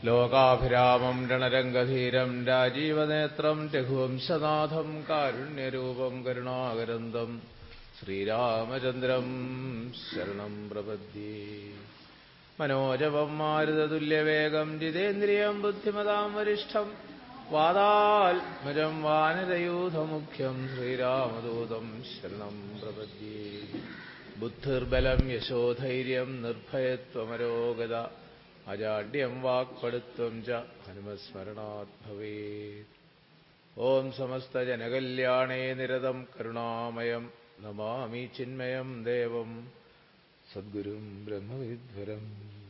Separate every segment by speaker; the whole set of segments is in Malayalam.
Speaker 1: ലോകാഭിരാമം രണരംഗധീരം രാജീവനേത്രം രഘുവംശനാഥം കാരുണ്യരൂപം കരുണാകരന്തം ശ്രീരാമചന്ദ്രം ശരണം പ്രപദ്യേ മനോജവം മാരുതതുല്യവേഗം ജിതേന്ദ്രിയം ബുദ്ധിമതാം വരിഷ്ഠം വാതാത്മജം വാനരയൂഥമുഖ്യം ശ്രീരാമദൂതം ശരണം പ്രപദ്യേ ബുദ്ധിർബലം യശോധൈര്യം നിർഭയത്വമരോഗത അജാഡ്യം വാക്പടുത്വം ച ഹനുമസ്മരണാത് ഭവേത് ഓം സമസ്തജനകല്യാണേ നിരതം കരുണാമയം നമാമി ചിന്മയം ദേവം സദ്ഗുരും ബ്രഹ്മവിദ്വരം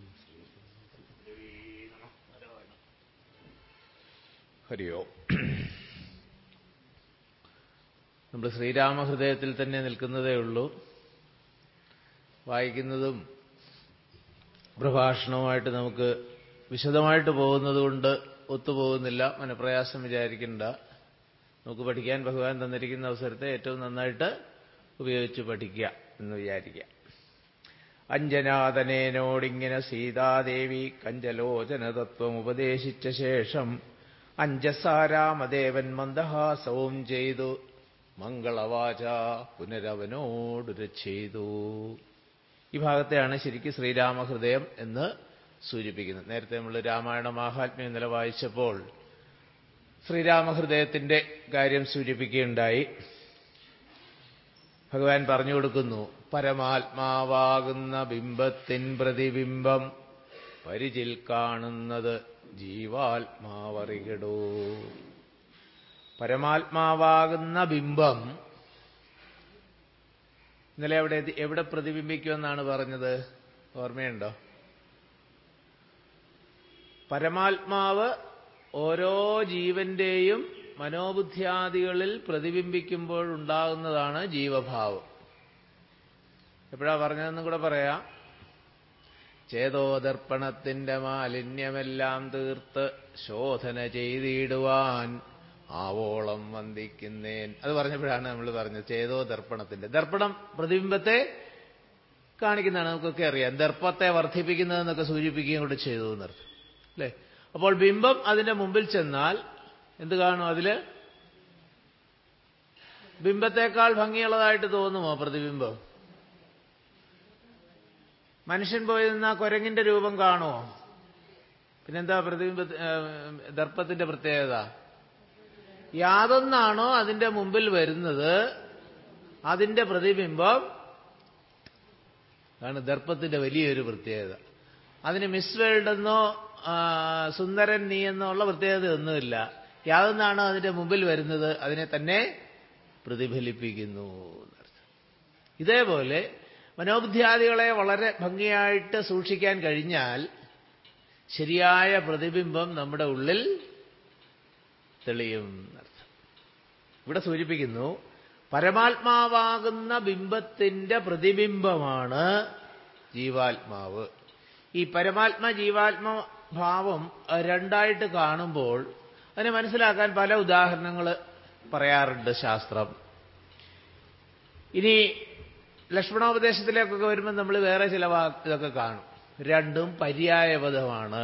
Speaker 1: ഹരിയോ നമ്മൾ ശ്രീരാമഹൃദയത്തിൽ തന്നെ നിൽക്കുന്നതേ ഉള്ളൂ വായിക്കുന്നതും പ്രഭാഷണവുമായിട്ട് നമുക്ക് വിശദമായിട്ട് പോകുന്നതുകൊണ്ട് ഒത്തുപോകുന്നില്ല മനപ്രയാസം വിചാരിക്കണ്ട നമുക്ക് പഠിക്കാൻ ഭഗവാൻ തന്നിരിക്കുന്ന അവസരത്തെ ഏറ്റവും നന്നായിട്ട് ഉപയോഗിച്ച് പഠിക്കുക എന്ന് വിചാരിക്കുക അഞ്ജനാഥനേനോടിങ്ങനെ സീതാദേവി കഞ്ചലോചന തത്വം ഉപദേശിച്ച ശേഷം അഞ്ജസാരാമദേവൻ മന്ദഹാസവും ചെയ്തു മംഗളവാച പുനരവനോടുര ചെയ്തു ഈ ഭാഗത്തെയാണ് ശരിക്കും ശ്രീരാമഹൃദയം എന്ന് സൂചിപ്പിക്കുന്നത് നേരത്തെ നമ്മൾ രാമായണ മാഹാത്മ്യം ഇന്നലെ വായിച്ചപ്പോൾ ശ്രീരാമഹൃദയത്തിന്റെ കാര്യം സൂചിപ്പിക്കുകയുണ്ടായി ഭഗവാൻ പറഞ്ഞു കൊടുക്കുന്നു പരമാത്മാവാകുന്ന ബിംബത്തിൻ പ്രതിബിംബം പരിചിൽ കാണുന്നത് ജീവാത്മാവറികടോ പരമാത്മാവാകുന്ന ബിംബം ഇന്നലെ എവിടെ എവിടെ പ്രതിബിംബിക്കുമെന്നാണ് പറഞ്ഞത് ഓർമ്മയുണ്ടോ പരമാത്മാവ് ഓരോ ജീവന്റെയും മനോബുദ്ധ്യാദികളിൽ പ്രതിബിംബിക്കുമ്പോഴുണ്ടാകുന്നതാണ് ജീവഭാവം എപ്പോഴാ പറഞ്ഞതെന്നും കൂടെ പറയാം ചേതോദർപ്പണത്തിന്റെ മാലിന്യമെല്ലാം തീർത്ത് ശോധന ചെയ്തിടുവാൻ ആവോളം വന്ദിക്കുന്നേൻ അത് പറഞ്ഞപ്പോഴാണ് നമ്മൾ പറഞ്ഞത് ചേതോ ദർപ്പണത്തിന്റെ ദർപ്പണം പ്രതിബിംബത്തെ കാണിക്കുന്നതാണ് നമുക്കൊക്കെ അറിയാം ദർപ്പത്തെ വർദ്ധിപ്പിക്കുന്നതെന്നൊക്കെ സൂചിപ്പിക്കുകയും കൂടെ ചെയ്തു എന്നർത്ഥം അല്ലേ അപ്പോൾ ബിംബം അതിന്റെ മുമ്പിൽ ചെന്നാൽ എന്ത് കാണും അതില് ബിംബത്തെക്കാൾ ഭംഗിയുള്ളതായിട്ട് തോന്നുമോ പ്രതിബിംബം മനുഷ്യൻ പോയി നിന്നാ കുരങ്ങിന്റെ രൂപം കാണുമോ പിന്നെന്താ പ്രതിബിംബ ദർപ്പത്തിന്റെ പ്രത്യേകത യാതൊന്നാണോ അതിന്റെ മുമ്പിൽ വരുന്നത് അതിന്റെ പ്രതിബിംബം ആണ് ദർപ്പത്തിന്റെ വലിയൊരു പ്രത്യേകത അതിന് മിസ് വേൾഡ് എന്നോ സുന്ദരൻ നീ എന്നോ ഉള്ള പ്രത്യേകതയൊന്നുമില്ല യാതൊന്നാണോ അതിന്റെ മുമ്പിൽ വരുന്നത് അതിനെ തന്നെ പ്രതിഫലിപ്പിക്കുന്നു ഇതേപോലെ മനോബുദ്ധ്യാദികളെ വളരെ ഭംഗിയായിട്ട് സൂക്ഷിക്കാൻ കഴിഞ്ഞാൽ ശരിയായ പ്രതിബിംബം നമ്മുടെ ഉള്ളിൽ തെളിയും ഇവിടെ സൂചിപ്പിക്കുന്നു പരമാത്മാവാകുന്ന ബിംബത്തിന്റെ പ്രതിബിംബമാണ് ജീവാത്മാവ് ഈ പരമാത്മ ജീവാത്മ ഭാവം രണ്ടായിട്ട് കാണുമ്പോൾ അതിനെ മനസ്സിലാക്കാൻ പല ഉദാഹരണങ്ങൾ പറയാറുണ്ട് ശാസ്ത്രം ഇനി ലക്ഷ്മണോപദേശത്തിലേക്കൊക്കെ വരുമ്പോൾ നമ്മൾ വേറെ ചില ഇതൊക്കെ കാണും രണ്ടും പര്യായപദമാണ്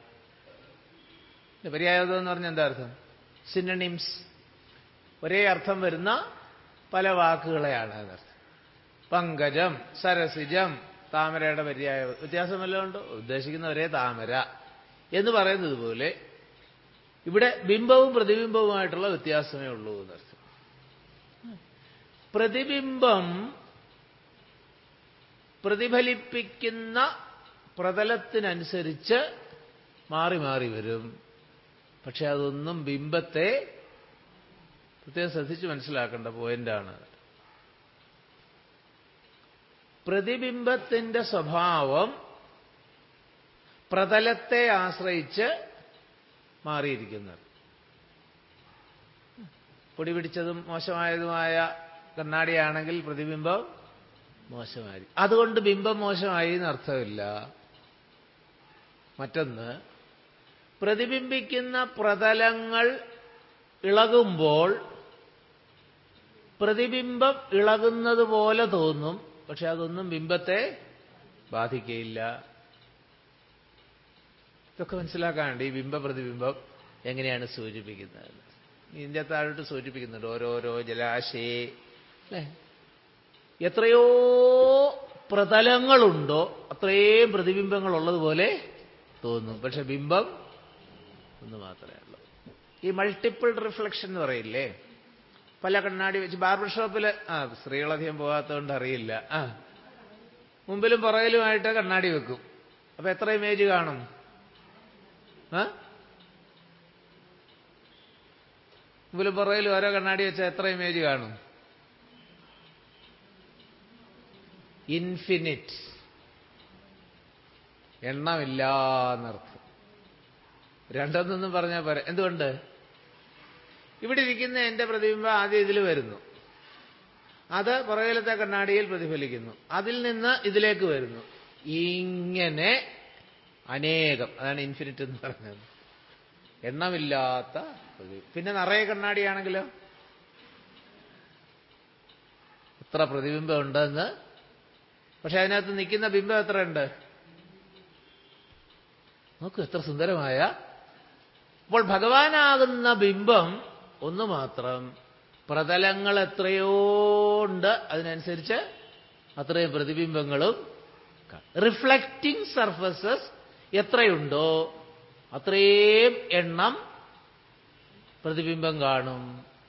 Speaker 1: പര്യായപദം എന്ന് പറഞ്ഞാൽ എന്താ അർത്ഥം സിനണിംസ് ഒരേ അർത്ഥം വരുന്ന പല വാക്കുകളെയാണ് എന്നർത്ഥം പങ്കജം സരസിജം താമരയുടെ പര്യായ വ്യത്യാസം വല്ലതും ഉണ്ടോ ഉദ്ദേശിക്കുന്ന ഒരേ താമര എന്ന് പറയുന്നത് പോലെ ഇവിടെ ബിംബവും പ്രതിബിംബവുമായിട്ടുള്ള വ്യത്യാസമേ ഉള്ളൂ എന്നർത്ഥം പ്രതിബിംബം പ്രതിഫലിപ്പിക്കുന്ന പ്രതലത്തിനനുസരിച്ച് മാറി മാറി വരും പക്ഷെ അതൊന്നും ബിംബത്തെ പ്രത്യേകം ശ്രദ്ധിച്ച് മനസ്സിലാക്കേണ്ട പോയിന്റാണ് പ്രതിബിംബത്തിന്റെ സ്വഭാവം പ്രതലത്തെ ആശ്രയിച്ച് മാറിയിരിക്കുന്നത് പൊടി പിടിച്ചതും മോശമായതുമായ കണ്ണാടിയാണെങ്കിൽ പ്രതിബിംബം മോശമായി അതുകൊണ്ട് ബിംബം മോശമായി എന്നർത്ഥമില്ല മറ്റൊന്ന് പ്രതിബിംബിക്കുന്ന പ്രതലങ്ങൾ ഇളകുമ്പോൾ പ്രതിബിംബം ഇളകുന്നത് പോലെ തോന്നും പക്ഷെ അതൊന്നും ബിംബത്തെ ബാധിക്കയില്ല ഇതൊക്കെ മനസ്സിലാക്കാനുണ്ട് ഈ ബിംബ പ്രതിബിംബം എങ്ങനെയാണ് സൂചിപ്പിക്കുന്നത് ഇതിൻ്റെ താഴോട്ട് സൂചിപ്പിക്കുന്നുണ്ട് ഓരോരോ ജലാശയെ അല്ലേ എത്രയോ പ്രതലങ്ങളുണ്ടോ അത്രയും പ്രതിബിംബങ്ങൾ ഉള്ളതുപോലെ തോന്നും പക്ഷെ ബിംബം ഒന്ന് മാത്രമേ ഉള്ളൂ ഈ മൾട്ടിപ്പിൾ റിഫ്ലക്ഷൻ എന്ന് പറയില്ലേ പല കണ്ണാടി വെച്ച് ബാർബർ ഷോപ്പിൽ ആ സ്ത്രീകളധികം പോകാത്തതുകൊണ്ട് അറിയില്ല ആ മുമ്പിലും പുറകിലുമായിട്ട് കണ്ണാടി വെക്കും അപ്പൊ എത്ര ഇമേജ് കാണും ആ മുമ്പിലും പുറകിലും ഓരോ കണ്ണാടി വെച്ചാൽ എത്ര ഇമേജ് കാണും ഇൻഫിനിറ്റ് എണ്ണമില്ലാന്നർത്ഥം രണ്ടെന്നൊന്നും പറഞ്ഞാൽ പോരാ എന്തുകൊണ്ട് ഇവിടെ ഇരിക്കുന്ന എന്റെ പ്രതിബിംബം ആദ്യം ഇതിൽ വരുന്നു അത് പുറകിലത്തെ കണ്ണാടിയിൽ പ്രതിഫലിക്കുന്നു അതിൽ നിന്ന് ഇതിലേക്ക് വരുന്നു ഇങ്ങനെ അനേകം അതാണ് ഇൻഫിനിറ്റ് എന്ന് പറഞ്ഞത് എണ്ണമില്ലാത്ത പ്രതിബിംബം പിന്നെ നിറയെ കണ്ണാടിയാണെങ്കിലോ എത്ര പ്രതിബിംബം ഉണ്ടെന്ന് പക്ഷെ അതിനകത്ത് നിൽക്കുന്ന ബിംബം എത്ര ഉണ്ട് നോക്കൂ എത്ര സുന്ദരമായ അപ്പോൾ ഭഗവാനാകുന്ന ബിംബം ഒന്ന് മാത്രം പ്രതലങ്ങൾ എത്രയോ ഉണ്ട് അതിനനുസരിച്ച് അത്രയും പ്രതിബിംബങ്ങളും റിഫ്ലക്റ്റിംഗ് സർഫസസ് എത്രയുണ്ടോ അത്രയും എണ്ണം പ്രതിബിംബം കാണും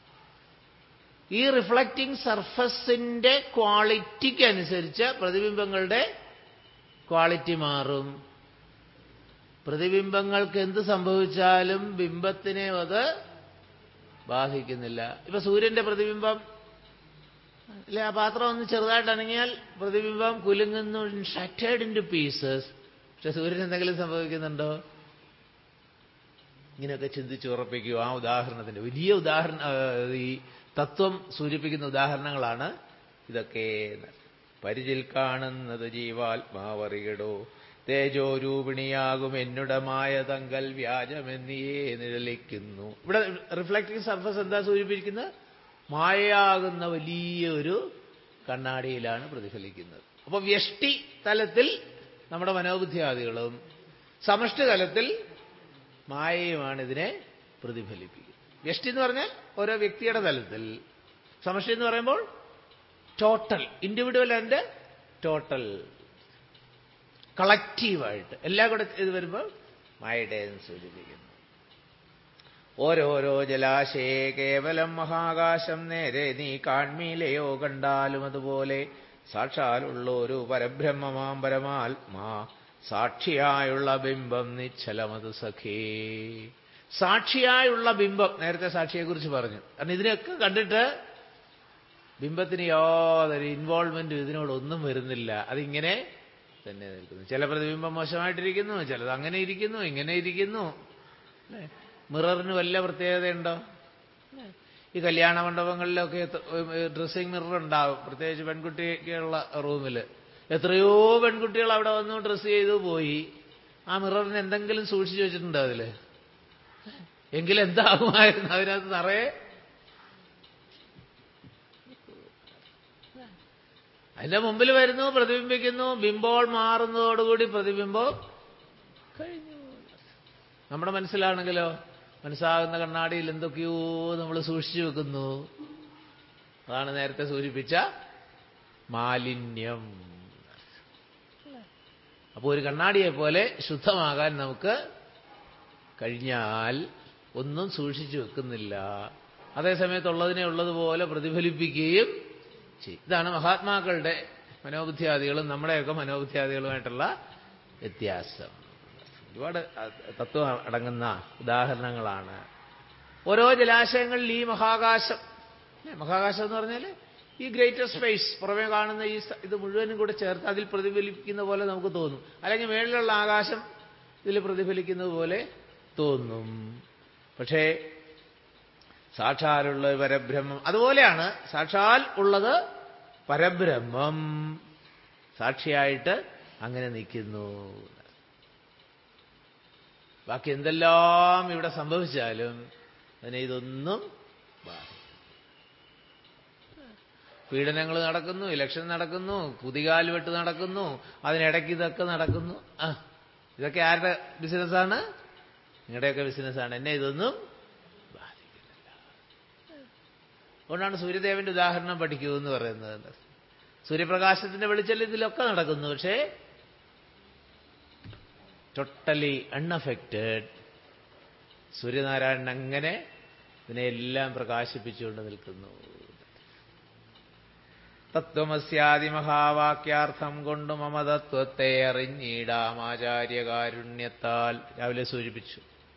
Speaker 1: ഈ റിഫ്ലക്റ്റിംഗ് സർഫസിന്റെ ക്വാളിറ്റിക്ക് അനുസരിച്ച് പ്രതിബിംബങ്ങളുടെ ക്വാളിറ്റി മാറും പ്രതിബിംബങ്ങൾക്ക് എന്ത് സംഭവിച്ചാലും ബിംബത്തിനെ അത് ബാധിക്കുന്നില്ല ഇപ്പൊ സൂര്യന്റെ പ്രതിബിംബം ഇല്ല ആ പാത്രം ഒന്ന് ചെറുതായിട്ട് അനങ്ങിയാൽ പ്രതിബിംബം കുലുങ്ങുന്നു ഷറ്റേഡ് ഇൻ ടു പീസസ് പക്ഷെ സൂര്യൻ എന്തെങ്കിലും സംഭവിക്കുന്നുണ്ടോ ഇങ്ങനെയൊക്കെ ചിന്തിച്ച് ഉറപ്പിക്കുക ആ ഉദാഹരണത്തിന്റെ വലിയ ഉദാഹരണ ഈ തത്വം സൂചിപ്പിക്കുന്ന ഉദാഹരണങ്ങളാണ് ഇതൊക്കെ പരിചിൽ കാണുന്നത് ജീവാത്മാവറിയടോ തേജോരൂപിണിയാകും എന്നുടമായ തങ്കൽ വ്യാജമെന്നിയേ നിഴലിക്കുന്നു ഇവിടെ റിഫ്ലക്റ്റിംഗ് സർഫസ് എന്താ സൂചിപ്പിക്കുന്നത് മായയാകുന്ന വലിയ ഒരു കണ്ണാടിയിലാണ് പ്രതിഫലിക്കുന്നത് അപ്പൊ വ്യഷ്ടി തലത്തിൽ നമ്മുടെ മനോബുദ്ധിയാദികളും സമഷ്ടി തലത്തിൽ മായയുമാണ് ഇതിനെ പ്രതിഫലിപ്പിക്കുന്നത് വ്യഷ്ടി എന്ന് പറഞ്ഞാൽ ഓരോ വ്യക്തിയുടെ തലത്തിൽ സമഷ്ടി എന്ന് പറയുമ്പോൾ ടോട്ടൽ ഇൻഡിവിജ്വൽ ആൻഡ് ടോട്ടൽ കളക്റ്റീവായിട്ട് എല്ലാം കൂടെ ഇത് വരുമ്പോൾ മായയുടെ സൂചിപ്പിക്കുന്നു ഓരോരോ ജലാശയെ കേവലം മഹാകാശം നേരെ നീ കാൺമീലയോ കണ്ടാലും അതുപോലെ സാക്ഷാലുള്ളൊരു പരബ്രഹ്മമാം പരമാത്മാ സാക്ഷിയായുള്ള ബിംബം നിശ്ചലമത് സഖേ സാക്ഷിയായുള്ള ബിംബം നേരത്തെ സാക്ഷിയെക്കുറിച്ച് പറഞ്ഞു കാരണം ഇതിനൊക്കെ കണ്ടിട്ട് ബിംബത്തിന് യാതൊരു ഇൻവോൾവ്മെന്റും ഇതിനോടൊന്നും വരുന്നില്ല അതിങ്ങനെ തന്നെ നിൽക്കുന്നു ചില പ്രതിബിംബം മോശമായിട്ടിരിക്കുന്നു ചിലത് അങ്ങനെ ഇരിക്കുന്നു ഇങ്ങനെ ഇരിക്കുന്നു മിററിന് വല്ല പ്രത്യേകതയുണ്ടോ ഈ കല്യാണ മണ്ഡപങ്ങളിലൊക്കെ ഡ്രസ്സിംഗ് മിറർ ഉണ്ടാവും പ്രത്യേകിച്ച് പെൺകുട്ടിക്കുള്ള റൂമിൽ എത്രയോ പെൺകുട്ടികൾ അവിടെ വന്നു ഡ്രസ്സ് ചെയ്തു പോയി ആ മിററിന് എന്തെങ്കിലും സൂക്ഷിച്ചു വെച്ചിട്ടുണ്ടോ അതില് എങ്കിലെന്താകുമായിരുന്നു അതിനകത്ത് നിറയെ അതിന്റെ മുമ്പിൽ വരുന്നു പ്രതിബിംബിക്കുന്നു ബിംബോൾ മാറുന്നതോടുകൂടി പ്രതിബിംബം കഴിഞ്ഞു നമ്മുടെ മനസ്സിലാണെങ്കിലോ മനസ്സാകുന്ന കണ്ണാടിയിൽ എന്തൊക്കെയോ നമ്മൾ സൂക്ഷിച്ചു വെക്കുന്നു അതാണ് നേരത്തെ സൂചിപ്പിച്ച മാലിന്യം അപ്പോൾ ഒരു കണ്ണാടിയെ പോലെ ശുദ്ധമാകാൻ നമുക്ക് കഴിഞ്ഞാൽ ഒന്നും സൂക്ഷിച്ചു വെക്കുന്നില്ല അതേസമയത്തുള്ളതിനെ ഉള്ളതുപോലെ പ്രതിഫലിപ്പിക്കുകയും ചെയ്യും ഇതാണ് മഹാത്മാക്കളുടെ മനോബുദ്ധിയാദികളും നമ്മുടെയൊക്കെ മനോബുദ്ധിയാദികളുമായിട്ടുള്ള വ്യത്യാസം ഒരുപാട് തത്വം അടങ്ങുന്ന ഉദാഹരണങ്ങളാണ് ഓരോ ജലാശയങ്ങളിൽ ഈ മഹാകാശം മഹാകാശം എന്ന് പറഞ്ഞാൽ ഈ ഗ്രേറ്റർ സ്പേസ് പുറമേ കാണുന്ന ഈ ഇത് മുഴുവനും കൂടെ ചേർത്ത് അതിൽ പ്രതിഫലിക്കുന്ന പോലെ നമുക്ക് തോന്നും അല്ലെങ്കിൽ മേളിലുള്ള ആകാശം ഇതിൽ പ്രതിഫലിക്കുന്നത് പോലെ തോന്നും പക്ഷേ സാക്ഷാലുള്ള പരബ്രഹ്മം അതുപോലെയാണ് സാക്ഷാൽ ഉള്ളത് പരബ്രഹ്മം സാക്ഷിയായിട്ട് അങ്ങനെ നിൽക്കുന്നു ബാക്കി എന്തെല്ലാം ഇവിടെ സംഭവിച്ചാലും അതിനെ ഇതൊന്നും പീഡനങ്ങൾ നടക്കുന്നു ഇലക്ഷൻ നടക്കുന്നു കുതികാൽ വെട്ട് നടക്കുന്നു അതിനിടയ്ക്ക് ഇതൊക്കെ നടക്കുന്നു ആ ഇതൊക്കെ ആരുടെ ബിസിനസ്സാണ് നിങ്ങളുടെയൊക്കെ ബിസിനസ്സാണ് എന്നെ ഇതൊന്നും ബാധിക്കുന്നില്ല അതുകൊണ്ടാണ് സൂര്യദേവന്റെ ഉദാഹരണം പഠിക്കൂ എന്ന് പറയുന്നത് സൂര്യപ്രകാശത്തിന്റെ വെളിച്ചെല്ലാം ഇതിലൊക്കെ നടക്കുന്നു പക്ഷേ ടോട്ടലി അൺഅഫക്റ്റഡ് സൂര്യനാരായണൻ അങ്ങനെ ഇതിനെല്ലാം പ്രകാശിപ്പിച്ചുകൊണ്ട് നിൽക്കുന്നു തത്വമസ്യാദിമഹാവാക്യാർത്ഥം കൊണ്ട് മമതത്വത്തെ അറിഞ്ഞിടാം ആചാര്യകാരുണ്യത്താൽ രാവിലെ സൂചിപ്പിച്ചു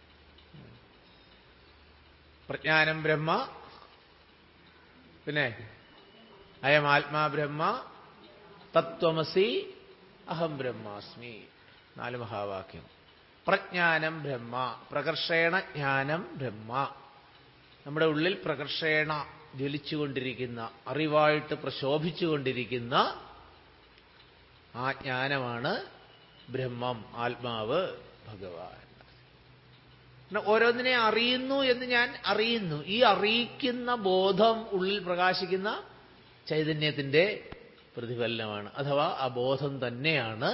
Speaker 1: പ്രജ്ഞാനം ബ്രഹ്മ പിന്നെ അയം ആത്മാ ബ്രഹ്മ തത്വമസി അഹം ബ്രഹ്മാസ്മി നാല് മഹാവാക്യം പ്രജ്ഞാനം ബ്രഹ്മ പ്രകർഷേണ ജ്ഞാനം ബ്രഹ്മ നമ്മുടെ ഉള്ളിൽ പ്രകർഷേണ ജ്വലിച്ചുകൊണ്ടിരിക്കുന്ന അറിവായിട്ട് പ്രശോഭിച്ചുകൊണ്ടിരിക്കുന്ന ആ ജ്ഞാനമാണ് ബ്രഹ്മം ആത്മാവ് ഭഗവാൻ ഓരോന്നിനെ അറിയുന്നു എന്ന് ഞാൻ അറിയുന്നു ഈ അറിയിക്കുന്ന ബോധം ഉള്ളിൽ പ്രകാശിക്കുന്ന ചൈതന്യത്തിന്റെ പ്രതിഫലനമാണ് അഥവാ ആ ബോധം തന്നെയാണ്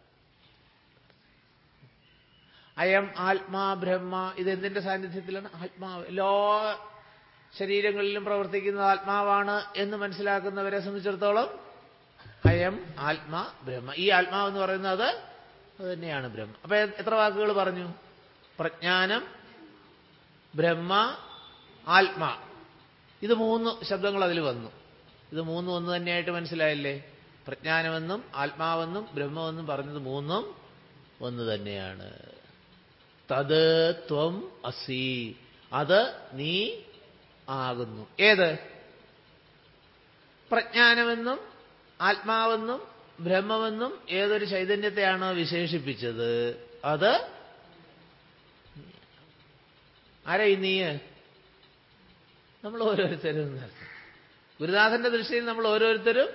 Speaker 1: അയം ആത്മാ ബ്രഹ്മ ഇതെന്തിന്റെ സാന്നിധ്യത്തിലാണ് ആത്മാവ് എല്ലാ ശരീരങ്ങളിലും പ്രവർത്തിക്കുന്ന ആത്മാവാണ് എന്ന് മനസ്സിലാക്കുന്നവരെ സംബന്ധിച്ചിടത്തോളം അയം ആത്മാ ബ്രഹ്മ ഈ ആത്മാവ് എന്ന് പറയുന്നത് അത് തന്നെയാണ് ബ്രഹ്മ അപ്പൊ എത്ര വാക്കുകൾ പറഞ്ഞു പ്രജ്ഞാനം ബ്രഹ്മ ആത്മാ ഇത് മൂന്ന് ശബ്ദങ്ങൾ അതിൽ വന്നു ഇത് മൂന്നും ഒന്ന് തന്നെയായിട്ട് മനസ്സിലായില്ലേ പ്രജ്ഞാനമെന്നും ആത്മാവെന്നും ബ്രഹ്മമെന്നും പറഞ്ഞത് മൂന്നും ഒന്ന് തന്നെയാണ് തത് ത്വം അസി അത് നീ ആകുന്നു ഏത് പ്രജ്ഞാനമെന്നും ആത്മാവെന്നും ബ്രഹ്മമെന്നും ഏതൊരു ചൈതന്യത്തെയാണോ വിശേഷിപ്പിച്ചത് അത് ആരാ ഈ നീയ് നമ്മൾ ഓരോരുത്തരും ഗുരുനാഥന്റെ ദൃഷ്ടിയിൽ നമ്മൾ ഓരോരുത്തരും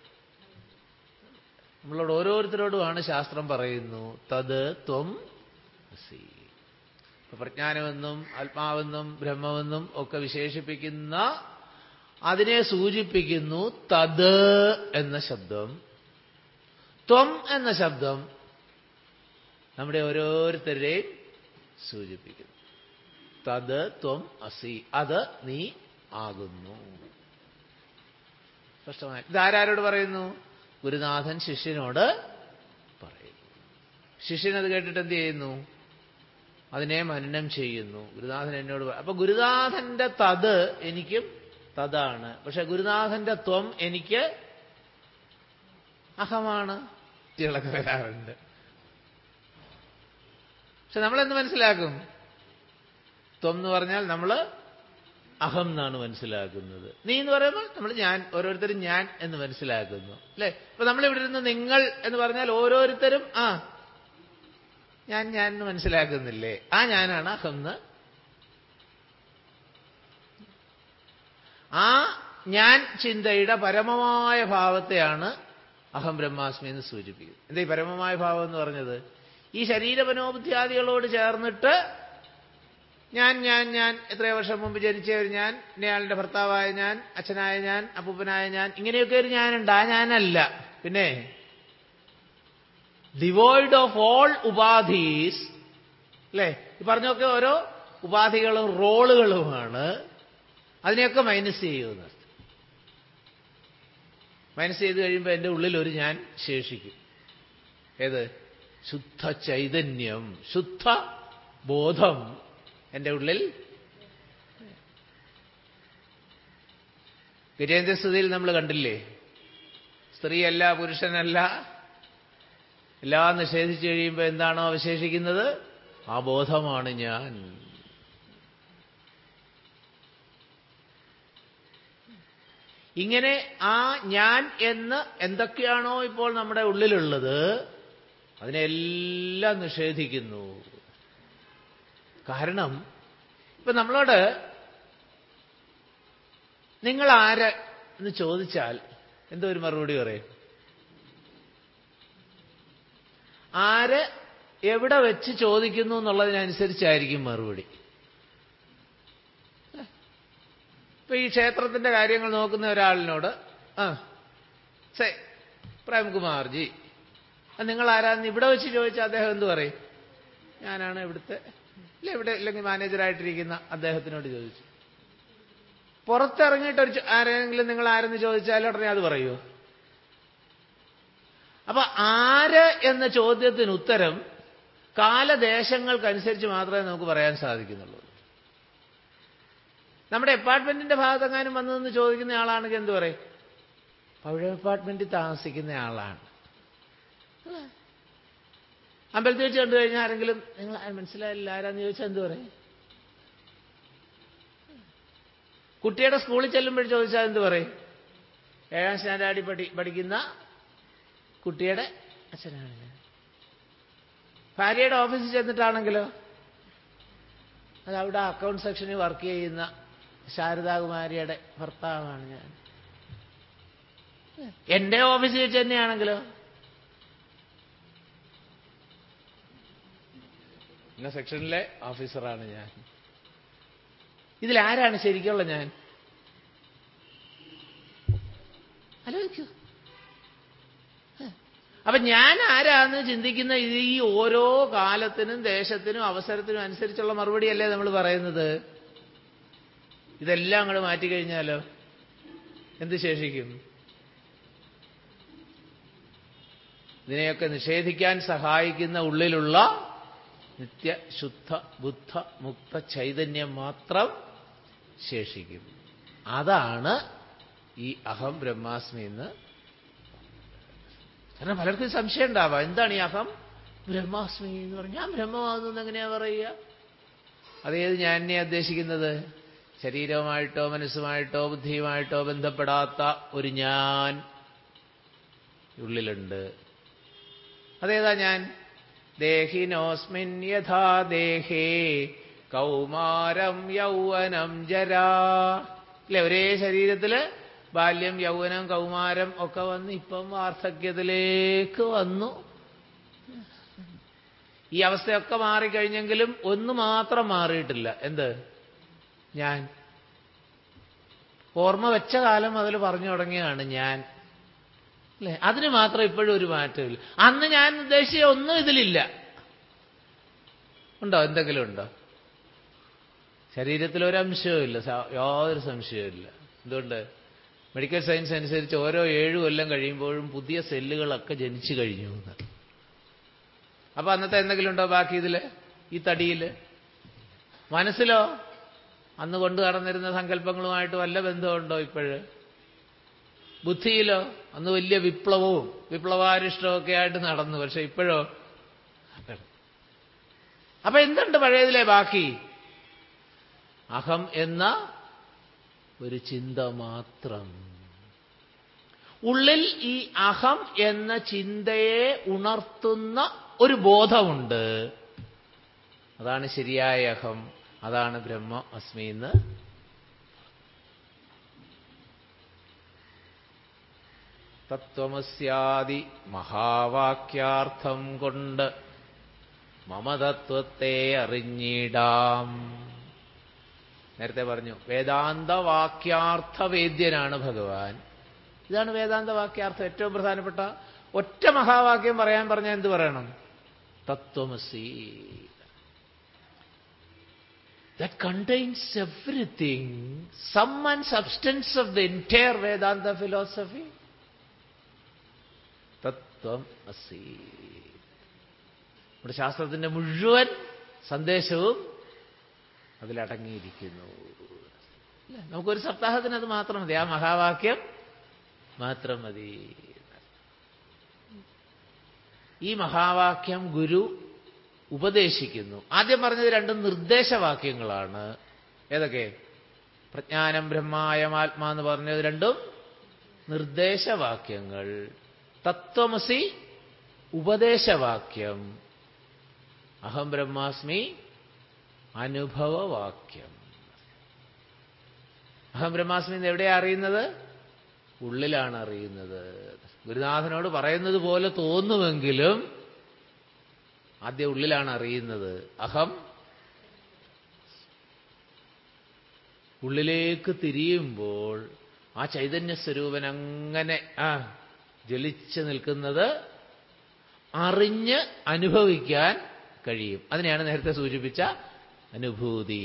Speaker 1: നമ്മളോട് ഓരോരുത്തരോടുമാണ് ശാസ്ത്രം പറയുന്നു തത് ത്വം അസി പ്രജ്ഞാനമെന്നും ആത്മാവെന്നും ബ്രഹ്മമെന്നും ഒക്കെ വിശേഷിപ്പിക്കുന്ന അതിനെ സൂചിപ്പിക്കുന്നു തത് എന്ന ശബ്ദം ത്വം എന്ന ശബ്ദം നമ്മുടെ ഓരോരുത്തരുടെയും സൂചിപ്പിക്കുന്നു തത് ത്വം അസി അത് നീ ആകുന്നു സ്പഷ്ടമായി ഇതാരോട് പറയുന്നു ഗുരുനാഥൻ ശിഷ്യനോട് പറയുന്നു ശിഷ്യൻ അത് കേട്ടിട്ട് എന്ത് ചെയ്യുന്നു അതിനെ മനനം ചെയ്യുന്നു ഗുരുനാഥൻ എന്നോട് അപ്പൊ ഗുരുനാഥന്റെ തത് എനിക്കും തതാണ് പക്ഷെ ഗുരുനാഥന്റെ ത്വം എനിക്ക് അഹമാണ് കുട്ടികളൊക്കെ വരാറുണ്ട് പക്ഷെ നമ്മളെന്ത് മനസ്സിലാക്കും ത്വം എന്ന് പറഞ്ഞാൽ നമ്മൾ അഹം എന്നാണ് മനസ്സിലാക്കുന്നത് നീ എന്ന് പറയുമ്പോൾ നമ്മൾ ഞാൻ ഓരോരുത്തരും ഞാൻ എന്ന് മനസ്സിലാക്കുന്നു അല്ലേ ഇപ്പൊ നമ്മളിവിടെ ഇരുന്ന് നിങ്ങൾ എന്ന് പറഞ്ഞാൽ ഓരോരുത്തരും ആ ഞാൻ ഞാൻ എന്ന് മനസ്സിലാക്കുന്നില്ലേ ആ ഞാനാണ് അഹം എന്ന് ആ ഞാൻ ചിന്തയുടെ പരമമായ ഭാവത്തെയാണ് അഹം ബ്രഹ്മാസ്മി എന്ന് സൂചിപ്പിക്കുന്നത് എന്താ ഈ പരമമായ ഭാവം എന്ന് പറഞ്ഞത് ഈ ശരീരപനോബുദ്ധിയാദികളോട് ചേർന്നിട്ട് ഞാൻ ഞാൻ ഞാൻ എത്രയോ വർഷം മുമ്പ് ജനിച്ച ഒരു ഞാൻ ഇന്നയാളുടെ ഭർത്താവായ ഞാൻ അച്ഛനായ ഞാൻ അപ്പൂപ്പനായ ഞാൻ ഇങ്ങനെയൊക്കെ ഒരു ഞാനുണ്ട് ആ ഞാനല്ല പിന്നെ ഡിവോയ്ഡ് ഓഫ് ഓൾ ഉപാധീസ് അല്ലേ ഈ പറഞ്ഞൊക്കെ ഓരോ ഉപാധികളും റോളുകളുമാണ് അതിനെയൊക്കെ മൈനസ് ചെയ്യുമെന്ന് മൈനസ് ചെയ്ത് കഴിയുമ്പോൾ എൻ്റെ ഉള്ളിൽ ഒരു ഞാൻ ശേഷിക്കും ഏത് ശുദ്ധ ചൈതന്യം ശുദ്ധ ബോധം എൻ്റെ ഉള്ളിൽ ഗജേന്ദ്രസ്തുതിയിൽ നമ്മൾ കണ്ടില്ലേ സ്ത്രീയല്ല പുരുഷനല്ല എല്ലാം നിഷേധിച്ചു കഴിയുമ്പോൾ എന്താണോ അവശേഷിക്കുന്നത് ആ ബോധമാണ് ഞാൻ ഇങ്ങനെ ആ ഞാൻ എന്ന് എന്തൊക്കെയാണോ ഇപ്പോൾ നമ്മുടെ ഉള്ളിലുള്ളത് അതിനെല്ലാം നിഷേധിക്കുന്നു കാരണം ഇപ്പൊ നമ്മളോട് നിങ്ങൾ ആര് എന്ന് ചോദിച്ചാൽ എന്തോ ഒരു മറുപടി പറയും ആര് എവിടെ വെച്ച് ചോദിക്കുന്നു എന്നുള്ളതിനനുസരിച്ചായിരിക്കും മറുപടി ഇപ്പൊ ഈ ക്ഷേത്രത്തിന്റെ കാര്യങ്ങൾ നോക്കുന്ന ഒരാളിനോട് ആ സേ പ്രേംകുമാർജി അത് നിങ്ങൾ ആരാന്ന് ഇവിടെ വെച്ച് ചോദിച്ചാൽ അദ്ദേഹം എന്ത് പറയും ഞാനാണ് ഇവിടുത്തെ ഇല്ല ഇവിടെ ഇല്ലെങ്കിൽ മാനേജറായിട്ടിരിക്കുന്ന അദ്ദേഹത്തിനോട് ചോദിച്ചു പുറത്തിറങ്ങിയിട്ട് ഒരു ചോ- ആരെങ്കിലും നിങ്ങൾ ആരെന്ന് ചോദിച്ചാൽ ഉടനെ അത് പറയുമോ അപ്പൊ ആര് എന്ന ചോദ്യത്തിന് ഉത്തരം കാലദേശങ്ങൾക്കനുസരിച്ച് മാത്രമേ നമുക്ക് പറയാൻ സാധിക്കുന്നുള്ളൂ നമ്മുടെ അപ്പാർട്ട്മെന്റിന്റെ ഭാഗത്തെങ്ങാനും വന്നതെന്ന് ചോദിക്കുന്ന ആളാണെങ്കിൽ എന്ത് പറയും പഴയ അപ്പാർട്ട്മെന്റിൽ താമസിക്കുന്ന ആളാണ് അല്ലേ? അമ്പലത്തിൽ വെച്ച് കണ്ടു കഴിഞ്ഞാൽ ആരെങ്കിലും നിങ്ങൾ ആ- മനസ്സിലായില്ല ആരാന്ന് ചോദിച്ചാൽ എന്ത് പറയും കുട്ടിയുടെ സ്കൂളിൽ ചെല്ലുമ്പോൾ ചോദിച്ചാൽ എന്ത് പറയും ഏഴാം സ്റ്റാൻഡേർഡിൽ പഠി പഠിക്കുന്ന കുട്ടിയുടെ അച്ഛനാണ് ഞാൻ ഭാര്യയുടെ ഓഫീസിൽ ചെന്നിട്ടാണെങ്കിലോ അത് അവിടെ അക്കൗണ്ട് സെക്ഷനിൽ വർക്ക് ചെയ്യുന്ന ശാരദാകുമാരിയുടെ ഭർത്താവാണ് ഞാൻ എന്റെ ഓഫീസിൽ വെച്ച് തന്നെയാണെങ്കിലോ ഇന്ന സെക്ഷനിലെ ഓഫീസറാണ് ഞാൻ ഇതിലാരാണ് ശരിക്കുള്ള ഞാൻ ആലോചിക്കൂ അപ്പൊ ഞാൻ ആരാന്ന് ചിന്തിക്കുന്ന ഇത് ഈ ഓരോ കാലത്തിനും ദേശത്തിനും അവസരത്തിനും അനുസരിച്ചുള്ള മറുപടിയല്ലേ നമ്മൾ പറയുന്നത് ഇതെല്ലാം അങ്ങോട്ട് മാറ്റിക്കഴിഞ്ഞാലോ എന്ത് ശേഷിക്കും ഇതിനെയൊക്കെ നിഷേധിക്കാൻ സഹായിക്കുന്ന ഉള്ളിലുള്ള നിത്യ ശുദ്ധ ബുദ്ധ മുക്ത ചൈതന്യം മാത്രം ശേഷിക്കും അതാണ് ഈ അഹം ബ്രഹ്മാസ്മി എന്ന് കാരണം പലർക്കും സംശയം ഉണ്ടാവാം എന്താണ് ഈ അഹം ബ്രഹ്മാസ്മി എന്ന് പറഞ്ഞു ഞാൻ ബ്രഹ്മമാകുന്നു എങ്ങനെയാ പറയുക അതേത് ഞാൻ എന്നെ ഉദ്ദേശിക്കുന്നത് ശരീരവുമായിട്ടോ മനസ്സുമായിട്ടോ ബുദ്ധിയുമായിട്ടോ ബന്ധപ്പെടാത്ത ഒരു ഞാൻ ഉള്ളിലുണ്ട് അതേതാ ഞാൻ ദേഹിനോസ്മിൻ യഥാ ദേഹേ കൗമാരം യൗവനം ജരാ അല്ലെ ഒരേ ശരീരത്തില് ബാല്യം യൗവനം കൗമാരം ഒക്കെ വന്ന് ഇപ്പം വാർദ്ധക്യത്തിലേക്ക് വന്നു ഈ അവസ്ഥയൊക്കെ മാറിക്കഴിഞ്ഞെങ്കിലും ഒന്ന് മാത്രം മാറിയിട്ടില്ല എന്ത് ഞാൻ ഓർമ്മ വെച്ച കാലം മുതൽ പറഞ്ഞു തുടങ്ങിയതാണ് ഞാൻ അല്ലേ അതിന് മാത്രം ഇപ്പോഴും ഒരു മാറ്റമില്ല അന്ന് ഞാൻ ഉദ്ദേശിച്ച ഒന്നും ഇതിലില്ല ഉണ്ടോ എന്തെങ്കിലും ഉണ്ടോ ശരീരത്തിൽ ഒരംശവും ഇല്ല സ- യാതൊരു സംശയവും ഇല്ല എന്തുകൊണ്ട് മെഡിക്കൽ സയൻസ് അനുസരിച്ച് ഓരോ ഏഴ് കൊല്ലം കഴിയുമ്പോഴും പുതിയ സെല്ലുകളൊക്കെ ജനിച്ചു കഴിഞ്ഞു എന്ന് അപ്പൊ അന്നത്തെ എന്തെങ്കിലും ഉണ്ടോ ബാക്കി ഇതില് ഈ തടിയില് മനസ്സിലോ അന്ന് കൊണ്ടു നടന്നിരുന്ന സങ്കല്പങ്ങളുമായിട്ട് വല്ല ബന്ധമുണ്ടോ ഇപ്പോഴ് ബുദ്ധിയിലോ അന്ന് വലിയ വിപ്ലവവും വിപ്ലവാരിഷ്ടവും ഒക്കെ ആയിട്ട് നടന്നു പക്ഷെ ഇപ്പോഴോ അപ്പൊ എന്തുണ്ട് പഴയതിലെ ബാക്കി അഹം എന്ന ഒരു ചിന്ത മാത്രം ഉള്ളിൽ ഈ അഹം എന്ന ചിന്തയെ ഉണർത്തുന്ന ഒരു ബോധമുണ്ട് അതാണ് ശരിയായ അഹം അതാണ് ബ്രഹ്മ അസ്മി എന്ന് തത്വമസ്യാദി മഹാവാക്യാർത്ഥം കൊണ്ട് മമതത്വത്തെ അറിഞ്ഞിടാം നേരത്തെ പറഞ്ഞു വേദാന്ത വാക്യാർത്ഥ വേദ്യനാണ് ഭഗവാൻ ഇതാണ് വേദാന്ത വാക്യാർത്ഥം ഏറ്റവും പ്രധാനപ്പെട്ട ഒറ്റ മഹാവാക്യം പറയാൻ പറഞ്ഞാൽ എന്ത് പറയണം തത്വമസി that contains everything, sum and substance of the entire Vedanta philosophy. തത്വം അസി നമ്മുടെ ശാസ്ത്രത്തിന്റെ മുഴുവൻ സന്ദേശവും അതിലടങ്ങിയിരിക്കുന്നു അല്ലേ? നമുക്കൊരു സപ്താഹത്തിന് അത് മാത്രം മതി ആ മഹാവാക്യം മാത്രം മതി ഈ മഹാവാക്യം ഗുരു ഉപദേശിക്കുന്നു ആദ്യം പറഞ്ഞത് രണ്ട് നിർദ്ദേശവാക്യങ്ങളാണ് ഏതൊക്കെ പ്രജ്ഞാനം ബ്രഹ്മായമാത്മാ എന്ന് പറഞ്ഞത് രണ്ടും നിർദ്ദേശവാക്യങ്ങൾ തത്വമസി ഉപദേശവാക്യം അഹം ബ്രഹ്മാസ്മി അനുഭവവാക്യം അഹം ബ്രഹ്മാസ്മി എന്ന് എവിടെയാ അറിയുന്നത് ഉള്ളിലാണ് അറിയുന്നത് ഗുരുനാഥനോട് പറയുന്നത് പോലെ തോന്നുമെങ്കിലും ആദ്യം ഉള്ളിലാണ് അറിയുന്നത് അഹം ഉള്ളിലേക്ക് തിരിയുമ്പോൾ ആ ചൈതന്യ സ്വരൂപൻ അങ്ങനെ ആ ജ്വലിച്ചു നിൽക്കുന്നത് അറിഞ്ഞ് അനുഭവിക്കാൻ കഴിയും അതിനെയാണ് നേരത്തെ സൂചിപ്പിച്ച അനുഭൂതി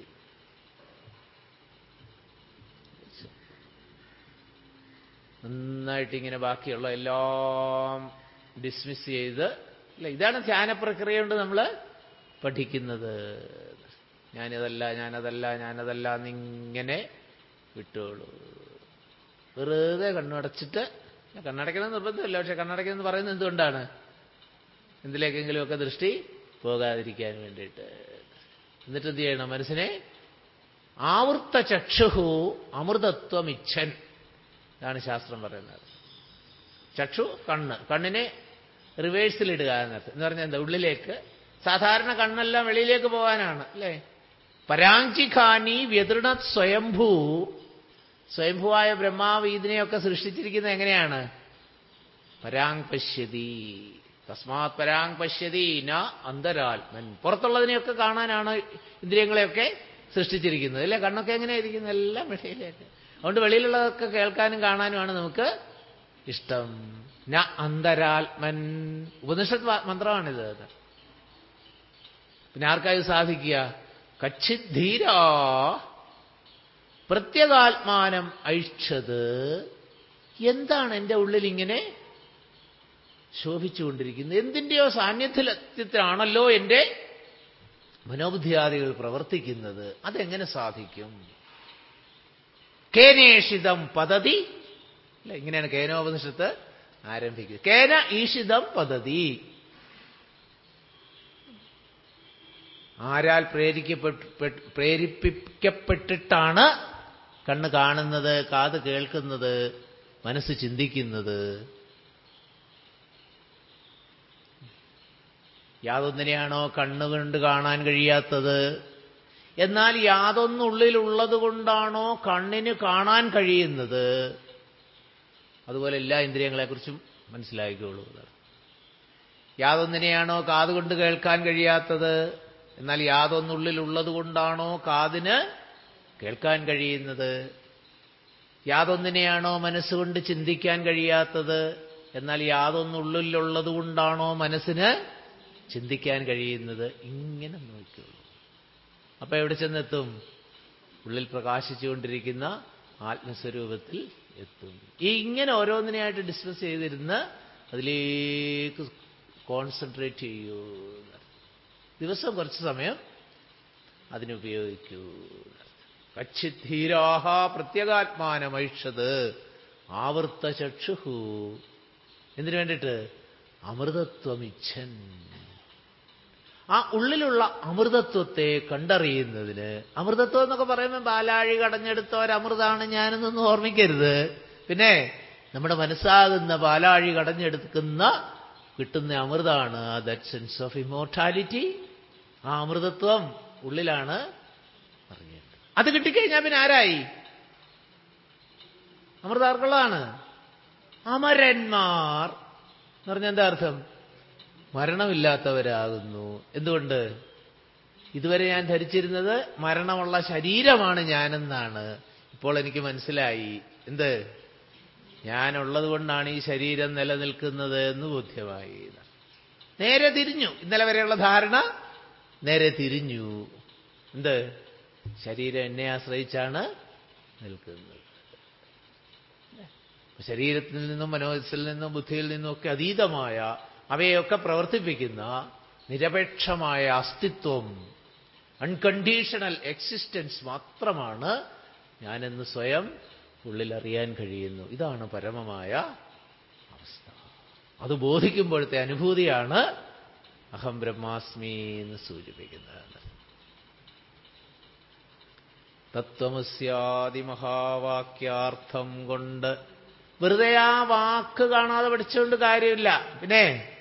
Speaker 1: നന്നായിട്ട് ഇങ്ങനെ ബാക്കിയുള്ള എല്ലാം ഡിസ്മിസ് ചെയ്ത് അല്ല ഇതാണ് ധ്യാന പ്രക്രിയ കൊണ്ട് നമ്മൾ പഠിക്കുന്നത് ഞാനിതല്ല ഞാനതല്ല ഞാനതല്ല എന്നിങ്ങനെ വിട്ടോളൂ വെറുതെ കണ്ണടച്ചിട്ട് കണ്ണടയ്ക്കണം നിർബന്ധമില്ല പക്ഷെ കണ്ണടയ്ക്കണം എന്ന് പറയുന്നത് എന്തുകൊണ്ടാണ് എന്തിലേക്കെങ്കിലുമൊക്കെ ദൃഷ്ടി പോകാതിരിക്കാൻ വേണ്ടിയിട്ട് എന്നിട്ട് എന്ത് ചെയ്യണം മനസ്സിനെ ആവൃത്ത ചക്ഷുഹു അമൃതത്വമിച്ഛൻ ഇതാണ് ശാസ്ത്രം പറയുന്നത് ചക്ഷു കണ്ണ് കണ്ണിനെ റിവേഴ്സിലിടുക എന്നർത്ഥം എന്ന് പറഞ്ഞാൽ എന്താ ഉള്ളിലേക്ക് സാധാരണ കണ്ണെല്ലാം വെളിയിലേക്ക് പോകാനാണ് അല്ലേ പരാഞ്ചിഖാനി വ്യതൃണത് സ്വയംഭൂ സ്വയംഭുവായ ബ്രഹ്മാവ് ഇതിനെയൊക്കെ സൃഷ്ടിച്ചിരിക്കുന്നത് എങ്ങനെയാണ് പരാങ് പശ്യതി തസ്മാത് പരാങ് പശ്യതി ന അന്തരാത്മൻ പുറത്തുള്ളതിനെയൊക്കെ കാണാനാണ് ഇന്ദ്രിയങ്ങളെയൊക്കെ സൃഷ്ടിച്ചിരിക്കുന്നത് അല്ലേ കണ്ണൊക്കെ എങ്ങനെയായിരിക്കുന്നത് എല്ലാം വെളിയിലേക്ക് അതുകൊണ്ട് വെളിയിലുള്ളതൊക്കെ കേൾക്കാനും കാണാനുമാണ് നമുക്ക് ഇഷ്ടം ന അന്തരാത്മൻ ഉപനിഷത്ത് മന്ത്രമാണിത് പിന്നെ ആർക്കായി സാധിക്കുക കച്ചിദ്ധീരാ പ്രത്യേകാത്മാനം അഴിച്ചത് എന്താണ് എൻ്റെ ഉള്ളിൽ ഇങ്ങനെ ശോഭിച്ചുകൊണ്ടിരിക്കുന്നത് എന്തിൻ്റെയോ സാന്നിധ്യത്തിലാണല്ലോ എൻ്റെ മനോബുദ്ധിയാദികൾ പ്രവർത്തിക്കുന്നത് അതെങ്ങനെ സാധിക്കും കേനേഷിതം പദ്ധതി അല്ല ഇങ്ങനെയാണ് കേനോപനിഷത്ത് ആരംഭിക്കുന്നത് കേന ഈഷിതം പദ്ധതി ആരാൽ പ്രേരിക്കപ്പെട്ട് പ്രേരിപ്പിക്കപ്പെട്ടിട്ടാണ് കണ്ണ് കാണുന്നത് കാത് കേൾക്കുന്നത് മനസ്സ് ചിന്തിക്കുന്നത് യാതൊന്നിനെയാണോ കണ്ണുകൊണ്ട് കാണാൻ കഴിയാത്തത് എന്നാൽ യാതൊന്നുള്ളിലുള്ളത് കൊണ്ടാണോ കണ്ണിന് കാണാൻ കഴിയുന്നത് അതുപോലെ എല്ലാ ഇന്ദ്രിയങ്ങളെക്കുറിച്ചും മനസ്സിലാക്കിക്കോളൂ യാതൊന്നിനെയാണോ കാതുകൊണ്ട് കേൾക്കാൻ കഴിയാത്തത് എന്നാൽ യാതൊന്നുള്ളിലുള്ളത് കൊണ്ടാണോ കാതിന് കേൾക്കാൻ കഴിയുന്നത് യാതൊന്നിനെയാണോ മനസ്സുകൊണ്ട് ചിന്തിക്കാൻ കഴിയാത്തത് എന്നാൽ യാതൊന്നുള്ളിലുള്ളത് കൊണ്ടാണോ മനസ്സിന് ചിന്തിക്കാൻ കഴിയുന്നത് ഇങ്ങനെ നോക്കിയുള്ളൂ അപ്പൊ എവിടെ ചെന്നെത്തും ഉള്ളിൽ പ്രകാശിച്ചുകൊണ്ടിരിക്കുന്ന ആത്മസ്വരൂപത്തിൽ എത്തും ഈ ഇങ്ങനെ ഓരോന്നിനെയായിട്ട് ഡിസ്കസ് ചെയ്തിരുന്ന് അതിലേക്ക് കോൺസെൻട്രേറ്റ് ചെയ്യൂ ദിവസം കുറച്ച് സമയം അതിനുപയോഗിക്കൂ കച്ചിധീരാഹ പ്രത്യേകാത്മാനമൈഷത് ആവർത്ത ചക്ഷുഹു എന്തിനു വേണ്ടിയിട്ട് അമൃതത്വമിച്ഛൻ ആ ഉള്ളിലുള്ള അമൃതത്വത്തെ കണ്ടറിയുന്നതിന് അമൃതത്വം എന്നൊക്കെ പറയുമ്പോൾ ബാലാഴി കടഞ്ഞെടുത്ത ഒരമൃതാണ് ഞാനെന്നൊന്നും ഓർമ്മിക്കരുത് പിന്നെ നമ്മുടെ മനസ്സാകുന്ന ബാലാഴി കടഞ്ഞെടുക്കുന്ന കിട്ടുന്ന അമൃതാണ് ദറ്റ് സെൻസ് ഓഫ് ഇമോർട്ടാലിറ്റി ആ അമൃതത്വം ഉള്ളിലാണ് അറിയേണ്ടത് അത് കിട്ടിക്കഴിഞ്ഞാൽ പിന്നെ ആരായി അമൃതാർക്കുള്ളതാണ് അമരന്മാർ എന്ന് പറഞ്ഞാൽ എന്താ അർത്ഥം മരണമില്ലാത്തവരാകുന്നു എന്തുകൊണ്ട് ഇതുവരെ ഞാൻ ധരിച്ചിരുന്നത് മരണമുള്ള ശരീരമാണ് ഞാനെന്നാണ് ഇപ്പോൾ എനിക്ക് മനസ്സിലായി എന്ത് ഞാനുള്ളത് കൊണ്ടാണ് ഈ ശരീരം നിലനിൽക്കുന്നത് എന്ന് ബോധ്യമായി നേരെ തിരിഞ്ഞു ഇന്നലെ വരെയുള്ള ധാരണ നേരെ തിരിഞ്ഞു എന്ത് ശരീരം എന്നെ ആശ്രയിച്ചാണ് നിൽക്കുന്നത് ശരീരത്തിൽ നിന്നും മനോജത്തിൽ നിന്നും ബുദ്ധിയിൽ നിന്നും ഒക്കെ അതീതമായ അവയൊക്കെ പ്രവർത്തിപ്പിക്കുന്ന നിരപേക്ഷമായ അസ്തിത്വം അൺകണ്ടീഷണൽ എക്സിസ്റ്റൻസ് മാത്രമാണ് ഞാനെന്ന് സ്വയം ഉള്ളിൽ അറിയാൻ കഴിയുന്നു ഇതാണ് പരമമായ അവസ്ഥ അത് ബോധിക്കുമ്പോഴത്തെ അനുഭൂതിയാണ് അഹം ബ്രഹ്മാസ്മി എന്ന് സൂചിപ്പിക്കുന്നത് തത്വമസ്യാദി മഹാവാക്യാർത്ഥം കൊണ്ട് വെറുതെ ആ വാക്ക് കാണാതെ പഠിച്ചുകൊണ്ട് കാര്യമില്ല പിന്നെ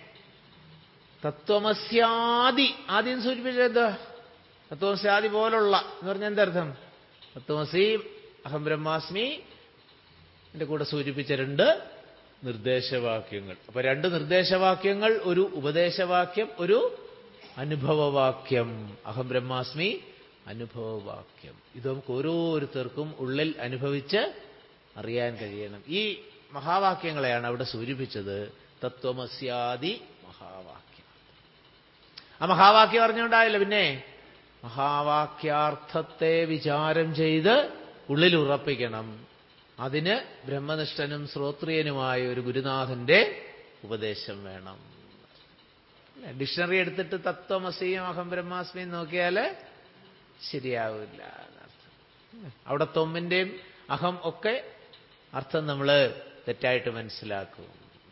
Speaker 1: തത്വമസ്യാദി ആദ്യം സൂചിപ്പിച്ചത് എന്താ തത്വമസ്യാദി പോലുള്ള എന്ന് പറഞ്ഞാൽ എന്തർത്ഥം തത്വമസി അഹം ബ്രഹ്മാസ്മി എന്റെ കൂടെ സൂചിപ്പിച്ച രണ്ട് നിർദ്ദേശവാക്യങ്ങൾ അപ്പൊ രണ്ട് നിർദ്ദേശവാക്യങ്ങൾ ഒരു ഉപദേശവാക്യം ഒരു അനുഭവവാക്യം അഹം ബ്രഹ്മാസ്മി അനുഭവവാക്യം ഇത് നമുക്ക് ഓരോരുത്തർക്കും ഉള്ളിൽ അനുഭവിച്ച് അറിയാൻ കഴിയണം ഈ മഹാവാക്യങ്ങളെയാണ് അവിടെ സൂചിപ്പിച്ചത് തത്വമസ്യാദി മഹാവാക്യം ആ മഹാവാക്യം അറിഞ്ഞുകൊണ്ടായില്ല പിന്നെ മഹാവാക്യാർത്ഥത്തെ വിചാരം ചെയ്ത് ഉള്ളിൽ ഉറപ്പിക്കണം അതിന് ബ്രഹ്മനിഷ്ഠനും ശ്രോത്രിയനുമായ ഒരു ഗുരുനാഥന്റെ ഉപദേശം വേണം ഡിക്ഷണറി എടുത്തിട്ട് തത്വമസിയും അഹം ബ്രഹ്മാസ്മിയും നോക്കിയാൽ ശരിയാവില്ല എന്നർത്ഥം അവിടെ തൊമ്മിൻ്റെയും അഹം ഒക്കെ അർത്ഥം നമ്മൾ തെറ്റായിട്ട് മനസ്സിലാക്കും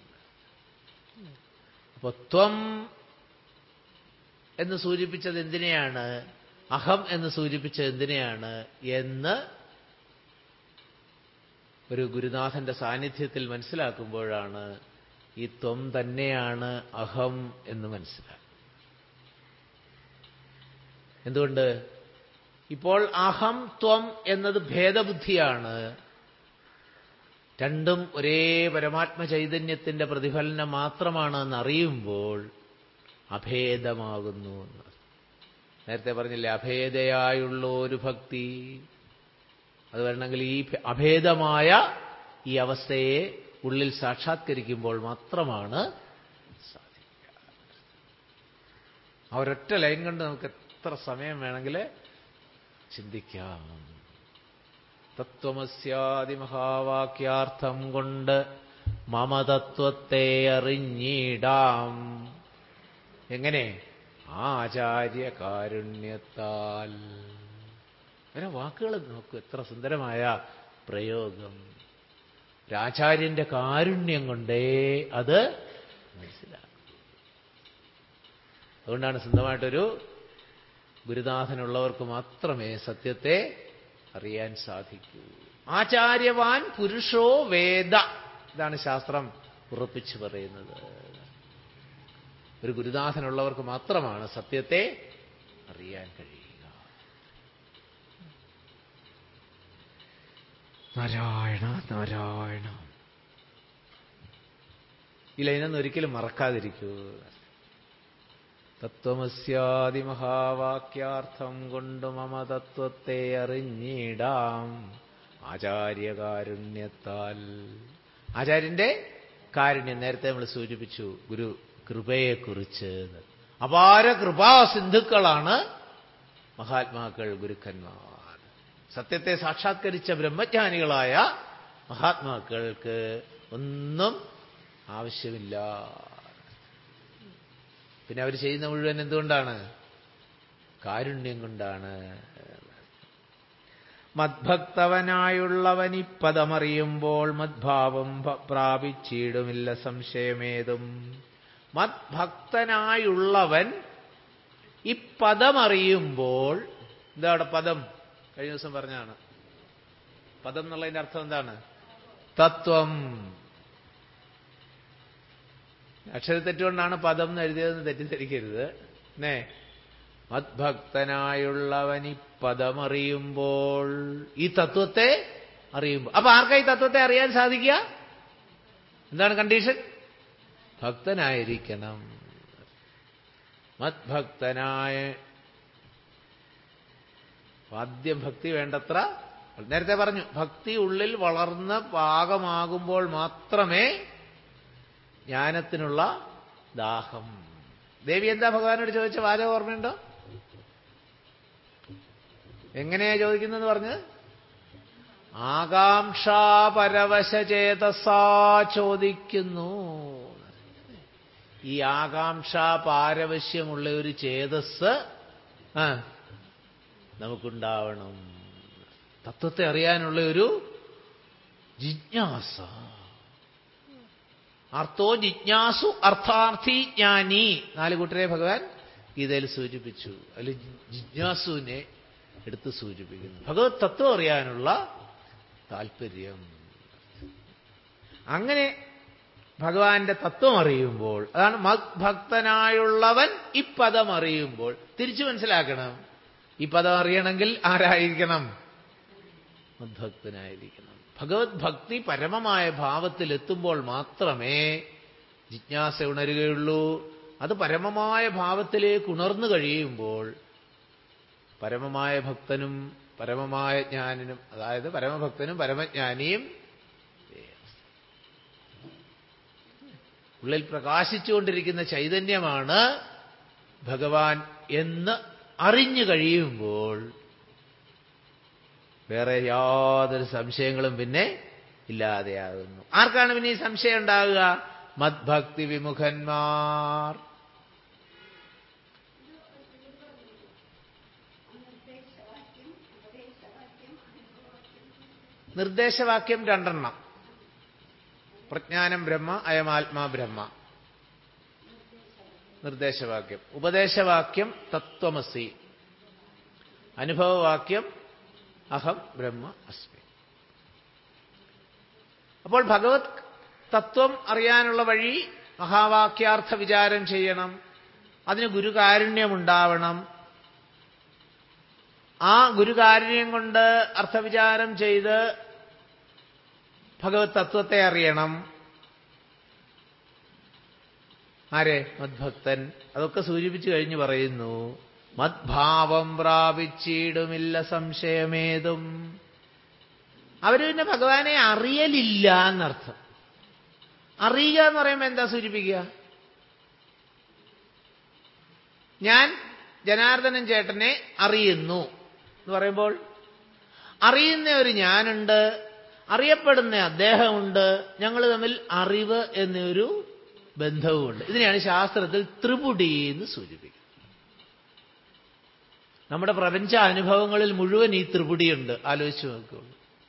Speaker 1: അപ്പൊ ത്വം എന്ന് സൂചിപ്പിച്ചത് എന്തിനെയാണ് അഹം എന്ന് സൂചിപ്പിച്ചത് എന്തിനെയാണ് എന്ന് ഒരു ഗുരുനാഥന്റെ സാന്നിധ്യത്തിൽ മനസ്സിലാക്കുമ്പോഴാണ് ഈ ത്വം തന്നെയാണ് അഹം എന്ന് മനസ്സിലാക്കും എന്തുകൊണ്ട് ഇപ്പോൾ അഹം ത്വം എന്നത് ഭേദബുദ്ധിയാണ് രണ്ടും ഒരേ പരമാത്മ ചൈതന്യത്തിന്റെ പ്രതിഫലനം മാത്രമാണ് എന്നറിയുമ്പോൾ അഭേദമാകുന്നു എന്ന് നേരത്തെ പറഞ്ഞില്ലേ അഭേദയായുള്ള ഒരു ഭക്തി അത് വരണമെങ്കിൽ ഈ അഭേദമായ ഈ അവസ്ഥയെ ഉള്ളിൽ സാക്ഷാത്കരിക്കുമ്പോൾ മാത്രമാണ് സാധിക്കുക ആ ഒരൊറ്റ ലൈൻ കൊണ്ട് നമുക്ക് എത്ര സമയം വേണമെങ്കിൽ ചിന്തിക്കാം തത്വമസ്യാദിമഹാവാക്യാർത്ഥം കൊണ്ട് മമതത്വത്തെ അറിഞ്ഞിടാം എങ്ങനെ ആചാര്യ കാരുണ്യത്താൽ അങ്ങനെ വാക്കുകൾ നോക്കൂ എത്ര സുന്ദരമായ പ്രയോഗം ഒരാചാര്യന്റെ കാരുണ്യം കൊണ്ടേ അത് മനസ്സിലാക്കും അതുകൊണ്ടാണ് സ്വന്തമായിട്ടൊരു ഗുരുനാഥനുള്ളവർക്ക് മാത്രമേ സത്യത്തെ അറിയാൻ സാധിക്കൂ ആചാര്യവാൻ പുരുഷോ വേദ ഇതാണ് ശാസ്ത്രം ഉറപ്പിച്ചു പറയുന്നത് ഒരു ഗുരുനാഥനുള്ളവർക്ക് മാത്രമാണ് സത്യത്തെ അറിയാൻ കഴിയുക നാരായണ നാരായണ ഈ ലൈനൊന്നും ഒരിക്കലും മറക്കാതിരിക്കൂ തത്വമസ്യാദിമഹാവാക്യാർത്ഥം കൊണ്ട് മമ തത്വത്തെ അറിഞ്ഞിടാം ആചാര്യകാരുണ്യത്താൽ ആചാര്യന്റെ കാരുണ്യം നേരത്തെ നമ്മൾ സൂചിപ്പിച്ചു ഗുരു കൃപയെക്കുറിച്ച് അപാര കൃപാസിന്ധുക്കളാണ് മഹാത്മാക്കൾ ഗുരുക്കന്മാർ സത്യത്തെ സാക്ഷാത്കരിച്ച ബ്രഹ്മജ്ഞാനികളായ മഹാത്മാക്കൾക്ക് ഒന്നും ആവശ്യമില്ല പിന്നെ അവർ ചെയ്യുന്ന മുഴുവൻ എന്തുകൊണ്ടാണ് കാരുണ്യം കൊണ്ടാണ് മദ്ഭക്തവനായുള്ളവനിപ്പദമറിയുമ്പോൾ മദ്ഭാവം പ്രാപിച്ചിടുമില്ല സംശയമേതും മദ്ഭക്തനായുള്ളവൻ ഈ പദമറിയുമ്പോൾ എന്താ അവിടെ പദം കഴിഞ്ഞ ദിവസം പറഞ്ഞാണ് പദം എന്നുള്ളതിന്റെ അർത്ഥം എന്താണ് തത്വം അക്ഷരത്തെറ്റുകൊണ്ടാണ് പദം എന്ന് എഴുതിയതെന്ന് തെറ്റിദ്ധരിക്കരുത് നേ മദ്ഭക്തനായുള്ളവൻ ഈ പദമറിയുമ്പോൾ ഈ തത്വത്തെ അറിയുമ്പോൾ അപ്പൊ ആർക്കാ ഈ തത്വത്തെ അറിയാൻ സാധിക്കുക എന്താണ് കണ്ടീഷൻ ഭക്തനായിരിക്കണം മദ്ഭക്തനായ ആദ്യം ഭക്തി വേണ്ടത്ര നേരത്തെ പറഞ്ഞു ഭക്തി ഉള്ളിൽ വളർന്ന് പാകമാകുമ്പോൾ മാത്രമേ ജ്ഞാനത്തിനുള്ള ദാഹം ദേവി എന്താ ഭഗവാനോട് ചോദിച്ച വാചകം ഓർമ്മയുണ്ടോ എങ്ങനെയാ ചോദിക്കുന്നത് പറഞ്ഞ് ആകാംക്ഷാപരവശചേതസാ ചോദിക്കുന്നു ഈ ആകാംക്ഷാ പാരവശ്യമുള്ള ഒരു ചേതസ് ആ നമുക്കുണ്ടാവണം തത്വത്തെ അറിയാനുള്ള ഒരു ജിജ്ഞാസ അർത്ഥോ ജിജ്ഞാസു അർത്ഥാർത്ഥി ജ്ഞാനി നാല് കൂട്ടരെ ഭഗവാൻ ഗീതയിൽ സൂചിപ്പിച്ചു അതിൽ ജിജ്ഞാസുവിനെ എടുത്ത് സൂചിപ്പിക്കുന്നു ഭഗവത് തത്വം അറിയാനുള്ള താല്പര്യം അങ്ങനെ ഭഗവാന്റെ തത്വം അറിയുമ്പോൾ അതാണ് ഭക്തനായുള്ളവൻ ഈ പദം അറിയുമ്പോൾ തിരിച്ചു മനസ്സിലാക്കണം ഈ പദം അറിയണമെങ്കിൽ ആരായിരിക്കണം മദ്ഭക്തനായിരിക്കണം ഭഗവത് ഭക്തി പരമമായ ഭാവത്തിൽ എത്തുമ്പോൾ മാത്രമേ ജിജ്ഞാസ ഉണരുകയുള്ളൂ അത് പരമമായ ഭാവത്തിലേക്ക് ഉണർന്നു കഴിയുമ്പോൾ പരമമായ ഭക്തനും പരമമായ ജ്ഞാനിനും അതായത് പരമഭക്തനും പരമജ്ഞാനിയും ഉള്ളിൽ പ്രകാശിച്ചുകൊണ്ടിരിക്കുന്ന ചൈതന്യമാണ് ഭഗവാൻ എന്ന് അറിഞ്ഞു കഴിയുമ്പോൾ വേറെ യാതൊരു സംശയങ്ങളും പിന്നെ ഇല്ലാതെയാകുന്നു ആർക്കാണ് പിന്നെ ഈ സംശയം ഉണ്ടാകുക മദ്ഭക്തി വിമുഖന്മാർ നിർദ്ദേശവാക്യം രണ്ടെണ്ണം പ്രജ്ഞാനം ബ്രഹ്മ അയമാത്മാ ബ്രഹ്മ നിർദ്ദേശവാക്യം ഉപദേശവാക്യം തത്വമസി അനുഭവവാക്യം അഹം ബ്രഹ്മ അസ്മി അപ്പോൾ ഭഗവത് തത്വം അറിയാനുള്ള വഴി മഹാവാക്യാർത്ഥ വിചാരം ചെയ്യണം അതിന് ഗുരുകാരുണ്യമുണ്ടാവണം ആ ഗുരുകാരുണ്യം കൊണ്ട് അർത്ഥവിചാരം ചെയ്ത് ഭഗവത് തത്വത്തെ അറിയണം ആരെ മദ്ഭക്തൻ അതൊക്കെ സൂചിപ്പിച്ചു കഴിഞ്ഞ് പറയുന്നു മദ്ഭാവം പ്രാപിച്ചിടുമില്ല സംശയമേതും അവര് പിന്നെ ഭഗവാനെ അറിയലില്ല എന്നർത്ഥം അറിയുക എന്ന് പറയുമ്പോൾ എന്താ സൂചിപ്പിക്കുക ഞാൻ ജനാർദ്ദനൻ ചേട്ടനെ അറിയുന്നു എന്ന് പറയുമ്പോൾ അറിയുന്ന ഒരു ഞാനുണ്ട് അറിയപ്പെടുന്ന അദ്ദേഹമുണ്ട് ഞങ്ങൾ തമ്മിൽ അറിവ് എന്നൊരു ബന്ധവുമുണ്ട് ഇതിനെയാണ് ശാസ്ത്രത്തിൽ ത്രിപുടി എന്ന് സൂചിപ്പിക്കുന്നത് നമ്മുടെ പ്രപഞ്ച അനുഭവങ്ങളിൽ മുഴുവൻ ഈ ത്രിപുടിയുണ്ട് ആലോചിച്ച് നോക്കുള്ളൂ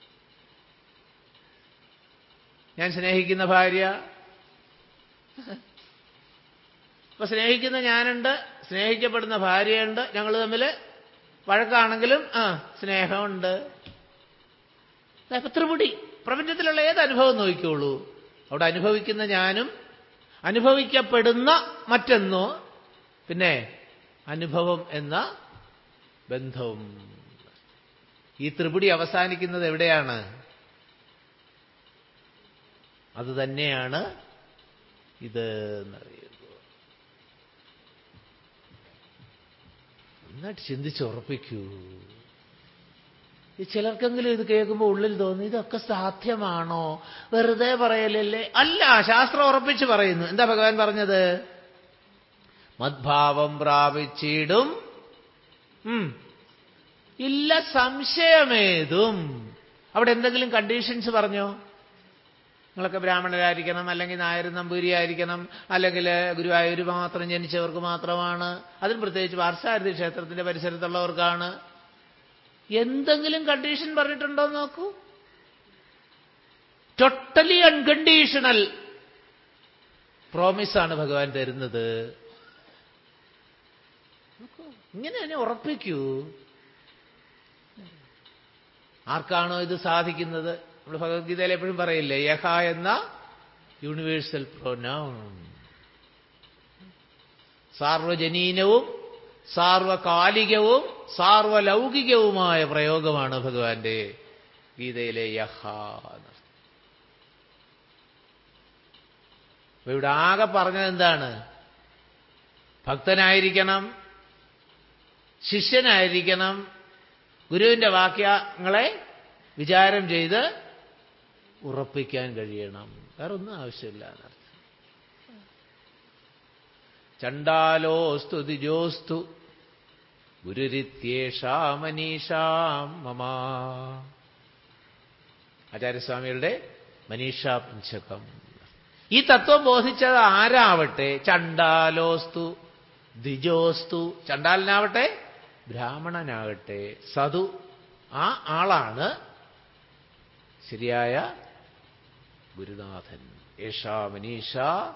Speaker 1: ഞാൻ സ്നേഹിക്കുന്ന ഭാര്യ അപ്പൊ സ്നേഹിക്കുന്ന ഞാനുണ്ട് സ്നേഹിക്കപ്പെടുന്ന ഭാര്യയുണ്ട് ഞങ്ങൾ തമ്മിൽ വഴക്കാണെങ്കിലും ആ സ്നേഹമുണ്ട് ത്രിപുടി പ്രപഞ്ചത്തിലുള്ള ഏത് അനുഭവം നോക്കിക്കോളൂ അവിടെ അനുഭവിക്കുന്ന ഞാനും അനുഭവിക്കപ്പെടുന്ന മറ്റെന്നോ പിന്നെ അനുഭവം എന്ന ബന്ധവും ഈ ത്രിപുടി അവസാനിക്കുന്നത് എവിടെയാണ് അത് തന്നെയാണ് ഇത് എന്നറിയുന്നത് നന്നായിട്ട് ചിന്തിച്ചുറപ്പിക്കൂ ഈ ചിലർക്കെങ്കിലും ഇത് കേൾക്കുമ്പോൾ ഉള്ളിൽ തോന്നി ഇതൊക്കെ സാധ്യമാണോ വെറുതെ പറയലല്ലേ അല്ല ശാസ്ത്രം ഉറപ്പിച്ച് പറയുന്നു എന്താ ഭഗവാൻ പറഞ്ഞത് മദ്ഭാവം പ്രാപിച്ചിടും ഇല്ല സംശയമേതും അവിടെ എന്തെങ്കിലും കണ്ടീഷൻസ് പറഞ്ഞോ നിങ്ങളൊക്കെ ബ്രാഹ്മണരായിരിക്കണം അല്ലെങ്കിൽ നായർ നമ്പൂരി ആയിരിക്കണം അല്ലെങ്കിൽ ഗുരുവായൂർ മാത്രം ജനിച്ചവർക്ക് മാത്രമാണ് അതിന് പ്രത്യേകിച്ച് പാർശ്വാരതി ക്ഷേത്രത്തിന്റെ പരിസരത്തുള്ളവർക്കാണ് എന്തെങ്കിലും കണ്ടീഷൻ പറഞ്ഞിട്ടുണ്ടോ നോക്കൂ ടോട്ടലി അൺകണ്ടീഷണൽ പ്രോമിസാണ് ഭഗവാൻ തരുന്നത് ഇങ്ങനെ തന്നെ ഉറപ്പിക്കൂ ആർക്കാണോ ഇത് സാധിക്കുന്നത് നമ്മൾ ഭഗവത്ഗീതയിൽ എപ്പോഴും പറയില്ലേ യഹ എന്ന യൂണിവേഴ്സൽ പ്രൊനൗൺ സാർവജനീനവും സാർവകാലികവും സാർവലൗകികവുമായ പ്രയോഗമാണ് ഭഗവാന്റെ ഗീതയിലെ യഹ അപ്പൊ ഇവിടെ ആകെ പറഞ്ഞത് എന്താണ് ഭക്തനായിരിക്കണം ശിഷ്യനായിരിക്കണം ഗുരുവിന്റെ വാക്യങ്ങളെ വിചാരം ചെയ്ത് ഉറപ്പിക്കാൻ കഴിയണം വേറെ ഒന്നും ആവശ്യമില്ല എന്നർത്ഥം ചണ്ടാലോസ്തു ദിജോസ്തു ഗുരുരിത്യേഷാ മനീഷാം മമാ ആചാര്യസ്വാമികളുടെ മനീഷാ പഞ്ചകം ഈ തത്വം ബോധിച്ചത് ആരാവട്ടെ ചണ്ടാലോസ്തു ദ്വിജോസ്തു ചണ്ടാലനാവട്ടെ ബ്രാഹ്മണനാകട്ടെ സതു ആ ആളാണ് ശരിയായ ഗുരുനാഥൻ ഏഷാ മനീഷ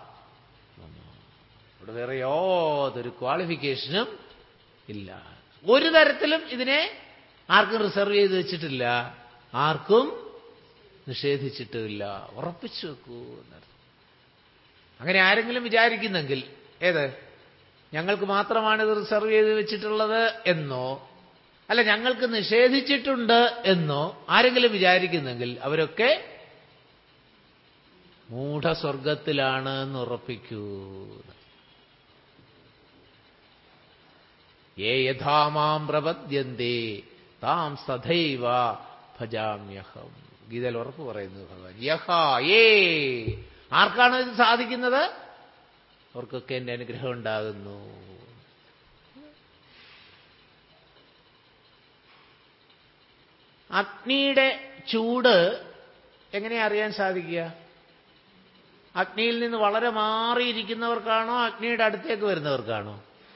Speaker 1: ഇവിടെ വേറെ യാതൊരു ക്വാളിഫിക്കേഷനും ഇല്ല ഒരു തരത്തിലും ഇതിനെ ആർക്കും റിസർവ് ചെയ്ത് വെച്ചിട്ടില്ല ആർക്കും നിഷേധിച്ചിട്ടുമില്ല ഉറപ്പിച്ചു വെക്കൂ എന്നർത്ഥം അങ്ങനെ ആരെങ്കിലും വിചാരിക്കുന്നെങ്കിൽ ഏത് ഞങ്ങൾക്ക് മാത്രമാണ് ഇത് റിസർവ് ചെയ്ത് വെച്ചിട്ടുള്ളത് എന്നോ അല്ല ഞങ്ങൾക്ക് നിഷേധിച്ചിട്ടുണ്ട് എന്നോ ആരെങ്കിലും വിചാരിക്കുന്നെങ്കിൽ അവരൊക്കെ മൂഢസ്വർഗത്തിലാണ് എന്ന് ഉറപ്പിക്കൂ ഏ യഥാമാം പ്രപദ്യന്തേ താം സദൈവ ഭജാമ്യഹം ഗീതയിൽ ഉറപ്പ് പറയുന്നു ഭഗവാൻ യഹ ഏ ആർക്കാണ് ഇത് സാധിക്കുന്നത് അവർക്കൊക്കെ എൻ്റെ അനുഗ്രഹം ഉണ്ടാകുന്നു അഗ്നിയുടെ ചൂട് എങ്ങനെയാ അറിയാൻ സാധിക്കുക അഗ്നിയിൽ നിന്ന് വളരെ മാറിയിരിക്കുന്നവർക്കാണോ അഗ്നിയുടെ അടുത്തേക്ക് വരുന്നവർക്കാണോ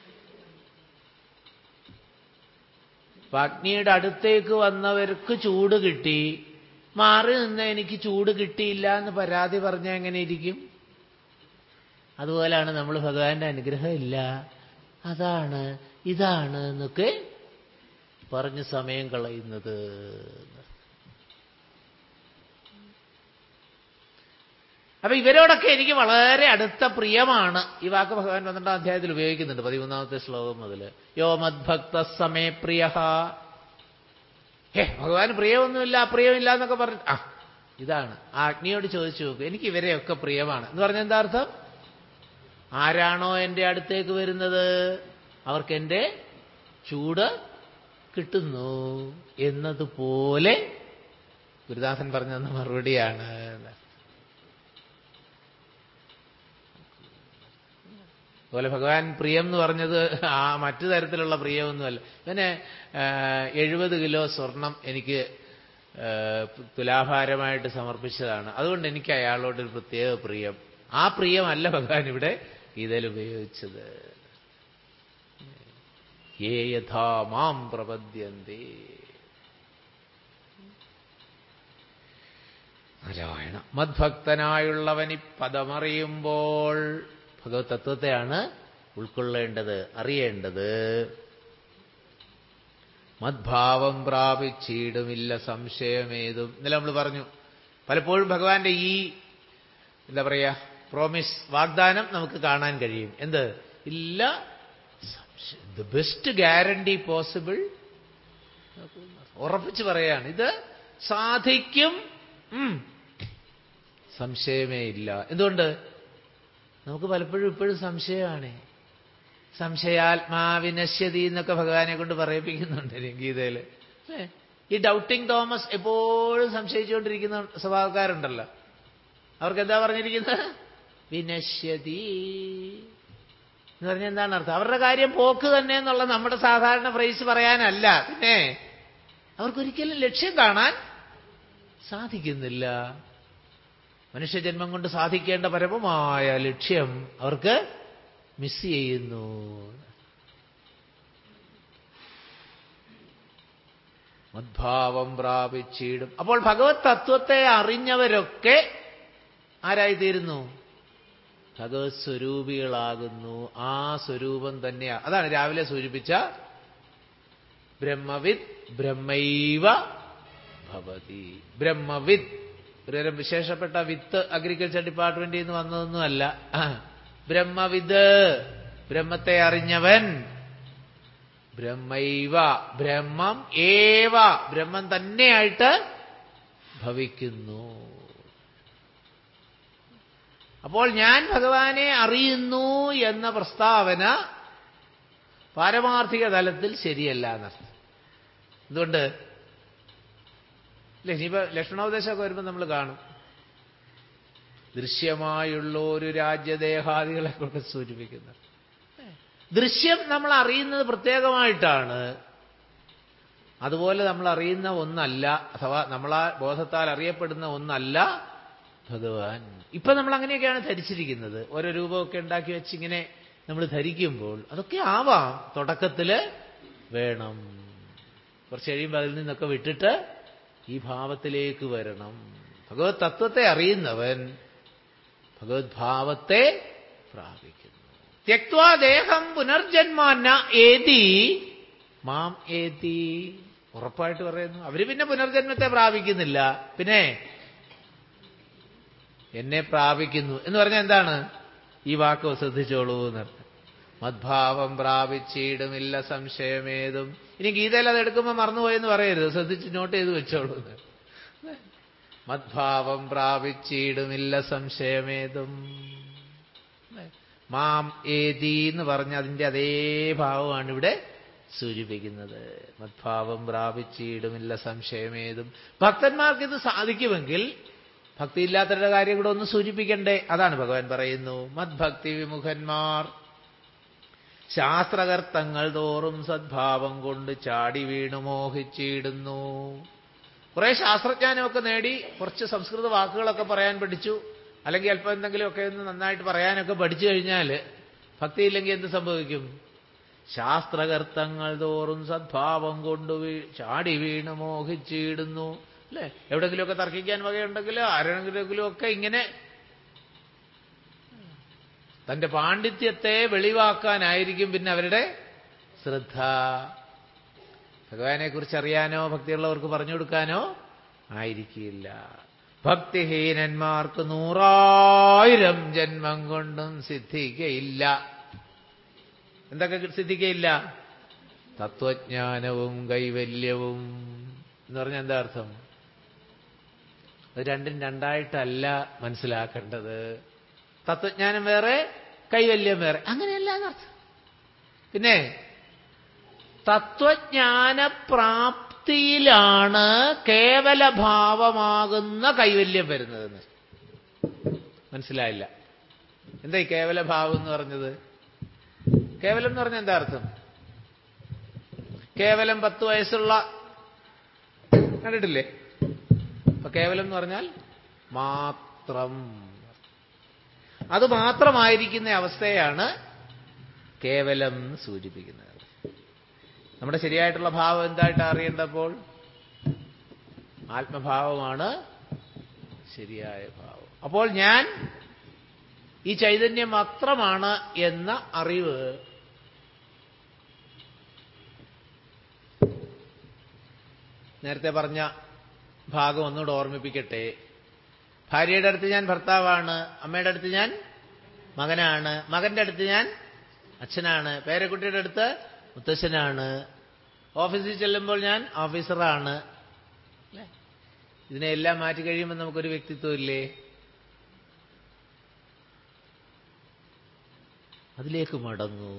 Speaker 1: അപ്പൊ അഗ്നിയുടെ അടുത്തേക്ക് വന്നവർക്ക് ചൂട് കിട്ടി മാറി നിന്ന് എനിക്ക് ചൂട് കിട്ടിയില്ല എന്ന് പരാതി പറഞ്ഞാൽ എങ്ങനെ ഇരിക്കും അതുപോലാണ് നമ്മൾ ഭഗവാന്റെ അനുഗ്രഹം ഇല്ല അതാണ് ഇതാണ് എന്നൊക്കെ പറഞ്ഞ് സമയം കളയുന്നത് അപ്പൊ ഇവരോടൊക്കെ എനിക്ക് വളരെ അടുത്ത പ്രിയമാണ് ഈ വാക്ക് ഭഗവാൻ പന്ത്രണ്ടാം അധ്യായത്തിൽ ഉപയോഗിക്കുന്നുണ്ട് പതിമൂന്നാമത്തെ ശ്ലോകം മുതൽ യോ മദ്ഭക്ത സമേ പ്രിയ ഹേ ഭഗവാൻ പ്രിയമൊന്നുമില്ല അപ്രിയമില്ല എന്നൊക്കെ പറഞ്ഞു ആ ഇതാണ് ആ അഗ്നിയോട് ചോദിച്ചു നോക്ക് എനിക്ക് ഇവരെയൊക്കെ പ്രിയമാണ് എന്ന് പറഞ്ഞ എന്താ അർത്ഥം ആരാണോ എൻ്റെ അടുത്തേക്ക് വരുന്നത് അവർക്ക് എൻ്റെ ചൂട് കിട്ടുന്നു എന്നതുപോലെ ഗുരുദാസൻ പറഞ്ഞു തന്ന മറുപടിയാണ് അതുപോലെ ഭഗവാൻ പ്രിയം എന്ന് പറഞ്ഞത് ആ മറ്റു തരത്തിലുള്ള പ്രിയമൊന്നുമല്ല പിന്നെ എഴുപത് കിലോ സ്വർണം എനിക്ക് തുലാഭാരമായിട്ട് സമർപ്പിച്ചതാണ് അതുകൊണ്ട് എനിക്ക് അയാളോടൊരു പ്രത്യേക പ്രിയം ആ പ്രിയമല്ല ഭഗവാൻ ഇവിടെ ഗീതയിൽ ഉപയോഗിച്ചത് ഏ യഥാ മാം പ്രപദ്യന്തേ നാരായണ മദ്ഭക്തനായുള്ളവനി പദമറിയുമ്പോൾ ഭഗവത് തത്വത്തെയാണ് ഉൾക്കൊള്ളേണ്ടത് അറിയേണ്ടത് മദ്ഭാവം പ്രാപിച്ചിടുമില്ല സംശയമേതും ഇന്നലെ നമ്മൾ പറഞ്ഞു പലപ്പോഴും ഭഗവാന്റെ ഈ എന്താ പറയാ പ്രോമിസ് വാഗ്ദാനം നമുക്ക് കാണാൻ കഴിയും എന്ത് ഇല്ല ദ ബെസ്റ്റ് ഗ്യാരണ്ടി പോസിബിൾ ഉറപ്പിച്ച് പറയാണ് ഇത് സാധിക്കും സംശയമേ ഇല്ല എന്തുകൊണ്ട് നമുക്ക് പലപ്പോഴും ഇപ്പോഴും സംശയമാണ് സംശയാത്മാവിനശ്യതി എന്നൊക്കെ ഭഗവാനെ കൊണ്ട് പറയിപ്പിക്കുന്നുണ്ട് ഗീതയിൽ ഈ ഡൗട്ടിങ് തോമസ് എപ്പോഴും സംശയിച്ചുകൊണ്ടിരിക്കുന്ന സ്വഭാവക്കാരുണ്ടല്ലോ അവർക്ക് എന്താ പറഞ്ഞിരിക്കുന്നത് വിനശ്യതി എന്ന് പറഞ്ഞാൽ എന്താണ് അർത്ഥം അവരുടെ കാര്യം പോക്ക് തന്നെ എന്നുള്ള നമ്മുടെ സാധാരണ ഫ്രൈസ് പറയാനല്ല പിന്നെ അവർക്കൊരിക്കലും ലക്ഷ്യം കാണാൻ സാധിക്കുന്നില്ല മനുഷ്യജന്മം കൊണ്ട് സാധിക്കേണ്ട പരമമായ ലക്ഷ്യം അവർക്ക് മിസ് ചെയ്യുന്നു മദ്ഭാവം പ്രാപിച്ചിടും അപ്പോൾ ഭഗവത് തത്വത്തെ അറിഞ്ഞവരൊക്കെ ആരായിത്തീരുന്നു ഭഗവത് സ്വരൂപികളാകുന്നു ആ സ്വരൂപം തന്നെയാ അതാണ് രാവിലെ സൂചിപ്പിച്ച ബ്രഹ്മവിത് ബ്രഹ്മൈവ ഭവതി ബ്രഹ്മവിത് ഒരു വിശേഷപ്പെട്ട വിത്ത് അഗ്രികൾച്ചർ ഡിപ്പാർട്ട്മെന്റിൽ നിന്ന് വന്നതൊന്നുമല്ല ബ്രഹ്മവിത് ബ്രഹ്മത്തെ അറിഞ്ഞവൻ ബ്രഹ്മൈവ ബ്രഹ്മം ഏവ ബ്രഹ്മം തന്നെയായിട്ട് ഭവിക്കുന്നു അപ്പോൾ ഞാൻ ഭഗവാനെ അറിയുന്നു എന്ന പ്രസ്താവന പാരമാർത്ഥിക തലത്തിൽ ശരിയല്ല എന്നർത്ഥം എന്തുകൊണ്ട് അല്ലേ ഇനിയിപ്പോ ലക്ഷണോപദേശമൊക്കെ വരുമ്പോൾ നമ്മൾ കാണും ദൃശ്യമായുള്ള ഒരു രാജ്യദേഹാദികളെ കൊണ്ട് സൂചിപ്പിക്കുന്നത് ദൃശ്യം നമ്മൾ അറിയുന്നത് പ്രത്യേകമായിട്ടാണ് അതുപോലെ നമ്മൾ അറിയുന്ന ഒന്നല്ല അഥവാ നമ്മളാ ബോധത്താൽ അറിയപ്പെടുന്ന ഒന്നല്ല ഭഗവാൻ ഇപ്പൊ നമ്മൾ അങ്ങനെയൊക്കെയാണ് ധരിച്ചിരിക്കുന്നത് ഓരോ രൂപമൊക്കെ ഉണ്ടാക്കി വെച്ചിങ്ങനെ നമ്മൾ ധരിക്കുമ്പോൾ അതൊക്കെ ആവാം തുടക്കത്തില് വേണം കുറച്ച് കഴിയുമ്പോൾ അതിൽ നിന്നൊക്കെ വിട്ടിട്ട് ഈ ഭാവത്തിലേക്ക് വരണം ഭഗവത് തത്വത്തെ അറിയുന്നവൻ ഭഗവത് ഭാവത്തെ പ്രാപിക്കുന്നു ത്യക്വാ ദേഹം പുനർജന്മാന ഏതി മാം ഏതി ഉറപ്പായിട്ട് പറയുന്നു അവര് പിന്നെ പുനർജന്മത്തെ പ്രാപിക്കുന്നില്ല പിന്നെ എന്നെ പ്രാപിക്കുന്നു എന്ന് പറഞ്ഞാൽ എന്താണ് ഈ വാക്ക് ശ്രദ്ധിച്ചോളൂ എന്നർത്ഥം മദ്ഭാവം പ്രാപിച്ചിടുമില്ല സംശയമേതും ഇനി ഗീതയിൽ അത് എടുക്കുമ്പോൾ മറന്നുപോയെന്ന് പറയരുത് ശ്രദ്ധിച്ച് നോട്ട് ചെയ്ത് വെച്ചോളൂ മദ്ഭാവം പ്രാപിച്ചിടുമില്ല സംശയമേതും മാം ഏതി എന്ന് പറഞ്ഞ അതിന്റെ അതേ ഭാവമാണ് ഇവിടെ സൂചിപ്പിക്കുന്നത് മദ്ഭാവം പ്രാപിച്ചിടുമില്ല സംശയമേതും ഭക്തന്മാർക്ക് ഇത് സാധിക്കുമെങ്കിൽ ഭക്തിയില്ലാത്തവരുടെ കാര്യം കൂടെ ഒന്ന് സൂചിപ്പിക്കണ്ടേ അതാണ് ഭഗവാൻ പറയുന്നു മദ്ഭക്തി വിമുഖന്മാർ ശാസ്ത്രകർത്തങ്ങൾ തോറും സദ്ഭാവം കൊണ്ട് ചാടി വീണു മോഹിച്ചിടുന്നു കുറെ ശാസ്ത്രജ്ഞാനമൊക്കെ നേടി കുറച്ച് സംസ്കൃത വാക്കുകളൊക്കെ പറയാൻ പഠിച്ചു അല്ലെങ്കിൽ അല്പം എന്തെങ്കിലുമൊക്കെ ഒന്ന് നന്നായിട്ട് പറയാനൊക്കെ പഠിച്ചു കഴിഞ്ഞാൽ ഭക്തിയില്ലെങ്കിൽ എന്ത് സംഭവിക്കും ശാസ്ത്രകർത്തങ്ങൾ തോറും സദ്ഭാവം കൊണ്ട് വീ- ചാടി വീണ് മോഹിച്ചിടുന്നു അല്ലേ എവിടെങ്കിലുമൊക്കെ തർക്കിക്കാൻ വകയുണ്ടെങ്കിൽ ആരെങ്കിലെങ്കിലും ഒക്കെ ഇങ്ങനെ തന്റെ പാണ്ഡിത്യത്തെ വെളിവാക്കാനായിരിക്കും പിന്നെ അവരുടെ ശ്രദ്ധ ഭഗവാനെ കുറിച്ച് അറിയാനോ ഭക്തിയുള്ളവർക്ക് പറഞ്ഞു കൊടുക്കാനോ ആയിരിക്കില്ല ഭക്തിഹീനന്മാർക്ക് നൂറായിരം ജന്മം കൊണ്ടും സിദ്ധിക്കയില്ല എന്തൊക്കെ സിദ്ധിക്കയില്ല തത്വജ്ഞാനവും കൈവല്യവും എന്ന് പറഞ്ഞാൽ എന്താ അർത്ഥം അത് രണ്ടും രണ്ടായിട്ടല്ല മനസ്സിലാക്കേണ്ടത് തത്വജ്ഞാനം വേറെ കൈവല്യം വേറെ അങ്ങനെയല്ല എന്നർത്ഥം പിന്നെ തത്വജ്ഞാന പ്രാപ്തിയിലാണ് കേവലഭാവമാകുന്ന കൈവല്യം വരുന്നതെന്ന് മനസ്സിലായില്ല എന്താ ഈ കേവലഭാവം എന്ന് പറഞ്ഞത് കേവലം എന്ന് പറഞ്ഞാൽ എന്താ അർത്ഥം കേവലം പത്ത് വയസ്സുള്ള കണ്ടിട്ടില്ലേ അപ്പൊ കേവലം എന്ന് പറഞ്ഞാൽ മാത്രം അത് മാത്രമായിരിക്കുന്ന അവസ്ഥയാണ് കേവലം എന്ന് സൂചിപ്പിക്കുന്നത് നമ്മുടെ ശരിയായിട്ടുള്ള ഭാവം എന്തായിട്ട് അറിയേണ്ടപ്പോൾ ആത്മഭാവമാണ് ശരിയായ ഭാവം അപ്പോൾ ഞാൻ ഈ ചൈതന്യം മാത്രമാണ് എന്ന അറിവ് നേരത്തെ പറഞ്ഞ ഭാഗം ഒന്നുകൂടെ ഓർമ്മിപ്പിക്കട്ടെ ഭാര്യയുടെ അടുത്ത് ഞാൻ ഭർത്താവാണ് അമ്മയുടെ അടുത്ത് ഞാൻ മകനാണ് മകന്റെ അടുത്ത് ഞാൻ അച്ഛനാണ് പേരക്കുട്ടിയുടെ അടുത്ത് മുത്തശ്ശനാണ് ഓഫീസിൽ ചെല്ലുമ്പോൾ ഞാൻ ഓഫീസറാണ് അല്ലേ ഇതിനെല്ലാം മാറ്റി കഴിയുമ്പോൾ നമുക്കൊരു വ്യക്തിത്വം ഇല്ലേ അതിലേക്ക് മടങ്ങൂ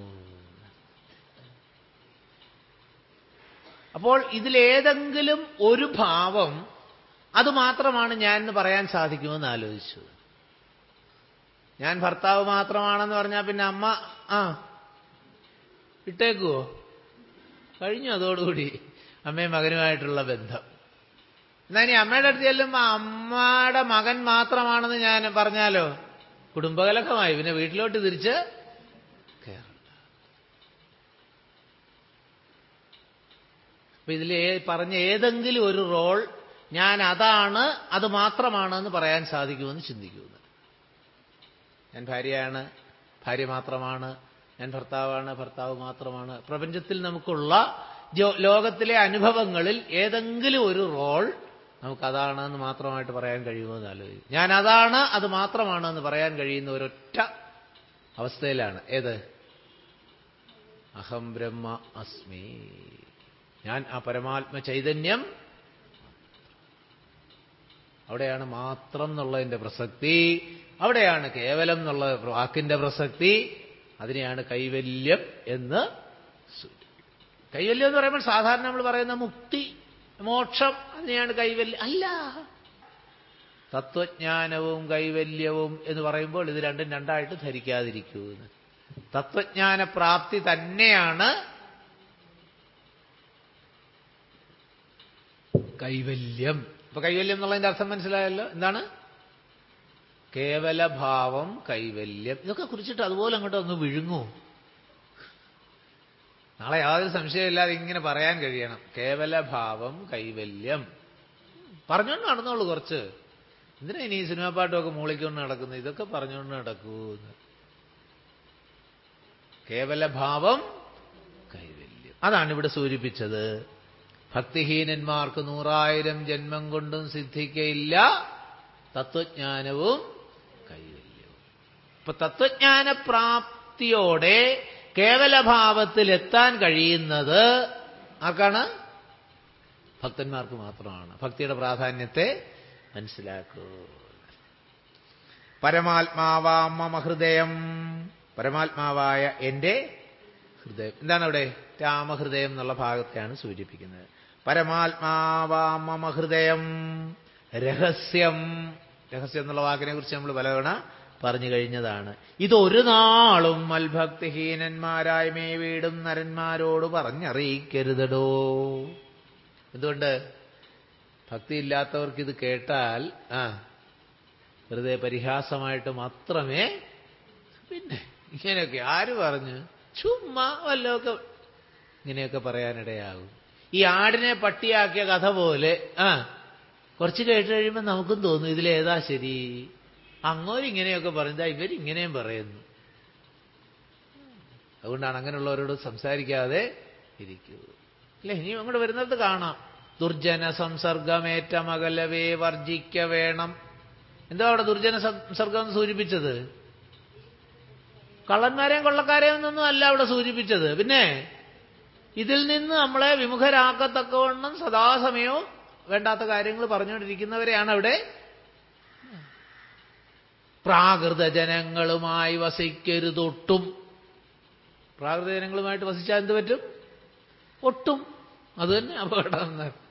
Speaker 1: അപ്പോൾ ഇതിലേതെങ്കിലും ഒരു ഭാവം അത് മാത്രമാണ് ഞാൻ എന്ന് പറയാൻ സാധിക്കുമെന്ന് ആലോചിച്ചു ഞാൻ ഭർത്താവ് മാത്രമാണെന്ന് പറഞ്ഞാൽ പിന്നെ അമ്മ ആ ഇട്ടേക്കുവോ കഴിഞ്ഞു അതോടുകൂടി അമ്മയും മകനുമായിട്ടുള്ള ബന്ധം എന്നാ ഇനി അമ്മയുടെ അടുത്ത് ചെല്ലുമ്പോൾ അമ്മയുടെ മകൻ മാത്രമാണെന്ന് ഞാൻ പറഞ്ഞാലോ കുടുംബകലഹമായി പിന്നെ വീട്ടിലോട്ട് തിരിച്ച് കയറണ്ട അപ്പൊ ഇതിൽ പറഞ്ഞ ഏതെങ്കിലും ഒരു റോൾ ഞാൻ അതാണ് അത് മാത്രമാണെന്ന് പറയാൻ സാധിക്കുമെന്ന് ചിന്തിക്കുന്നു ഞാൻ ഭാര്യയാണ് ഭാര്യ മാത്രമാണ് ഞാൻ ഭർത്താവാണ് ഭർത്താവ് മാത്രമാണ് പ്രപഞ്ചത്തിൽ നമുക്കുള്ള ജോ- ലോകത്തിലെ അനുഭവങ്ങളിൽ ഏതെങ്കിലും ഒരു റോൾ നമുക്കതാണെന്ന് മാത്രമായിട്ട് പറയാൻ കഴിയുമോ എന്ന് ആലോചിക്കും ഞാൻ അതാണ് അത് മാത്രമാണ് എന്ന് പറയാൻ കഴിയുന്ന ഒരൊറ്റ അവസ്ഥയിലാണ് ഏത് അഹം ബ്രഹ്മ അസ്മി ഞാൻ ആ പരമാത്മ ചൈതന്യം അവിടെയാണ് മാത്രം എന്നുള്ളതിന്റെ പ്രസക്തി അവിടെയാണ് കേവലം എന്നുള്ള വാക്കിന്റെ പ്രസക്തി അതിനെയാണ് കൈവല്യം എന്ന് സൂചിപ്പിക്കുന്നത് കൈവല്യം എന്ന് പറയുമ്പോൾ സാധാരണ നമ്മൾ പറയുന്ന മുക്തി മോക്ഷം അതിനെയാണ് കൈവല്യം അല്ല തത്വജ്ഞാനവും കൈവല്യവും എന്ന് പറയുമ്പോൾ ഇത് രണ്ടും രണ്ടായിട്ട് ധരിക്കാതിരിക്കൂ എന്ന് തത്വജ്ഞാന പ്രാപ്തി തന്നെയാണ് കൈവല്യം ഇപ്പൊ കൈവല്യം എന്നുള്ളതിന്റെ അർത്ഥം മനസ്സിലായല്ലോ എന്താണ് കേവലഭാവം കൈവല്യം ഇതൊക്കെ കുറിച്ചിട്ട് അതുപോലെ അങ്ങോട്ട് ഒന്ന് വിഴുങ്ങൂ നാളെ യാതൊരു സംശയമില്ലാതെ ഇങ്ങനെ പറയാൻ കഴിയണം കേവലഭാവം കൈവല്യം പറഞ്ഞുകൊണ്ട് നടന്നോളൂ കുറച്ച് എന്തിനാ ഇനി ഈ സിനിമാ പാട്ടുമൊക്കെ മൂളിക്കൊണ്ട് നടക്കുന്നത് ഇതൊക്കെ പറഞ്ഞുകൊണ്ട് നടക്കൂ എന്ന്. കേവലഭാവം കൈവല്യം അതാണ് ഇവിടെ സൂചിപ്പിച്ചത് ഭക്തിഹീനന്മാർക്ക് നൂറായിരം ജന്മം കൊണ്ടും സിദ്ധിക്കയില്ല തത്വജ്ഞാനവും കൈവല്യവും ഇപ്പൊ തത്വജ്ഞാന പ്രാപ്തിയോടെ കേവലഭാവത്തിൽ എത്താൻ കഴിയുന്നത് ആർക്കാണ് ഭക്തന്മാർക്ക് മാത്രമാണ് ഭക്തിയുടെ പ്രാധാന്യത്തെ മനസ്സിലാക്കൂ പരമാത്മാവാം മമ ഹൃദയം പരമാത്മാവായ എൻ്റെ ഹൃദയം എന്താണ് അവിടെ രാമഹൃദയം എന്നുള്ള ഭാഗത്തെയാണ് സൂചിപ്പിക്കുന്നത് പരമാത്മാവാം മമ ഹൃദയം രഹസ്യം രഹസ്യം എന്നുള്ള വാക്കിനെ കുറിച്ച് നമ്മൾ പലതവണ പറഞ്ഞു കഴിഞ്ഞതാണ് ഇതൊരു നാളും മൽഭക്തിഹീനന്മാരായ മേ വീടും നരന്മാരോട് പറഞ്ഞറിയിക്കരുതടോ എന്തുകൊണ്ട് ഭക്തിയില്ലാത്തവർക്ക് ഇത് കേട്ടാൽ ആ വെറുതെ പരിഹാസമായിട്ട് മാത്രമേ പിന്നെ ഇങ്ങനെയൊക്കെ ആര് പറഞ്ഞു ചുമ്മാ വല്ലതൊക്കെ ഇങ്ങനെയൊക്കെ പറയാനിടയാകും ഈ ആടിനെ പട്ടിയാക്കിയ കഥ പോലെ ആ കുറച്ച് കേട്ട് കഴിയുമ്പോൾ നമുക്കും തോന്നും ഇതിലേതാ ശരി അങ്ങോരിങ്ങനെയൊക്കെ പറയുന്നത് ഇവരിങ്ങനെയും പറയുന്നു അതുകൊണ്ടാണ് അങ്ങനെയുള്ളവരോട് സംസാരിക്കാതെ ഇരിക്കൂ അല്ലെ ഇനിയും അങ്ങോട്ട് വരുന്നിടത്ത് കാണാം ദുർജന സംസർഗമേറ്റമകലവേ വർജിക്ക വേണം എന്താ അവിടെ ദുർജന സംസർഗം എന്ന് സൂചിപ്പിച്ചത് കള്ളന്മാരെയും കൊള്ളക്കാരെയും ഒന്നും അല്ല അവിടെ സൂചിപ്പിച്ചത് പിന്നെ ഇതിൽ നിന്ന് നമ്മളെ വിമുഖരാക്കത്തക്കവണ്ണം സദാസമയവും വേണ്ടാത്ത കാര്യങ്ങൾ പറഞ്ഞുകൊണ്ടിരിക്കുന്നവരെയാണ് അവിടെ പ്രാകൃത ജനങ്ങളുമായി വസിക്കരുതൊട്ടും പ്രാകൃത ജനങ്ങളുമായിട്ട് വസിച്ചാൽ എന്ത് പറ്റും ഒട്ടും അത് തന്നെ അപകടം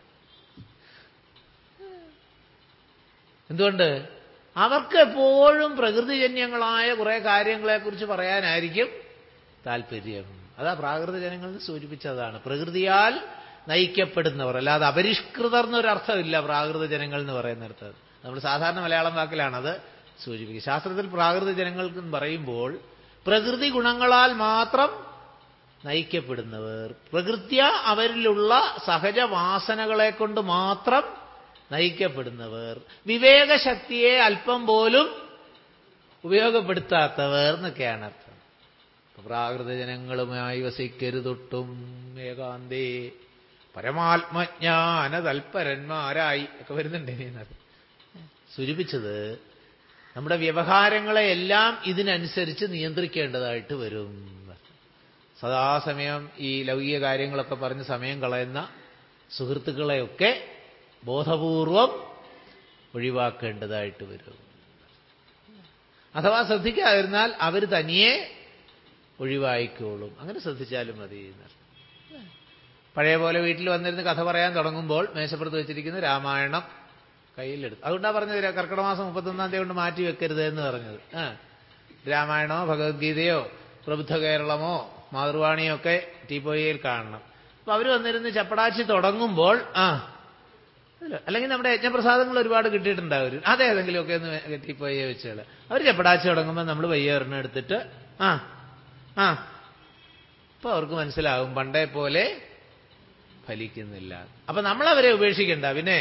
Speaker 1: എന്തുകൊണ്ട് അവർക്ക് എപ്പോഴും പ്രകൃതിജന്യങ്ങളായ കുറെ കാര്യങ്ങളെക്കുറിച്ച് പറയാനായിരിക്കും താല്പര്യം അതാ പ്രാകൃത ജനങ്ങളിൽ സൂചിപ്പിച്ചതാണ് പ്രകൃതിയാൽ നയിക്കപ്പെടുന്നവർ അല്ലാതെ അപരിഷ്കൃതർ എന്നൊരർത്ഥമില്ല പ്രാകൃത ജനങ്ങൾ എന്ന് പറയുന്നിടത്ത് നമ്മൾ സാധാരണ മലയാളം വാക്കിലാണത് സൂചിപ്പിക്കുക ശാസ്ത്രത്തിൽ പ്രാകൃത ജനങ്ങൾക്ക് പറയുമ്പോൾ പ്രകൃതി ഗുണങ്ങളാൽ മാത്രം നയിക്കപ്പെടുന്നവർ പ്രകൃത്യ അവരിലുള്ള സഹജ വാസനകളെ കൊണ്ട് മാത്രം നയിക്കപ്പെടുന്നവർ വിവേകശക്തിയെ അല്പം പോലും ഉപയോഗപ്പെടുത്താത്തവർ എന്നൊക്കെയാണ് അർത്ഥം പ്രാകൃത ജനങ്ങളുമായി വസിക്കരുതൊട്ടും ഏകാന്തേ പരമാത്മജ്ഞാന തൽപരന്മാരായി ഒക്കെ വരുന്നുണ്ട് ഇനിയത് സൂചിപ്പിച്ചത് നമ്മുടെ വ്യവഹാരങ്ങളെ എല്ലാം ഇതിനനുസരിച്ച് നിയന്ത്രിക്കേണ്ടതായിട്ട് വരും സദാസമയം ഈ ലൗകിക കാര്യങ്ങളൊക്കെ പറഞ്ഞ് സമയം കളയുന്ന സുഹൃത്തുക്കളെയൊക്കെ ബോധപൂർവം ഒഴിവാക്കേണ്ടതായിട്ട് വരും അഥവാ ശ്രദ്ധിക്കാതിരുന്നാൽ അവർ തനിയെ ഒഴിവായിക്കോളും അങ്ങനെ ശ്രദ്ധിച്ചാലും മതി പഴയ പോലെ വീട്ടിൽ വന്നിരുന്ന് കഥ പറയാൻ തുടങ്ങുമ്പോൾ മേശപ്പുറത്ത് വെച്ചിരിക്കുന്ന രാമായണം കയ്യിലെടുത്തു അതുകൊണ്ടാണ് പറഞ്ഞത് കർക്കിടക മാസം മുപ്പത്തൊന്നാം തീയതി കൊണ്ട് മാറ്റി വെക്കരുത് എന്ന് പറഞ്ഞത് ആ രാമായണമോ ഭഗവത്ഗീതയോ പ്രബുദ്ധ കേരളമോ മാതൃവാണിയോ ഒക്കെ ടീപ്പോയിൽ കാണണം അപ്പൊ അവർ വന്നിരുന്ന് ചപ്പടാച്ചി തുടങ്ങുമ്പോൾ ആ അല്ലെങ്കിൽ നമ്മുടെ യജ്ഞപ്രസാദങ്ങൾ ഒരുപാട് കിട്ടിയിട്ടുണ്ടാവും അതേതെങ്കിലുമൊക്കെ ഒന്ന് ടീപ്പോയെ വെച്ചുകൾ അവർ ചപ്പടാച്ചി തുടങ്ങുമ്പോൾ നമ്മൾ വയ്യേറിനെ എടുത്തിട്ട് ആ ആ അപ്പൊ അവർക്ക് മനസ്സിലാകും പണ്ടേ പോലെ ഫലിക്കുന്നില്ല അപ്പൊ നമ്മളവരെ ഉപേക്ഷിക്കണ്ട പിന്നെ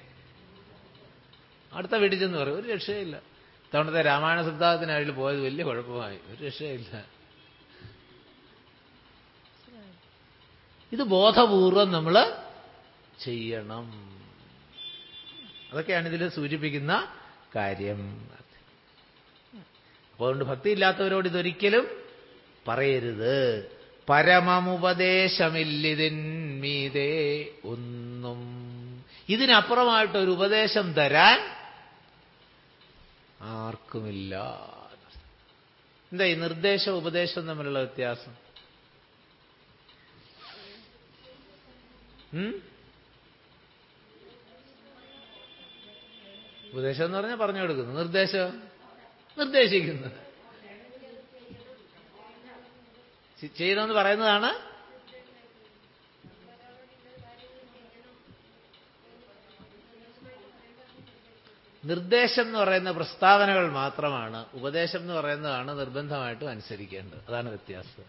Speaker 1: അടുത്ത വീട്ടിൽ ചെന്ന് പറയും ഒരു രക്ഷയില്ല തവണത്തെ രാമായണ സപ്താഹത്തിന് അതിൽ പോയത് വലിയ കുഴപ്പമായി ഒരു രക്ഷയില്ല ഇത് ബോധപൂർവം നമ്മൾ ചെയ്യണം അതൊക്കെയാണ് ഇതിൽ സൂചിപ്പിക്കുന്ന കാര്യം അപ്പോൾ അതുകൊണ്ട് ഭക്തിയില്ലാത്തവരോട് ഇതൊരിക്കലും പറയരുത് പരമമുപദേശമില്ലിതിന്മീതേ ഒന്നും ഇതിനപ്പുറമായിട്ടൊരു ഉപദേശം തരാൻ ആർക്കുമില്ല എന്താ ഈ നിർദ്ദേശം ഉപദേശം തമ്മിലുള്ള വ്യത്യാസം ഉപദേശം എന്ന് പറഞ്ഞാൽ പറഞ്ഞു കൊടുക്കുന്നു നിർദ്ദേശം നിർദ്ദേശിക്കുന്നു ചെയ്യണമെന്ന് പറയുന്നതാണ് നിർദ്ദേശം എന്ന് പറയുന്ന പ്രസ്താവനകൾ മാത്രമാണ് ഉപദേശം എന്ന് പറയുന്നതാണ് നിർബന്ധമായിട്ടും അനുസരിക്കേണ്ടത് അതാണ് വ്യത്യാസം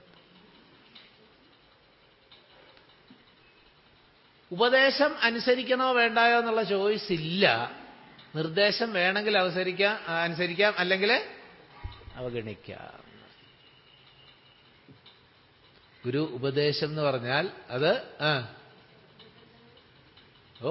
Speaker 1: ഉപദേശം അനുസരിക്കണോ വേണ്ടായോ എന്നുള്ള ചോയ്സ് ഇല്ല നിർദ്ദേശം വേണമെങ്കിൽ അവസരിക്കാം അനുസരിക്കാം അല്ലെങ്കിൽ അവഗണിക്കാം ഗുരു ഉപദേശം എന്ന് പറഞ്ഞാൽ അത് ആ ഓ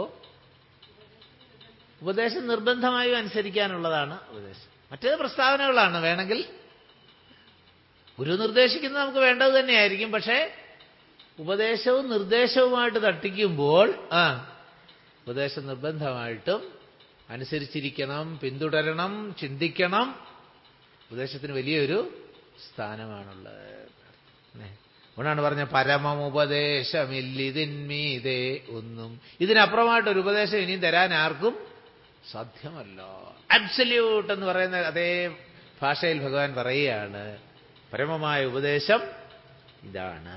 Speaker 1: ഉപദേശം നിർബന്ധമായും അനുസരിക്കാനുള്ളതാണ് ഉപദേശം മറ്റേത് പ്രസ്താവനകളാണ് വേണമെങ്കിൽ ഗുരു നിർദ്ദേശിക്കുന്നത് നമുക്ക് വേണ്ടത് തന്നെയായിരിക്കും പക്ഷേ ഉപദേശവും നിർദ്ദേശവുമായിട്ട് തട്ടിക്കുമ്പോൾ ആ ഉപദേശം നിർബന്ധമായിട്ടും അനുസരിച്ചിരിക്കണം പിന്തുടരണം ചിന്തിക്കണം ഉപദേശത്തിന് വലിയൊരു സ്ഥാനമാണുള്ളത് അതുകൊണ്ടാണ് പറഞ്ഞ പരമമുപദേശമില്ലിതിന്മീതേ ഒന്നും ഇതിനപ്പുറമായിട്ടൊരു ഉപദേശം ഇനിയും തരാൻ ആർക്കും സാധ്യമല്ല അബ്സല്യൂട്ട് എന്ന് പറയുന്ന അതേ ഭാഷയിൽ ഭഗവാൻ പറയുകയാണ് പരമമായ ഉപദേശം ഇതാണ്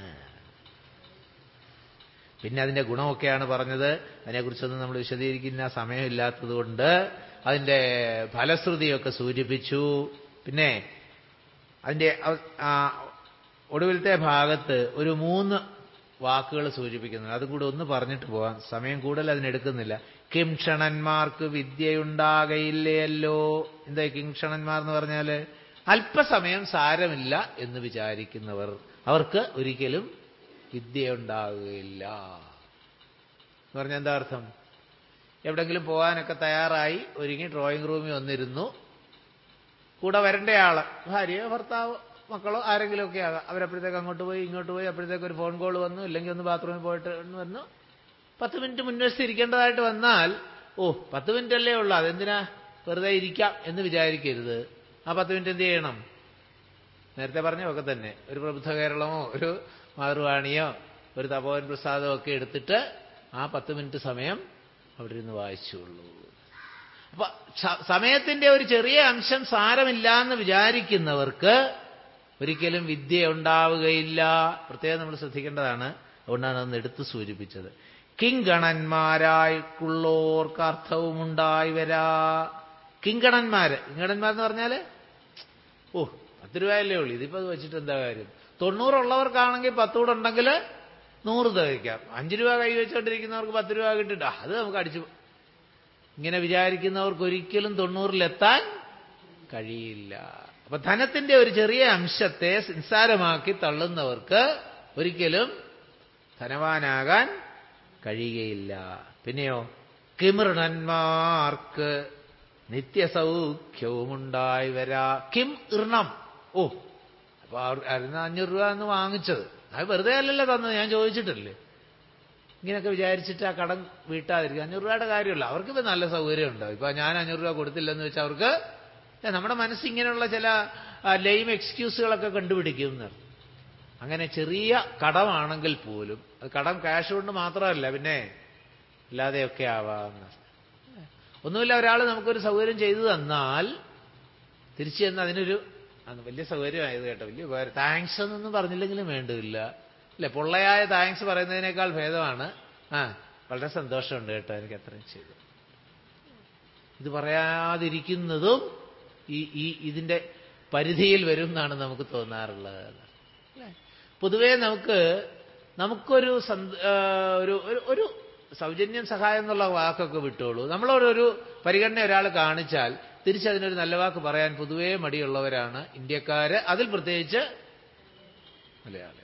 Speaker 1: പിന്നെ അതിന്റെ ഗുണമൊക്കെയാണ് പറഞ്ഞത് അതിനെക്കുറിച്ചൊന്നും നമ്മൾ വിശദീകരിക്കുന്ന സമയമില്ലാത്തതുകൊണ്ട് അതിന്റെ ഫലശ്രുതിയൊക്കെ സൂചിപ്പിച്ചു പിന്നെ അതിന്റെ ഒടുവിലത്തെ ഭാഗത്ത് ഒരു മൂന്ന് വാക്കുകൾ സൂചിപ്പിക്കുന്നുണ്ട് അതും കൂടെ ഒന്ന് പറഞ്ഞിട്ട് പോവാം സമയം കൂടുതൽ അതിനെടുക്കുന്നില്ല കിംക്ഷണന്മാർക്ക് വിദ്യയുണ്ടാകയില്ലയല്ലോ എന്താ കിംക്ഷണന്മാർ എന്ന് പറഞ്ഞാൽ അല്പസമയം സാരമില്ല എന്ന് വിചാരിക്കുന്നവർ അവർക്ക് ഒരിക്കലും വിദ്യയുണ്ടാകുകയില്ല എന്ന് പറഞ്ഞാൽ എന്താ അർത്ഥം എവിടെങ്കിലും പോകാനൊക്കെ തയ്യാറായി ഒരുങ്ങി ഡ്രോയിങ് റൂമിൽ വന്നിരുന്നു കൂടെ വരേണ്ടയാള് ഭാര്യ ഭർത്താവ് മക്കളോ ആരെങ്കിലുമൊക്കെ ആകാം അവരപ്പോഴത്തേക്ക് അങ്ങോട്ട് പോയി ഇങ്ങോട്ട് പോയി അപ്പോഴത്തേക്ക് ഒരു ഫോൺ കോൾ വന്നു ഇല്ലെങ്കിൽ ഒന്ന് ബാത്റൂമിൽ പോയിട്ട് വന്നു പത്ത് മിനിറ്റ് മുൻവശത്ത് ഇരിക്കേണ്ടതായിട്ട് വന്നാൽ ഓ പത്ത് മിനിറ്റ് അല്ലേ ഉള്ളൂ അതെന്തിനാ വെറുതെ ഇരിക്കാം എന്ന് വിചാരിക്കരുത് ആ പത്ത് മിനിറ്റ് എന്ത് ചെയ്യണം നേരത്തെ പറഞ്ഞൊക്കെ തന്നെ ഒരു പ്രബുദ്ധ കേരളമോ ഒരു മാതൃവാണിയോ ഒരു തപോവൻ പ്രസാദമോ ഒക്കെ എടുത്തിട്ട് ആ പത്ത് മിനിറ്റ് സമയം അവിടെ ഇരുന്ന് വായിച്ചുള്ളൂ അപ്പൊ സമയത്തിന്റെ ഒരു ചെറിയ അംശം സാരമില്ല എന്ന് വിചാരിക്കുന്നവർക്ക് ഒരിക്കലും വിദ്യ ഉണ്ടാവുകയില്ല പ്രത്യേകം നമ്മൾ ശ്രദ്ധിക്കേണ്ടതാണ് അതുകൊണ്ടാണ് അതൊന്ന് എടുത്തു സൂചിപ്പിച്ചത് കിങ്കണന്മാരായിട്ടുള്ളോർക്ക് അർത്ഥവും ഉണ്ടായി വരാ കിങ്കണന്മാര് കിങ്കണന്മാർ എന്ന് പറഞ്ഞാല് ഓ പത്ത് രൂപയല്ലേ ഉള്ളൂ ഇതിപ്പോ അത് വെച്ചിട്ട് എന്താ കാര്യം തൊണ്ണൂറുള്ളവർക്കാണെങ്കിൽ പത്തൂടെ ഉണ്ടെങ്കിൽ നൂറ് തികയ്ക്കാം അഞ്ച് രൂപ കൈ വെച്ചുകൊണ്ടിരിക്കുന്നവർക്ക് പത്ത് രൂപ കിട്ടിട്ട് അത് നമുക്ക് അടിച്ചു ഇങ്ങനെ വിചാരിക്കുന്നവർക്ക് ഒരിക്കലും തൊണ്ണൂറിലെത്താൻ കഴിയില്ല അപ്പൊ ധനത്തിന്റെ ഒരു ചെറിയ അംശത്തെ നിസ്സാരമാക്കി തള്ളുന്നവർക്ക് ഒരിക്കലും ധനവാനാകാൻ കഴിയുകയില്ല പിന്നെയോ കിമൃണന്മാർക്ക് നിത്യസൗഖ്യവും ഉണ്ടായി വരാ കിം ഇർണം ഓ അപ്പൊ അരുന്ന് അഞ്ഞൂറ് രൂപ എന്ന് വാങ്ങിച്ചത് അത് വെറുതെ അല്ലല്ലോ തന്നത് ഞാൻ ചോദിച്ചിട്ടല്ലേ ഇങ്ങനെയൊക്കെ വിചാരിച്ചിട്ട് ആ കടം വീട്ടാതിരിക്കും അഞ്ഞൂറ് രൂപയുടെ കാര്യമല്ല അവർക്ക് ഇപ്പൊ നല്ല സൗകര്യം ഉണ്ടാവും ഇപ്പൊ ഞാൻ അഞ്ഞൂറ് രൂപ കൊടുത്തില്ലെന്ന് വെച്ചാൽ അവർക്ക് നമ്മുടെ മനസ്സ് ഇങ്ങനെയുള്ള ചില ലെയിം എക്സ്ക്യൂസുകളൊക്കെ കണ്ടുപിടിക്കും എന്നർത്ഥം അങ്ങനെ ചെറിയ കടമാണെങ്കിൽ പോലും അത് കടം ക്യാഷ് കൊണ്ട് മാത്രമല്ല പിന്നെ അല്ലാതെയൊക്കെ ആവാമെന്ന് ഒന്നുമില്ല ഒരാൾ നമുക്കൊരു സൗകര്യം ചെയ്തു തന്നാൽ തിരിച്ചു ചെന്ന് അതിനൊരു വലിയ സൗകര്യമായത് കേട്ടോ വലിയ ഉപകാരം താങ്ക്സ് എന്നൊന്നും പറഞ്ഞില്ലെങ്കിലും വേണ്ടില്ല അല്ലെ പൊള്ളയായ താങ്ക്സ് പറയുന്നതിനേക്കാൾ ഭേദമാണ് ആ വളരെ സന്തോഷമുണ്ട് കേട്ടോ എനിക്ക് അത്രയും ചെയ്തു ഇത് പറയാതിരിക്കുന്നതും ഈ ഈ ഇതിന്റെ പരിധിയിൽ വരും എന്നാണ് നമുക്ക് തോന്നാറുള്ളത് അല്ലേ പൊതുവേ നമുക്ക് നമുക്കൊരു ഒരു ഒരു സൗജന്യം സഹായം എന്നുള്ള വാക്കൊക്കെ വിട്ടോളൂ നമ്മളോടൊരു പരിഗണന ഒരാൾ കാണിച്ചാൽ തിരിച്ചതിനൊരു നല്ല വാക്ക് പറയാൻ പൊതുവേ മടിയുള്ളവരാണ് ഇന്ത്യക്കാര് അതിൽ പ്രത്യേകിച്ച് മലയാളി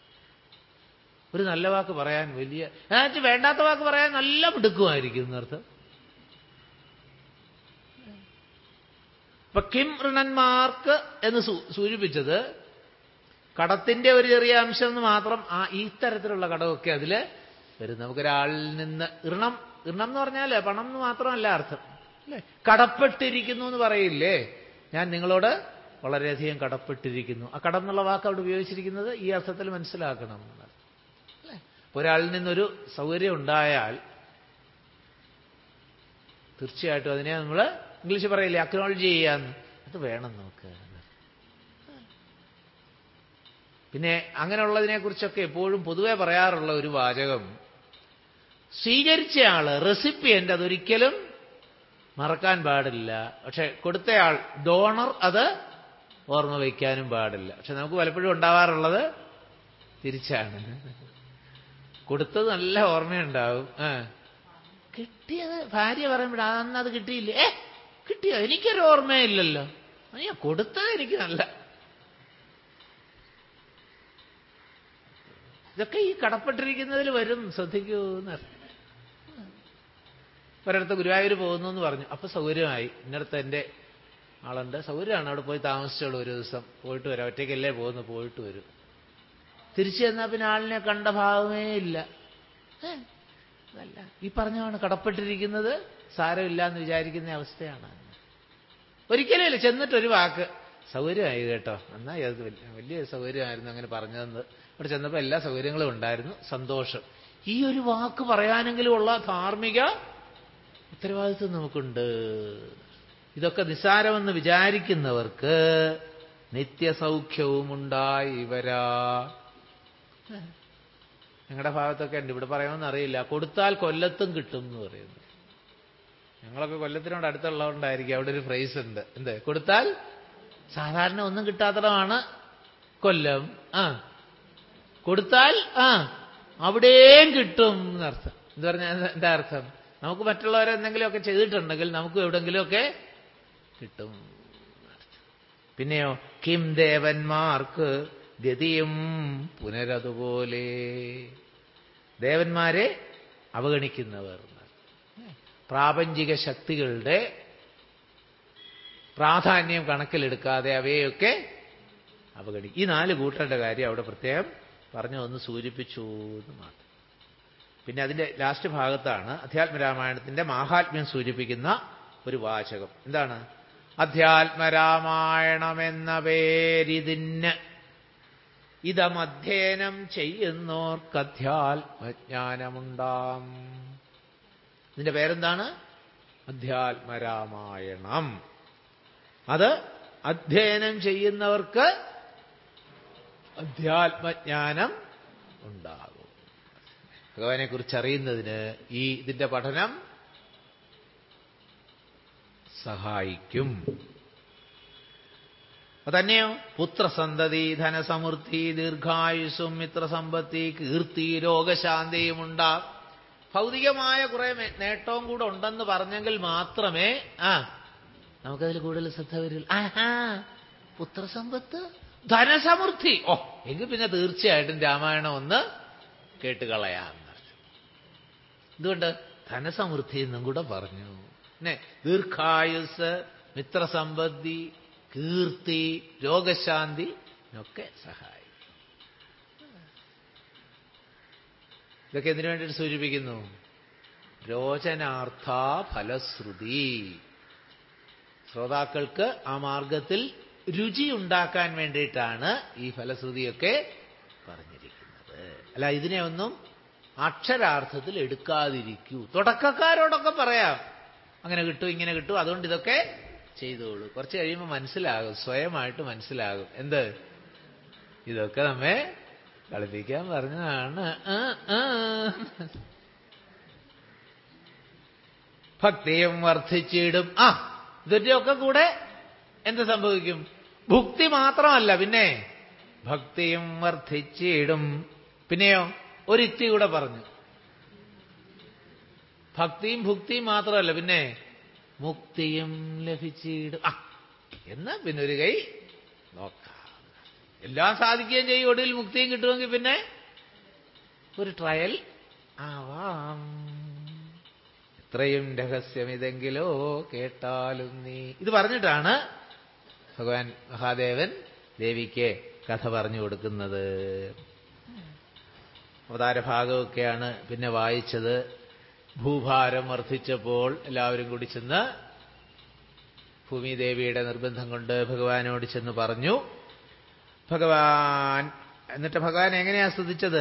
Speaker 1: ഒരു നല്ല വാക്ക് പറയാൻ വലിയ എന്നുവെച്ചാൽ വേണ്ടാത്ത വാക്ക് പറയാൻ നല്ല മിടുക്കുമായിരിക്കും എന്നർത്ഥം ഇപ്പൊ കിം ഋണന്മാർക്ക് എന്ന് സൂചിപ്പിച്ചത് കടത്തിന്റെ ഒരു ചെറിയ അംശം എന്ന് മാത്രം ആ ഈ തരത്തിലുള്ള കടമൊക്കെ അതില് വരും നമുക്കൊരാളിൽ നിന്ന് ഋണം ഋണം എന്ന് പറഞ്ഞാൽ പണം എന്ന് മാത്രമല്ല അർത്ഥം അല്ലേ കടപ്പെട്ടിരിക്കുന്നു എന്ന് പറയില്ലേ ഞാൻ നിങ്ങളോട് വളരെയധികം കടപ്പെട്ടിരിക്കുന്നു ആ കടം എന്നുള്ള വാക്ക് അവിടെ ഉപയോഗിച്ചിരിക്കുന്നത് ഈ അർത്ഥത്തിൽ മനസ്സിലാക്കണം അല്ലേ ഒരാളിൽ നിന്നൊരു സൗകര്യം ഉണ്ടായാൽ തീർച്ചയായിട്ടും അതിനെ നമ്മൾ ഇംഗ്ലീഷ് പറയില്ലേ അക്നോളജ് ചെയ്യാന്ന് അത് വേണം നമുക്ക് പിന്നെ അങ്ങനെയുള്ളതിനെക്കുറിച്ചൊക്കെ എപ്പോഴും പൊതുവെ പറയാറുള്ള ഒരു വാചകം സ്വീകരിച്ചയാള് റെസിപ്പിയന്റ് അതൊരിക്കലും മറക്കാൻ പാടില്ല പക്ഷെ കൊടുത്തയാൾ ഡോണർ അത് ഓർമ്മ വയ്ക്കാനും പാടില്ല പക്ഷെ നമുക്ക് പലപ്പോഴും ഉണ്ടാവാറുള്ളത് തിരിച്ചാണ് കൊടുത്തത് നല്ല ഓർമ്മയുണ്ടാവും ആ കിട്ടിയത് ഭാര്യ പറയുമ്പോൾ അന്ന് അത് കിട്ടിയില്ലേ ഏ കിട്ടിയോ എനിക്കൊരു ഓർമ്മയില്ലല്ലോ ഞാൻ കൊടുത്തത് എനിക്ക് നല്ല ഇതൊക്കെ ഈ കടപ്പെട്ടിരിക്കുന്നതിൽ വരും ശ്രദ്ധിക്കൂ എന്നറിയാം ഒരിടത്ത് ഗുരുവായൂർ പോകുന്നു എന്ന് പറഞ്ഞു അപ്പൊ സൗകര്യമായി ഇന്നടത്ത് എൻ്റെ ആളുണ്ട് സൗകര്യമാണ് അവിടെ പോയി താമസിച്ചോളൂ ഒരു ദിവസം പോയിട്ട് വരാം ഒറ്റയ്ക്കല്ലേ പോകുന്നു പോയിട്ട് വരും തിരിച്ചു ചെന്നാൽ പിന്നെ ആളിനെ കണ്ട ഭാവമേ ഇല്ല അതല്ല ഈ പറഞ്ഞാണ് കടപ്പെട്ടിരിക്കുന്നത് സാരമില്ല എന്ന് വിചാരിക്കുന്ന അവസ്ഥയാണ് ഒരിക്കലും ഇല്ല ചെന്നിട്ടൊരു വാക്ക് സൗകര്യമായി കേട്ടോ നന്നായി അത് വലിയ സൗകര്യമായിരുന്നു അങ്ങനെ പറഞ്ഞതെന്ന് അവിടെ ചെന്നപ്പോൾ എല്ലാ സൗകര്യങ്ങളും ഉണ്ടായിരുന്നു സന്തോഷം ഈ ഒരു വാക്ക് പറയാനെങ്കിലും ഉള്ള ധാർമ്മിക ഉത്തരവാദിത്വം നമുക്കുണ്ട് ഇതൊക്കെ നിസ്സാരമെന്ന് വിചാരിക്കുന്നവർക്ക് നിത്യസൗഖ്യവും ഉണ്ടായി വരാ ഞങ്ങളുടെ ഭാഗത്തൊക്കെ ഉണ്ട് ഇവിടെ പറയുമെന്ന് അറിയില്ല കൊടുത്താൽ കൊല്ലത്തും കിട്ടും എന്ന് പറയുന്നു ഞങ്ങളൊക്കെ കൊല്ലത്തിനോട് അടുത്തുള്ളതുകൊണ്ടായിരിക്കും അവിടെ ഒരു ഫ്രേസ് ഉണ്ട് എന്ത് കൊടുത്താൽ സാധാരണ ഒന്നും കിട്ടാത്തടമാണ് കൊല്ലം ആ കൊടുത്താൽ ആ അവിടെയും കിട്ടും എന്നർത്ഥം എന്ന് പറഞ്ഞാൽ എന്താ അർത്ഥം നമുക്ക് മറ്റുള്ളവരെ എന്തെങ്കിലുമൊക്കെ ചെയ്തിട്ടുണ്ടെങ്കിൽ നമുക്ക് എവിടെങ്കിലുമൊക്കെ കിട്ടും പിന്നെയോ കിം ദേവന്മാർക്ക് ഗതിയും പുനരതുപോലെ ദേവന്മാരെ അവഗണിക്കുന്നവർ പ്രാപഞ്ചിക ശക്തികളുടെ പ്രാധാന്യം കണക്കിലെടുക്കാതെ അവയൊക്കെ അവഗണി ഈ നാല് കൂട്ടരുടെ കാര്യം അവിടെ പ്രത്യേകം പറഞ്ഞു ഒന്ന് സൂചിപ്പിച്ചു എന്ന് മാത്രം പിന്നെ അതിന്റെ ലാസ്റ്റ് ഭാഗത്താണ് അധ്യാത്മരാമായണത്തിന്റെ മാഹാത്മ്യം സൂചിപ്പിക്കുന്ന ഒരു വാചകം എന്താണ് അധ്യാത്മരാമായണമെന്ന പേരിതിന് ഇതമധ്യയനം ചെയ്യുന്നോർക്കധ്യാത്മജ്ഞാനമുണ്ടാം ഇതിന്റെ പേരെന്താണ് അധ്യാത്മരാമായണം അത് അധ്യയനം ചെയ്യുന്നവർക്ക് അധ്യാത്മജ്ഞാനം ഉണ്ടാകും ഭഗവാനെ കുറിച്ച് അറിയുന്നതിന് ഈ ഇതിന്റെ പഠനം സഹായിക്കും അതന്നെയോ പുത്രസന്തതി ധനസമൃദ്ധി ദീർഘായുസും മിത്രസമ്പത്തി കീർത്തി രോഗശാന്തിയും ഉണ്ടാകും ഭൗതികമായ കുറെ നേട്ടവും കൂടെ ഉണ്ടെന്ന് പറഞ്ഞെങ്കിൽ മാത്രമേ ആ നമുക്കതിൽ കൂടുതൽ ശ്രദ്ധ വരില്ല ആഹാ പുത്രസമ്പത്ത് ധനസമൃദ്ധി ഓ എങ്കിൽ പിന്നെ തീർച്ചയായിട്ടും രാമായണം ഒന്ന് കേട്ടുകളയാം എന്തുകൊണ്ട് ധനസമൃദ്ധി എന്നും കൂടെ പറഞ്ഞു പിന്നെ ദീർഘായുസ് മിത്രസമ്പത്തി കീർത്തി രോഗശാന്തി ഒക്കെ സഹായിക്കും ഇതൊക്കെ എന്തിനു വേണ്ടിയിട്ട് സൂചിപ്പിക്കുന്നു രോചനാർത്ഥ ഫലശ്രുതി ശ്രോതാക്കൾക്ക് ആ മാർഗത്തിൽ രുചി ഉണ്ടാക്കാൻ വേണ്ടിയിട്ടാണ് ഈ ഫലശ്രുതിയൊക്കെ പറഞ്ഞിരിക്കുന്നത് അല്ല ഇതിനെ ഒന്നും അക്ഷരാർത്ഥത്തിൽ എടുക്കാതിരിക്കൂ തുടക്കക്കാരോടൊക്കെ പറയാം അങ്ങനെ കിട്ടും ഇങ്ങനെ കിട്ടും അതുകൊണ്ട് ഇതൊക്കെ ചെയ്തോളൂ കുറച്ച് കഴിയുമ്പോൾ മനസ്സിലാകും സ്വയമായിട്ട് മനസ്സിലാകും എന്ത് ഇതൊക്കെ നമ്മെ കളിപ്പിക്കാൻ പറഞ്ഞതാണ് ഭക്തിയും വർദ്ധിച്ചിടും ആ ഇതിന്റെയൊക്കെ കൂടെ എന്ത് സംഭവിക്കും ഭുക്തി മാത്രമല്ല പിന്നെ ഭക്തിയും വർദ്ധിച്ചിടും പിന്നെയോ ഒരിത്തി കൂടെ പറഞ്ഞു ഭക്തിയും ഭുക്തിയും മാത്രമല്ല പിന്നെ മുക്തിയും ലഭിച്ചിടും ആ എന്നാ പിന്നെ ഒരു കൈ നോക്കാം എല്ലാം സാധിക്കുകയും ചെയ്യും ഒടുവിൽ മുക്തിയും കിട്ടുമെങ്കിൽ പിന്നെ ഒരു ട്രയൽ ആവാം ഇത്രയും രഹസ്യം ഇതെങ്കിലോ കേട്ടാലും നീ ഇത് പറഞ്ഞിട്ടാണ് ഭഗവാൻ മഹാദേവൻ ദേവിക്ക് കഥ പറഞ്ഞു കൊടുക്കുന്നത് അവതാര ഭാഗമൊക്കെയാണ് പിന്നെ വായിച്ചത് ഭൂഭാരം വർദ്ധിച്ചപ്പോൾ എല്ലാവരും കൂടി ചെന്ന് ഭൂമിദേവിയുടെ നിർബന്ധം കൊണ്ട് ഭഗവാനോട് ചെന്ന് പറഞ്ഞു ഭഗവാൻ എന്നിട്ട് ഭഗവാൻ എങ്ങനെയാ സ്തുതിച്ചത്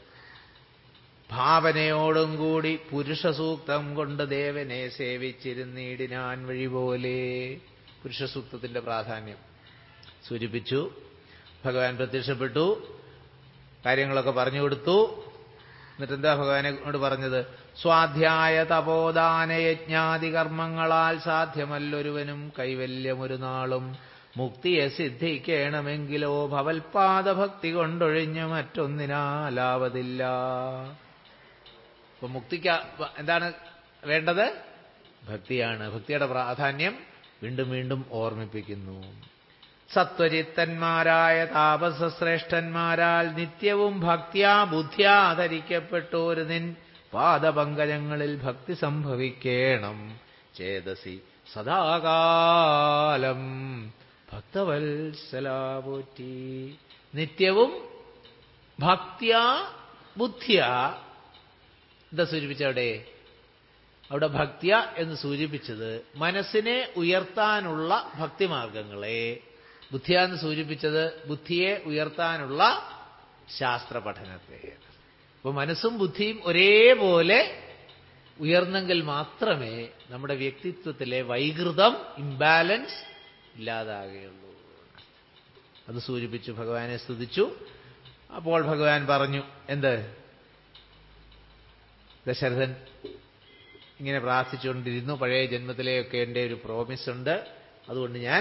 Speaker 1: ഭാവനയോടും കൂടി പുരുഷ സൂക്തം കൊണ്ട് ദേവനെ സേവിച്ചിരുന്നിടിനാൻ വഴി പോലെ പുരുഷ സൂക്തത്തിന്റെ പ്രാധാന്യം സൂചിപ്പിച്ചു ഭഗവാൻ പ്രത്യക്ഷപ്പെട്ടു കാര്യങ്ങളൊക്കെ പറഞ്ഞു കൊടുത്തു എന്നിട്ട് എന്താ ഭഗവാനോട് പറഞ്ഞത് സ്വാധ്യായ തപോദാന യജ്ഞാതി കർമ്മങ്ങളാൽ സാധ്യമല്ലൊരുവനും കൈവല്യമൊരു നാളും മുക്തിയെ സിദ്ധിക്കണമെങ്കിലോ ഭവൽപാദഭക്തി കൊണ്ടൊഴിഞ്ഞ് മറ്റൊന്നിനാലാവതില്ല അപ്പൊ മുക്തിക്ക് എന്താണ് വേണ്ടത് ഭക്തിയാണ് ഭക്തിയുടെ പ്രാധാന്യം വീണ്ടും വീണ്ടും ഓർമ്മിപ്പിക്കുന്നു സത്വചിത്തന്മാരായ താപസശ്രേഷ്ഠന്മാരാൽ നിത്യവും ഭക്തിയാ ബുദ്ധ്യാ ധരിക്കപ്പെട്ടോരു നിൻ പാദപങ്കജങ്ങളിൽ ഭക്തി സംഭവിക്കേണം ചേതസി സദാകാലം ഭക്തവത്സലാപോറ്റി നിത്യവും ഭക്തിയാ ബുദ്ധിയാ എന്താ സൂചിപ്പിച്ചവിടെ അവിടെ ഭക്തിയ എന്ന് സൂചിപ്പിച്ചത് മനസ്സിനെ ഉയർത്താനുള്ള ഭക്തിമാർഗങ്ങളെ ബുദ്ധിയ എന്ന് സൂചിപ്പിച്ചത് ബുദ്ധിയെ ഉയർത്താനുള്ള ശാസ്ത്ര പഠനത്തെ അപ്പൊ മനസ്സും ബുദ്ധിയും ഒരേപോലെ ഉയർന്നെങ്കിൽ മാത്രമേ നമ്മുടെ വ്യക്തിത്വത്തിലെ വൈകൃതം ഇംബാലൻസ് ഇല്ലാതാകുകയുള്ളൂ അത് സൂചിപ്പിച്ചു ഭഗവാനെ സ്തുതിച്ചു അപ്പോൾ ഭഗവാൻ പറഞ്ഞു എന്ത് ദശരഥൻ ഇങ്ങനെ പ്രാർത്ഥിച്ചുകൊണ്ടിരുന്നു പഴയ ജന്മത്തിലെയൊക്കെ എൻ്റെ ഒരു പ്രോമിസ് ഉണ്ട് അതുകൊണ്ട് ഞാൻ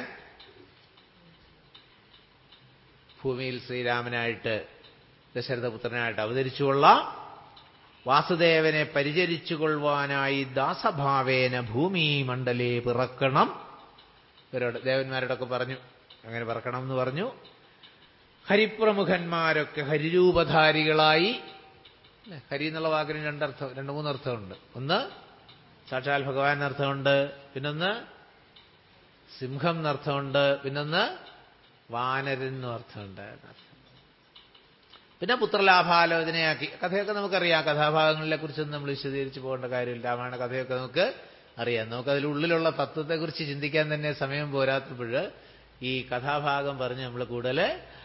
Speaker 1: ഭൂമിയിൽ ശ്രീരാമനായിട്ട് ദശരഥപുത്രനായിട്ട് അവതരിച്ചുകൊള്ളാം വാസുദേവനെ പരിചരിച്ചുകൊള്ളുവാനായി ദാസഭാവേന ഭൂമി മണ്ഡലേ പിറക്കണം ഇവരോട് ദേവന്മാരോടൊക്കെ പറഞ്ഞു അങ്ങനെ പിറക്കണം എന്ന് പറഞ്ഞു ഹരിപ്രമുഖന്മാരൊക്കെ ഹരിരൂപധാരികളായി ഹരി എന്നുള്ള വാക്കിന് രണ്ടർത്ഥം രണ്ട് മൂന്നർത്ഥമുണ്ട് ഒന്ന് സാക്ഷാൽ ഭഗവാൻ എന്നർത്ഥമുണ്ട് പിന്നൊന്ന് സിംഹം എന്നർത്ഥമുണ്ട് പിന്നൊന്ന് വാനരൻ എന്നും അർത്ഥമുണ്ട് പിന്നെ പുത്രലാഭാലോചനയാക്കി കഥയൊക്കെ നമുക്കറിയാം കഥാഭാഗങ്ങളെ കുറിച്ചൊന്നും നമ്മൾ വിശദീകരിച്ച് പോകേണ്ട കാര്യമില്ല രാമായണ കഥയൊക്കെ നമുക്ക് അറിയാം നമുക്ക് അതിലുള്ളിലുള്ള തത്വത്തെക്കുറിച്ച് ചിന്തിക്കാൻ തന്നെ സമയം പോരാത്തപ്പോൾ ഈ കഥാഭാഗം പറഞ്ഞ് നമ്മൾ കൂടുതൽ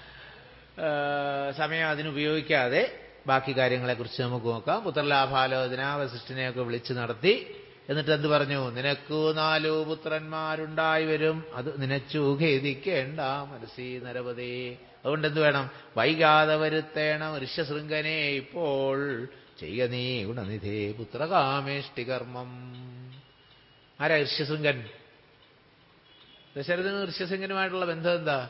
Speaker 1: സമയം അതിനുപയോഗിക്കാതെ ബാക്കി കാര്യങ്ങളെക്കുറിച്ച് നമുക്ക് നോക്കാം പുത്രലാഭാലോചന വസിഷ്ഠനെയൊക്കെ വിളിച്ചു നടത്തി എന്നിട്ട് എന്ത് പറഞ്ഞു നിനക്കു നാലു പുത്രന്മാരുണ്ടായി വരും അത് നിനച്ചു ഖേദിക്കേണ്ട മനസ്സി നരപതേ അതുകൊണ്ട് എന്ത് വേണം വൈകാതെ വരുത്തേണം ഋഷ്യശൃംഖനെ ഇപ്പോൾ ചെയ്യ നീ ഗുണനിധേ പുത്രകാമേഷ്ടി കർമ്മം ആരാ ഋഷ്യശൃംഖൻ ദശരഥന് ഋഷ്യശൃംഖനുമായിട്ടുള്ള ബന്ധം എന്താ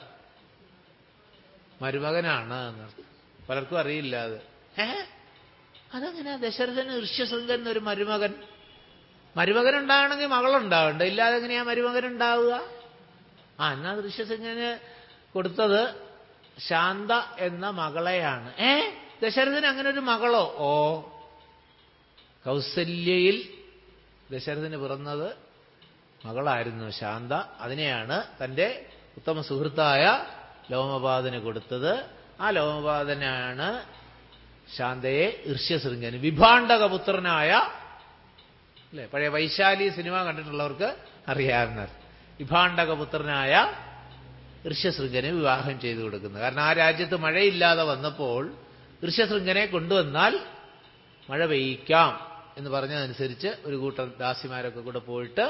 Speaker 1: മരുമകനാണ് എന്നർത്ഥം പലർക്കും അറിയില്ല അത് ഏ അതെങ്ങനെയാ ദശരഥന് ഋഷ്യശൃംഖൻ എന്നൊരു മരുമകൻ മരുമകൻ ഉണ്ടാകണമെങ്കിൽ മകളുണ്ടാവണ്ട ഇല്ലാതെ എങ്ങനെയാ മരുമകൻ ഉണ്ടാവുക ആ എന്നാ ഋഷ്യസിംഗന് കൊടുത്തത് ശാന്ത എന്ന മകളെയാണ് ഏ ദശരഥന് അങ്ങനെ ഒരു മകളോ ഓ കൗസല്യയിൽ ദശരഥന് പിറന്നത് മകളായിരുന്നു ശാന്ത അതിനെയാണ് തന്റെ ഉത്തമ സുഹൃത്തായ ലോമപാദന് കൊടുത്തത് ആ ലോമപാദനാണ് ശാന്തയെ ഋഷ്യശൃംഗന് വിഭാണ്ഡകപുത്രനായ അല്ലെ പഴയ വൈശാലി സിനിമ കണ്ടിട്ടുള്ളവർക്ക് അറിയാവുന്ന വിഭാണ്ഡകപുത്രനായ ഋഷ്യശൃംഗനെ വിവാഹം ചെയ്തു കൊടുക്കുന്നത് കാരണം ആ രാജ്യത്ത് മഴയില്ലാതെ വന്നപ്പോൾ ഋഷ്യശൃംഗനെ കൊണ്ടുവന്നാൽ മഴ പെയ്യിക്കാം എന്ന് പറഞ്ഞതനുസരിച്ച് ഒരു കൂട്ടം ദാസിമാരൊക്കെ കൂടെ പോയിട്ട്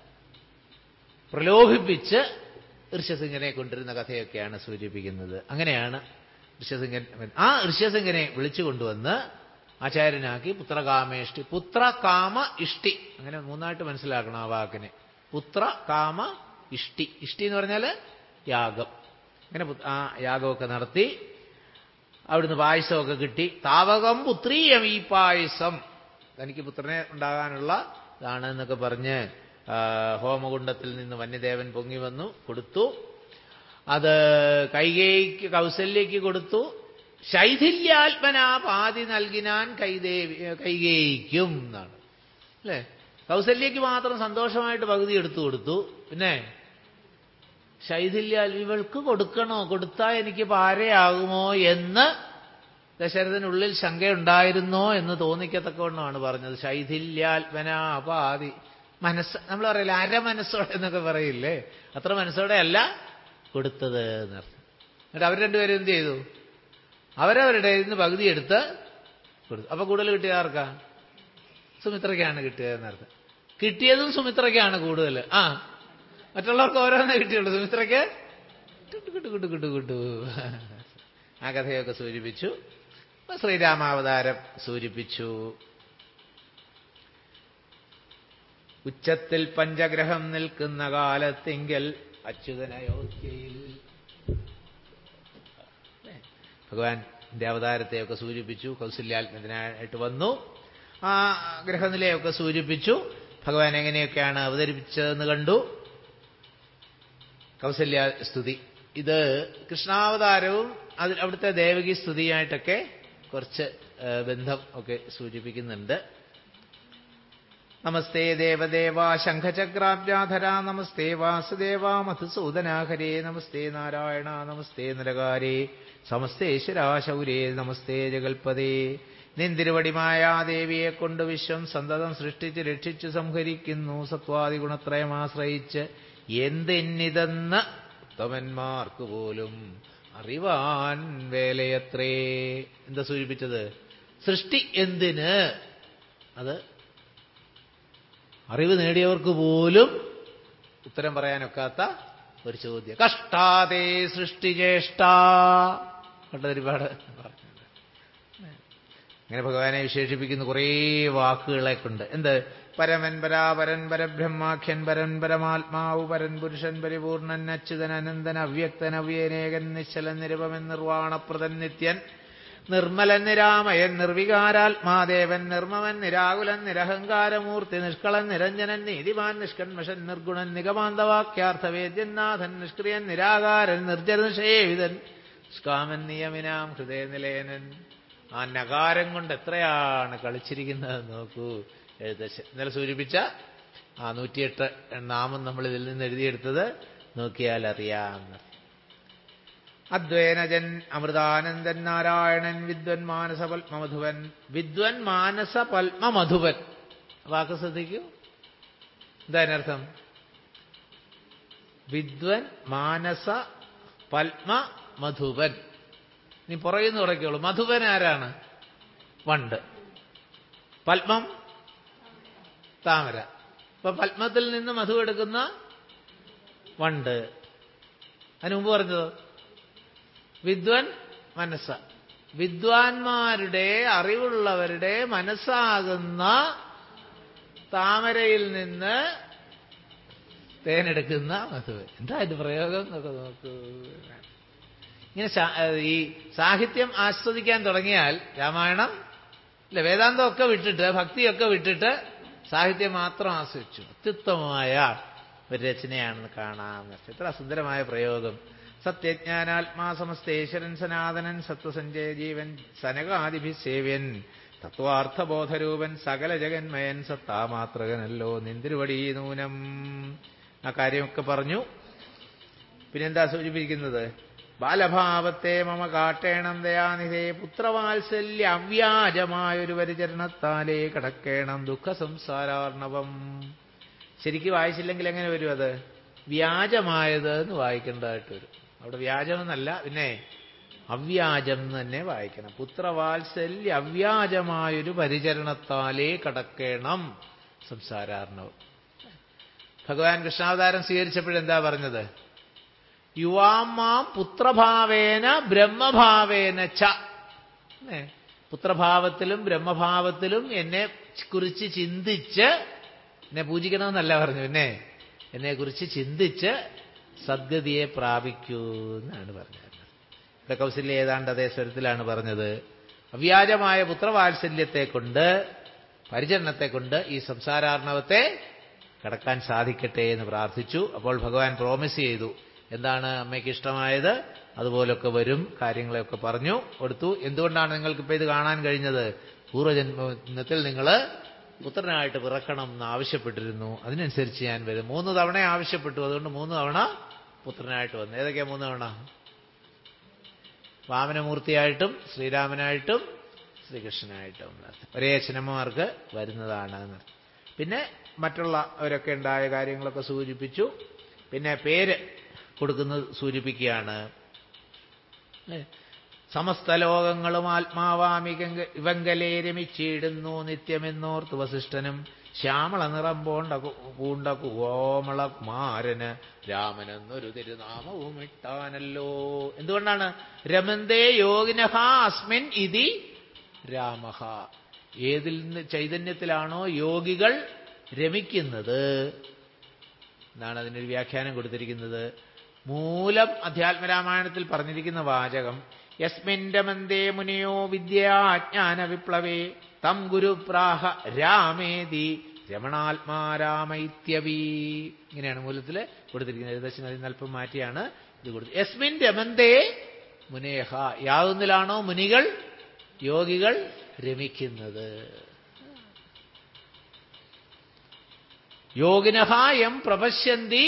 Speaker 1: പ്രലോഭിപ്പിച്ച് ഋഷ്യസിംഗനെ കൊണ്ടിരുന്ന കഥയൊക്കെയാണ് സൂചിപ്പിക്കുന്നത് അങ്ങനെയാണ് ഋഷ്യസിംഗൻ ആ ഋഷ്യസിംഗനെ വിളിച്ചു കൊണ്ടുവന്ന് ആചാര്യനാക്കി പുത്രകാമേഷ്ടി പുത്രകാമ ഇഷ്ടി അങ്ങനെ മൂന്നായിട്ട് മനസ്സിലാക്കണം ആ വാക്കിനെ പുത്ര കാമ ഇഷ്ടി ഇഷ്ടി എന്ന് പറഞ്ഞാൽ യാഗം അങ്ങനെ ആ യാഗമൊക്കെ നടത്തി അവിടുന്ന് പായസമൊക്കെ കിട്ടി താവകം പുത്രീയം ഈ പായസം തനിക്ക് പുത്രനെ ഉണ്ടാകാനുള്ള ഇതാണ് എന്നൊക്കെ പറഞ്ഞ് ഹോമകുണ്ടത്തിൽ നിന്ന് വന്യദേവൻ പൊങ്ങി വന്നു കൊടുത്തു അത് കൈകേയ്ക്ക് കൗസല്യയ്ക്ക് കൊടുത്തു ശൈഥില്യാത്മനാ പാതി നൽകിനാൻ കൈദേവി കൈകേയിക്കും എന്നാണ് അല്ലേ കൗസല്യയ്ക്ക് മാത്രം സന്തോഷമായിട്ട് പകുതി എടുത്തു കൊടുത്തു പിന്നെ ശൈഥില്യാൽ ഇവൾക്ക് കൊടുക്കണോ കൊടുത്താൽ എനിക്ക് പാരയാകുമോ എന്ന് ദശരഥനുള്ളിൽ ശങ്കയുണ്ടായിരുന്നോ എന്ന് തോന്നിക്കത്തക്കവണ്ണമാണ് പറഞ്ഞത് ശൈഥില്യാത്മനാ പാതി മനസ്സ് നമ്മൾ പറയില്ല അരമനസ്സോടെ എന്നൊക്കെ പറയില്ലേ അത്ര മനസ്സോടെ അല്ല കൊടുത്തത് എന്നർത്ഥം എന്നിട്ട് അവർ രണ്ടുപേരും എന്ത് ചെയ്തു അവരവരുടെ ഇന്ന് പകുതി എടുത്ത് കൊടുത്തു അപ്പൊ കൂടുതൽ കിട്ടിയത് ആർക്കാ സുമിത്രയ്ക്കാണ് കിട്ടിയതെന്നർത്ഥം കിട്ടിയതും സുമിത്രയ്ക്കാണ് കൂടുതൽ ആ മറ്റുള്ളവർക്ക് ഓരോന്നേ കിട്ടിയുള്ളൂ സുമിത്രയ്ക്ക് കിട്ടു കിട്ടു കിട്ടു കിട്ടു കിട്ടു ആ കഥയൊക്കെ സൂചിപ്പിച്ചു ശ്രീരാമാവതാരം സൂചിപ്പിച്ചു ഉച്ചത്തിൽ പഞ്ചഗ്രഹം നിൽക്കുന്ന കാലത്തെങ്കിൽ അച്യുതനയോധ്യയിൽ ഭഗവാന്റെ അവതാരത്തെയൊക്കെ സൂചിപ്പിച്ചു കൗസല്യാത്മജനായിട്ട് വന്നു ആ ഗ്രഹനിലയൊക്കെ സൂചിപ്പിച്ചു ഭഗവാൻ എങ്ങനെയൊക്കെയാണ് അവതരിപ്പിച്ചതെന്ന് കണ്ടു കൗസല്യ സ്തുതി ഇത് കൃഷ്ണാവതാരവും അതിൽ അവിടുത്തെ ദേവകി സ്തുതിയായിട്ടൊക്കെ കുറച്ച് ബന്ധം ഒക്കെ സൂചിപ്പിക്കുന്നുണ്ട് നമസ്തേ ദേവദേവ ശംഖചക്രാബ്ജാധര നമസ്തേ വാസുദേവ മധുസൂദനാഹരേ നമസ്തേ നാരായണ നമസ്തേ നരകാരേ സമസ്തേശ്വരാശൗരേ നമസ്തേ ജഗൽപദേ നിന്തിരുവടിമായ ദേവിയെ കൊണ്ട് വിശ്വം സന്തതം സൃഷ്ടിച്ച് രക്ഷിച്ച് സംഹരിക്കുന്നു സത്വാദി ഗുണത്രയമാശ്രയിച്ച് എന്തെന്നിതെന്ന് ഉത്തമന്മാർക്ക് പോലും അറിവാൻ വേലയത്രേ എന്താ സൂചിപ്പിച്ചത് സൃഷ്ടി എന്തിന് അത് അറിവ് നേടിയവർക്ക് പോലും ഉത്തരം പറയാനൊക്കാത്ത ഒരു ചോദ്യം കഷ്ടാതേ സൃഷ്ടിചേഷ്ട കണ്ടൊരുപാട് പറഞ്ഞിട്ടുണ്ട് അങ്ങനെ ഭഗവാനെ വിശേഷിപ്പിക്കുന്ന കുറേ വാക്കുകളെ കൊണ്ട് എന്ത് പരമൻ പരാപരൻ പരബ്രഹ്മാഖ്യൻ പരൻ പരമാത്മാവ് പരൻ പുരുഷൻ പരിപൂർണൻ അച്യുതൻ അനന്തൻ അവ്യക്തൻ അവ്യനേകൻ നിശ്ചലൻ നിരുപമൻ നിർവാണപ്രദൻ നിത്യൻ നിർമ്മലൻ നിരാമയൻ നിർവികാരാത്മാദേവൻ നിർമ്മമൻ നിരാകുലൻ നിരഹങ്കാരമൂർത്തി നിഷ്കളൻ നിരഞ്ജനൻ നീതിമാൻ നിഷ്കന്മഷൻ നിർഗുണൻ നിഗമാന്തവാക്യാർത്ഥവേദ്യൻ നാഥൻ നിഷ്ക്രിയൻ നിരാകാരൻ നിർജനശേവിതൻ സ്കാമൻ നിയമിനാം ഹൃദയനിലയനൻ ആ നകാരം കൊണ്ട് എത്രയാണ് കളിച്ചിരിക്കുന്നത് നോക്കൂ എഴുത്തച്ഛൻ ഇന്നലെ സൂചിപ്പിച്ച ആ നൂറ്റിയെട്ട് നാമം നമ്മൾ ഇതിൽ നിന്ന് എഴുതിയെടുത്തത് നോക്കിയാൽ അറിയാം അദ്വൈനജൻ അമൃതാനന്ദൻ നാരായണൻ വിദ്വൻ മാനസ പത്മമധുവൻ വിദ്വൻ മാനസ പത്മമധുവൻ വാക്ക് ശ്രദ്ധിക്കൂ എന്താ അതിനർത്ഥം വിദ്വൻ മാനസ പത്മ മധുവൻ ഇനി പുറയുന്ന ഉറയ്ക്കുള്ളൂ മധുവൻ ആരാണ് വണ്ട് പത്മം താമര അപ്പൊ പത്മത്തിൽ നിന്ന് മധു എടുക്കുന്ന വണ്ട് അതിനു മുമ്പ് പറഞ്ഞതോ വിദ്വൻ മനസ്സ വിദ്വാൻമാരുടെ അറിവുള്ളവരുടെ മനസ്സാകുന്ന താമരയിൽ നിന്ന് തേനെടുക്കുന്ന മധു എന്താ അതിന്റെ പ്രയോഗം എന്നൊക്കെ നോക്കൂ ഇങ്ങനെ ഈ സാഹിത്യം ആസ്വദിക്കാൻ തുടങ്ങിയാൽ രാമായണം ഇല്ല വേദാന്തമൊക്കെ വിട്ടിട്ട് ഭക്തിയൊക്കെ വിട്ടിട്ട് സാഹിത്യം മാത്രം ആസ്വദിച്ചു അത്യുത്തമമായ ഒരു രചനയാണെന്ന് കാണാം എത്ര സുന്ദരമായ പ്രയോഗം സത്യജ്ഞാനാത്മാ സമസ്തേശ്വരൻ സനാതനൻ സത്വസഞ്ജയ ജീവൻ സനകാദിഭിസേവ്യൻ തത്വാർത്ഥബോധരൂപൻ സകല ജഗന്മയൻ സത്താമാത്രകനല്ലോ നിന്തിരുവടി നൂനം ആ കാര്യമൊക്കെ പറഞ്ഞു പിന്നെന്താ സൂചിപ്പിക്കുന്നത് ബാലഭാവത്തെ മമ കാട്ടേണം ദയാനിധേ പുത്രവാത്സല്യ അവ്യാജമായൊരു പരിചരണത്താലേ കടക്കേണം ദുഃഖ സംസാരാർണവം ശരിക്കും വായിച്ചില്ലെങ്കിൽ എങ്ങനെ വരും അത് വ്യാജമായത് എന്ന് വായിക്കേണ്ടതായിട്ട് വരും അവിടെ വ്യാജമെന്നല്ല പിന്നെ അവ്യാജം എന്ന് തന്നെ വായിക്കണം പുത്രവാത്സല്യ അവ്യാജമായൊരു പരിചരണത്താലേ കടക്കേണം സംസാരാർണവം ഭഗവാൻ കൃഷ്ണാവതാരം സ്വീകരിച്ചപ്പോഴെന്താ പറഞ്ഞത് യുവാമാം പുത്രഭാവേന ബ്രഹ്മഭാവേന ച പുത്രഭാവത്തിലും ബ്രഹ്മഭാവത്തിലും എന്നെ കുറിച്ച് ചിന്തിച്ച് എന്നെ പൂജിക്കണമെന്നല്ല പറഞ്ഞു എന്നെ എന്നെ കുറിച്ച് ചിന്തിച്ച് സദ്ഗതിയെ പ്രാപിക്കൂ എന്നാണ് പറഞ്ഞത് ഇവിടെ കൗസല്യ ഏതാണ്ട് അതേ സ്വരത്തിലാണ് പറഞ്ഞത് അവ്യാജമായ പുത്രവാത്സല്യത്തെ കൊണ്ട് പരിചരണത്തെ കൊണ്ട് ഈ സംസാരാർണവത്തെ കടക്കാൻ സാധിക്കട്ടെ എന്ന് പ്രാർത്ഥിച്ചു അപ്പോൾ ഭഗവാൻ പ്രോമിസ് ചെയ്തു എന്താണ് അമ്മയ്ക്ക് ഇഷ്ടമായത് അതുപോലൊക്കെ വരും കാര്യങ്ങളെയൊക്കെ പറഞ്ഞു കൊടുത്തു എന്തുകൊണ്ടാണ് നിങ്ങൾക്കിപ്പോൾ ഇത് കാണാൻ കഴിഞ്ഞത് പൂർവ്വജന്മത്തിൽ നിങ്ങൾ പുത്രനായിട്ട് പിറക്കണം എന്ന് ആവശ്യപ്പെട്ടിരുന്നു അതിനനുസരിച്ച് ഞാൻ വരും മൂന്ന് തവണ ആവശ്യപ്പെട്ടു അതുകൊണ്ട് മൂന്ന് തവണ പുത്രനായിട്ട് വന്നു ഏതൊക്കെയാ മൂന്ന് തവണ വാമനമൂർത്തിയായിട്ടും ശ്രീരാമനായിട്ടും ശ്രീകൃഷ്ണനായിട്ടും ഒരേ അച്ഛനമ്മമാർക്ക് വരുന്നതാണ് പിന്നെ മറ്റുള്ളവരൊക്കെ ഉണ്ടായ കാര്യങ്ങളൊക്കെ സൂചിപ്പിച്ചു പിന്നെ പേര് കൊടുക്കുന്നത് സൂചിപ്പിക്കുകയാണ് സമസ്ത ലോകങ്ങളും ആത്മാവാമി ഇവങ്കലേ രമിച്ചിടുന്നു നിത്യമെന്നോർത്ത് വസിഷ്ഠനും ശ്യാമള നിറം പോണ്ട പൂണ്ട കുവോമള മാരന് രാമനെന്നൊരു തിരുനാമവും ഇട്ടാനല്ലോ എന്തുകൊണ്ടാണ് രമന്തേ യോഗിനഹ അസ്മിൻ ഇതി രാമഹ ഏതിൽ നിന്ന് ചൈതന്യത്തിലാണോ യോഗികൾ രമിക്കുന്നത് എന്നാണ് അതിനൊരു വ്യാഖ്യാനം കൊടുത്തിരിക്കുന്നത് മൂലം അധ്യാത്മരാമായണത്തിൽ പറഞ്ഞിരിക്കുന്ന വാചകം യസ്മിൻമന്തേ മുനിയോ വിദ്യാജ്ഞാന വിപ്ലവേ തം ഗുരുപ്രാഹ രാമേതി രമണാത്മാരാമൈത്യവി ഇങ്ങനെയാണ് മൂലത്തിൽ കൊടുത്തിരിക്കുന്നത് ഏകദേശം അതിൽ അല്പം മാറ്റിയാണ് ഇത് കൊടുത്തത് യസ്മിൻ രമന്തേ മുനേഹ യാതൊന്നിലാണോ മുനികൾ യോഗികൾ രമിക്കുന്നത് യോഗിനഹ എം പ്രപശ്യന്തി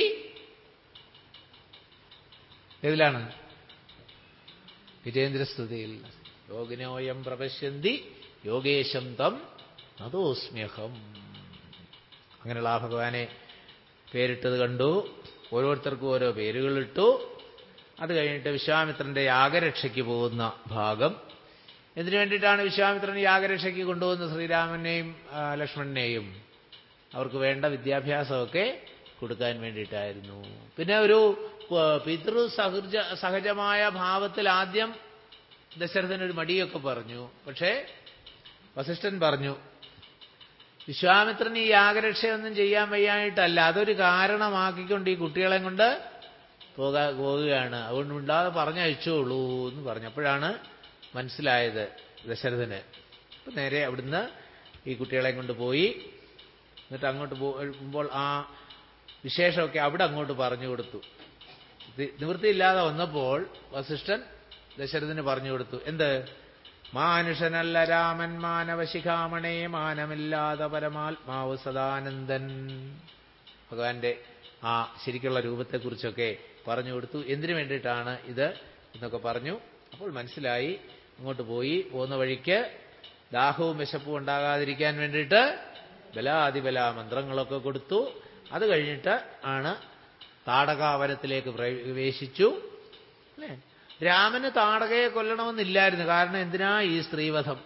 Speaker 1: ഏതിലാണ് വിജേന്ദ്രസ്തുതിയിൽ യോഗിനോയം പ്രപശ്യന്തി യോഗേശം തം നതോസ്മ്യഹം അങ്ങനെയുള്ള ആ ഭഗവാനെ പേരിട്ടത് കണ്ടു ഓരോരുത്തർക്കും ഓരോ പേരുകളിട്ടു അത് കഴിഞ്ഞിട്ട് വിശ്വാമിത്രന്റെ യാഗരക്ഷയ്ക്ക് പോകുന്ന ഭാഗം എന്തിനു വേണ്ടിയിട്ടാണ് വിശ്വാമിത്രൻ യാഗരക്ഷയ്ക്ക് കൊണ്ടുപോകുന്ന ശ്രീരാമനെയും ലക്ഷ്മണനെയും അവർക്ക് വേണ്ട വിദ്യാഭ്യാസമൊക്കെ കൊടുക്കാൻ വേണ്ടിയിട്ടായിരുന്നു പിന്നെ ഒരു പ- പിതൃ സഹജ സഹജമായ ഭാവത്തിൽ ആദ്യം ദശരഥൻ ഒരു മടിയൊക്കെ പറഞ്ഞു പക്ഷേ വസിഷ്ഠൻ പറഞ്ഞു വിശ്വാമിത്രൻ ഈ യാഗരക്ഷയൊന്നും ചെയ്യാൻ വയ്യായിട്ടല്ല അതൊരു കാരണമാക്കിക്കൊണ്ട് ഈ കുട്ടികളെ കൊണ്ട് പോകാ പോവുകയാണ് അതുകൊണ്ട് മിണ്ടാതെ പറഞ്ഞയച്ചോളൂ എന്ന് പറഞ്ഞപ്പോഴാണ് മനസ്സിലായത് ദശരഥന് അപ്പൊ നേരെ അവിടുന്ന് ഈ കുട്ടികളെ കൊണ്ട് പോയി എന്നിട്ട് അങ്ങോട്ട് പോകുമ്പോൾ ആ വിശേഷമൊക്കെ അവിടെ അങ്ങോട്ട് പറഞ്ഞു കൊടുത്തു ഇത് നിവൃത്തിയില്ലാതെ വന്നപ്പോൾ വസിഷ്ഠൻ ദശരഥന് പറഞ്ഞു കൊടുത്തു എന്ത് മാനുഷനല്ല രാമൻ മാനവശിഖാമണേ മാനമില്ലാതെ പരമാത്മാവ് സദാനന്ദൻ ഭഗവാന്റെ ആ ശരിക്കുള്ള രൂപത്തെക്കുറിച്ചൊക്കെ പറഞ്ഞു കൊടുത്തു എന്തിനു വേണ്ടിയിട്ടാണ് ഇത് എന്നൊക്കെ പറഞ്ഞു അപ്പോൾ മനസ്സിലായി അങ്ങോട്ട് പോയി പോകുന്ന വഴിക്ക് ദാഹവും വിശപ്പും ഉണ്ടാകാതിരിക്കാൻ വേണ്ടിയിട്ട് ബലാതിബല മന്ത്രങ്ങളൊക്കെ കൊടുത്തു അത് കഴിഞ്ഞിട്ട് ആണ് താടകാവനത്തിലേക്ക് പ്രവേശിച്ചു അല്ലേ രാമന് താടകയെ കൊല്ലണമെന്നില്ലായിരുന്നു കാരണം എന്തിനാ ഈ സ്ത്രീവധം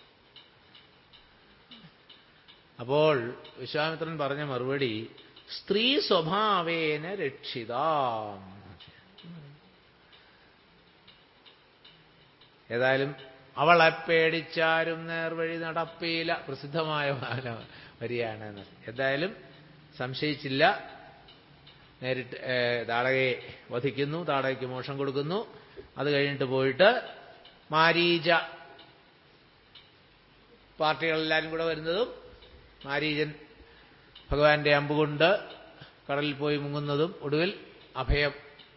Speaker 1: അപ്പോൾ വിശ്വാമിത്രൻ പറഞ്ഞ മറുപടി സ്ത്രീ സ്വഭാവേന രക്ഷിതാം ഏതായാലും അവളെ പേടിച്ചാരും നേർവഴി നടപ്പീല പ്രസിദ്ധമായ വാന വരിയാണ് എന്തായാലും സംശയിച്ചില്ല നേരിട്ട് ഏഹ്, താടകയെ വധിക്കുന്നു താടകയ്ക്ക് മോഷം കൊടുക്കുന്നു അത് കഴിഞ്ഞിട്ട് പോയിട്ട് മാരീച പാർട്ടികളെല്ലാവരും കൂടെ വരുന്നതും മാരീചൻ ഭഗവാന്റെ അമ്പുകൊണ്ട് കടലിൽ പോയി മുങ്ങുന്നതും ഒടുവിൽ അഭയം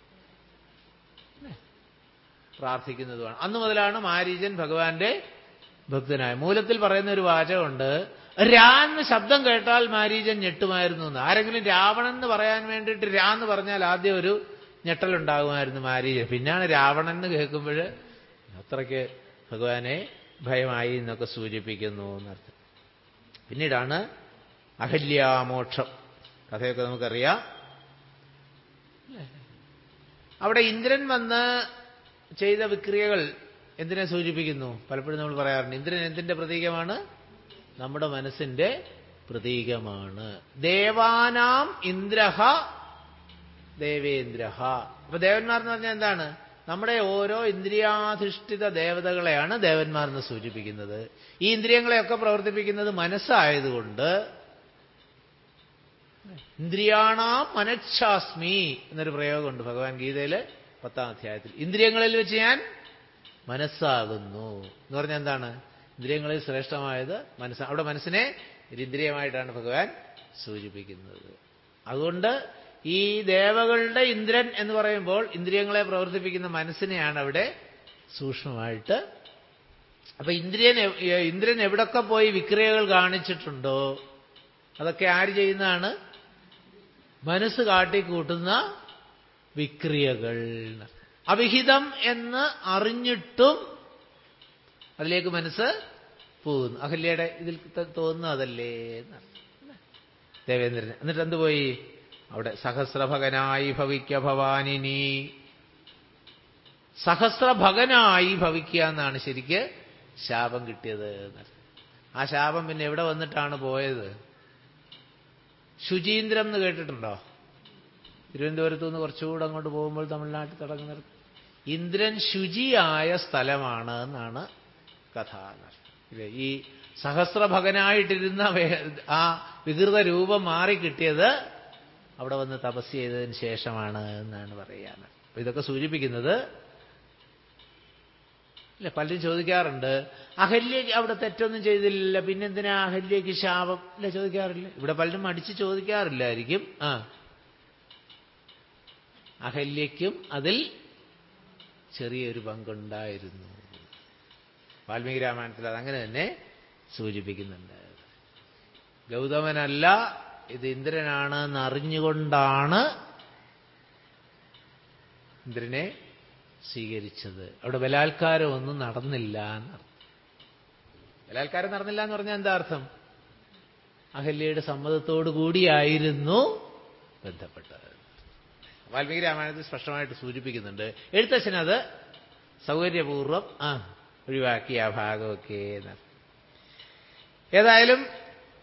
Speaker 1: പ്രാർത്ഥിക്കുന്നതുമാണ് അന്ന് മുതലാണ് മാരീചൻ ഭഗവാന്റെ ഭക്തനായ മൂലത്തിൽ പറയുന്ന ഒരു വാചകമുണ്ട് രാന്ന് ശബ്ദം കേട്ടാൽ മാരീചൻ ഞെട്ടുമായിരുന്നു എന്ന് ആരെങ്കിലും രാവണൻ എന്ന് പറയാൻ വേണ്ടിയിട്ട് രാന്ന് പറഞ്ഞാൽ ആദ്യം ഒരു ഞെട്ടലുണ്ടാകുമായിരുന്നു മാരീചൻ പിന്നാണ് രാവണൻ എന്ന് കേൾക്കുമ്പോൾ അത്രയ്ക്ക് ഭഗവാനെ ഭയമായി എന്നൊക്കെ സൂചിപ്പിക്കുന്നു എന്നർത്ഥം പിന്നീടാണ് അഹല്യാമോക്ഷം കഥയൊക്കെ നമുക്കറിയാം അവിടെ ഇന്ദ്രൻ വന്ന് ചെയ്ത വിക്രിയകൾ എന്തിനെ സൂചിപ്പിക്കുന്നു പലപ്പോഴും നമ്മൾ പറയാറുണ്ട് ഇന്ദ്രൻ എന്തിന്റെ പ്രതീകമാണ് നമ്മുടെ മനസ്സിന്റെ പ്രതീകമാണ് ദേവാനാം ഇന്ദ്രഹ ദേവേന്ദ്രഹ അപ്പൊ ദേവന്മാർ എന്ന് പറഞ്ഞാൽ എന്താണ് നമ്മുടെ ഓരോ ഇന്ദ്രിയാധിഷ്ഠിത ദേവതകളെയാണ് ദേവന്മാർ എന്ന് സൂചിപ്പിക്കുന്നത് ഈ ഇന്ദ്രിയങ്ങളെയൊക്കെ പ്രവർത്തിപ്പിക്കുന്നത് മനസ്സായതുകൊണ്ട് ഇന്ദ്രിയാണാം മനഃശാസ്മി എന്നൊരു പ്രയോഗമുണ്ട് ഭഗവാൻ ഗീതയില് പത്താം അധ്യായത്തിൽ ഇന്ദ്രിയങ്ങളിൽ വെച്ച് ഞാൻ മനസ്സാകുന്നു എന്ന് പറഞ്ഞാൽ എന്താണ് ഇന്ദ്രിയങ്ങളിൽ ശ്രേഷ്ഠമായത് മനസ്സ് അവിടെ മനസ്സിനെ ഒരു ഇന്ദ്രിയമായിട്ടാണ് ഭഗവാൻ സൂചിപ്പിക്കുന്നത് അതുകൊണ്ട് ഈ ദേവകളുടെ ഇന്ദ്രൻ എന്ന് പറയുമ്പോൾ ഇന്ദ്രിയങ്ങളെ പ്രവർത്തിപ്പിക്കുന്ന മനസ്സിനെയാണ് അവിടെ സൂക്ഷ്മമായിട്ട് അപ്പൊ ഇന്ദ്രിയൻ എവ്- ഏ, ഇന്ദ്രൻ എവിടൊക്കെ പോയി വിക്രിയകൾ കാണിച്ചിട്ടുണ്ടോ അതൊക്കെ ആര് ചെയ്യുന്നതാണ് മനസ്സ് കാട്ടിക്കൂട്ടുന്ന വിക്രിയകൾ അവിഹിതം എന്ന് അറിഞ്ഞിട്ടും അതിലേക്ക് മനസ്സ് പോകുന്നു അഹല്യയുടെ ഇതിൽ ത- തോന്നുന്നു അതല്ലേ എന്നാണ്. ദേവേന്ദ്രന് എന്നിട്ട് എന്ത് പോയി അവിടെ സഹസ്രഭകനായി ഭവിക്ക ഭവാനിനി സഹസ്രഭകനായി ഭവിക്കുക എന്നാണ് ശരിക്ക് ശാപം കിട്ടിയത് എന്നർത്ഥം. ആ ശാപം പിന്നെ എവിടെ വന്നിട്ടാണ് പോയത് ശുചീന്ദ്രം എന്ന് കേട്ടിട്ടുണ്ടോ തിരുവനന്തപുരത്ത് നിന്ന് കുറച്ചുകൂടെ അങ്ങോട്ട് പോകുമ്പോൾ തമിഴ്നാട്ടിൽ തുടങ്ങുന്ന ഇന്ദ്രൻ ശുചിയായ സ്ഥലമാണ് എന്നാണ് കഥ എന്നർത്ഥം. ഇല്ലേ? ഈ സഹസ്രഭകനായിട്ടിരുന്ന വേ- ആ വികൃത രൂപം മാറി കിട്ടിയത് അവിടെ വന്ന് തപസ് ചെയ്തതിന് ശേഷമാണ് എന്നാണ് പറയാൻ അപ്പൊ ഇതൊക്കെ സൂചിപ്പിക്കുന്നത് ഇല്ല പലരും ചോദിക്കാറുണ്ട് അഹല്യ അവിടെ തെറ്റൊന്നും ചെയ്തില്ല പിന്നെന്തിനാ അഹല്യക്ക് ശാപം ഇല്ല ചോദിക്കാറില്ല ഇവിടെ പലരും അടിച്ച് ചോദിക്കാറില്ലായിരിക്കും ആ അഹല്യയ്ക്കും അതിൽ ചെറിയൊരു പങ്കുണ്ടായിരുന്നു വാൽമീകി രാമായണത്തിൽ അതങ്ങനെ തന്നെ സൂചിപ്പിക്കുന്നുണ്ട് ഗൗതമനല്ല ഇത് ഇന്ദ്രനാണെന്ന് അറിഞ്ഞുകൊണ്ടാണ് ഇന്ദ്രനെ സ്വീകരിച്ചത് അവിടെ ബലാത്കാരം ഒന്നും നടന്നില്ല എന്നർത്ഥം ബലാത്കാരം നടന്നില്ല എന്ന് പറഞ്ഞാൽ എന്താ അർത്ഥം അഹല്യയുടെ സമ്മതത്തോടു കൂടിയായിരുന്നു ബന്ധപ്പെട്ടത് വാൽമീകി രാമായണത്തിൽ സ്പഷ്ടമായിട്ട് സൂചിപ്പിക്കുന്നുണ്ട് എഴുത്തച്ഛൻ അത് സൗകര്യപൂർവ്വം ആ ഒഴിവാക്കി ആ ഭാഗമൊക്കെ എന്നർത്ഥം ഏതായാലും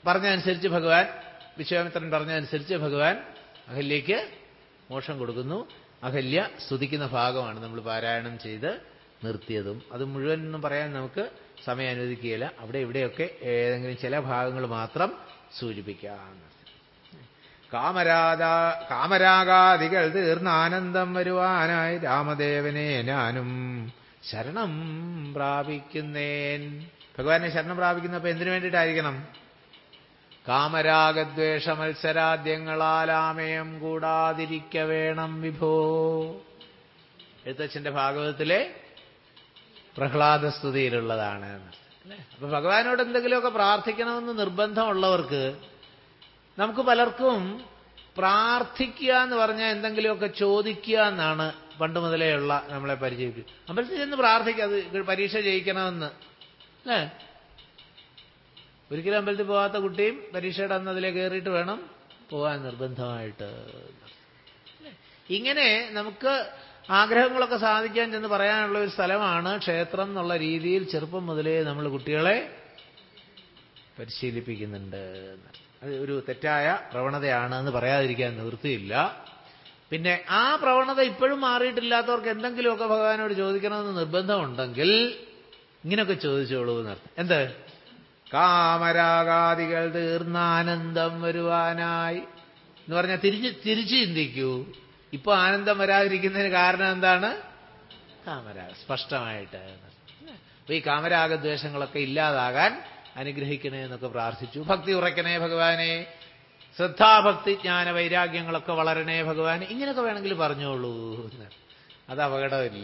Speaker 1: പറഞ്ഞതനുസരിച്ച് ഭഗവാൻ വിശ്വാമിത്രൻ പറഞ്ഞതനുസരിച്ച് ഭഗവാൻ അഹല്യയ്ക്ക് മോക്ഷം കൊടുക്കുന്നു അഹല്യ സ്തുതിക്കുന്ന ഭാഗമാണ് നമ്മൾ പാരായണം ചെയ്ത് നിർത്തിയതും അത് മുഴുവൻ ഒന്നും പറയാൻ നമുക്ക് സമയം അനുവദിക്കുകയില്ല അവിടെ ഇവിടെയൊക്കെ ഏതെങ്കിലും ചില ഭാഗങ്ങൾ മാത്രം സൂചിപ്പിക്കാം കാമരാധ കാമരാഗാദികൾ തീർന്ന ആനന്ദം വരുവാനായി രാമദേവനെ ഞാനും ശരണം പ്രാപിക്കുന്നേൻ ഭഗവാനെ ശരണം പ്രാപിക്കുന്നപ്പോ എന്തിനു വേണ്ടിയിട്ടായിരിക്കണം കാമരാഗദ്വേഷ മത്സരാദ്യങ്ങളാലാമയം കൂടാതിരിക്ക വേണം വിഭോ എഴുത്തച്ഛന്റെ ഭാഗവതത്തിലെ പ്രഹ്ലാദസ്തുതിയിലുള്ളതാണ് അല്ലേ അപ്പൊ ഭഗവാനോട് എന്തെങ്കിലുമൊക്കെ പ്രാർത്ഥിക്കണമെന്ന് നിർബന്ധമുള്ളവർക്ക് നമുക്ക് പലർക്കും പ്രാർത്ഥിക്കുക എന്ന് പറഞ്ഞാൽ എന്തെങ്കിലുമൊക്കെ ചോദിക്കുക എന്നാണ് പണ്ട് മുതലേയുള്ള നമ്മളെ പരിചയിപ്പിക്കും അമ്പലത്തിൽ ചെന്ന് പ്രാർത്ഥിക്കുക അത് പരീക്ഷ ജയിക്കണമെന്ന് അല്ലേ ഒരിക്കലും അമ്പലത്തിൽ പോകാത്ത കുട്ടിയും പരീക്ഷയുടെ അന്ന് അതിലെ കയറിയിട്ട് വേണം പോകാൻ നിർബന്ധമായിട്ട് ഇങ്ങനെ നമുക്ക് ആഗ്രഹങ്ങളൊക്കെ സാധിക്കാൻ ചെന്ന് പറയാനുള്ള ഒരു സ്ഥലമാണ് ക്ഷേത്രം എന്നുള്ള രീതിയിൽ ചെറുപ്പം മുതലേ നമ്മൾ കുട്ടികളെ പരിശീലിപ്പിക്കുന്നുണ്ട് അത് ഒരു തെറ്റായ പ്രവണതയാണ് എന്ന് പറയാതിരിക്കാൻ നിവൃത്തിയില്ല പിന്നെ ആ പ്രവണത ഇപ്പോഴും മാറിയിട്ടില്ലാത്തവർക്ക് എന്തെങ്കിലുമൊക്കെ ഭഗവാനോട് ചോദിക്കണമെന്ന് നിർബന്ധമുണ്ടെങ്കിൽ ഇങ്ങനെയൊക്കെ ചോദിച്ചോളൂ എന്നർത്ഥം എന്ത് കാമരാഗാദികൾ തീർന്ന ആനന്ദം വരുവാനായി എന്ന് പറഞ്ഞാൽ തിരിച്ച് തിരിച്ചു ചിന്തിക്കൂ ഇപ്പൊ ആനന്ദം വരാതിരിക്കുന്നതിന് കാരണം എന്താണ് കാമരാഗ സ്പഷ്ടമായിട്ട് അപ്പൊ ഈ കാമരാഗദ്വേഷങ്ങളൊക്കെ ഇല്ലാതാകാൻ അനുഗ്രഹിക്കണേ എന്നൊക്കെ പ്രാർത്ഥിച്ചു ഭക്തി ഉറയ്ക്കണേ ഭഗവാനെ ശ്രദ്ധാഭക്തി ജ്ഞാന വൈരാഗ്യങ്ങളൊക്കെ വളരണേ ഭഗവാൻ ഇങ്ങനെയൊക്കെ വേണമെങ്കിൽ പറഞ്ഞോളൂ അത് അപകടമില്ല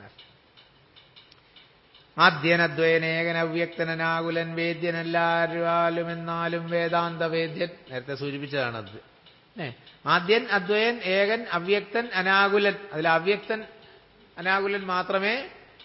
Speaker 1: ആദ്യനദ്വയനേകനവ്യക്തനാകുലൻ വേദ്യനെല്ലാരും എന്നാലും വേദാന്ത വേദ്യൻ നേരത്തെ സൂചിപ്പിച്ചതാണ് അത് ആദ്യൻ അദ്വയൻ ഏകൻ അവ്യക്തൻ അനാകുലൻ അതിൽ അവ്യക്തൻ അനാകുലൻ മാത്രമേ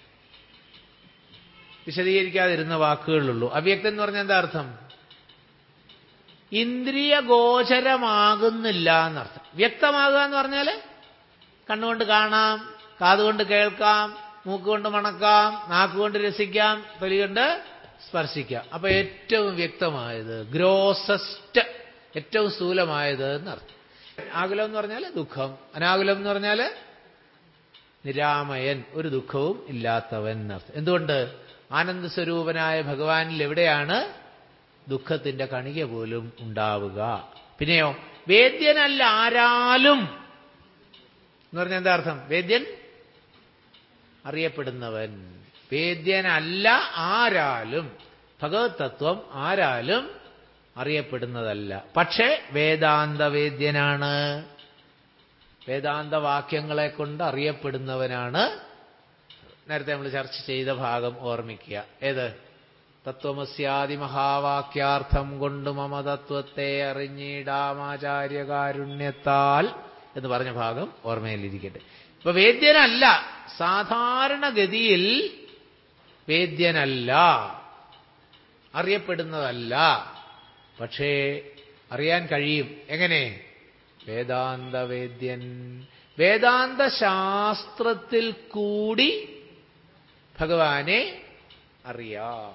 Speaker 1: വിശദീകരിക്കാതിരുന്ന വാക്കുകളുള്ളൂ അവ്യക്തൻ എന്ന് പറഞ്ഞാൽ എന്താ അർത്ഥം ഇന്ദ്രിയ ഗോചരമാകുന്നില്ല എന്നർത്ഥം വ്യക്തമാകുക എന്ന് പറഞ്ഞാൽ കണ്ണുകൊണ്ട് കാണാം കാതുകൊണ്ട് കേൾക്കാം മൂക്കുകൊണ്ട് മണക്കാം നാക്കുകൊണ്ട് രസിക്കാം തൊലികൊണ്ട് സ്പർശിക്കാം അപ്പൊ ഏറ്റവും വ്യക്തമായത് ഗ്രോസസ്റ്റ് ഏറ്റവും സ്ഥൂലമായത് എന്നർത്ഥം ആകുലം എന്ന് പറഞ്ഞാൽ ദുഃഖം അനാകുലം എന്ന് പറഞ്ഞാൽ നിരാമയൻ ഒരു ദുഃഖവും ഇല്ലാത്തവൻ എന്നർത്ഥം എന്തുകൊണ്ട് ആനന്ദസ്വരൂപനായ ഭഗവാനിൽ എവിടെയാണ് ദുഃഖത്തിന്റെ കണിക പോലും ഉണ്ടാവുക പിന്നെയോ വേദ്യനല്ല ആരാലും എന്ന് പറഞ്ഞാൽ എന്താ അർത്ഥം വേദ്യൻ അറിയപ്പെടുന്നവൻ വേദ്യനല്ല ആരാലും ഭഗവത് തത്വം ആരാലും അറിയപ്പെടുന്നതല്ല പക്ഷേ വേദാന്ത വേദ്യനാണ് വേദാന്ത വാക്യങ്ങളെ കൊണ്ട് അറിയപ്പെടുന്നവനാണ് നേരത്തെ നമ്മൾ ചർച്ച ചെയ്ത ഭാഗം ഓർമ്മിക്കുക ഏത് തത്വമസ്യാദി മഹാവാക്യാർത്ഥം കൊണ്ട് മമ തത്വത്തെ അറിഞ്ഞിടാമാചാര്യകാരുണ്യത്താൽ എന്ന് പറഞ്ഞ ഭാഗം ഓർമ്മയിലിരിക്കട്ടെ ഇപ്പൊ വേദ്യനല്ല സാധാരണഗതിയിൽ വേദ്യനല്ല അറിയപ്പെടുന്നതല്ല പക്ഷേ അറിയാൻ കഴിയും എങ്ങനെ വേദാന്ത വേദ്യൻ വേദാന്ത ശാസ്ത്രത്തിൽ കൂടി ഭഗവാനെ അറിയാം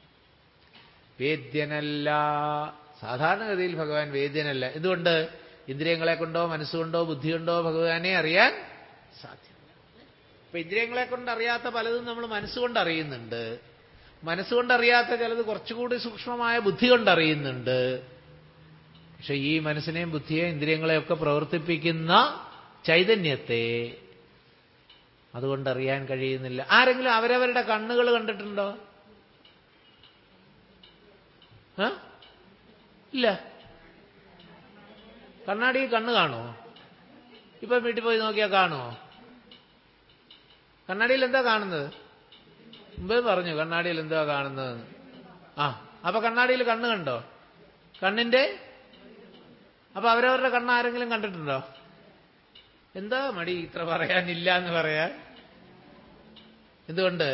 Speaker 1: വേദ്യനല്ല സാധാരണഗതിയിൽ ഭഗവാൻ വേദ്യനല്ല എന്തുകൊണ്ട് ഇന്ദ്രിയങ്ങളെ കൊണ്ടോ മനസ്സുകൊണ്ടോ ബുദ്ധി കൊണ്ടോ ഭഗവാനെ അറിയാൻ സാധ്യമല്ല ഇപ്പൊ ഇന്ദ്രിയങ്ങളെ കൊണ്ട് അറിയാത്ത പലതും നമ്മൾ മനസ്സുകൊണ്ട് അറിയുന്നുണ്ട് മനസ്സുകൊണ്ട് അറിയാത്ത ചിലത് കുറച്ചുകൂടി സൂക്ഷ്മമായ ബുദ്ധി കൊണ്ട് അറിയുന്നുണ്ട് പക്ഷെ ഈ മനസ്സിനെയും ബുദ്ധിയെയും ഇന്ദ്രിയങ്ങളെയൊക്കെ പ്രവർത്തിപ്പിക്കുന്ന ചൈതന്യത്തെ അതുകൊണ്ട് അറിയാൻ കഴിയുന്നില്ല ആരെങ്കിലും അവരവരുടെ കണ്ണുകൾ കണ്ടിട്ടുണ്ടോ ഇല്ല കണ്ണാടി കണ്ണ് കാണുമോ ഇപ്പൊ വീട്ടിൽ പോയി നോക്കിയാൽ കാണുമോ കണ്ണാടിയിൽ എന്താ കാണുന്നത് മുമ്പേ പറഞ്ഞു കണ്ണാടിയിൽ എന്താ കാണുന്നത് ആ അപ്പൊ കണ്ണാടിയിൽ കണ്ണ് കണ്ടോ കണ്ണിന്റെ അപ്പൊ അവരവരുടെ കണ്ണ് ആരെങ്കിലും കണ്ടിട്ടുണ്ടോ എന്താ മടി ഇത്ര പറയാനില്ല എന്ന് പറയാൻ എന്തുകൊണ്ട്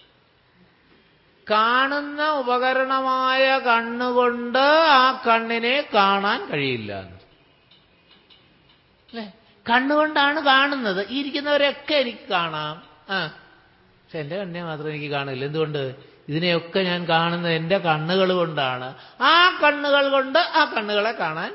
Speaker 1: കാണുന്ന ഉപകരണമായ കണ്ണുകൊണ്ട് ആ കണ്ണിനെ കാണാൻ കഴിയില്ല അല്ലേ കണ്ണുകൊണ്ടാണ് കാണുന്നത് ഈ ഇരിക്കുന്നവരൊക്കെ എനിക്ക് കാണാം ആ പക്ഷെ എന്റെ കണ്ണിനെ മാത്രം എനിക്ക് കാണില്ല എന്തുകൊണ്ട് ഇതിനെയൊക്കെ ഞാൻ കാണുന്നത് എൻ്റെ കണ്ണുകൾ കൊണ്ടാണ് ആ കണ്ണുകൾ കൊണ്ട് ആ കണ്ണുകളെ കാണാൻ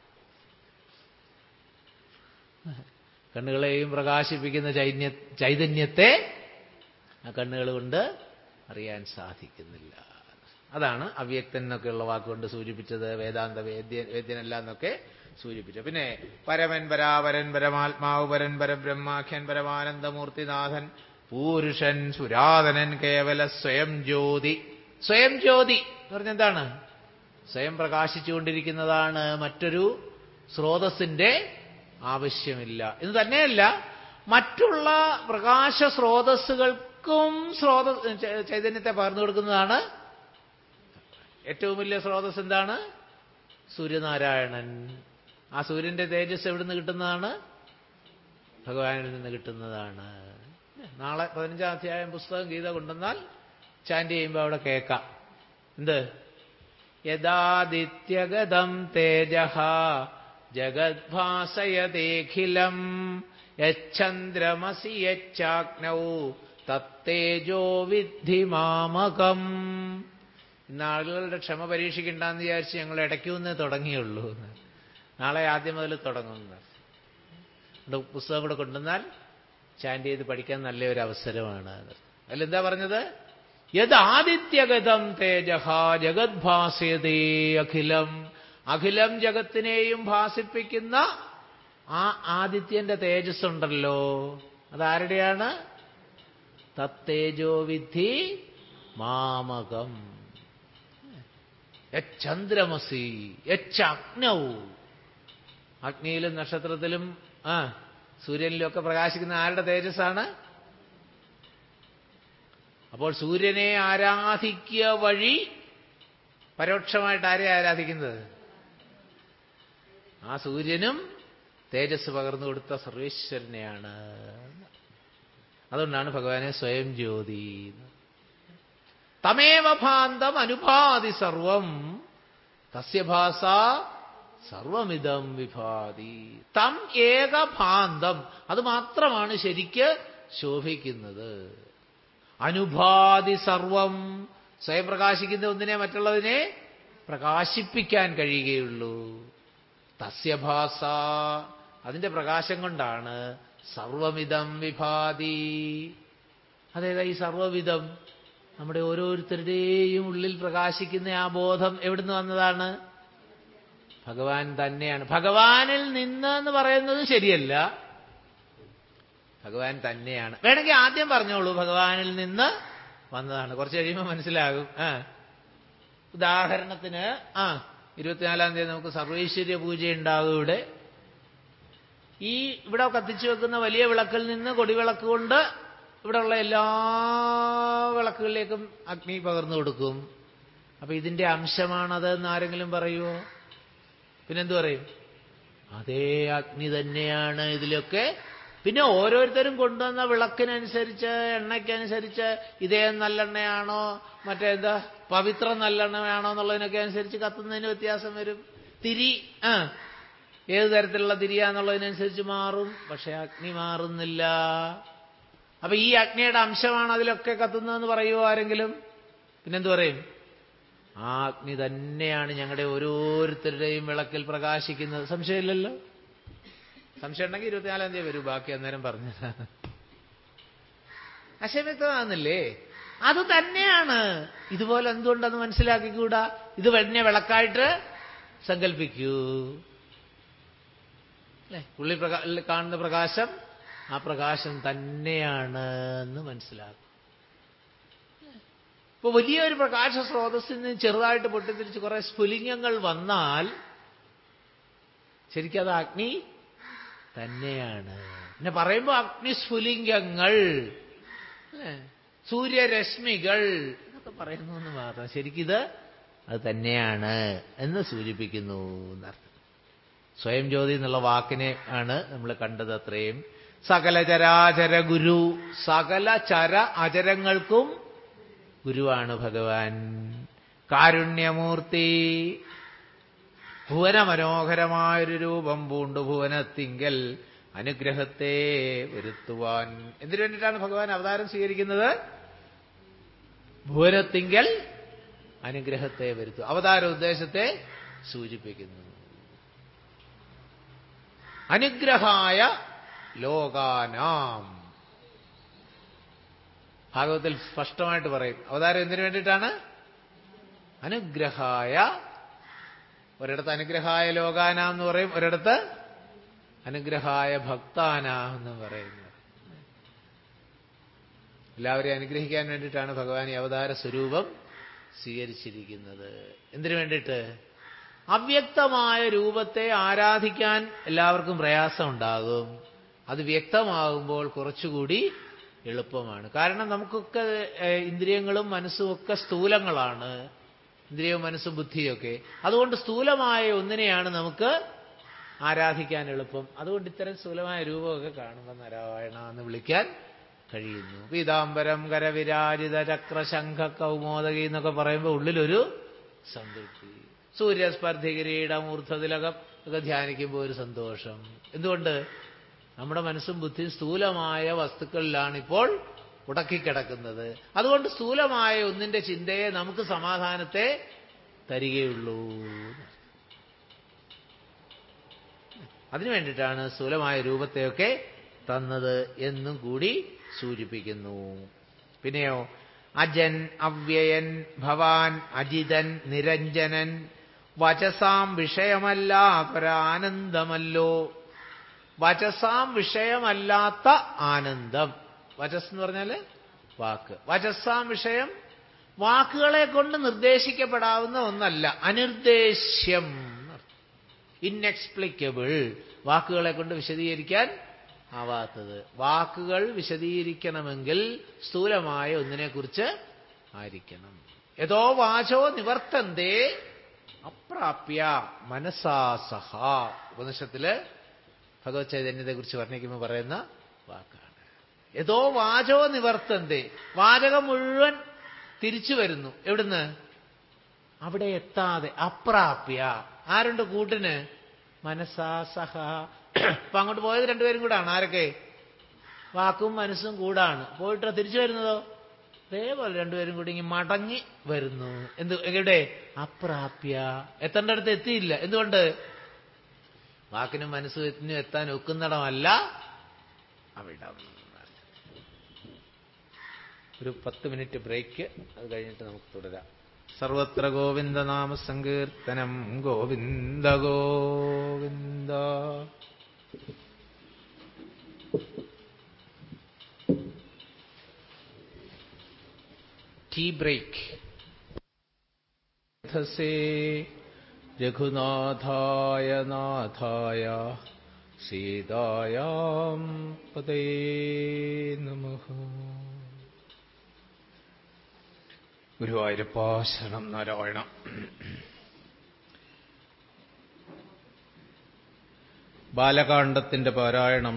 Speaker 1: കണ്ണുകളെയും പ്രകാശിപ്പിക്കുന്ന ചൈന്യ ചൈതന്യത്തെ ആ കണ്ണുകൾ കൊണ്ട് അറിയാൻ സാധിക്കുന്നില്ല അതാണ് അവ്യക്തൻ എന്നൊക്കെയുള്ള വാക്കുകൊണ്ട് സൂചിപ്പിച്ചത് വേദാന്ത വേദ്യ വേദ്യനല്ല എന്നൊക്കെ സൂചിപ്പിച്ചു പിന്നെ പരമൻ പരാപരൻ പരമാത്മാവ് പരൻ പരബ്രഹ്മാഖ്യൻ പരമാനന്ദമൂർത്തിനാഥൻ പൂരുഷൻ സുരാതനൻ കേവല സ്വയം ജ്യോതി സ്വയം ജ്യോതി എന്ന് പറഞ്ഞ എന്താണ് സ്വയം പ്രകാശിച്ചുകൊണ്ടിരിക്കുന്നതാണ് മറ്റൊരു സ്രോതസ്സിന്റെ ആവശ്യമില്ല ഇത് തന്നെയല്ല മറ്റുള്ള പ്രകാശ സ്രോതസ്സുകൾക്കും സ്രോത ചൈതന്യത്തെ പകർന്നു കൊടുക്കുന്നതാണ് ഏറ്റവും വലിയ സ്രോതസ് എന്താണ് സൂര്യനാരായണൻ ആ സൂര്യന്റെ തേജസ് എവിടുന്ന് കിട്ടുന്നതാണ് ഭഗവാനിൽ നിന്ന് കിട്ടുന്നതാണ് നാളെ പതിനഞ്ചാം അധ്യായം പുസ്തകം ഗീത കൊണ്ടുവന്നാൽ ചാൻഡ് ചെയ്യുമ്പോൾ അവിടെ കേൾക്കാം എന്ത് യഥാദിത്യഗതം തേജ ജഗദ്ഭാസയതേഖിലം യച്ഛന്ദ്രമസി യച്ചാഗ്നൗ തത്തേജോ വിദ്ധി മാമകം ഇന്ന് ആളുകളുടെ ക്ഷമ പരീക്ഷിക്കണ്ടെന്ന് വിചാരിച്ച് ഞങ്ങൾ ഇടയ്ക്കൊന്നേ തുടങ്ങിയുള്ളൂ എന്ന്. നാളെ ആദ്യം മുതൽ തുടങ്ങുന്നു പുസ്തകം കൂടെ കൊണ്ടുവന്നാൽ ചാൻഡ് ചെയ്ത് പഠിക്കാൻ നല്ലൊരു അവസരമാണ് അതിലെന്താ പറഞ്ഞത് യദാദിത്യഗതം തേജഹ ജഗദ്ഭാസ്യതേ അഖിലം അഖിലം ജഗത്തിനെയും ഭാസിപ്പിക്കുന്ന ആ ആദിത്യന്റെ തേജസ് ഉണ്ടല്ലോ അതാരുടെയാണ് തത്തേജോ വിധി മാമകം യച്ചന്ദ്രമസി യച്ചഗ്നൗ അഗ്നിയിലും നക്ഷത്രത്തിലും ആ സൂര്യനിലും ഒക്കെ പ്രകാശിക്കുന്ന ആരുടെ തേജസ്സാണ് അപ്പോൾ സൂര്യനെ ആരാധിക്കുക വഴി പരോക്ഷമായിട്ട് ആരെ ആരാധിക്കുന്നത് ആ സൂര്യനും തേജസ് പകർന്നു കൊടുത്ത സർവേശ്വരനെയാണ് അതുകൊണ്ടാണ് ഭഗവാനെ സ്വയം ജ്യോതി തമേവ ഭാന്തം അനുഭാതി സർവം തസ്യ ഭാസ സർവമിതം വിഭാതി തം ഏക ഭാന്തം അത് മാത്രമാണ് ശരിക്ക് ശോഭിക്കുന്നത് അനുഭാതി സർവം സ്വയം പ്രകാശിക്കുന്ന ഒന്നിനെ മറ്റുള്ളതിനെ പ്രകാശിപ്പിക്കാൻ കഴിയുകയുള്ളൂ തസ്യഭാസ അതിന്റെ പ്രകാശം കൊണ്ടാണ് സർവമിതം വിഭാതി അതേതാ ഈ സർവവിധം നമ്മുടെ ഓരോരുത്തരുടെയും ഉള്ളിൽ പ്രകാശിക്കുന്ന ആ ബോധം എവിടുന്ന് വന്നതാണ് ഭഗവാൻ തന്നെയാണ് ഭഗവാനിൽ നിന്ന് എന്ന് പറയുന്നത് ശരിയല്ല ഭഗവാൻ തന്നെയാണ് വേണമെങ്കിൽ ആദ്യം പറഞ്ഞോളൂ ഭഗവാനിൽ നിന്ന് വന്നതാണ് കുറച്ച് കഴിയുമ്പോൾ മനസ്സിലാകും ആ ഉദാഹരണത്തിന് ആ ഇരുപത്തിനാലാം തീയതി നമുക്ക് സർവൈശ്വര്യ പൂജ ഉണ്ടാകും ഇവിടെ ഈ ഇവിടെ കത്തിച്ചു വെക്കുന്ന വലിയ വിളക്കിൽ നിന്ന് കൊടിവിളക്ക് കൊണ്ട് ഇവിടെയുള്ള എല്ലാ വിളക്കുകളിലേക്കും അഗ്നി പകർന്നു കൊടുക്കും അപ്പൊ ഇതിന്റെ അംശമാണത് എന്ന് ആരെങ്കിലും പറയുമോ പിന്നെന്തു പറയും അതേ അഗ്നി തന്നെയാണ് ഇതിലൊക്കെ പിന്നെ ഓരോരുത്തരും കൊണ്ടുവന്ന വിളക്കിനനുസരിച്ച് എണ്ണയ്ക്കനുസരിച്ച് ഇതേ നല്ലെണ്ണയാണോ മറ്റേന്താ പവിത്ര നല്ലെണ്ണയാണോ എന്നുള്ളതിനൊക്കെ അനുസരിച്ച് കത്തുന്നതിന് വ്യത്യാസം വരും തിരി ആ ഏത് തരത്തിലുള്ള തിരിയാന്നുള്ളതിനനുസരിച്ച് മാറും പക്ഷെ അഗ്നി മാറുന്നില്ല അപ്പൊ ഈ അഗ്നിയുടെ അംശമാണ് അതിലൊക്കെ കത്തുന്നതെന്ന് പറയുമോ ആരെങ്കിലും പിന്നെന്തു പറയും ആ അഗ്നി തന്നെയാണ് ഞങ്ങളുടെ ഓരോരുത്തരുടെയും വിളക്കിൽ പ്രകാശിക്കുന്നത് സംശയമില്ലല്ലോ സംശയം ഉണ്ടെങ്കിൽ ഇരുപത്തിനാലാം തീയതി വരൂ ബാക്കി അന്നേരം പറഞ്ഞത് അശമക്തമാകുന്നില്ലേ അത് തന്നെയാണ് ഇതുപോലെ എന്തുകൊണ്ടെന്ന് മനസ്സിലാക്കിക്കൂടാ ഇത് വെണ്ണ വിളക്കായിട്ട് സങ്കല്പിക്കൂ അല്ലേ ഉള്ളിൽ പ്രകാ കാണുന്ന പ്രകാശം ആ പ്രകാശം തന്നെയാണ് എന്ന് മനസ്സിലാക്കും ഇപ്പൊ വലിയൊരു പ്രകാശ സ്രോതസ്സിൽ നിന്ന് ചെറുതായിട്ട് പൊട്ടിത്തിരിച്ച് കുറെ സ്ഫുലിംഗങ്ങൾ വന്നാൽ ശരിക്കും അത് അഗ്നി തന്നെയാണ് പിന്നെ പറയുമ്പോൾ അഗ്നിസ്ഫുലിംഗങ്ങൾ സൂര്യരശ്മികൾ എന്നൊക്കെ പറയുന്നു എന്ന് മാത്രം ശരിക്കിത് അത് തന്നെയാണ് എന്ന് സൂചിപ്പിക്കുന്നു എന്നർത്ഥം സ്വയം ജ്യോതി എന്നുള്ള വാക്കിനെ ആണ് നമ്മൾ കണ്ടത് അത്രയും സകല ചരാചര ഗുരു സകല ചര അചരങ്ങൾക്കും ഗുരുവാണ് ഭഗവാൻ കാരുണ്യമൂർത്തി ഭുവന മനോഹരമായൊരു രൂപം പൂണ്ടു ഭുവനത്തിങ്കൽ അനുഗ്രഹത്തെ വരുത്തുവാൻ എന്തിനു വേണ്ടിയിട്ടാണ് ഭഗവാൻ അവതാരം സ്വീകരിക്കുന്നത് ഭുവനത്തിങ്കൽ അനുഗ്രഹത്തെ വരുത്തും അവതാര ഉദ്ദേശത്തെ സൂചിപ്പിക്കുന്നു അനുഗ്രഹായ ലോകാനാം ഭാഗവത്തിൽ സ്പഷ്ടമായിട്ട് പറയും അവതാരം എന്തിനു വേണ്ടിയിട്ടാണ് അനുഗ്രഹായ ഒരിടത്ത് അനുഗ്രഹായ ലോകാനാം എന്ന് പറയും ഒരിടത്ത് അനുഗ്രഹായ ഭക്താനാം എന്ന് പറയുന്നു എല്ലാവരെയും അനുഗ്രഹിക്കാൻ വേണ്ടിയിട്ടാണ് ഭഗവാൻ ഈ അവതാര സ്വരൂപം സ്വീകരിച്ചിരിക്കുന്നത് എന്തിനു വേണ്ടിയിട്ട് അവ്യക്തമായ രൂപത്തെ ആരാധിക്കാൻ എല്ലാവർക്കും പ്രയാസമുണ്ടാകും അത് വ്യക്തമാകുമ്പോൾ കുറച്ചുകൂടി എളുപ്പമാണ് കാരണം നമുക്കൊക്കെ ഏഹ്, ഇന്ദ്രിയങ്ങളും മനസ്സും ഒക്കെ സ്ഥൂലങ്ങളാണ് ഇന്ദ്രിയവും മനസ്സും ബുദ്ധിയൊക്കെ അതുകൊണ്ട് സ്ഥൂലമായ ഒന്നിനെയാണ് നമുക്ക് ആരാധിക്കാൻ എളുപ്പം അതുകൊണ്ട് ഇത്തരം സ്ഥൂലമായ രൂപമൊക്കെ കാണുമ്പോൾ നാരായണ എന്ന് വിളിക്കാൻ കഴിയുന്നു പീതാംബരം കരവിരാജിത ചക്രശംഖ കൗമോദകി എന്നൊക്കെ പറയുമ്പോൾ ഉള്ളിലൊരു സംതൃപ്തി സൂര്യസ്പർദ്ധി കിരീടം ഊർധ്വതിലകം ഒക്കെ ധ്യാനിക്കുമ്പോൾ ഒരു സന്തോഷം എന്തുകൊണ്ട് നമ്മുടെ മനസ്സും ബുദ്ധിയും സ്ഥൂലമായ വസ്തുക്കളിലാണ് ഇപ്പോൾ ഉടക്കിക്കിടക്കുന്നത് അതുകൊണ്ട് സ്ഥൂലമായ ഒന്നിന്റെ ചിന്തയെ നമുക്ക് സമാധാനത്തെ തരികയുള്ളൂ അതിനു വേണ്ടിയിട്ടാണ് സ്ഥൂലമായ രൂപത്തെയൊക്കെ തന്നത് എന്നും കൂടി സൂചിപ്പിക്കുന്നു പിന്നെയോ അജൻ അവ്യയൻ ഭവാൻ അജിതൻ നിരഞ്ജനൻ വചസാം വിഷയമല്ലാത്തൊരാനന്ദമല്ലോ വചസാം വിഷയമല്ലാത്ത ആനന്ദം വചസ് എന്ന് പറഞ്ഞാല് വാക്ക് വചസാം വിഷയം വാക്കുകളെ കൊണ്ട് നിർദ്ദേശിക്കപ്പെടാവുന്ന ഒന്നല്ല അനിർദ്ദേശ്യം ഇൻഎക്സ്പ്ലിക്കബിൾ വാക്കുകളെ കൊണ്ട് വിശദീകരിക്കാൻ ആവാത്തത് വാക്കുകൾ വിശദീകരിക്കണമെങ്കിൽ സ്ഥൂലമായ ഒന്നിനെക്കുറിച്ച് ആയിരിക്കണം യഥോ വാചോ നിവർത്തന്തേ അപ്രാപ്യ മനസാ സഹ ഉപനിഷത്തില് ഭഗവത് ചൈതന്യത്തെക്കുറിച്ച് വർണ്ണിക്കുമ്പോൾ പറയുന്ന വാക്കാണ് യഥോ വാചോ നിവർത്തന്തേ വാചകം മുഴുവൻ തിരിച്ചു വരുന്നു എവിടുന്ന് അവിടെ എത്താതെ അപ്രാപ്യ ആരുണ്ട് കൂട്ടിന് മനസാ സഹ അപ്പൊ അങ്ങോട്ട് പോയത് രണ്ടുപേരും കൂടാണ് ആരൊക്കെ വാക്കും മനസ്സും കൂടാണ് പോയിട്ട് തിരിച്ചു വരുന്നതോ അതേപോലെ രണ്ടുപേരും കൂടി ഇങ്ങ് മടങ്ങി വരുന്നു എന്ത് എവിടെ അപ്രാപ്യ എത്തേണ്ടടുത്ത് എത്തിയില്ല എന്തുകൊണ്ട് വാക്കിനും മനസ്സിനും എത്താൻ ഒക്കുന്നിടമല്ല അവിടം ഒരു പത്ത് മിനിറ്റ് ബ്രേക്ക് അത് കഴിഞ്ഞിട്ട് നമുക്ക് തുടരാം സർവത്ര ഗോവിന്ദനാമ സങ്കീർത്തനം ഗോവിന്ദ ഗോവിന്ദ ടീ ബ്രേക്ക് രഘുനാഥായ നാഥായ സീതായാം പതേ നമഃ ഗുരുവായൂരപ്പ ശരണം നാരായണ ബാലകാണ്ഡത്തിന്റെ പാരായണം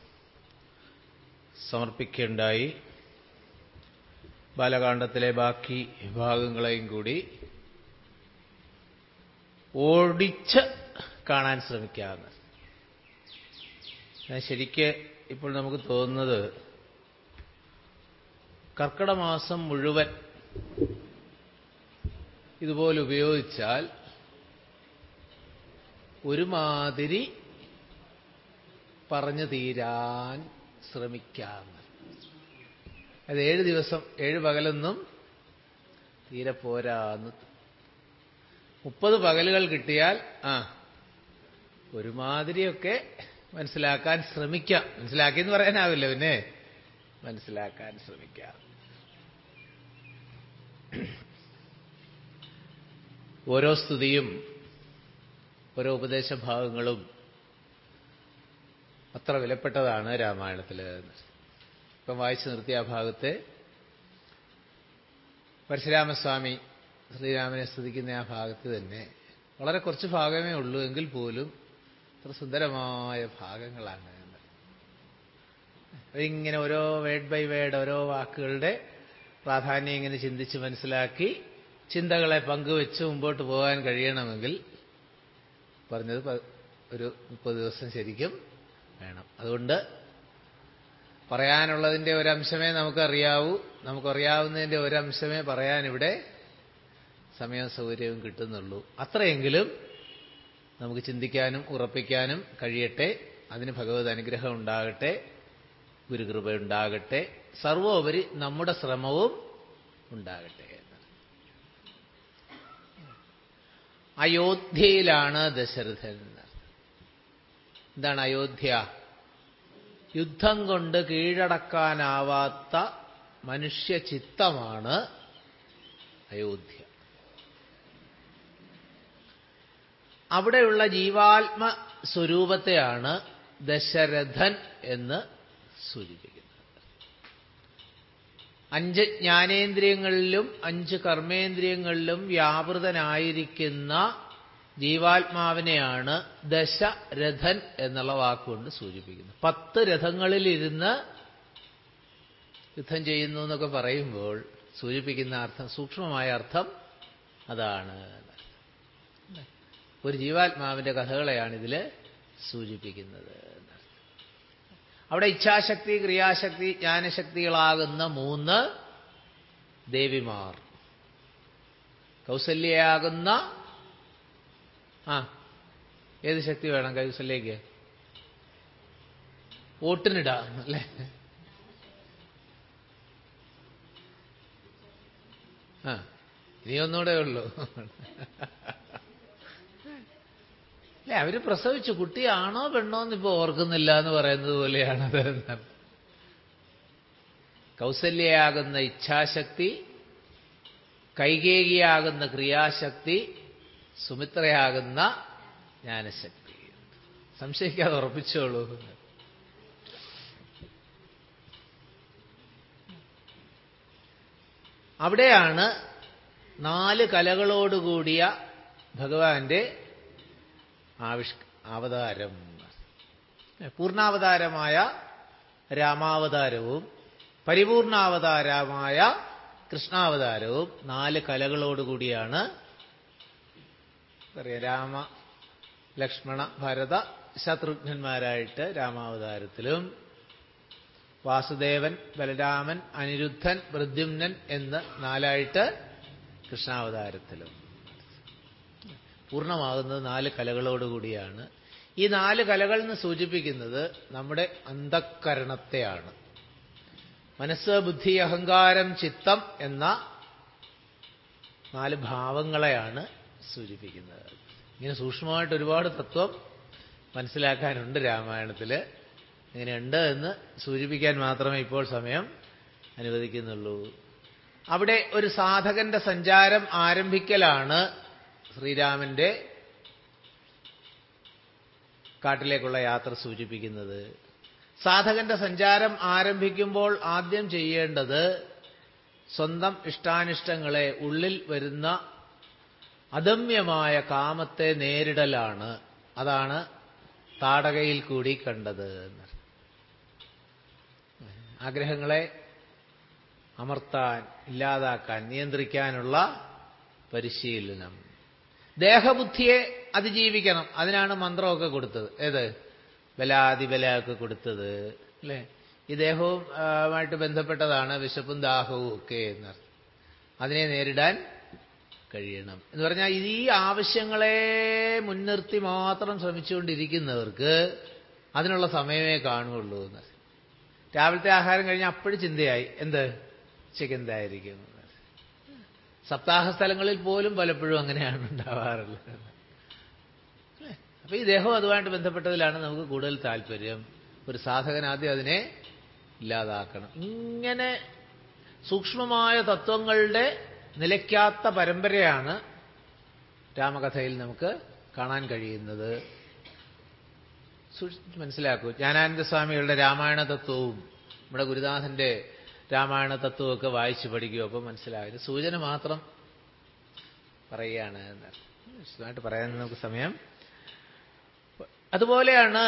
Speaker 1: സമർപ്പിക്കുകയുണ്ടായി ബാലകാണ്ഡത്തിലെ ബാക്കി ഭാഗങ്ങളെയും കൂടി ഓടിച്ച് കാണാൻ ശ്രമിക്കാമെന്ന് ഞാൻ ശരിക്ക് ഇപ്പോൾ നമുക്ക് തോന്നുന്നത് കർക്കിടമാസം മുഴുവൻ ഇതുപോലെ ഉപയോഗിച്ചാൽ ഒരുമാതിരി പറഞ്ഞു തീരാൻ ശ്രമിക്കാം അത് ഏഴ് ദിവസം ഏഴ് പകലൊന്നും തീരെ പോരാന്ന് മുപ്പത് പകലുകൾ കിട്ടിയാൽ ആ ഒരുമാതിരിയൊക്കെ മനസ്സിലാക്കാൻ ശ്രമിക്കാം മനസ്സിലാക്കിയെന്ന് പറയാനാവില്ല പിന്നെ മനസ്സിലാക്കാൻ ശ്രമിക്കാം ഓരോ സ്തുതിയും ഓരോ ഉപദേശഭാഗങ്ങളും അത്ര വിലപ്പെട്ടതാണ് രാമായണത്തിൽ ഇപ്പം വായിച്ചു നിർത്തിയ ആ ഭാഗത്തെ പരശുരാമസ്വാമി ശ്രീരാമനെ സ്തുതിക്കുന്ന ആ ഭാഗത്ത് തന്നെ വളരെ കുറച്ച് ഭാഗമേ ഉള്ളൂ എങ്കിൽ പോലും അത്ര സുന്ദരമായ ഭാഗങ്ങളാണ് ഇങ്ങനെ ഓരോ വേഡ് ബൈ വേഡ് ഓരോ വാക്കുകളുടെ പ്രാധാന്യം ഇങ്ങനെ ചിന്തിച്ച് മനസ്സിലാക്കി ചിന്തകളെ പങ്കുവെച്ച് മുമ്പോട്ട് പോകാൻ കഴിയണമെങ്കിൽ പറഞ്ഞത് ഒരു മുപ്പത് ദിവസം ശരിക്കും വേണം അതുകൊണ്ട് പറയാനുള്ളതിൻ്റെ ഒരംശമേ നമുക്കറിയാവൂ നമുക്കറിയാവുന്നതിൻ്റെ ഒരംശമേ പറയാനിവിടെ സമയവും സൗകര്യവും കിട്ടുന്നുള്ളൂ അത്രയെങ്കിലും നമുക്ക് ചിന്തിക്കാനും ഉറപ്പിക്കാനും കഴിയട്ടെ അതിന് ഭഗവത് അനുഗ്രഹം ഉണ്ടാകട്ടെ ഗുരുകൃപ ഉണ്ടാകട്ടെ സർവോപരി നമ്മുടെ ശ്രമവും ഉണ്ടാകട്ടെ അയോധ്യയിലാണ് ദശരഥൻ എന്താണ് അയോധ്യ യുദ്ധം കൊണ്ട് കീഴടക്കാനാവാത്ത മനുഷ്യചിത്തമാണ് അയോധ്യ അവിടെയുള്ള ജീവാത്മ സ്വരൂപത്തെയാണ് ദശരഥൻ എന്ന് സൂചിപ്പിക്കുന്നത് അഞ്ച് ജ്ഞാനേന്ദ്രിയങ്ങളിലും അഞ്ച് കർമ്മേന്ദ്രിയങ്ങളിലും വ്യാപൃതനായിരിക്കുന്ന ജീവാത്മാവിനെയാണ് ദശരഥൻ എന്നുള്ള വാക്കുകൊണ്ട് സൂചിപ്പിക്കുന്നത് പത്ത് രഥങ്ങളിലിരുന്ന് യുദ്ധം ചെയ്യുന്നു എന്നൊക്കെ പറയുമ്പോൾ സൂചിപ്പിക്കുന്ന അർത്ഥം സൂക്ഷ്മമായ അർത്ഥം അതാണ് ഒരു ജീവാത്മാവിന്റെ കഥകളെയാണ് ഇതിൽ സൂചിപ്പിക്കുന്നത് അവിടെ ഇച്ഛാശക്തി ക്രിയാശക്തി ജ്ഞാനശക്തികളാകുന്ന മൂന്ന് ദേവിമാർ കൗസല്യയാകുന്ന ആ ഏത് ശക്തി വേണം കൗസല്യക്ക് വോട്ടിനിടാം അല്ലേ ആ ഇനി ഒന്നുകൂടെ ഉള്ളൂ അല്ലെ അവര് പ്രസവിച്ചു കുട്ടിയാണോ പെണ്ണോ എന്ന് ഇപ്പൊ ഓർക്കുന്നില്ല എന്ന് പറയുന്നത് പോലെയാണത് കൗസല്യയാകുന്ന ഇച്ഛാശക്തി കൈകേകിയാകുന്ന ക്രിയാശക്തി സുമിത്രയാകുന്ന ജ്ഞാനശക്തി സംശയിക്കാതെ ഉറപ്പിച്ചോളൂ അവിടെയാണ് നാല് കലകളോടുകൂടിയ ഭഗവാന്റെ ആവിഷ് അവതാരം പൂർണ്ണാവതാരമായ രാമാവതാരവും പരിപൂർണാവതാരമായ കൃഷ്ണാവതാരവും നാല് കലകളോടുകൂടിയാണ് പറയാ രാമ ലക്ഷ്മണ ഭരത ശത്രുഘ്നന്മാരായിട്ട് രാമാവതാരത്തിലും വാസുദേവൻ ബലരാമൻ അനിരുദ്ധൻ പ്രദ്യുമ്നൻ എന്ന് നാലായിട്ട് കൃഷ്ണാവതാരത്തിലും പൂർണ്ണമാകുന്നത് നാല് കലകളോടുകൂടിയാണ് ഈ നാല് കലകൾ എന്ന് സൂചിപ്പിക്കുന്നത് നമ്മുടെ അന്ധക്കരണത്തെയാണ് മനസ്സ് ബുദ്ധി അഹങ്കാരം ചിത്തം എന്ന നാല് ഭാവങ്ങളെയാണ് സൂചിപ്പിക്കുന്നത് ഇങ്ങനെ സൂക്ഷ്മമായിട്ട് ഒരുപാട് തത്വം മനസ്സിലാക്കാനുണ്ട് രാമായണത്തിൽ ഇങ്ങനെയുണ്ട് എന്ന് സൂചിപ്പിക്കാൻ മാത്രമേ ഇപ്പോൾ സമയം അനുവദിക്കുന്നുള്ളൂ അവിടെ ഒരു സാധകന്റെ സഞ്ചാരം ആരംഭിക്കലാണ് ശ്രീരാമന്റെ കാട്ടിലേക്കുള്ള യാത്ര സൂചിപ്പിക്കുന്നത് സാധകന്റെ സഞ്ചാരം ആരംഭിക്കുമ്പോൾ ആദ്യം ചെയ്യേണ്ടത് സ്വന്തം ഇഷ്ടാനിഷ്ടങ്ങളെ ഉള്ളിൽ വരുന്ന അദമ്യമായ കാമത്തെ നേരിടലാണ് അതാണ് താടകയിൽ കൂടി കണ്ടത് ആഗ്രഹങ്ങളെ അമർത്താൻ ഇല്ലാതാക്കാൻ നിയന്ത്രിക്കാനുള്ള പരിശീലനം ദേഹബുദ്ധിയെ അതിജീവിക്കണം അതിനാണ് മന്ത്രമൊക്കെ കൊടുത്തത് ഏത് ബലാതിബലമൊക്കെ കൊടുത്തത് അല്ലേ ഈ ദേഹവും ആയിട്ട് ബന്ധപ്പെട്ടതാണ് വിശപ്പും ദാഹവും ഒക്കെ എന്നർത്ഥം അതിനെ നേരിടാൻ കഴിയണം എന്ന് പറഞ്ഞാൽ ഈ ആവശ്യങ്ങളെ മുൻനിർത്തി മാത്രം ശ്രമിച്ചുകൊണ്ടിരിക്കുന്നവർക്ക് അതിനുള്ള സമയമേ കാണുകയുള്ളൂ എന്ന് രാവിലത്തെ ആഹാരം കഴിഞ്ഞാൽ അപ്പോഴും ചിന്തയായി എന്ത് ഉച്ചയ്ക്ക് എന്തായിരിക്കും സപ്താഹ സ്ഥലങ്ങളിൽ പോലും പലപ്പോഴും അങ്ങനെയാണ് ഉണ്ടാവാറുള്ളത് അപ്പൊ ഈ ദേഹം അതുമായിട്ട് ബന്ധപ്പെട്ടതിലാണ് നമുക്ക് കൂടുതൽ താല്പര്യം ഒരു സാധകൻ ആദ്യം അതിനെ ഇല്ലാതാക്കണം ഇങ്ങനെ സൂക്ഷ്മമായ തത്വങ്ങളുടെ നിലയ്ക്കാത്ത പരമ്പരയാണ് രാമകഥയിൽ നമുക്ക് കാണാൻ കഴിയുന്നത് മനസ്സിലാക്കൂ ജ്ഞാനാനന്ദ സ്വാമികളുടെ രാമായണ തത്വവും നമ്മുടെ ഗുരുദാസന്റെ രാമായണ തത്വമൊക്കെ വായിച്ചു പഠിക്കുക അപ്പോൾ മനസ്സിലാകും സൂചന മാത്രം പറയുകയാണ് വിശദമായിട്ട് പറയാൻ നമുക്ക് സമയം അതുപോലെയാണ്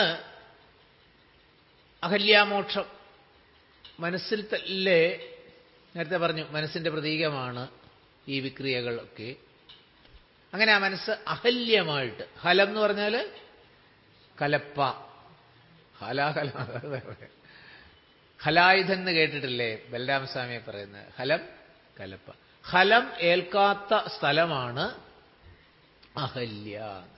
Speaker 1: അഹല്യാമോക്ഷം മനസ്സിൽ തന്നെ നേരത്തെ പറഞ്ഞു മനസ്സിന്റെ പ്രതീകമാണ് ഈ വിക്രിയകളൊക്കെ അങ്ങനെ ആ മനസ്സ് അഹല്യമായിട്ട് ഹലം എന്ന് പറഞ്ഞാൽ കലപ്പ ഹലാഹല ഹലായുധൻ എന്ന് കേട്ടിട്ടില്ലേ ബലരാമസ്വാമിയെ പറയുന്നത് ഹലം കലപ്പ ഹലം ഏൽക്കാത്ത സ്ഥലമാണ് അഹല്യ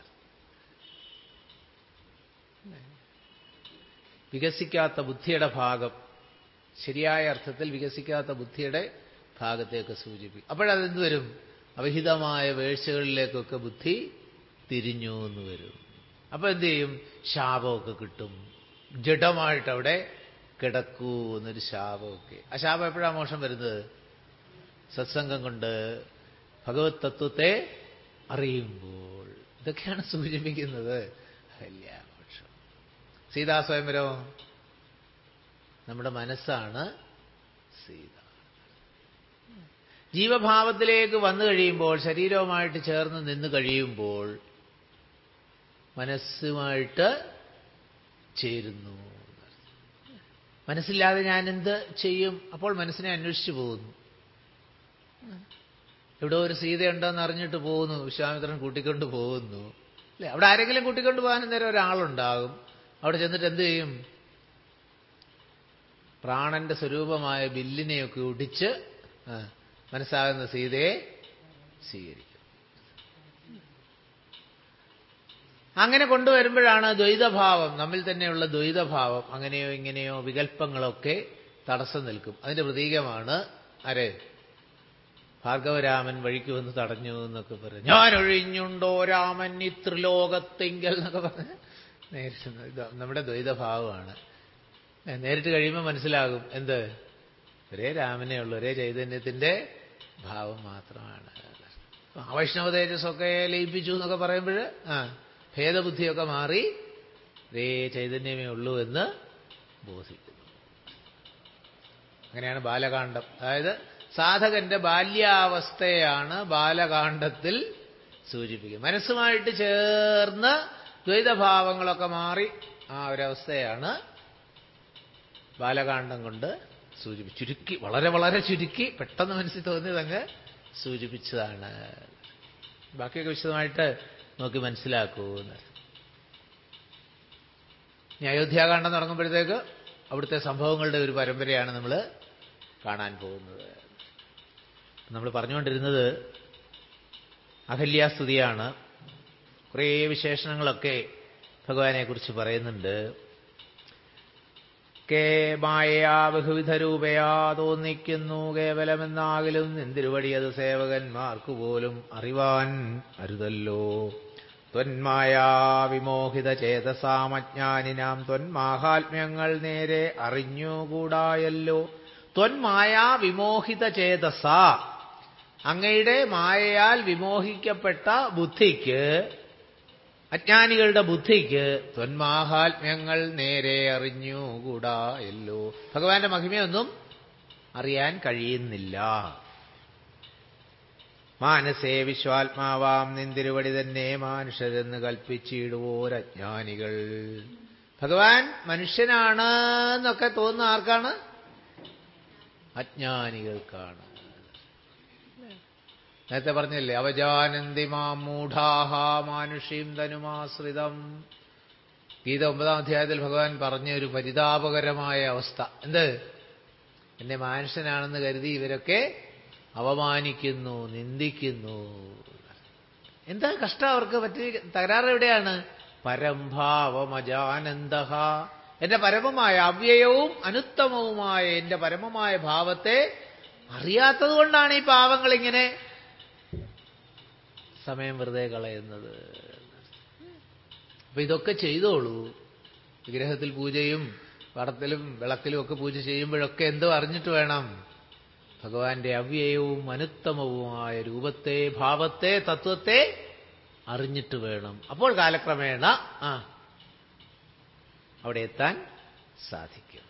Speaker 1: വികസിക്കാത്ത ബുദ്ധിയുടെ ഭാഗം ശരിയായ അർത്ഥത്തിൽ വികസിക്കാത്ത ബുദ്ധിയുടെ ഭാഗത്തേക്ക് സൂചിപ്പിക്കും അപ്പോഴതെന്ത് വരും അവിഹിതമായ വേഴ്ചകളിലേക്കൊക്കെ ബുദ്ധി തിരിഞ്ഞു എന്ന് വരും അപ്പൊ എന്ത് ചെയ്യും ശാപമൊക്കെ കിട്ടും ജഡമായിട്ട് അവിടെ കിടക്കൂ എന്നൊരു ശാപമൊക്കെ ആ ശാപം എപ്പോഴാണ് മോശം വരുന്നത് സത്സംഗം കൊണ്ട് ഭഗവത് തത്വത്തെ അറിയുമ്പോൾ ഇതൊക്കെയാണ് സൂചിപ്പിക്കുന്നത് കല്യാമോക്ഷം സീതാ സ്വയംവരോ നമ്മുടെ മനസ്സാണ് സീത ജീവഭാവത്തിലേക്ക് വന്നു കഴിയുമ്പോൾ ശരീരവുമായിട്ട് ചേർന്ന് നിന്ന് കഴിയുമ്പോൾ മനസ്സുമായിട്ട് ചേരുന്നു മനസ്സില്ലാതെ ഞാൻ എന്ത് ചെയ്യും അപ്പോൾ മനസ്സിനെ അന്വേഷിച്ചു പോകുന്നു ഇവിടെ ഒരു സീതയുണ്ടെന്ന് അറിഞ്ഞിട്ട് പോകുന്നു വിശ്വാമിത്രൻ കൂട്ടിക്കൊണ്ട് പോകുന്നു അല്ലെ അവിടെ ആരെങ്കിലും കൂട്ടിക്കൊണ്ട് പോകാൻ നേരം ഒരാളുണ്ടാകും അവിടെ ചെന്നിട്ട് എന്ത് ചെയ്യും പ്രാണന്റെ സ്വരൂപമായ ബില്ലിനെയൊക്കെ ഒടിച്ച് മനസ്സാകുന്ന സീതയെ സ്വീകരിക്കും അങ്ങനെ കൊണ്ടുവരുമ്പോഴാണ് ദ്വൈതഭാവം നമ്മിൽ തന്നെയുള്ള ദ്വൈതഭാവം അങ്ങനെയോ ഇങ്ങനെയോ വികല്പങ്ങളൊക്കെ തടസ്സം നിൽക്കും അതിന്റെ പ്രതീകമാണ് ആരെ ഭാർഗവരാമൻ വഴിക്ക് വന്ന് തടഞ്ഞു എന്നൊക്കെ പറഞ്ഞു ഞാൻ ഒഴിഞ്ഞുണ്ടോ രാമൻ ഈ ത്രിലോകത്തെങ്കൽ എന്നൊക്കെ പറഞ്ഞ് നേരിട്ട് ഇത് നമ്മുടെ ദ്വൈതഭാവമാണ് നേരിട്ട് കഴിയുമ്പോൾ മനസ്സിലാകും എന്ത് ഒരേ രാമനേ ഉള്ളൂ ഒരേ ചൈതന്യത്തിന്റെ ഭാവം മാത്രമാണ് വൈഷ്ണവ തേജസ്സൊക്കെ ലയിപ്പിച്ചു എന്നൊക്കെ പറയുമ്പോൾ ആ ഭേദബുദ്ധിയൊക്കെ മാറി ഒരേ ചൈതന്യമേ ഉള്ളൂ എന്ന് ബോധിക്കുന്നു അങ്ങനെയാണ് ബാലകാന്ഡം അതായത് സാധകന്റെ ബാല്യാവസ്ഥയാണ് ബാലകാന്ഡത്തിൽ സൂചിപ്പിക്കുന്നത് മനസ്സുമായിട്ട് ചേർന്ന് ദ്വൈതഭാവങ്ങളൊക്കെ മാറി ആ ഒരവസ്ഥയാണ് ബാലകാന്ഡം കൊണ്ട് സൂചിപ്പിച്ചു ചുരുക്കി വളരെ വളരെ ചുരുക്കി പെട്ടെന്ന് മനസ്സിൽ തോന്നിയതങ്ങ് സൂചിപ്പിച്ചതാണ് ബാക്കിയൊക്കെ വിശദമായിട്ട് നോക്കി മനസ്സിലാക്കൂ എന്ന് ഇനി അയോധ്യാകാന്ഡം തുടങ്ങുമ്പോഴത്തേക്ക് അവിടുത്തെ സംഭവങ്ങളുടെ ഒരു പരമ്പരയാണ് നമ്മൾ കാണാൻ പോകുന്നത് നമ്മൾ പറഞ്ഞുകൊണ്ടിരുന്നത് അഹല്യാസ്തുതിയാണ് കുറേ വിശേഷണങ്ങളൊക്കെ ഭഗവാനെക്കുറിച്ച് പറയുന്നുണ്ട് കേ മായയാ ബഹുവിധ രൂപയാ തോന്നിക്കുന്നു കേവലമെന്നാകിലും എന്തിരുവടിയത് സേവകന്മാർക്കു പോലും അറിവാൻ അരുതല്ലോ ത്വന്മായാ വിമോഹിത ചേതസാമജ്ഞാനിനാം ത്വന്മാഹാത്മ്യങ്ങൾ നേരെ അറിഞ്ഞുകൂടായല്ലോ ത്വന്മായാ വിമോഹിത ചേതസ അങ്ങയുടെ മായയാൽ വിമോഹിക്കപ്പെട്ട ബുദ്ധിക്ക് അജ്ഞാനികളുടെ ബുദ്ധിക്ക് ത്വന്മാഹാത്മ്യങ്ങൾ നേരെ അറിഞ്ഞുകൂടാ എല്ലോ ഭഗവാന്റെ മഹിമയൊന്നും അറിയാൻ കഴിയുന്നില്ല മാനസേ വിശ്വാത്മാവാം നിന്തിരുവടി തന്നെ മനുഷ്യരെന്ന് കൽപ്പിച്ചിടുവോരജ്ഞാനികൾ ഭഗവാൻ മനുഷ്യനാണ് എന്നൊക്കെ തോന്നുന്ന ആർക്കാണ് അജ്ഞാനികൾക്കാണ് നേരത്തെ പറഞ്ഞില്ലേ അവജാനന്തി മാം മൂഢാഹ മാനുഷീം തനുമാശ്രിതം ഗീത ഒമ്പതാം അധ്യായത്തിൽ ഭഗവാൻ പറഞ്ഞ ഒരു പരിതാപകരമായ അവസ്ഥ എന്ത് എന്നെ മനുഷ്യനാണെന്ന് കരുതി ഇവരൊക്കെ അവമാനിക്കുന്നു നിന്ദിക്കുന്നു എന്താ കഷ്ടം അവർക്ക് പറ്റി തകരാറ് എവിടെയാണ് പരംഭാവമജാനന്ദ എന്റെ പരമമായ അവ്യയവും അനുത്തമവുമായ എന്റെ പരമമായ ഭാവത്തെ അറിയാത്തത് കൊണ്ടാണ് ഈ പാവങ്ങൾ ഇങ്ങനെ സമയം വെറുതെ കളയുന്നത് അപ്പൊ ഇതൊക്കെ ചെയ്തോളൂ വിഗ്രഹത്തിൽ പൂജയും വടത്തിലും വിളക്കിലും ഒക്കെ പൂജ ചെയ്യുമ്പോഴൊക്കെ എന്തോ അറിഞ്ഞിട്ട് വേണം ഭഗവാന്റെ അവ്യയവും അനുത്തമവുമായ രൂപത്തെ ഭാവത്തെ തത്വത്തെ അറിഞ്ഞിട്ട് വേണം അപ്പോൾ കാലക്രമേണ ആ അവിടെ എത്താൻ സാധിക്കും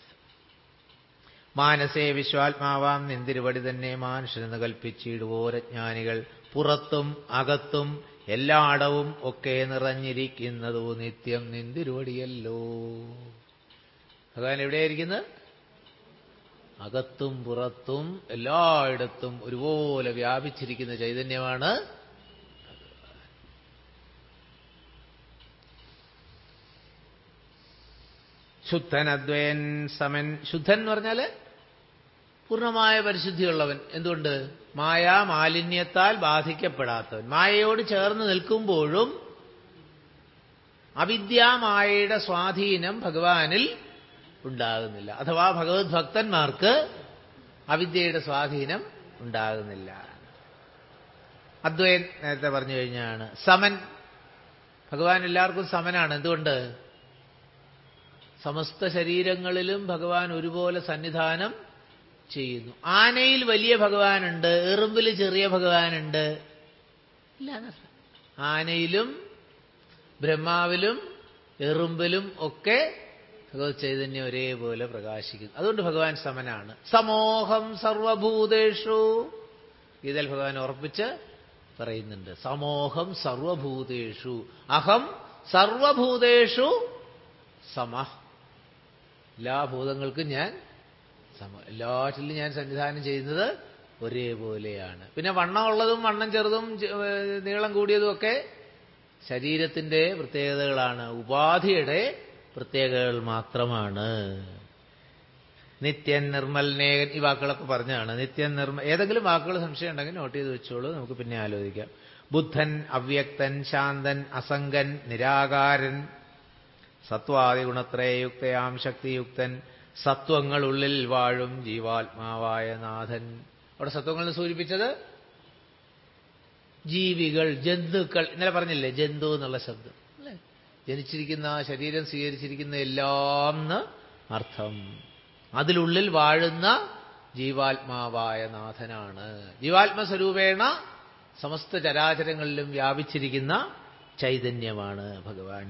Speaker 1: മാനസേ വിശ്വാത്മാവാം നിന്തിരുവടി തന്നെ മാനുഷനെന്ന് കൽപ്പിച്ചിടുവോരജ്ഞാനികൾ പുറത്തും അകത്തും എല്ലായിടവും ഒക്കെ നിറഞ്ഞിരിക്കുന്നതോ നിത്യം നിന്തിരുവടിയല്ലോ ഭഗവാൻ എവിടെയായിരിക്കുന്നത് അകത്തും പുറത്തും എല്ലായിടത്തും ഒരുപോലെ വ്യാപിച്ചിരിക്കുന്ന ചൈതന്യമാണ് ശുദ്ധൻ അദ്വയൻ സമൻ ശുദ്ധൻ എന്ന് പറഞ്ഞാൽ പൂർണ്ണമായ പരിശുദ്ധിയുള്ളവൻ എന്തുകൊണ്ട് മായ മാലിന്യത്താൽ ബാധിക്കപ്പെടാത്തവൻ മായയോട് ചേർന്ന് നിൽക്കുമ്പോഴും അവിദ്യാമായയുടെ സ്വാധീനം ഭഗവാനിൽ ഉണ്ടാകുന്നില്ല അഥവാ ഭഗവത് ഭക്തന്മാർക്ക് അവിദ്യയുടെ സ്വാധീനം ഉണ്ടാകുന്നില്ല അദ്വൈൻ നേരത്തെ പറഞ്ഞു കഴിഞ്ഞാണ് സമൻ ഭഗവാൻ എല്ലാവർക്കും സമനാണ് എന്തുകൊണ്ട് സമസ്ത ശരീരങ്ങളിലും ഭഗവാൻ ഒരുപോലെ സന്നിധാനം ചെയ്യുന്നു ആനയിൽ വലിയ ഭഗവാനുണ്ട് എറുമ്പിൽ ചെറിയ ഭഗവാനുണ്ട് ഇല്ല ആനയിലും ബ്രഹ്മാവിലും എറുമ്പിലും ഒക്കെ ഭഗവത് ചൈതന്യം ഒരേപോലെ പ്രകാശിക്കുന്നു അതുകൊണ്ട് ഭഗവാൻ സമനാണ് സമോഹം സർവഭൂതേഷു ഇതിൽ ഭഗവാൻ ഉറപ്പിച്ച് പറയുന്നുണ്ട് സമോഹം സർവഭൂതേഷു അഹം സർവഭൂതേഷു സമ എല്ലാ ഭൂതങ്ങൾക്കും ഞാൻ സമ എല്ലാറ്റിലും ഞാൻ സന്നിധാനം ചെയ്യുന്നത് ഒരേപോലെയാണ് പിന്നെ വണ്ണമുള്ളതും വണ്ണം ചെറുതും നീളം കൂടിയതും ഒക്കെ ശരീരത്തിന്റെ പ്രത്യേകതകളാണ് ഉപാധിയുടെ പ്രത്യേകതകൾ മാത്രമാണ് നിത്യൻ നിർമ്മൽനേകൻ ഈ വാക്കുകളൊക്കെ പറഞ്ഞാണ് നിത്യൻ നിർമ്മ ഏതെങ്കിലും വാക്കുകൾ സംശയം ഉണ്ടെങ്കിൽ നോട്ട് ചെയ്ത് വെച്ചോളൂ നമുക്ക് പിന്നെ ആലോചിക്കാം ബുദ്ധൻ അവ്യക്തൻ ശാന്തൻ അസംഗൻ നിരാകാരൻ സത്വാദി ഗുണത്രയയുക്തയാം ശക്തിയുക്തൻ സത്വങ്ങൾ ഉള്ളിൽ വാഴും ജീവാത്മാവായ നാഥൻ അവിടെ സത്വങ്ങൾ സൂചിപ്പിച്ചത് ജീവികൾ ജന്തുക്കൾ ഇന്നലെ പറഞ്ഞില്ലേ ജന്തു എന്നുള്ള ശബ്ദം അല്ലേ ജനിച്ചിരിക്കുന്ന ശരീരം സ്വീകരിച്ചിരിക്കുന്ന എല്ലാം എന്ന് അർത്ഥം അതിലുള്ളിൽ വാഴുന്ന ജീവാത്മാവായ നാഥനാണ് ജീവാത്മസ്വരൂപേണ സമസ്ത ചരാചരങ്ങളിലും വ്യാപിച്ചിരിക്കുന്ന ചൈതന്യമാണ് ഭഗവാൻ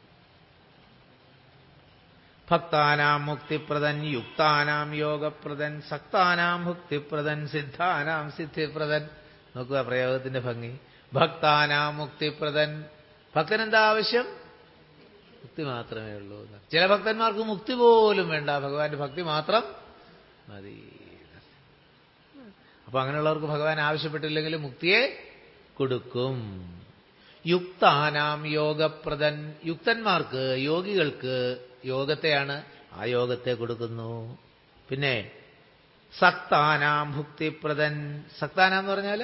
Speaker 1: ഭക്താനാം മുക്തിപ്രദൻ യുക്താനാം യോഗപ്രദൻ സക്താനാം ഭുക്തിപ്രദൻ സിദ്ധാനാം സിദ്ധിപ്രദൻ നോക്കുക പ്രയോഗത്തിന്റെ ഭംഗി ഭക്താനാം മുക്തിപ്രദൻ ഭക്തനെന്താ ആവശ്യം മുക്തി മാത്രമേ ഉള്ളൂ ചില ഭക്തന്മാർക്ക് മുക്തി പോലും വേണ്ട ഭഗവാന്റെ ഭക്തി മാത്രം മതി അപ്പൊ അങ്ങനെയുള്ളവർക്ക് ഭഗവാൻ ആവശ്യപ്പെട്ടില്ലെങ്കിൽ മുക്തിയെ കൊടുക്കും യുക്താനാം യോഗപ്രദൻ യുക്തന്മാർക്ക് യോഗികൾക്ക് യോഗത്തെയാണ് ആ യോഗത്തെ കൊടുക്കുന്നു പിന്നെ സക്താനാം ഭുക്തിപ്രദൻ സക്താനാം എന്ന് പറഞ്ഞാൽ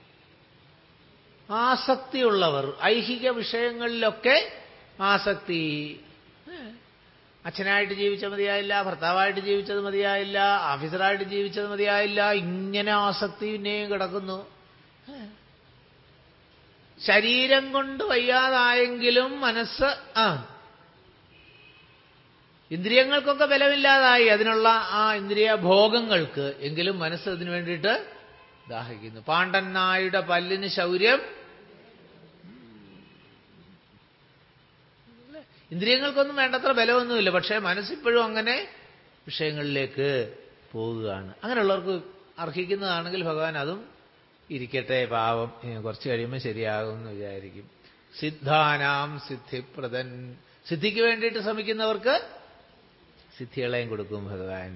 Speaker 1: ആസക്തിയുള്ളവർ ഐഹിക വിഷയങ്ങളിലൊക്കെ ആസക്തി അച്ഛനായിട്ട് ജീവിച്ച മതിയായില്ല ഭർത്താവായിട്ട് ജീവിച്ചത് മതിയായില്ല ഓഫീസറായിട്ട് ജീവിച്ചത് മതിയായില്ല ഇങ്ങനെ ആസക്തി പിന്നെയും കിടക്കുന്നു ശരീരം കൊണ്ട് വയ്യാതായെങ്കിലും മനസ്സ് ആ ഇന്ദ്രിയങ്ങൾക്കൊക്കെ ബലമില്ലാതായി അതിനുള്ള ആ ഇന്ദ്രിയ ഭോഗങ്ങൾക്ക് എങ്കിലും മനസ്സ് അതിനു വേണ്ടിയിട്ട് ദാഹിക്കുന്നു പാണ്ഡൻ നായുടെ പല്ലിന് ശൗര്യം ഇന്ദ്രിയങ്ങൾക്കൊന്നും വേണ്ടത്ര ബലമൊന്നുമില്ല പക്ഷേ മനസ്സിപ്പോഴും അങ്ങനെ വിഷയങ്ങളിലേക്ക് പോവുകയാണ് അങ്ങനെയുള്ളവർക്ക് അർഹിക്കുന്നതാണെങ്കിൽ ഭഗവാൻ അതും ഇരിക്കട്ടെ പാവം കുറച്ച് കഴിയുമ്പോൾ ശരിയാകും എന്ന് വിചാരിക്കും സിദ്ധാനാം സിദ്ധിപ്രദൻ സിദ്ധിക്ക് വേണ്ടിയിട്ട് ശ്രമിക്കുന്നവർക്ക് സിദ്ധികളെയും കൊടുക്കും ഭഗവാൻ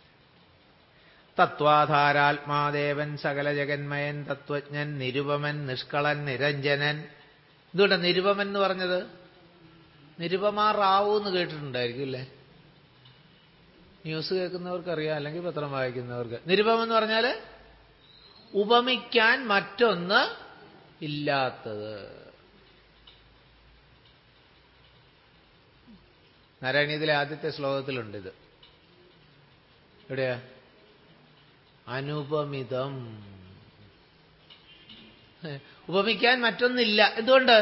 Speaker 1: തത്വാധാരാത്മാദേവൻ സകല ജഗന്മയൻ തത്വജ്ഞൻ നിരുപമൻ നിഷ്കളൻ നിരഞ്ജനൻ എന്തുകൊണ്ട് നിരുപമൻ എന്ന് പറഞ്ഞത് നിരുപമാ റാവു എന്ന് കേട്ടിട്ടുണ്ടായിരിക്കും അല്ലേ ന്യൂസ് കേൾക്കുന്നവർക്കറിയാം അല്ലെങ്കിൽ പത്രം വായിക്കുന്നവർക്ക് നിരുപമം എന്ന് പറഞ്ഞാൽ ഉപമിക്കാൻ മറ്റൊന്ന് ഇല്ലാത്തത് നാരായണീയത്തിലെ ആദ്യത്തെ ശ്ലോകത്തിലുണ്ട് ഇത് എവിടെയാ അനുപമിതം ഉപമിക്കാൻ മറ്റൊന്നില്ല എന്തുകൊണ്ട്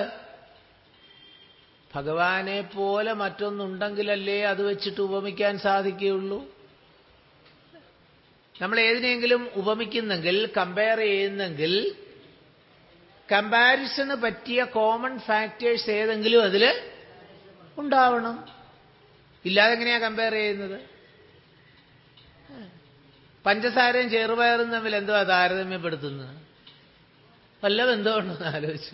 Speaker 1: ഭഗവാനെ പോലെ മറ്റൊന്നുണ്ടെങ്കിലല്ലേ അത് വെച്ചിട്ട് ഉപമിക്കാൻ സാധിക്കുകയുള്ളൂ നമ്മൾ ഏതിനെങ്കിലും ഉപമിക്കുന്നെങ്കിൽ കമ്പയർ ചെയ്യുന്നെങ്കിൽ കമ്പാരിസണ് പറ്റിയ കോമൺ ഫാക്ടേഴ്സ് ഏതെങ്കിലും അതിൽ ഉണ്ടാവണം ഇല്ലാതെ എങ്ങനെയാ കമ്പയർ ചെയ്യുന്നത് പഞ്ചസാരയും ചെറുപയറും തമ്മിൽ എന്തുവാ താരതമ്യപ്പെടുത്തുന്നത് വല്ല ബന്ധമുണ്ടെന്ന് ആലോചിച്ചു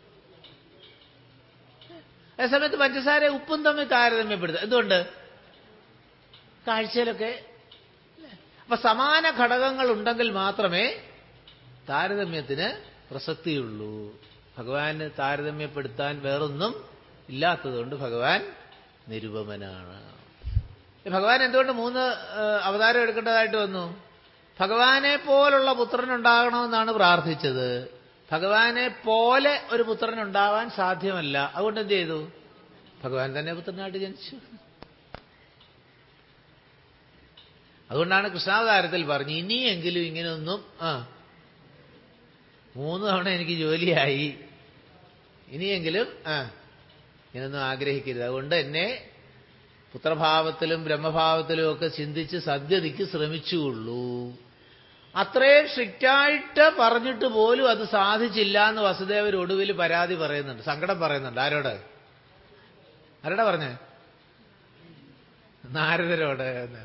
Speaker 1: അതേസമയത്ത് പഞ്ചസാര ഉപ്പും തമ്മിൽ താരതമ്യപ്പെടുത്തുക എന്തുകൊണ്ട് കാഴ്ചയിലൊക്കെ അപ്പൊ സമാന ഘടകങ്ങൾ ഉണ്ടെങ്കിൽ മാത്രമേ താരതമ്യത്തിന് പ്രസക്തിയുള്ളൂ ഭഗവാന് താരതമ്യപ്പെടുത്താൻ വേറൊന്നും ഇല്ലാത്തതുകൊണ്ട് ഭഗവാൻ നിരുപമനാണ് ഭഗവാൻ എന്തുകൊണ്ട് മൂന്ന് ഏഹ്, അവതാരം എടുക്കേണ്ടതായിട്ട് വന്നു ഭഗവാനെ പോലുള്ള പുത്രൻ ഉണ്ടാകണമെന്നാണ് പ്രാർത്ഥിച്ചത് ഭഗവാനെ പോലെ ഒരു പുത്രൻ ഉണ്ടാവാൻ സാധ്യമല്ല അതുകൊണ്ട് എന്ത് ചെയ്തു ഭഗവാൻ തന്നെ പുത്രനായിട്ട് ജനിച്ചു അതുകൊണ്ടാണ് കൃഷ്ണാവതാരത്തിൽ പറഞ്ഞു ഇനിയെങ്കിലും ഇങ്ങനെയൊന്നും ആ മൂന്ന് തവണ എനിക്ക് ജോലിയായി ഇനിയെങ്കിലും ആ ഇങ്ങനൊന്നും ആഗ്രഹിക്കരുത് അതുകൊണ്ട് എന്നെ പുത്രഭാവത്തിലും ബ്രഹ്മഭാവത്തിലും ഒക്കെ ചിന്തിച്ച് സദ്യതിക്ക് ശ്രമിച്ചുള്ളൂ അത്രയും സ്ട്രിക്റ്റായിട്ട് പറഞ്ഞിട്ട് പോലും അത് സാധിച്ചില്ല എന്ന് വസുദേവർ ഒടുവിൽ പരാതി പറയുന്നുണ്ട് സങ്കടം പറയുന്നുണ്ട് ആരോട് ആരോടാ പറഞ്ഞേ നാരദരോട് എന്ന്.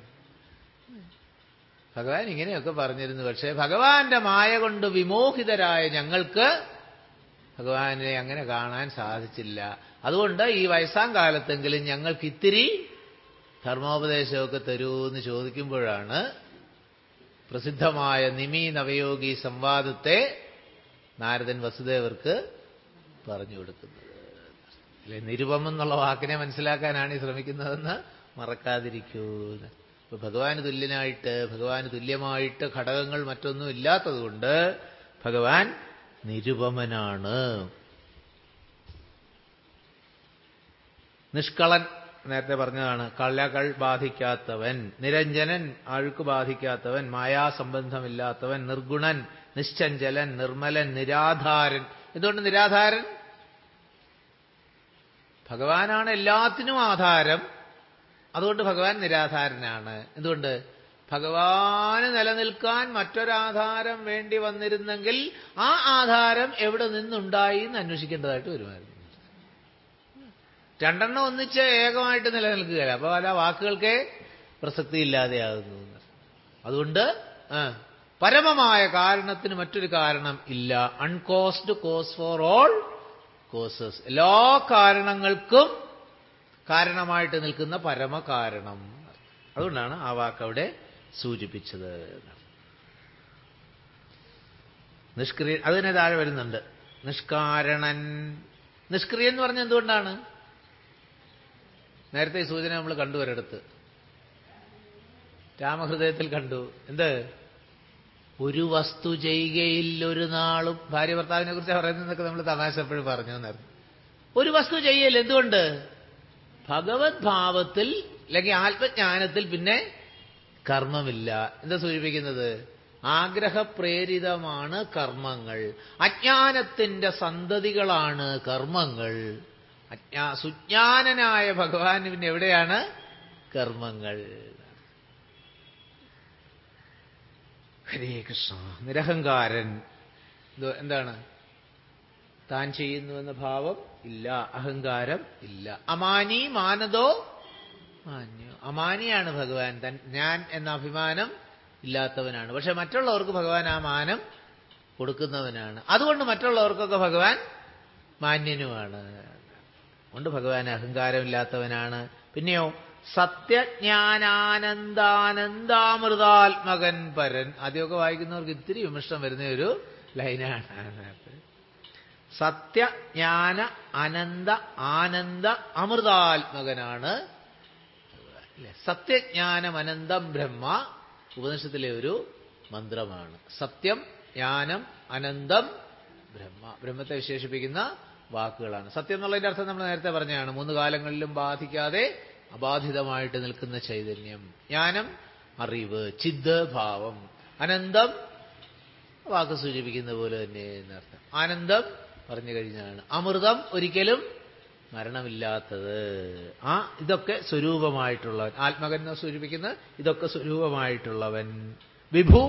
Speaker 1: ഭഗവാൻ ഇങ്ങനെയൊക്കെ പറഞ്ഞിരുന്നു പക്ഷേ ഭഗവാന്റെ മായ കൊണ്ട് വിമോഹിതരായ ഞങ്ങൾക്ക് ഭഗവാനെ അങ്ങനെ കാണാൻ സാധിച്ചില്ല അതുകൊണ്ട് ഈ വയസ്സാം കാലത്തെങ്കിലും ഞങ്ങൾക്ക് ഇത്തിരി ധർമ്മോപദേശമൊക്കെ തരൂ എന്ന് ചോദിക്കുമ്പോഴാണ് പ്രസിദ്ധമായ നിമി നവയോഗി സംവാദത്തെ നാരദൻ വസുദേവർക്ക് പറഞ്ഞു കൊടുക്കുന്നത് അല്ലെ നിരുപം എന്നുള്ള വാക്കിനെ മനസ്സിലാക്കാനാണ് ഈ ശ്രമിക്കുന്നതെന്ന് മറക്കാതിരിക്കൂ എന്ന്. ഇപ്പൊ ഭഗവാന് തുല്യനായിട്ട് ഭഗവാന് തുല്യമായിട്ട് ഘടകങ്ങൾ മറ്റൊന്നും ഇല്ലാത്തതുകൊണ്ട് ഭഗവാൻ നിരുപമനാണ് നിഷ്കളൻ നേരത്തെ പറഞ്ഞതാണ് കള്ളകൾ ബാധിക്കാത്തവൻ നിരഞ്ജനൻ അഴുക്ക് ബാധിക്കാത്തവൻ മായാസംബന്ധമില്ലാത്തവൻ നിർഗുണൻ നിശ്ചഞ്ചലൻ നിർമ്മലൻ നിരാധാരൻ എന്തുകൊണ്ട് നിരാധാരൻ ഭഗവാനാണ് എല്ലാത്തിനും ആധാരം അതുകൊണ്ട് ഭഗവാൻ നിരാധാരനാണ് എന്തുകൊണ്ട് ഭഗവാന് നിലനിൽക്കാൻ മറ്റൊരാധാരം വേണ്ടി വന്നിരുന്നെങ്കിൽ ആ ആധാരം എവിടെ നിന്നുണ്ടായി എന്ന് അന്വേഷിക്കേണ്ടതായിട്ട് വരുമായിരുന്നു രണ്ടെണ്ണം ഒന്നിച്ച് ഏകമായിട്ട് നിലനിൽക്കുകയില്ല അപ്പോൾ പല വാക്കുകൾക്ക് പ്രസക്തി ഇല്ലാതെയാകുന്നു എന്ന്. അതുകൊണ്ട് ആ, പരമമായ കാരണത്തിന് മറ്റൊരു കാരണം ഇല്ല uncaused cause for all causes എല്ലാ കാരണങ്ങൾക്കും കാരണമായിട്ട് നിൽക്കുന്ന പരമകാരണം അതുകൊണ്ടാണ് ആ വാക്ക് അവിടെ സൂചിപ്പിച്ചത് നിഷ്ക്രിയ അതിന് താഴെ വരുന്നുണ്ട് നിഷ്കാരണൻ നിഷ്ക്രിയ എന്ന് പറഞ്ഞ എന്തുകൊണ്ടാണ് നേരത്തെ ഈ സൂചന നമ്മൾ കണ്ടു ഒരിടത്ത് രാമഹൃദയത്തിൽ കണ്ടു എന്ത് ഒരു വസ്തു ചെയ്യുകയില്ല ഒരു നാളും ഭാര്യ ഭർത്താവിനെ കുറിച്ച് പറയുന്നതൊക്കെ നമ്മൾ തമാശ എപ്പോഴും പറഞ്ഞു എന്നായിരുന്നു ഒരു വസ്തു ചെയ്യല്ല എന്തുകൊണ്ട് ഭഗവത് ഭാവത്തിൽ അല്ലെങ്കിൽ ആത്മജ്ഞാനത്തിൽ പിന്നെ കർമ്മമില്ല എന്താ സൂചിപ്പിക്കുന്നത് ആഗ്രഹപ്രേരിതമാണ് കർമ്മങ്ങൾ അജ്ഞാനത്തിന്റെ സന്തതികളാണ് കർമ്മങ്ങൾ അജ്ഞാ സുജ്ഞാനനായ ഭഗവാൻ പിന്നെ എവിടെയാണ് കർമ്മങ്ങൾ ഹരേ കൃഷ്ണ നിരഹങ്കാരൻ ഇത് എന്താണ് താൻ ചെയ്യുന്നുവെന്ന ഭാവം ഇല്ല അഹങ്കാരം ഇല്ല അമാനി മാനതോ മാന്യോ അമാനിയാണ് ഭഗവാൻ തൻ ഞാൻ എന്ന അഭിമാനം ഇല്ലാത്തവനാണ് പക്ഷെ മറ്റുള്ളവർക്ക് ഭഗവാൻ ആ മാനം കൊടുക്കുന്നവനാണ് അതുകൊണ്ട് മറ്റുള്ളവർക്കൊക്കെ ഭഗവാൻ മാന്യനുമാണ് അതുകൊണ്ട് ഭഗവാൻ അഹങ്കാരമില്ലാത്തവനാണ് പിന്നെയോ സത്യജ്ഞാനാനന്ദാനന്ദാമൃതാത്മകൻ പരൻ ആദ്യമൊക്കെ വായിക്കുന്നവർക്ക് ഇത്തിരി വിമർശനം വരുന്ന ഒരു ലൈനാണ് സത്യജ്ഞാന അനന്ത ആനന്ദ അമൃതാത്മകനാണ് അല്ലേ? സത്യജ്ഞാനം അനന്തം ബ്രഹ്മ ഉപനിഷത്തിലെ ഒരു മന്ത്രമാണ് സത്യം ജ്ഞാനം അനന്തം ബ്രഹ്മ ബ്രഹ്മത്തെ വിശേഷിപ്പിക്കുന്ന വാക്കുകളാണ് സത്യം എന്നുള്ളതിന്റെ അർത്ഥം നമ്മൾ നേരത്തെ പറഞ്ഞതാണ് മൂന്ന് കാലങ്ങളിലും ബാധിക്കാതെ അബാധിതമായിട്ട് നിൽക്കുന്ന ചൈതന്യം ജ്ഞാനം അറിവ് ചിത് ഭാവം അനന്തം വാക്ക് സൂചിപ്പിക്കുന്ന പോലെ തന്നെ എന്നർത്ഥം ആനന്ദം പറഞ്ഞു കഴിഞ്ഞാണ് അമൃതം ഒരിക്കലും മരണമില്ലാത്തത് ആ ഇതൊക്കെ സ്വരൂപമായിട്ടുള്ളവൻ ആത്മകൻ എന്ന് സൂചിപ്പിക്കുന്ന ഇതൊക്കെ സ്വരൂപമായിട്ടുള്ളവൻ വിഭു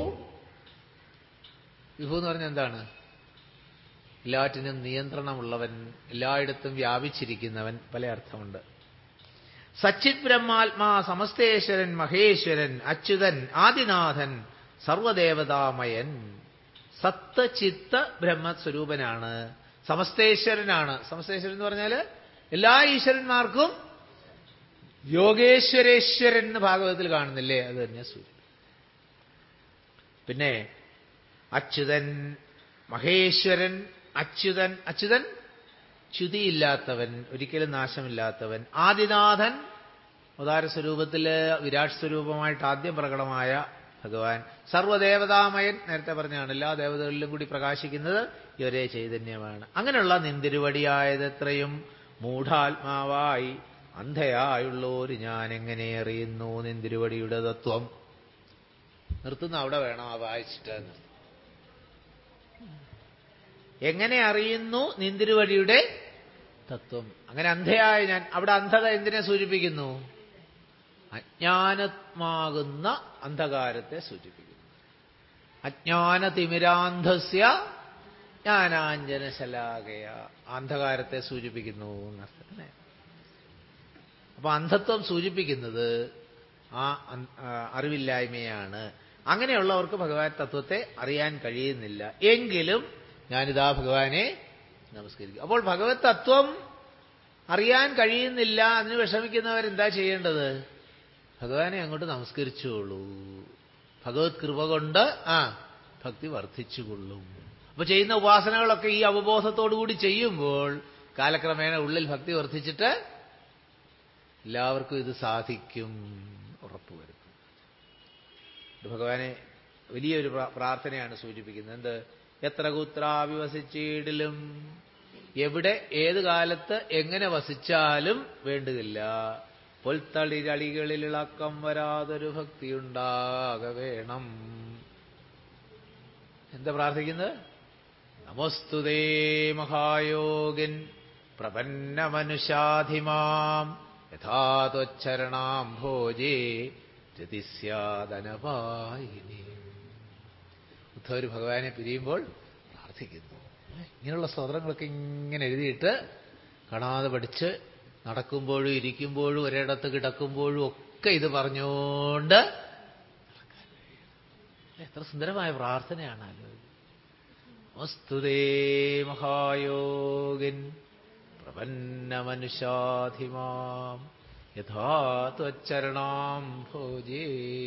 Speaker 1: വിഭു എന്ന് പറഞ്ഞാൽ എന്താണ് എല്ലാറ്റിനും നിയന്ത്രണമുള്ളവൻ എല്ലായിടത്തും വ്യാപിച്ചിരിക്കുന്നവൻ പല അർത്ഥമുണ്ട് സച്ചിത് ബ്രഹ്മാത്മാ സമസ്തേശ്വരൻ മഹേശ്വരൻ അച്യുതൻ ആദിനാഥൻ സർവദേവതാമയൻ സത്ത് ചിത്ത ബ്രഹ്മസ്വരൂപനാണ് സമസ്തേശ്വരനാണ് സമസ്തേശ്വരൻ എന്ന് പറഞ്ഞാൽ എല്ലാ ഈശ്വരന്മാർക്കും യോഗേശ്വരേശ്വരൻ എന്ന് ഭാഗവതത്തിൽ കാണുന്നില്ലേ അത് തന്നെ സൂചി പിന്നെ അച്യുതൻ മഹേശ്വരൻ അച്യുതൻ അച്യുതൻ ച്യുതിയില്ലാത്തവൻ ഒരിക്കലും നാശമില്ലാത്തവൻ ആദിനാഥൻ അവതാര സ്വരൂപത്തില് വിരാട് സ്വരൂപമായിട്ട് ആദ്യം പ്രകടമായ ഭഗവാൻ സർവ്വദേവതാമയൻ നേരത്തെ പറഞ്ഞാണ് എല്ലാ ദേവതകളിലും കൂടി പ്രകാശിക്കുന്നത് ഈ ഒരേ ചൈതന്യമാണ് അങ്ങനെയുള്ള നിന്തിരുവടിയായത് എത്രയും മൂഢാത്മാവായി അന്ധയായുള്ളോര് ഞാൻ എങ്ങനെ അറിയുന്നു നിന്തിരുവടിയുടെ തത്വം നിർത്തുന്ന അവിടെ വേണം ആ വായിച്ചിട്ട് നിർത്തും. എങ്ങനെ അറിയുന്നു നിന്തിരുവടിയുടെ തത്വം അങ്ങനെ അന്ധയായ ഞാൻ അവിടെ അന്ധത എന്തിനെ സൂചിപ്പിക്കുന്നു അജ്ഞാനമാകുന്ന അന്ധകാരത്തെ സൂചിപ്പിക്കുന്നു അജ്ഞാനതിമിരാന്ധസ്യ ജ്ഞാനാഞ്ജനശലാകയ അന്ധകാരത്തെ സൂചിപ്പിക്കുന്നു എന്നർത്ഥം അല്ലേ? അപ്പൊ അന്ധത്വം സൂചിപ്പിക്കുന്നത് ആ അൻ- ആ അറിവില്ലായ്മയാണ് അങ്ങനെയുള്ളവർക്ക് ഭഗവാൻ തത്വത്തെ അറിയാൻ കഴിയുന്നില്ല എങ്കിലും ഞാനിതാ ഭഗവാനെ നമസ്കരിക്കും അപ്പോൾ ഭഗവത് തത്വം അറിയാൻ കഴിയുന്നില്ല അതിന് വിഷമിക്കുന്നവരെന്താ ചെയ്യേണ്ടത് ഭഗവാനെ അങ്ങോട്ട് നമസ്കരിച്ചോളൂ ഭഗവത് കൃപ കൊണ്ട് ആ ഭക്തി വർദ്ധിച്ചുകൊള്ളും അപ്പൊ ചെയ്യുന്ന ഉപാസനകളൊക്കെ ഈ അവബോധത്തോടുകൂടി ചെയ്യുമ്പോൾ കാലക്രമേണ ഉള്ളിൽ ഭക്തി വർദ്ധിച്ചിട്ട് എല്ലാവർക്കും ഇത് സാധിക്കും ഉറപ്പുവരുത്തും ഇത് ഭഗവാനെ വലിയൊരു പ്രാ- പ്രാർത്ഥനയാണ് സൂചിപ്പിക്കുന്നത് എന്ത് എത്ര കുത്രാവിവസിച്ചിടിലും എവിടെ ഏത് കാലത്ത് എങ്ങനെ വസിച്ചാലും വേണ്ടുകില്ല പൊൽത്തളിരളികളിൽ ഇളക്കം വരാതൊരു ഭക്തിയുണ്ടാക വേണം എന്താ പ്രാർത്ഥിക്കുന്നത് നമസ്തുതേ മഹായോഗിൻ പ്രപന്നമനുഷാധിമാം യഥാത്വച്ചരണാം ഭോജേ രതിസ്യാദനപായിനി ഉദ്ധവർ ഭഗവാനെ പിരിയുമ്പോൾ പ്രാർത്ഥിക്കുന്നു ഇങ്ങനെയുള്ള സ്തോത്രങ്ങളൊക്കെ ഇങ്ങനെ എഴുതിയിട്ട് കാണാതെ പഠിച്ച് നടക്കുമ്പോഴും ഇരിക്കുമ്പോഴും ഒരിടത്ത് കിടക്കുമ്പോഴും ഒക്കെ ഇത് പറഞ്ഞുകൊണ്ട് നടക്കാൻ കഴിയും. എത്ര സുന്ദരമായ പ്രാർത്ഥനയാണല്ലോ ഇത്. നമസ്തുതേ മഹായോഗിൻ പ്രപന്നമനുഷാധിമാം യഥാ ത്വച്ചരണാം ഭോജേ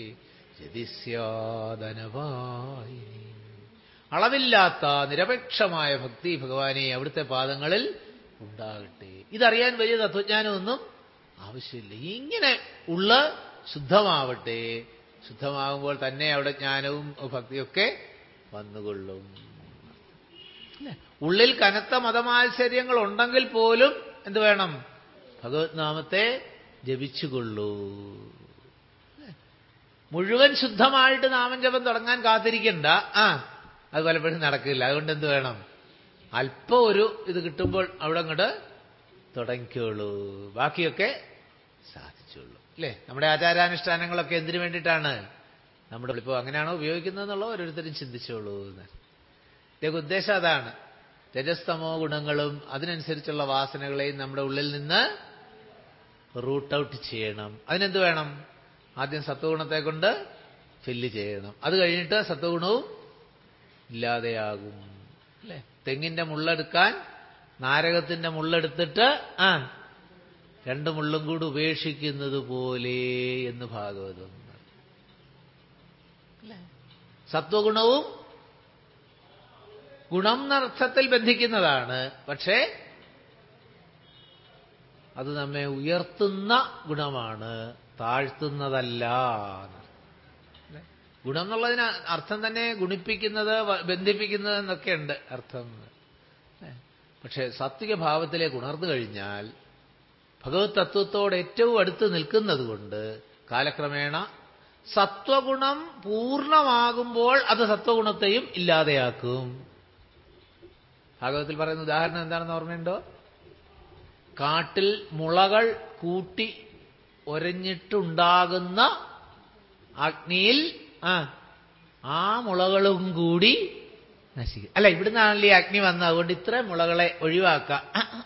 Speaker 1: ജതിസ്യാദനവായിനി അളവില്ലാത്ത നിരപേക്ഷമായ ഭക്തി ഭഗവാനെ അവിടുത്തെ പാദങ്ങളിൽ ഉണ്ടാകട്ടെ ഇതറിയാൻ വലിയ തത്വജ്ഞാനമൊന്നും ആവശ്യമില്ല ഇങ്ങനെ ഉള്ള ശുദ്ധമാവട്ടെ ശുദ്ധമാകുമ്പോൾ തന്നെ അവിടെ ജ്ഞാനവും ഭക്തിയൊക്കെ വന്നുകൊള്ളും അല്ലേ? ഉള്ളിൽ കനത്ത മതമാത്സര്യങ്ങൾ ഉണ്ടെങ്കിൽ പോലും എന്ത് വേണം ഭഗവത് നാമത്തെ ജപിച്ചുകൊള്ളൂ അല്ലേ? മുഴുവൻ ശുദ്ധമായിട്ട് നാമം ജപം തുടങ്ങാൻ കാത്തിരിക്കണ്ട ആ അത് പലപ്പോഴും നടക്കില്ല അതുകൊണ്ട് എന്ത് വേണം അല്പം ഒരു ഇത് കിട്ടുമ്പോൾ അവിടെ അങ്ങോട്ട് തുടങ്ങിക്കോളൂ ബാക്കിയൊക്കെ സാധിച്ചോളൂ അല്ലേ നമ്മുടെ ആചാരാനുഷ്ഠാനങ്ങളൊക്കെ എന്തിനു വേണ്ടിയിട്ടാണ് നമ്മുടെ ഇപ്പോൾ അങ്ങനെയാണോ ഉപയോഗിക്കുന്നതെന്നുള്ള ഓരോരുത്തരും ചിന്തിച്ചോളൂ എന്ന് ഇതൊക്കെ ഉദ്ദേശം അതാണ് രജസ്തമോ ഗുണങ്ങളും അതിനനുസരിച്ചുള്ള വാസനകളെയും നമ്മുടെ ഉള്ളിൽ നിന്ന് റൂട്ട് ഔട്ട് ചെയ്യണം അതിനെന്ത് വേണം ആദ്യം സത്വഗുണത്തെ കൊണ്ട് ഫില്ല് ചെയ്യണം അത് കഴിഞ്ഞിട്ട് സത്വഗുണവും ഇല്ലാതെയാകും അല്ലേ തെങ്ങിന്റെ മുള്ളെടുക്കാൻ നാരകത്തിന്റെ മുള്ളെടുത്തിട്ട് ആ രണ്ട് മുള്ളും കൂടി ഉപേക്ഷിക്കുന്നത് പോലെ എന്ന് ഭാഗവതം അല്ലേ സത്വഗുണവും ഗുണം എന്നർത്ഥത്തിൽ ബന്ധിക്കുന്നതാണ് പക്ഷേ അത് നമ്മെ ഉയർത്തുന്ന ഗുണമാണ് താഴ്ത്തുന്നതല്ല അല്ലേ? ഗുണം എന്നുള്ളതിന് അർത്ഥം തന്നെ ഗുണിപ്പിക്കുന്നത് വ- ബന്ധിപ്പിക്കുന്നത് എന്നൊക്കെ ഉണ്ട് അർത്ഥം അല്ലേ? പക്ഷേ സാത്വിക ഭാവത്തിലേക്ക് ഉണർന്നു കഴിഞ്ഞാൽ ഭഗവത് തത്വത്തോട് ഏറ്റവും അടുത്ത് നിൽക്കുന്നത് കൊണ്ട് കാലക്രമേണ സത്വഗുണം പൂർണ്ണമാകുമ്പോൾ അത് സത്വഗുണത്തെയും ഇല്ലാതെയാക്കും ഭാഗവത്തിൽ പറയുന്ന ഉദാഹരണം എന്താണെന്ന് ഓർമ്മയുണ്ടോ കാട്ടിൽ മുളകൾ കൂട്ടി ഒരഞ്ഞിട്ടുണ്ടാകുന്ന അഗ്നിയിൽ ആ ആ മുളകളും കൂടി നശിക്കും അല്ല ഇവിടുന്നാണല്ലേ ഈ അഗ്നി വന്നത് അതുകൊണ്ട് ഇത്രയും മുളകളെ ഒഴിവാക്കാം ആ, ആ, ആ.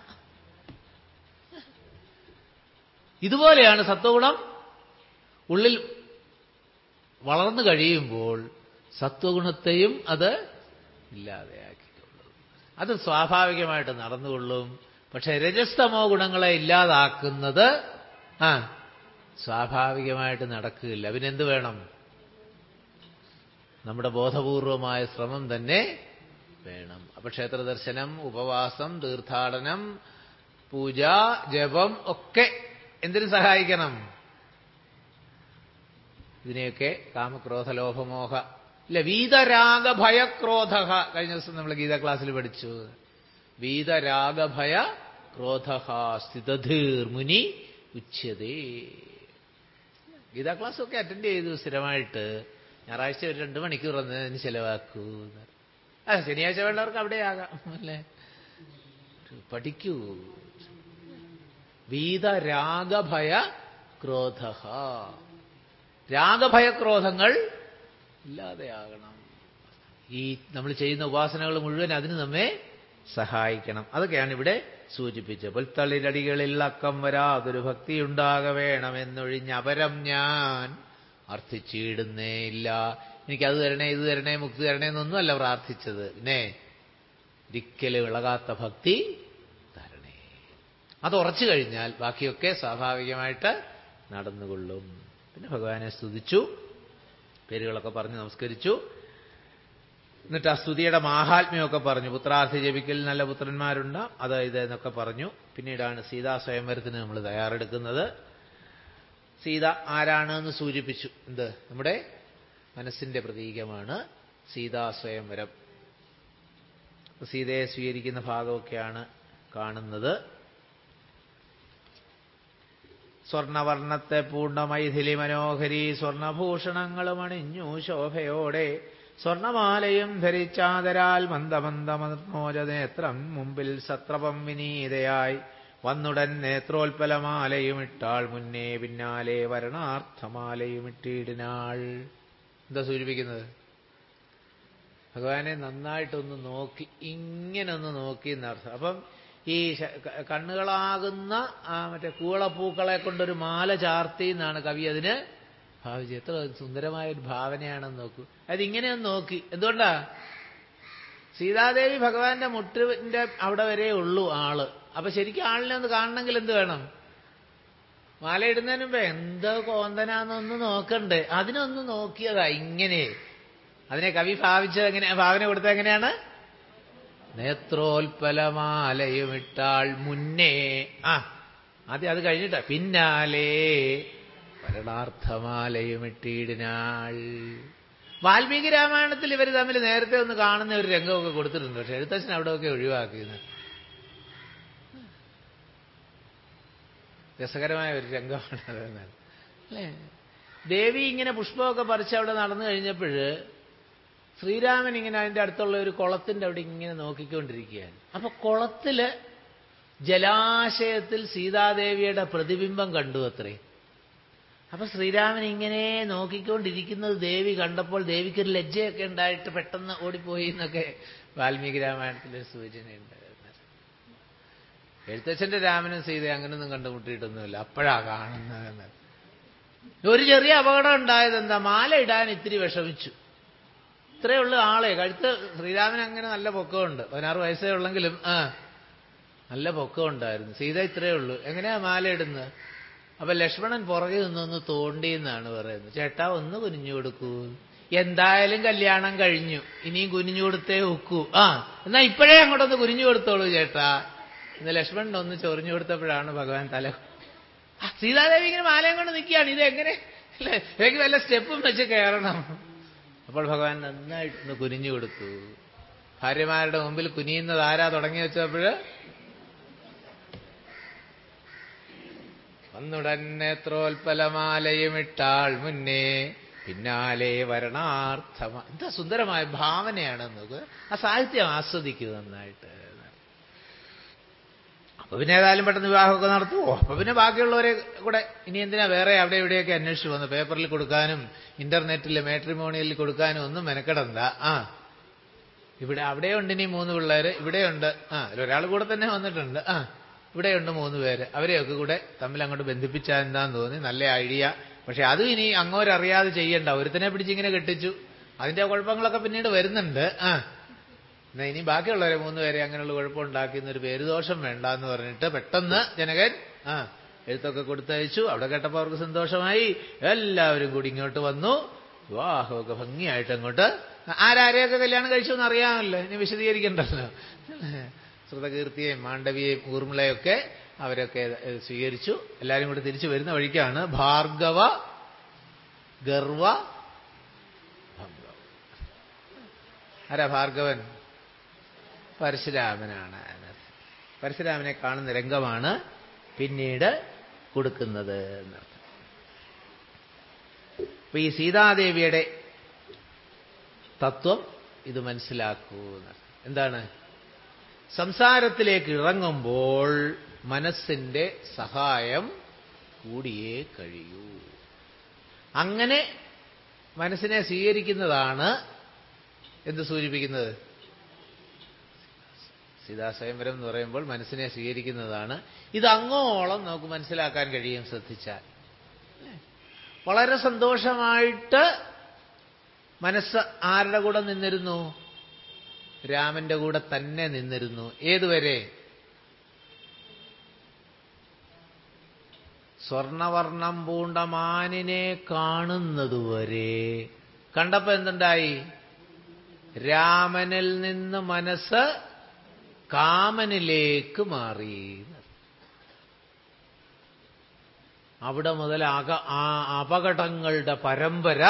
Speaker 1: ഇതുപോലെയാണ് സത്വഗുണം ഉള്ളിൽ വളർന്നു കഴിയുമ്പോൾ സത്വഗുണത്തെയും അത് ഇല്ലാതെയാക്കിക്കൊള്ളും അത് സ്വാഭാവികമായിട്ട് നടന്നുകൊള്ളും പക്ഷെ രജസ്തമോ ഗുണങ്ങളെ ഇല്ലാതാക്കുന്നത് ആ സ്വാഭാവികമായിട്ട് നടക്കില്ല പിന്നെന്ത് വേണം നമ്മുടെ ബോധപൂർവമായ ശ്രമം തന്നെ വേണം അപ്പൊ ക്ഷേത്ര ദർശനം ഉപവാസം തീർത്ഥാടനം പൂജ ജപം ഒക്കെ എന്തിനു സഹായിക്കണം ഇതിനെയൊക്കെ കാമക്രോധ ലോഭമോഹ ഇല്ല വീതരാഗഭയക്രോധ കഴിഞ്ഞ ദിവസം നമ്മൾ ഗീത ക്ലാസ്സിൽ പഠിച്ചു വീതരാഗഭയ ക്രോധ സ്ഥിതധീർ മുനി ഉച്യതേ ഗീതാ ക്ലാസ്സൊക്കെ അറ്റൻഡ് ചെയ്തു സ്ഥിരമായിട്ട് ഞായറാഴ്ച ഒരു രണ്ട് മണിക്കൂർ വന്നതിന് ചെലവാക്കൂ ആ ശനിയാഴ്ച വേണ്ടവർക്ക് അവിടെ ആകാം അല്ലേ പഠിക്കൂ വീതരാഗഭയ ക്രോധ രാഗഭയക്രോധങ്ങൾ ഇല്ലാതെയാകണം ഈ നമ്മൾ ചെയ്യുന്ന ഉപാസനകൾ മുഴുവൻ അതിന് നമ്മെ സഹായിക്കണം അതൊക്കെയാണ് ഇവിടെ സൂചിപ്പിച്ചത് പുൽത്തളിരടികളിൽ അക്കം വരാതൊരു ഭക്തി ഉണ്ടാക വേണമെന്നൊഴിഞ്ഞ് അപരം ഞാൻ അർത്ഥിച്ചിടുന്നേ ഇല്ല എനിക്കത് തരണേ ഇത് തരണേ മുക്തി തരണേ എന്നൊന്നുമല്ല പ്രാർത്ഥിച്ചത് പിന്നെ ഒരിക്കലും ഇളകാത്ത ഭക്തി തരണേ അത് ഉറച്ചു കഴിഞ്ഞാൽ ബാക്കിയൊക്കെ സ്വാഭാവികമായിട്ട് നടന്നുകൊള്ളും പിന്നെ ഭഗവാനെ സ്തുതിച്ചു പേരുകളൊക്കെ പറഞ്ഞ് നമസ്കരിച്ചു എന്നിട്ട് ആ സ്തുതിയുടെ മാഹാത്മ്യമൊക്കെ പറഞ്ഞു പുത്രാർത്ഥി ജപിക്കൽ നല്ല പുത്രന്മാരുണ്ട് അത് ഇത് എന്നൊക്കെ പറഞ്ഞു പിന്നീടാണ് സീതാ സ്വയംവരത്തിന് നമ്മൾ തയ്യാറെടുക്കുന്നത് സീത ആരാണ് എന്ന് സൂചിപ്പിച്ചു എന്ത് നമ്മുടെ മനസ്സിന്റെ പ്രതീകമാണ് സീതാ സ്വയംവരം സീതയെ സ്വീകരിക്കുന്ന ഭാഗമൊക്കെയാണ് കാണുന്നത് സ്വർണവർണ്ണത്തെ പൂണ്ട മൈഥിലി മനോഹരി സ്വർണഭൂഷണങ്ങളും അണിഞ്ഞു ശോഭയോടെ സ്വർണമാലയും ധരിച്ചാതരാൽ മന്ദമന്ദമോജനേത്രം മുമ്പിൽ സത്രപം വിനീതയായി വന്നുടൻ നേത്രോൽപലമാലയും ഇട്ടാൾ മുന്നേ പിന്നാലെ വരണാർത്ഥമാലയും ഇട്ടിടിനാൾ എന്താ സൂചിപ്പിക്കുന്നത് ഭഗവാനെ നന്നായിട്ടൊന്ന് നോക്കി ഇങ്ങനെ ഒന്ന് നോക്കി എന്നർത്ഥം അപ്പം ഈ കണ്ണുകളാകുന്ന ആ മറ്റേ കൂളപ്പൂക്കളെ കൊണ്ടൊരു മാല ചാർത്തി എന്നാണ് കവി അതിന് ഭാവിച്ചത് എത്ര സുന്ദരമായ ഒരു ഭാവനയാണെന്ന് നോക്കൂ അതിങ്ങനെ ഒന്ന് നോക്കി എന്തുകൊണ്ടാ സീതാദേവി ഭഗവാന്റെ മുട്ടിന്റെ അവിടെ വരെ ഉള്ളൂ ആള് അപ്പൊ ശരിക്കും ആളിനെ ഒന്ന് കാണണമെങ്കിൽ എന്ത് വേണം മാല ഇടുന്നതിന് മുമ്പ് എന്തോ കോന്തനാന്നൊന്ന് നോക്കണ്ടേ അതിനൊന്ന് നോക്കിയതാ ഇങ്ങനെ അതിനെ കവി ഭാവിച്ചത് എങ്ങനെ ഭാവന കൊടുത്തത് എങ്ങനെയാണ് നേത്രോൽപലമാലയും ഇട്ടാൾ മുന്നേ ആ ആദ്യം അത് കഴിഞ്ഞിട്ടാ പിന്നാലെ പരണാർത്ഥമാലയും ഇട്ടിടിനാൾ വാൽമീകി രാമായണത്തിൽ ഇവർ തമ്മിൽ നേരത്തെ ഒന്ന് കാണുന്ന ഒരു രംഗമൊക്കെ കൊടുത്തിട്ടുണ്ട് പക്ഷെ എഴുത്തച്ഛൻ അവിടെയൊക്കെ ഒഴിവാക്കിയത് രസകരമായ ഒരു രംഗമാണ് അതെന്നാണ് അല്ലേ ദേവി ഇങ്ങനെ പുഷ്പമൊക്കെ പറിച്ച് അവിടെ നടന്നു കഴിഞ്ഞപ്പോൾ ശ്രീരാമൻ ഇങ്ങനെ അതിൻ്റെ അടുത്തുള്ള ഒരു കുളത്തിൻ്റെ അവിടെ ഇങ്ങനെ നോക്കിക്കൊണ്ടിരിക്കുകയാണ് അപ്പൊ കുളത്തില് ജലാശയത്തിൽ സീതാദേവിയുടെ പ്രതിബിംബം കണ്ടു അത്രേ അപ്പൊ ശ്രീരാമൻ ഇങ്ങനെ നോക്കിക്കൊണ്ടിരിക്കുന്നത് ദേവി കണ്ടപ്പോൾ ദേവിക്കൊരു ലജ്ജയൊക്കെ ഉണ്ടായിട്ട് പെട്ടെന്ന് ഓടിപ്പോയി എന്നൊക്കെ വാൽമീകി രാമായണത്തിലൊരു സൂചനയുണ്ട് എഴുത്തച്ഛന്റെ രാമനും സീത അങ്ങനൊന്നും കണ്ടുമുട്ടിയിട്ടൊന്നുമില്ല അപ്പോഴാ കാണുന്നതെന്ന് ഒരു ചെറിയ അപകടം ഉണ്ടായത് എന്താ മാല ഇടാൻ ഇത്തിരി വിഷമിച്ചു ഇത്രയേ ഉള്ളൂ ആളെ കഴുത്ത് ശ്രീരാമൻ അങ്ങനെ നല്ല പൊക്കമുണ്ട് പതിനാറ് വയസ്സേ ഉള്ളെങ്കിലും ആ നല്ല പൊക്കമുണ്ടായിരുന്നു സീത ഇത്രയേ ഉള്ളൂ എങ്ങനെയാ മാല ഇടുന്നത് അപ്പൊ ലക്ഷ്മണൻ പുറകെ നിന്നൊന്ന് തോണ്ടി എന്നാണ് പറയുന്നത് ചേട്ടാ ഒന്ന് കുനിഞ്ഞു കൊടുക്കൂ എന്തായാലും കല്യാണം കഴിഞ്ഞു ഇനിയും കുനിഞ്ഞു കൊടുത്തേ ഒക്കൂ ആ എന്നാ ഇപ്പോഴേ അങ്ങോട്ടൊന്ന് കുനിഞ്ഞു കൊടുത്തോളൂ ചേട്ടാ ഇന്ന് ലക്ഷ്മണൻ ഒന്ന് ചൊറിഞ്ഞു കൊടുത്തപ്പോഴാണ് ഭഗവാൻ തല സീതാദേവി ഇങ്ങനെ മാലയും കൊണ്ട് നിൽക്കുകയാണ് ഇത് എങ്ങനെ അല്ലേ എനിക്ക് വല്ല സ്റ്റെപ്പും വെച്ച് കയറണം അപ്പോൾ ഭഗവാൻ നന്നായിട്ടൊന്ന് കുനിഞ്ഞു കൊടുത്തു ഭാര്യമാരുടെ മുമ്പിൽ കുനിയുന്നത് ആരാ തുടങ്ങി വെച്ചപ്പോഴ് വന്നുടൻ നേത്രോൽപലമാലയും ഇട്ടാൾ മുന്നേ പിന്നാലെ വരണാർത്ഥമ എന്താ സുന്ദരമായ ഭാവനയാണെന്ന് നോക്കുക ആ സാഹിത്യം ആസ്വദിക്കുക നന്നായിട്ട് അപ്പൊ പിന്നെ ഏതായാലും പെട്ടെന്ന് വിവാഹമൊക്കെ നടത്തുമോ അപ്പൊ പിന്നെ ബാക്കിയുള്ളവരെ കൂടെ ഇനി എന്തിനാ വേറെ അവിടെ ഇവിടെയൊക്കെ അന്വേഷിച്ചു വന്നു പേപ്പറിൽ കൊടുക്കാനും ഇന്റർനെറ്റിൽ മാട്രിമോണിയലിൽ കൊടുക്കാനും ഒന്നും മെനക്കെടണ്ട ആ ഇവിടെ അവിടെയുണ്ട് ഇനി മൂന്ന് പിള്ളേര് ഇവിടെയുണ്ട് ആ ഒരാൾ കൂടെ തന്നെ വന്നിട്ടുണ്ട് ആ ഇവിടെയുണ്ട് മൂന്ന് പേര് അവരെയൊക്കെ കൂടെ തമ്മിൽ അങ്ങോട്ട് ബന്ധിപ്പിച്ചാൽ എന്താന്ന് തോന്നി നല്ല ഐഡിയ പക്ഷെ അതും ഇനി അങ്ങോരറിയാതെ ചെയ്യണ്ട ഒരുത്തനെ പിടിച്ചിങ്ങനെ കെട്ടിച്ചു അതിന്റെ കുഴപ്പങ്ങളൊക്കെ പിന്നീട് വരുന്നുണ്ട് ആ എന്നാ ഇനി ബാക്കിയുള്ളവരെ മൂന്ന് പേരെ അങ്ങനെയുള്ള കുഴപ്പമുണ്ടാക്കുന്ന ഒരു പേരുദോഷം വേണ്ട എന്ന് പറഞ്ഞിട്ട് പെട്ടെന്ന് ജനകൻ ആ എഴുത്തൊക്കെ കൊടുത്തയച്ചു അവിടെ കേട്ടപ്പോൾ അവർക്ക് സന്തോഷമായി എല്ലാവരും കൂടി ഇങ്ങോട്ട് വന്നു വിവാഹമൊക്കെ ഭംഗിയായിട്ട് അങ്ങോട്ട് ആരാരെയൊക്കെ കല്യാണം കഴിച്ചു എന്ന് അറിയാമല്ലോ ഇനി വിശദീകരിക്കണ്ടല്ലോ ശ്രുതകീർത്തിയെയും മാണ്ഡവിയെയും ഊർമിളയൊക്കെ അവരൊക്കെ സ്വീകരിച്ചു എല്ലാവരും കൂടി തിരിച്ചു വരുന്ന വഴിക്കാണ് ഭാർഗവ ഗർവ ഭംഗം ആരാ ഭാർഗവൻ പരശുരാമനാണ് പരശുരാമനെ കാണുന്ന രംഗമാണ് പിന്നീട് കൊടുക്കുന്നത് എന്നർത്ഥം അപ്പൊ ഈ സീതാദേവിയുടെ തത്വം ഇത് മനസ്സിലാക്കൂ എന്നർത്ഥം എന്താണ് സംസാരത്തിലേക്ക് ഇറങ്ങുമ്പോൾ മനസ്സിന്റെ സഹായം കൂടിയേ കഴിയൂ അങ്ങനെ മനസ്സിനെ സ്വീകരിക്കുന്നതാണ് എന്ത് സൂചിപ്പിക്കുന്നത് സീതാസ്വയംവരം എന്ന് പറയുമ്പോൾ മനസ്സിനെ സ്വീകരിക്കുന്നതാണ് ഇത് അങ്ങോളം നമുക്ക് മനസ്സിലാക്കാൻ കഴിയും ശ്രദ്ധിച്ചാൽ വളരെ സന്തോഷമായിട്ട് മനസ്സ് ആരുടെ കൂടെ നിന്നിരുന്നു രാമന്റെ കൂടെ തന്നെ നിന്നിരുന്നു ഏതുവരെ സ്വർണവർണം പൂണ്ട മാനിനെ കാണുന്നതുവരെ കണ്ടപ്പോ എന്തുണ്ടായി രാമനിൽ നിന്ന് മനസ്സ് കാമനിലേക്ക് മാറി അവിടെ മുതൽ അക ആ അപകടങ്ങളുടെ പരമ്പര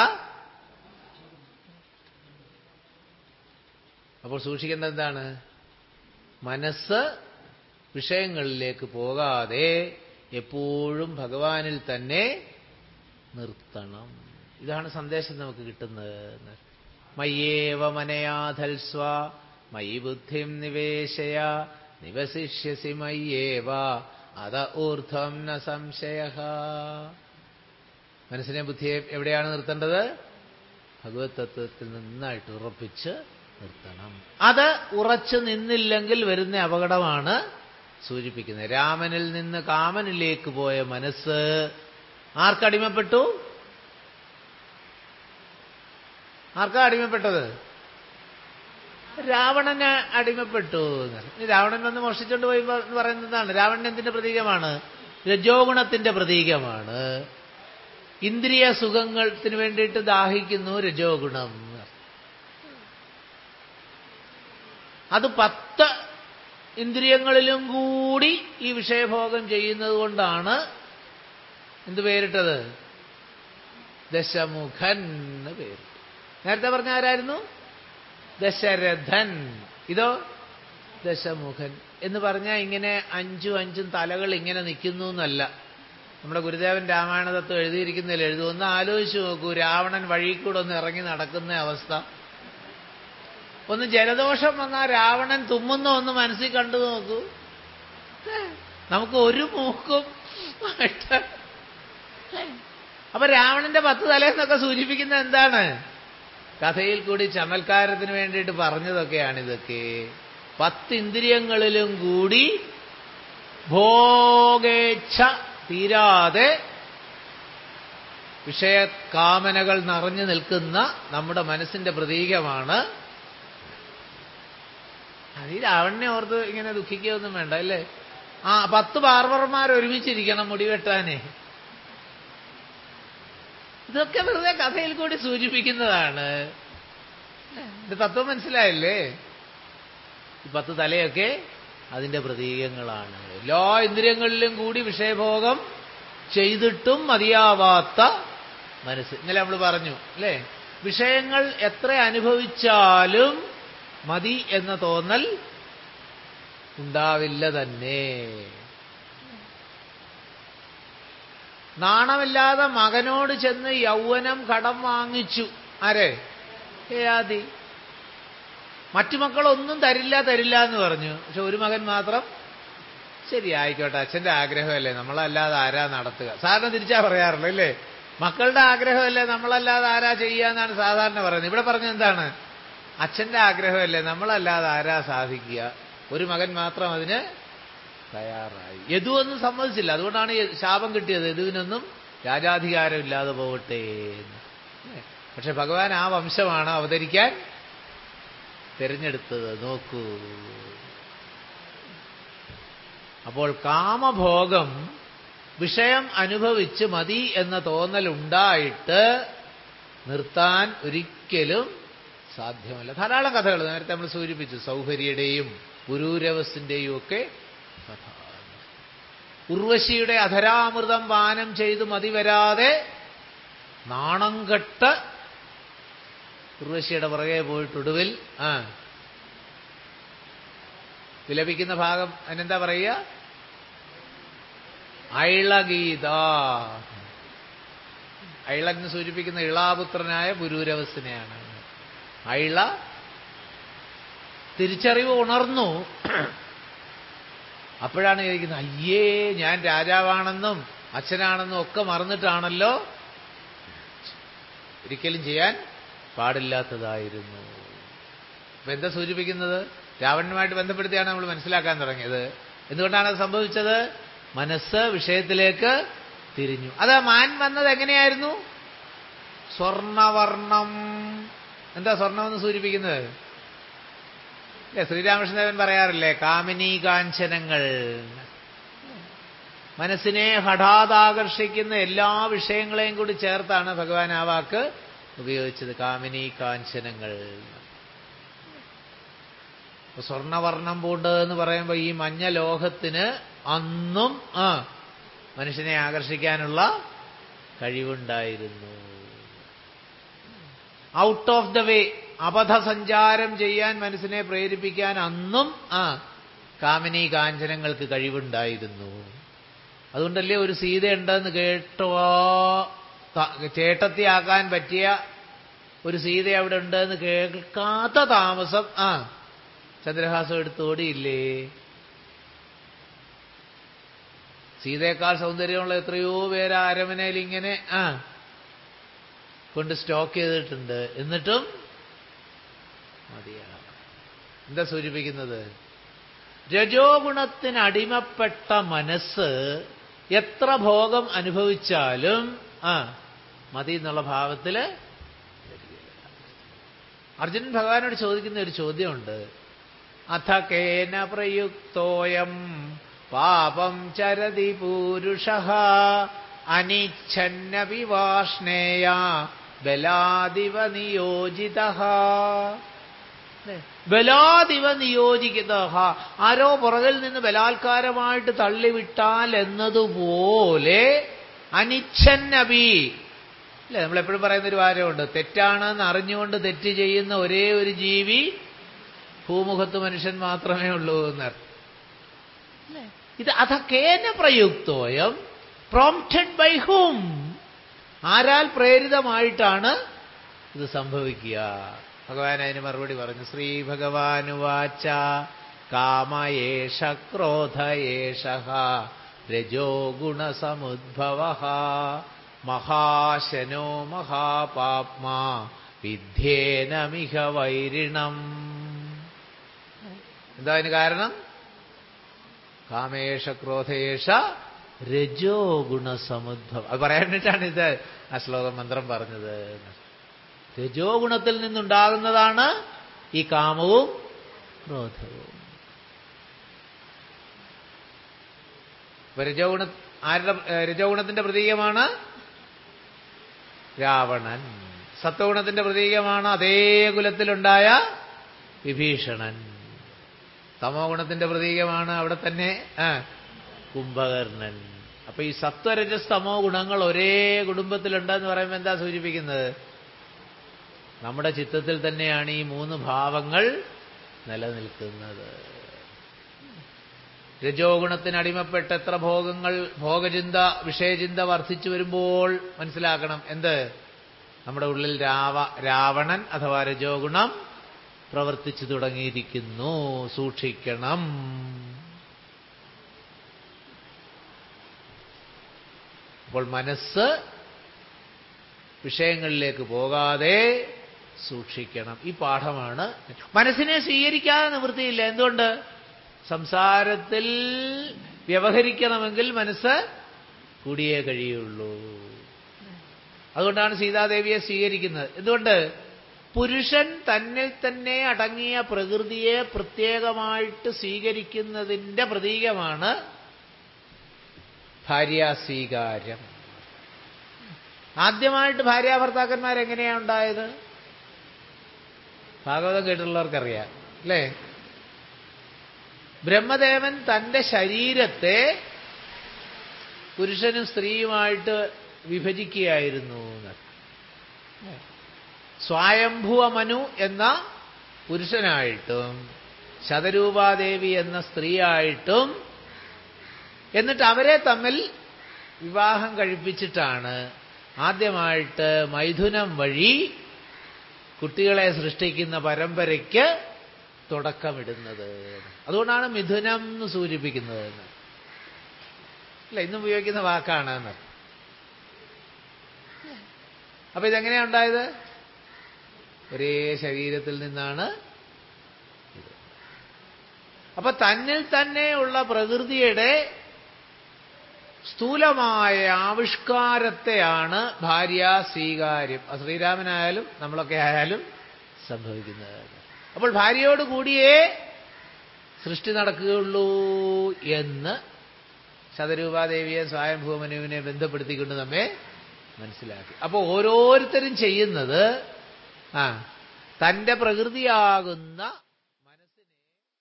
Speaker 1: അപ്പോൾ സൂക്ഷിക്കേണ്ടത് എന്താണ് മനസ്സ് വിഷയങ്ങളിലേക്ക് പോകാതെ എപ്പോഴും ഭഗവാനിൽ തന്നെ നിർത്തണം ഇതാണ് സന്ദേശം നമുക്ക് കിട്ടുന്നത് മയ്യേവ മനയാധൽസ്വ മയി ബുദ്ധിം നിവേശയ നിവസിഷ്യസി മയ്യേവ അത ഊർധ്വം ന സംശയ മനസ്സിനെ ബുദ്ധിയെ എവിടെയാണ് നിർത്തേണ്ടത് ഭഗവത് തത്വത്തിൽ നന്നായിട്ട് ഉറപ്പിച്ച് നിർത്തണം അത് ഉറച്ചു നിന്നില്ലെങ്കിൽ വരുന്ന അപകടമാണ് സൂചിപ്പിക്കുന്നത് രാമനിൽ നിന്ന് കാമനിലേക്ക് പോയ മനസ്സ് ആർക്കടിമപ്പെട്ടു ആർക്കാ അടിമപ്പെട്ടത് രാവണന് അടിമപ്പെട്ടു രാവണൻ വന്ന് മോഷിച്ചുകൊണ്ട് പോയി എന്ന് പറയുന്നതാണ് രാവണൻ എന്തിന്റെ പ്രതീകമാണ് രജോ ഗുണത്തിന്റെ പ്രതീകമാണ് ഇന്ദ്രിയ സുഖങ്ങൾക്ക് വേണ്ടിയിട്ട് ദാഹിക്കുന്നു രജോ ഗുണം അത് പത്ത് ഇന്ദ്രിയങ്ങളിലും കൂടി ഈ വിഷയഭോഗം ചെയ്യുന്നത് കൊണ്ടാണ് എന്ത് പേരിട്ടത് ദശമുഖൻ എന്ന് പേര് നേരത്തെ പറഞ്ഞ ആരായിരുന്നു ദശരഥൻ ഇതോ ദശമുഖൻ എന്ന് പറഞ്ഞാൽ ഇങ്ങനെ അഞ്ചും അഞ്ചും തലകൾ ഇങ്ങനെ നിൽക്കുന്നു എന്നല്ല നമ്മുടെ ഗുരുദേവൻ രാമായണ തത്വം എഴുതിയിരിക്കുന്നതിൽ എഴുതും ഒന്ന് ആലോചിച്ച് നോക്കൂ രാവണൻ വഴി കൂടെ ഒന്ന് ഇറങ്ങി നടക്കുന്ന അവസ്ഥ ഒന്ന് ജലദോഷം വന്നാൽ രാവണൻ തുമ്മുന്ന ഒന്ന് മനസ്സിൽ കണ്ടു നോക്കൂ നമുക്ക് ഒരു മൂക്കും ആയിട്ട് അപ്പൊ രാവണന്റെ പത്ത് തലേന്നൊക്കെ സൂചിപ്പിക്കുന്ന എന്താണ് കഥയിൽ കൂടി ചമൽക്കാരത്തിന് വേണ്ടിയിട്ട് പറഞ്ഞതൊക്കെയാണിതൊക്കെ പത്ത് ഇന്ദ്രിയങ്ങളിലും കൂടി ഭോഗേച്ഛ തീരാതെ വിഷയകാമനകൾ നിറഞ്ഞു നിൽക്കുന്ന നമ്മുടെ മനസ്സിന്റെ പ്രതീകമാണ് അത് ഈ രാവണനെ ഓർത്ത് ഇങ്ങനെ ദുഃഖിക്കുകയൊന്നും വേണ്ട അല്ലേ ആ പത്ത് ബാർബർമാർ ഒരുമിച്ചിരിക്കണം മുടിവെട്ടാനേ ഇതൊക്കെ വെറുതെ കഥയിൽ കൂടി സൂചിപ്പിക്കുന്നതാണ് ഇത് തത്വം മനസ്സിലായല്ലേ ഈ പത്ത് തലയൊക്കെ അതിന്റെ പ്രതീകങ്ങളാണ് എല്ലാ ഇന്ദ്രിയങ്ങളിലും കൂടി വിഷയഭോഗം ചെയ്തിട്ടും മതിയാവാത്ത മനസ്സ് ഇന്നലെ നമ്മൾ പറഞ്ഞു അല്ലേ വിഷയങ്ങൾ എത്ര അനുഭവിച്ചാലും മതി എന്ന തോന്നൽ ഉണ്ടാവില്ല തന്നെ നാണമില്ലാതെ മകനോട് ചെന്ന് യൗവനം കടം വാങ്ങിച്ചു ആരെ ഏയാതി മറ്റു മക്കളൊന്നും തരില്ല തരില്ല എന്ന് പറഞ്ഞു പക്ഷെ ഒരു മകൻ മാത്രം ശരി ആയിക്കോട്ടെ അച്ഛന്റെ ആഗ്രഹമല്ലേ നമ്മളല്ലാതെ ആരാ നടത്തുക സാധാരണ തിരിച്ചാ പറയാറുള്ളൂ അല്ലേ മക്കളുടെ ആഗ്രഹമല്ലേ നമ്മളല്ലാതെ ആരാ ചെയ്യാന്നാണ് സാധാരണ പറയുന്നത് ഇവിടെ പറഞ്ഞ എന്താണ് അച്ഛന്റെ ആഗ്രഹമല്ലേ നമ്മളല്ലാതെ ആരാ സാധിക്കുക ഒരു മകൻ മാത്രം അതിന് തയ്യാറായി യദുവൊന്നും സമ്മതിച്ചില്ല അതുകൊണ്ടാണ് ശാപം കിട്ടിയത് യദുവിനൊന്നും രാജാധികാരം ഇല്ലാതെ പോകട്ടെ പക്ഷെ ഭഗവാൻ ആ വംശമാണ് അവതരിക്കാൻ തിരഞ്ഞെടുത്തത് നോക്കൂ അപ്പോൾ കാമഭോഗം വിഷയം അനുഭവിച്ച് മതി എന്ന തോന്നലുണ്ടായിട്ട് നിർത്താൻ ഒരിക്കലും സാധ്യമല്ല ധാരാളം കഥകൾ നേരത്തെ നമ്മൾ സൂചിപ്പിച്ചു സൗകര്യയുടെയും ഗുരൂരവസിന്റെയും ഒക്കെ കഥ ഉർവശിയുടെ അധരാമൃതം പാനം ചെയ്ത് മതി വരാതെ നാണം കെട്ട് ഉർവശിയുടെ പുറകെ പോയിട്ടൊടുവിൽ ആ വിലപിക്കുന്ന ഭാഗം അതിനെന്താ പറയുക ഐളഗീത ഐളഗ്ന് സൂചിപ്പിക്കുന്ന ഇളാപുത്രനായ പുരൂരവസ്ഥനെയാണ് ഐള തിരിച്ചറിവ് ഉണർന്നു അപ്പോഴാണ് ചോദിക്കുന്നത് അയ്യേ ഞാൻ രാജാവാണെന്നും അച്ഛനാണെന്നും ഒക്കെ മറന്നിട്ടാണല്ലോ ഒരിക്കലും ചെയ്യാൻ പാടില്ലാത്തതായിരുന്നു അപ്പൊ എന്താ സൂചിപ്പിക്കുന്നത് രാവണനുമായിട്ട് ബന്ധപ്പെടുത്തിയാണ് നമ്മൾ മനസ്സിലാക്കാൻ തുടങ്ങിയത് എന്തുകൊണ്ടാണ് അത് സംഭവിച്ചത് മനസ്സ് വിഷയത്തിലേക്ക് തിരിഞ്ഞു അത് മാൻ വന്നത് എങ്ങനെയായിരുന്നു സ്വർണവർണം എന്താ സ്വർണമെന്ന് സൂചിപ്പിക്കുന്നത് അല്ലേ ശ്രീരാമകൃഷ്ണദേവൻ പറയാറില്ലേ കാമിനി കാഞ്ചനങ്ങൾ മനസ്സിനെ ഹഠാതാകർഷിക്കുന്ന എല്ലാ വിഷയങ്ങളെയും കൂടി ചേർത്താണ് ഭഗവാൻ ആ വാക്ക് ഉപയോഗിച്ചത് കാമിനി കാഞ്ചനങ്ങൾ സ്വർണവർണം പൂണ്ട് എന്ന് പറയുമ്പോൾ ഈ മഞ്ഞ ലോഹത്തിന് അന്നും ആ മനുഷ്യനെ ആകർഷിക്കാനുള്ള കഴിവുണ്ടായിരുന്നു ഔട്ട് ഓഫ് ദ വേ അബദ്ധസഞ്ചാരം ചെയ്യാൻ മനസ്സിനെ പ്രേരിപ്പിക്കാൻ അന്നും ആ കാമിനി കാഞ്ചനങ്ങൾക്ക് കഴിവുണ്ടായിരുന്നു അതുകൊണ്ടല്ലേ ഒരു സീതയുണ്ടെന്ന് കേട്ടോ ചേട്ടത്തിയാക്കാൻ പറ്റിയ ഒരു സീത അവിടെ ഉണ്ടെന്ന് കേൾക്കാത്ത താമസം ആ ചന്ദ്രഹാസം എടുത്ത് ഓടിയില്ലേ സീതയേക്കാൾ സൗന്ദര്യമുള്ള എത്രയോ പേര് അരമനയിൽ ഇങ്ങനെ ആ കൊണ്ട് സ്റ്റോക്ക് ചെയ്തിട്ടുണ്ട് എന്നിട്ടും മതിയാ എന്താ സൂചിപ്പിക്കുന്നത് രജോ ഗുണത്തിന് അടിമപ്പെട്ട മനസ്സ് എത്ര ഭോഗം അനുഭവിച്ചാലും ആ മതി എന്നുള്ള ഭാവത്തില് അർജുനൻ ഭഗവാനോട് ചോദിക്കുന്ന ഒരു ചോദ്യമുണ്ട് അഥ കേന പ്രയുക്തോയം പാപം ചരതി പൂരുഷ അനിച്ഛന്നപി വാഷ്ണേയ ബലാദിവ നിയോജിത ബലാദിവ നിയോജിക്കുന്ന ആരോ പുറകിൽ നിന്ന് ബലാത്കാരമായിട്ട് തള്ളിവിട്ടാൽ എന്നതുപോലെ അനിച്ഛന്നപി അല്ലേ നമ്മളെപ്പോഴും പറയുന്ന ഒരു കാര്യമുണ്ട് തെറ്റാണെന്ന് അറിഞ്ഞുകൊണ്ട് തെറ്റ് ചെയ്യുന്ന ഒരേ ഒരു ജീവി ഭൂമുഖത്ത് മനുഷ്യൻ മാത്രമേ ഉള്ളൂ എന്നർത്ഥം ഇത് അതൊക്കേന പ്രയുക്തോയം പ്രോംപ്റ്റഡ് ബൈ ഹൂം ആരാൽ പ്രേരിതമായിട്ടാണ് ഇത് സംഭവിക്കുക ഭഗവാൻ അതിന് മറുപടി പറഞ്ഞു ശ്രീ ഭഗവാനുവാച്ച കാമയേഷ ക്രോധയേഷ രജോ ഗുണസമുദ്ഭവ മഹാശനോ മഹാപാപ്മാ വിദ്യേനമിഹ വൈരിണം എന്താ അതിന് കാരണം കാമേഷ ക്രോധേഷ രജോ ഗുണസമുദ്ഭവം അത് പറയാൻ വേണ്ടിയിട്ടാണ് ഇത് ആ ശ്ലോകം മന്ത്രം പറഞ്ഞത് രജോ ഗുണത്തിൽ നിന്നുണ്ടാകുന്നതാണ് ഈ കാമവും ക്രോധവും രജോ ഗുണ ആരുടെ രജോ ഗുണത്തിന്റെ പ്രതീകമാണ് രാവണൻ സത്വഗുണത്തിന്റെ പ്രതീകമാണ് അതേ കുലത്തിലുണ്ടായ വിഭീഷണൻ തമോ ഗുണത്തിന്റെ പ്രതീകമാണ് അവിടെ തന്നെ ആ കുംഭകർണൻ അപ്പൊ ഈ സത്വരജസ് തമോ ഗുണങ്ങൾ ഒരേ കുടുംബത്തിലുണ്ടെന്ന് പറയുമ്പോൾ എന്താ സൂചിപ്പിക്കുന്നത് നമ്മുടെ ചിത്തത്തിൽ തന്നെയാണ് ഈ മൂന്ന് ഭാവങ്ങൾ നിലനിൽക്കുന്നത് രജോ ഗുണത്തിന് അടിമപ്പെട്ട് എത്ര ഭോഗങ്ങൾ ഭോഗചിന്ത വിഷയചിന്ത വർദ്ധിച്ചു വരുമ്പോൾ മനസ്സിലാക്കണം എന്ത് നമ്മുടെ ഉള്ളിൽ രാവ രാവണൻ അഥവാ രജോ ഗുണം പ്രവർത്തിച്ചു തുടങ്ങിയിരിക്കുന്നു സൂക്ഷിക്കണം അപ്പോൾ മനസ്സ് വിഷയങ്ങളിലേക്ക് പോകാതെ സൂക്ഷിക്കണം ഈ പാഠമാണ് മനസ്സിനെ സ്വീകരിക്കാതെ നിവൃത്തിയില്ല എന്തുകൊണ്ട് സംസാരത്തിൽ വ്യവഹരിക്കണമെങ്കിൽ മനസ്സ് കൂടിയേ കഴിയുള്ളൂ അതുകൊണ്ടാണ് സീതാദേവിയെ സ്വീകരിക്കുന്നത് എന്തുകൊണ്ട് പുരുഷൻ തന്നിൽ തന്നെ അടങ്ങിയ പ്രകൃതിയെ പ്രത്യേകമായിട്ട് സ്വീകരിക്കുന്നതിൻ്റെ പ്രതീകമാണ് ഭാര്യാസ്വീകാരം ആദ്യമായിട്ട് ഭാര്യാഭർത്താക്കന്മാരെങ്ങനെയാണ് ഉണ്ടായത് ഭാഗവതം കേട്ടുള്ളവർക്കറിയാം അല്ലേ ബ്രഹ്മദേവൻ തന്റെ ശരീരത്തെ പുരുഷനും സ്ത്രീയുമായിട്ട് വിഭജിക്കുകയായിരുന്നു സ്വായംഭുവ മനു എന്ന പുരുഷനായിട്ടും ശതരൂപാദേവി എന്ന സ്ത്രീയായിട്ടും എന്നിട്ട് അവരെ തമ്മിൽ വിവാഹം കഴിപ്പിച്ചിട്ടാണ് ആദ്യമായിട്ട് മൈഥുനം വഴി കുട്ടികളെ സൃഷ്ടിക്കുന്ന പരമ്പരയ്ക്ക് തുടക്കമിടുന്നത് അതുകൊണ്ടാണ് മിഥുനം എന്ന് സൂചിപ്പിക്കുന്നത് അല്ല ഇന്നും ഉപയോഗിക്കുന്ന വാക്കാണ് എന്ന് അപ്പൊ ഇതെങ്ങനെയാ ഉണ്ടായത് ഒരേ ശരീരത്തിൽ നിന്നാണ് ഇത് അപ്പൊ തന്നിൽ തന്നെയുള്ള പ്രകൃതിയുടെ സ്ഥൂലമായ ആവിഷ്കാരത്തെയാണ് ഭാര്യ സ്വീകാര്യം അത് ശ്രീരാമനായാലും നമ്മളൊക്കെ ആയാലും സംഭവിക്കുന്നത് അപ്പോൾ ഭാര്യയോട് കൂടിയേ സൃഷ്ടി നടക്കുകയുള്ളൂ എന്ന് ശതരൂപാദേവിയെ സ്വയംഭൂമനുവിനെ ബന്ധപ്പെടുത്തിക്കൊണ്ട് നമ്മെ മനസ്സിലാക്കി അപ്പോൾ ഓരോരുത്തരും ചെയ്യുന്നത് ആ തന്റെ പ്രകൃതിയാകുന്ന മനസ്സിനെ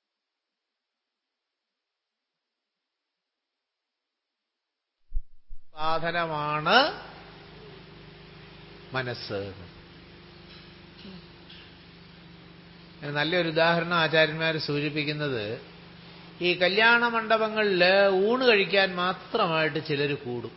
Speaker 1: സാധനമാണ് മനസ്സ് നല്ലൊരു ഉദാഹരണം ആചാര്യന്മാർ സൂചിപ്പിക്കുന്നത് ഈ കല്യാണ മണ്ഡപങ്ങളിൽ ഊണ് കഴിക്കാൻ മാത്രമായിട്ട് ചിലർ കൂടും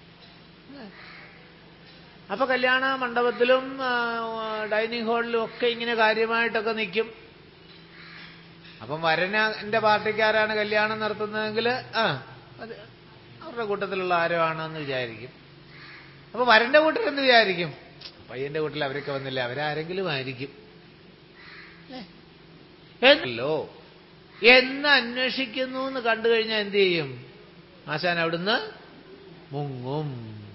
Speaker 1: അപ്പൊ കല്യാണ മണ്ഡപത്തിലും ഡൈനിങ് ഹാളിലും ഒക്കെ ഇങ്ങനെ കാര്യമായിട്ടൊക്കെ നിൽക്കും അപ്പം വരനന്റെ പാർട്ടിക്കാരാണ് കല്യാണം നടത്തുന്നതെങ്കിൽ ആ അത് അവരുടെ കൂട്ടത്തിലുള്ള ആരോ ആണെന്ന് വിചാരിക്കും അപ്പൊ വരന്റെ കൂട്ടരെന്ന് വിചാരിക്കും പയ്യന്റെ കൂട്ടിൽ അവരൊക്കെ വന്നില്ല അവരാരെങ്കിലും ആയിരിക്കും എന്നല്ലോ എന്ന് അന്വേഷിക്കുന്നു എന്ന് കണ്ടു കഴിഞ്ഞാൽ എന്ത് ചെയ്യും ആശാൻ അവിടുന്ന് മുങ്ങും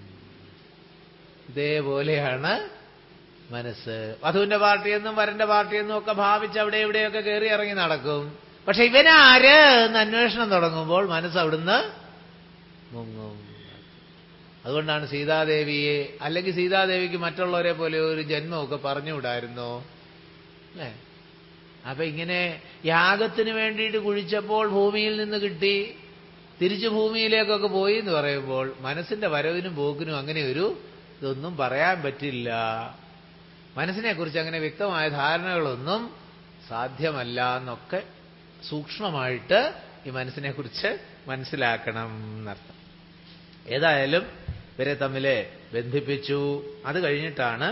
Speaker 1: ഇതേപോലെയാണ് മനസ്സ് വധുവിന്റെ പാർട്ടിയെന്നും വരന്റെ പാർട്ടിയെന്നും ഒക്കെ ഭാവിച്ച് അവിടെ ഇവിടെയൊക്കെ കയറി ഇറങ്ങി നടക്കും പക്ഷെ ഇവനാര് എന്ന് അന്വേഷണം തുടങ്ങുമ്പോൾ മനസ്സ് അവിടുന്ന് മുങ്ങും അതുകൊണ്ടാണ് സീതാദേവിയെ അല്ലെങ്കിൽ സീതാദേവിക്ക് മറ്റുള്ളവരെ പോലെ ഒരു ജന്മമൊക്കെ പറഞ്ഞുവിടായിരുന്നോ അല്ലേ അപ്പൊ ഇങ്ങനെ യാഗത്തിന് വേണ്ടിയിട്ട് കുഴിച്ചപ്പോൾ ഭൂമിയിൽ നിന്ന് കിട്ടി തിരിച്ചു ഭൂമിയിലേക്കൊക്കെ പോയി എന്ന് പറയുമ്പോൾ മനസ്സിന്റെ വരവിനും പോക്കിനും അങ്ങനെ ഒരു ഇതൊന്നും പറയാൻ പറ്റില്ല മനസ്സിനെ കുറിച്ച് അങ്ങനെ വ്യക്തമായ ധാരണകളൊന്നും സാധ്യമല്ല എന്നൊക്കെ സൂക്ഷ്മമായിട്ട് ഈ മനസ്സിനെ കുറിച്ച് മനസ്സിലാക്കണം എന്നർത്ഥം ഏതായാലും ഇവരെ തമ്മിൽ ബന്ധിപ്പിച്ചു അത് കഴിഞ്ഞിട്ടാണ്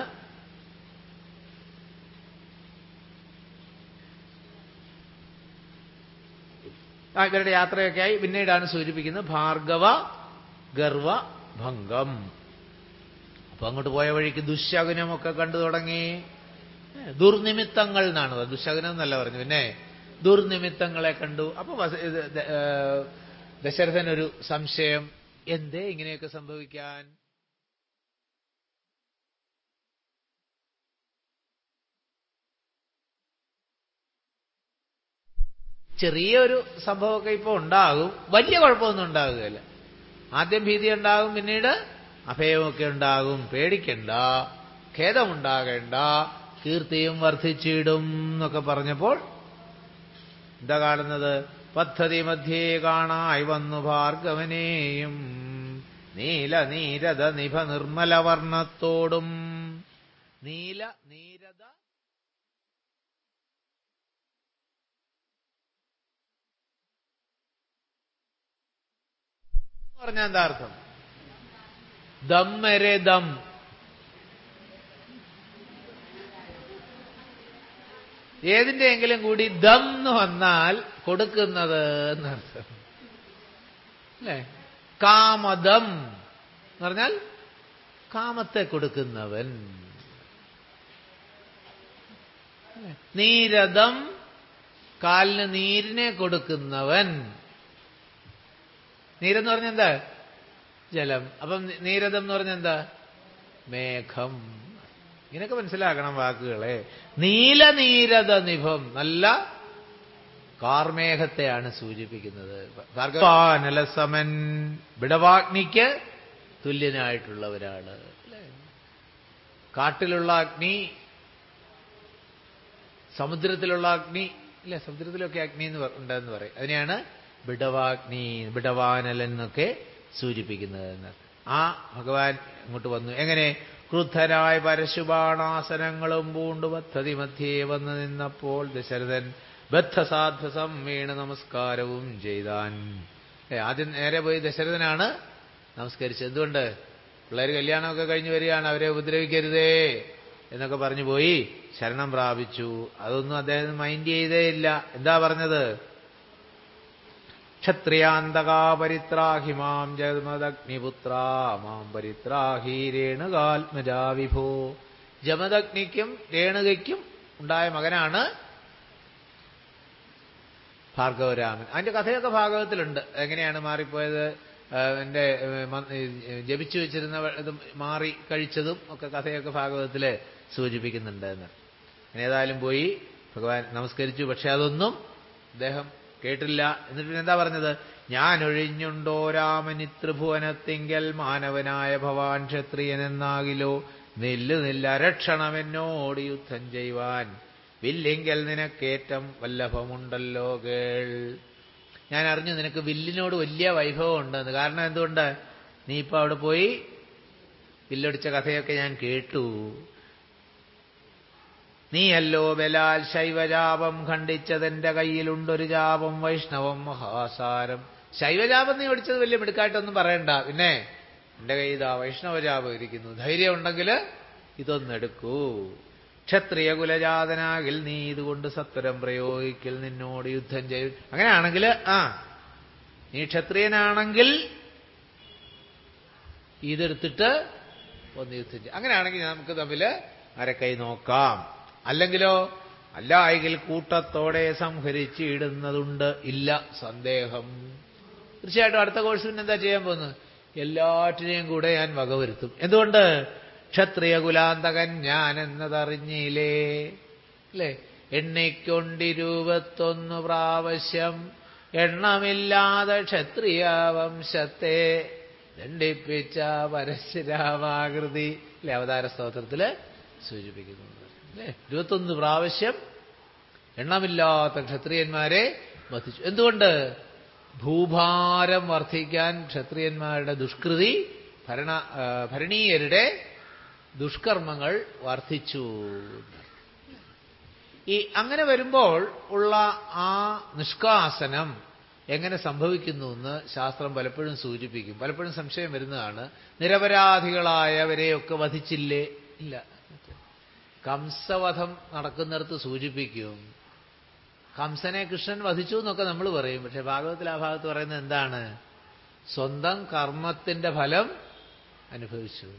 Speaker 1: ആ ഇവരുടെ യാത്രയൊക്കെയായി പിന്നീടാണ് സൂചിപ്പിക്കുന്നത് ഭാർഗവ ഗർവ ഭംഗം അപ്പൊ അങ്ങോട്ട് പോയ വഴിക്ക് ദുശകുനമൊക്കെ കണ്ടു തുടങ്ങി ദുർനിമിത്തങ്ങൾ എന്നാണ് ദുശകുനം എന്നല്ല പറഞ്ഞു പിന്നെ ദുർനിമിത്തങ്ങളെ കണ്ടു അപ്പൊ ദശരഥനൊരു സംശയം എന്തേ ഇങ്ങനെയൊക്കെ സംഭവിക്കാൻ ചെറിയൊരു സംഭവമൊക്കെ ഇപ്പോൾ ഉണ്ടാകും വലിയ കുഴപ്പമൊന്നും ഉണ്ടാകുകയില്ല ആദ്യം ഭീതി ഉണ്ടാകും പിന്നീട് അഭയമൊക്കെ ഉണ്ടാകും പേടിക്കണ്ട ഖേദമുണ്ടാകേണ്ട കീർത്തിയും വർദ്ധിച്ചിടും എന്നൊക്കെ പറഞ്ഞപ്പോൾ എന്താ കാണുന്നത് പദ്ധതി മധ്യേ കാണായി വന്നു ഭാർഗവനെയും നീല നീരത നിഭ നിർമ്മല വർണ്ണത്തോടും നീല നീരത പറഞ്ഞ എന്താ അർത്ഥം ദമ്മരെ ദം ഏതിന്റെയെങ്കിലും കൂടി ദം എന്ന് വന്നാൽ കൊടുക്കുന്നത് എന്നർത്ഥം അല്ലേ കാമദം എന്ന് പറഞ്ഞാൽ കാമത്തെ കൊടുക്കുന്നവൻ നീരദം കാലിന് നീരിനെ കൊടുക്കുന്നവൻ നീരെന്ന് പറഞ്ഞ എന്താ ജലം അപ്പം നീരദം എന്ന് പറഞ്ഞ എന്താ മേഘം ഇങ്ങനെയൊക്കെ മനസ്സിലാക്കണം വാക്കുകളെ നീലനീരത നിഭം നല്ല കാർമേഘത്തെയാണ് സൂചിപ്പിക്കുന്നത് ഭാർഗവാനലസമൻ ബിടവാഗ്നിക്ക് തുല്യനായിട്ടുള്ളവരാണ് കാട്ടിലുള്ള അഗ്നി സമുദ്രത്തിലുള്ള അഗ്നി ഇല്ല സമുദ്രത്തിലൊക്കെ അഗ്നി എന്ന് ഉണ്ടെന്ന് പറയും അതിനെയാണ് ബിടവാഗ്നി ബിടവാനലൻ എന്നൊക്കെ സൂചിപ്പിക്കുന്നത് എന്ന് ആ ഭഗവാൻ ഇങ്ങോട്ട് വന്നു എങ്ങനെ ക്രുദ്ധരായ പരശുബാണാസനങ്ങളും പൂണ്ടു പദ്ധതി മധ്യേ വന്നു നിന്നപ്പോൾ ദശരഥൻ ബദ്ധസാധ്വസം വീണ് നമസ്കാരവും ചെയ്താൻ ഏ, ആദ്യം നേരെ പോയി ദശരഥനാണ് നമസ്കരിച്ചത് എന്തുകൊണ്ട് പിള്ളേർ കല്യാണമൊക്കെ കഴിഞ്ഞ് വരികയാണ് അവരെ ഉപദ്രവിക്കരുതേ എന്നൊക്കെ പറഞ്ഞു പോയി ശരണം പ്രാപിച്ചു അതൊന്നും അദ്ദേഹം മൈൻഡ് ചെയ്തേ ഇല്ല എന്താ പറഞ്ഞത് ക്ഷത്രിയാന്തകാ പരിത്രാഹി മാം ജമദഗ്നിപുത്ര മാം പരിത്രാഹി രേണുകാത്മജാ വിഭോ ജമദഗ്നിക്കും രേണുകയ്ക്കും ഉണ്ടായ മകനാണ് ഭാർഗവരാമൻ അതിന്റെ കഥയൊക്കെ ഭാഗവത്തിലുണ്ട് എങ്ങനെയാണ് മാറിപ്പോയത് ആ, എന്റെ ഏ, മ- ഏ, ജപിച്ചു വെച്ചിരുന്ന വെ- ഇത് മാറി കഴിച്ചതും ഒക്കെ കഥയൊക്കെ ഭാഗവത്തില് സൂചിപ്പിക്കുന്നുണ്ട് എന്ന് ഏതായാലും പോയി ഭഗവാൻ നമസ്കരിച്ചു പക്ഷെ അതൊന്നും അദ്ദേഹം കേട്ടില്ല എന്നിട്ട് പിന്നെ എന്താ പറഞ്ഞത് ഞാൻ ഒഴിഞ്ഞുണ്ടോ രാമനി ത്രിഭുവനത്തിങ്കൽ മാനവനായ ഭവാൻ ക്ഷത്രിയനെന്നാകിലോ നില്ലു നില്ല രക്ഷണമെന്നോട് യുദ്ധം ചെയ്യുവാൻ വില്ലിങ്കൽ നിനക്കേറ്റം വല്ലഭമുണ്ടല്ലോ കേൾ ഞാൻ അറിഞ്ഞു നിനക്ക് വില്ലിനോട് വലിയ വൈഭവം ഉണ്ടെന്ന് കാരണം എന്തുകൊണ്ട് നീ ഇപ്പൊ അവിടെ പോയി വില്ലൊടിച്ച കഥയൊക്കെ ഞാൻ കേട്ടു നീയല്ലോ ബലാൽ ശൈവജാപം ഖണ്ഡിച്ചതെന്റെ കയ്യിലുണ്ടൊരു ജാപം വൈഷ്ണവം മഹാസാരം ശൈവജാപം നീ ഒടിച്ചത് വലിയ മിടുക്കായിട്ടൊന്നും പറയണ്ട പിന്നെ എന്റെ കയ്യിൽ ഇതാ വൈഷ്ണവജാപം ഇരിക്കുന്നു ധൈര്യം ഉണ്ടെങ്കിൽ ഇതൊന്നെടുക്കൂ ക്ഷത്രിയ കുലജാതനാകിൽ നീ ഇതുകൊണ്ട് സത്വരം പ്രയോഗിക്കൽ നിന്നോട് യുദ്ധം ചെയ്യും അങ്ങനെയാണെങ്കിൽ ആ നീ ക്ഷത്രിയനാണെങ്കിൽ ഇതെടുത്തിട്ട് ഒന്ന് യുദ്ധം ചെയ്യും അങ്ങനെയാണെങ്കിൽ നമുക്ക് തമ്മിൽ അരക്കൈ നോക്കാം അല്ലെങ്കിലോ അല്ല എങ്കിൽ കൂട്ടത്തോടെ സംഹരിച്ചിടുന്നതുണ്ട് ഇല്ല സന്ദേഹം തീർച്ചയായിട്ടും അടുത്ത കോഴ്സ് പിന്നെ എന്താ ചെയ്യാൻ പോകുന്നത് എല്ലാറ്റിനെയും കൂടെ ഞാൻ വകവരുത്തും എന്തുകൊണ്ട് ക്ഷത്രിയ കുലാന്തകൻ ഞാൻ എന്നതറിഞ്ഞില്ലേ അല്ലേ എണ്ണിക്കൊണ്ടിരുപത്തൊന്നു പ്രാവശ്യം എണ്ണമില്ലാതെ ക്ഷത്രിയ വംശത്തെ ദണ്ഡിപ്പിച്ച പരശുരാമാകൃതി അല്ലെ അവതാര സ്തോത്രത്തില് സൂചിപ്പിക്കുന്നുണ്ട് അല്ലേ ഇരുപത്തൊന്ന് പ്രാവശ്യം എണ്ണമില്ലാത്ത ക്ഷത്രിയന്മാരെ വധിച്ചു എന്തുകൊണ്ട് ഭൂഭാരം വർദ്ധിക്കാൻ ക്ഷത്രിയന്മാരുടെ ദുഷ്കൃതി ഭരണ ആ, ഭരണീയരുടെ ദുഷ്കർമ്മങ്ങൾ വർദ്ധിച്ചു ഈ അങ്ങനെ വരുമ്പോൾ ഉള്ള ആ നിഷ്കാസനം എങ്ങനെ സംഭവിക്കുന്നു എന്ന് ശാസ്ത്രം പലപ്പോഴും സൂചിപ്പിക്കും പലപ്പോഴും സംശയം വരുന്നതാണ് നിരപരാധികളായവരെയൊക്കെ വധിച്ചില്ലേ ഇല്ല കംസവധം നടക്കുന്നിടത്ത് സൂചിപ്പിക്കും കംസനെ കൃഷ്ണൻ വധിച്ചു എന്നൊക്കെ നമ്മൾ പറയും പക്ഷെ ഭാഗവത്തിൽ ആ ഭാഗത്ത് പറയുന്നത് എന്താണ് സ്വന്തം കർമ്മത്തിന്റെ ഫലം അനുഭവിച്ചു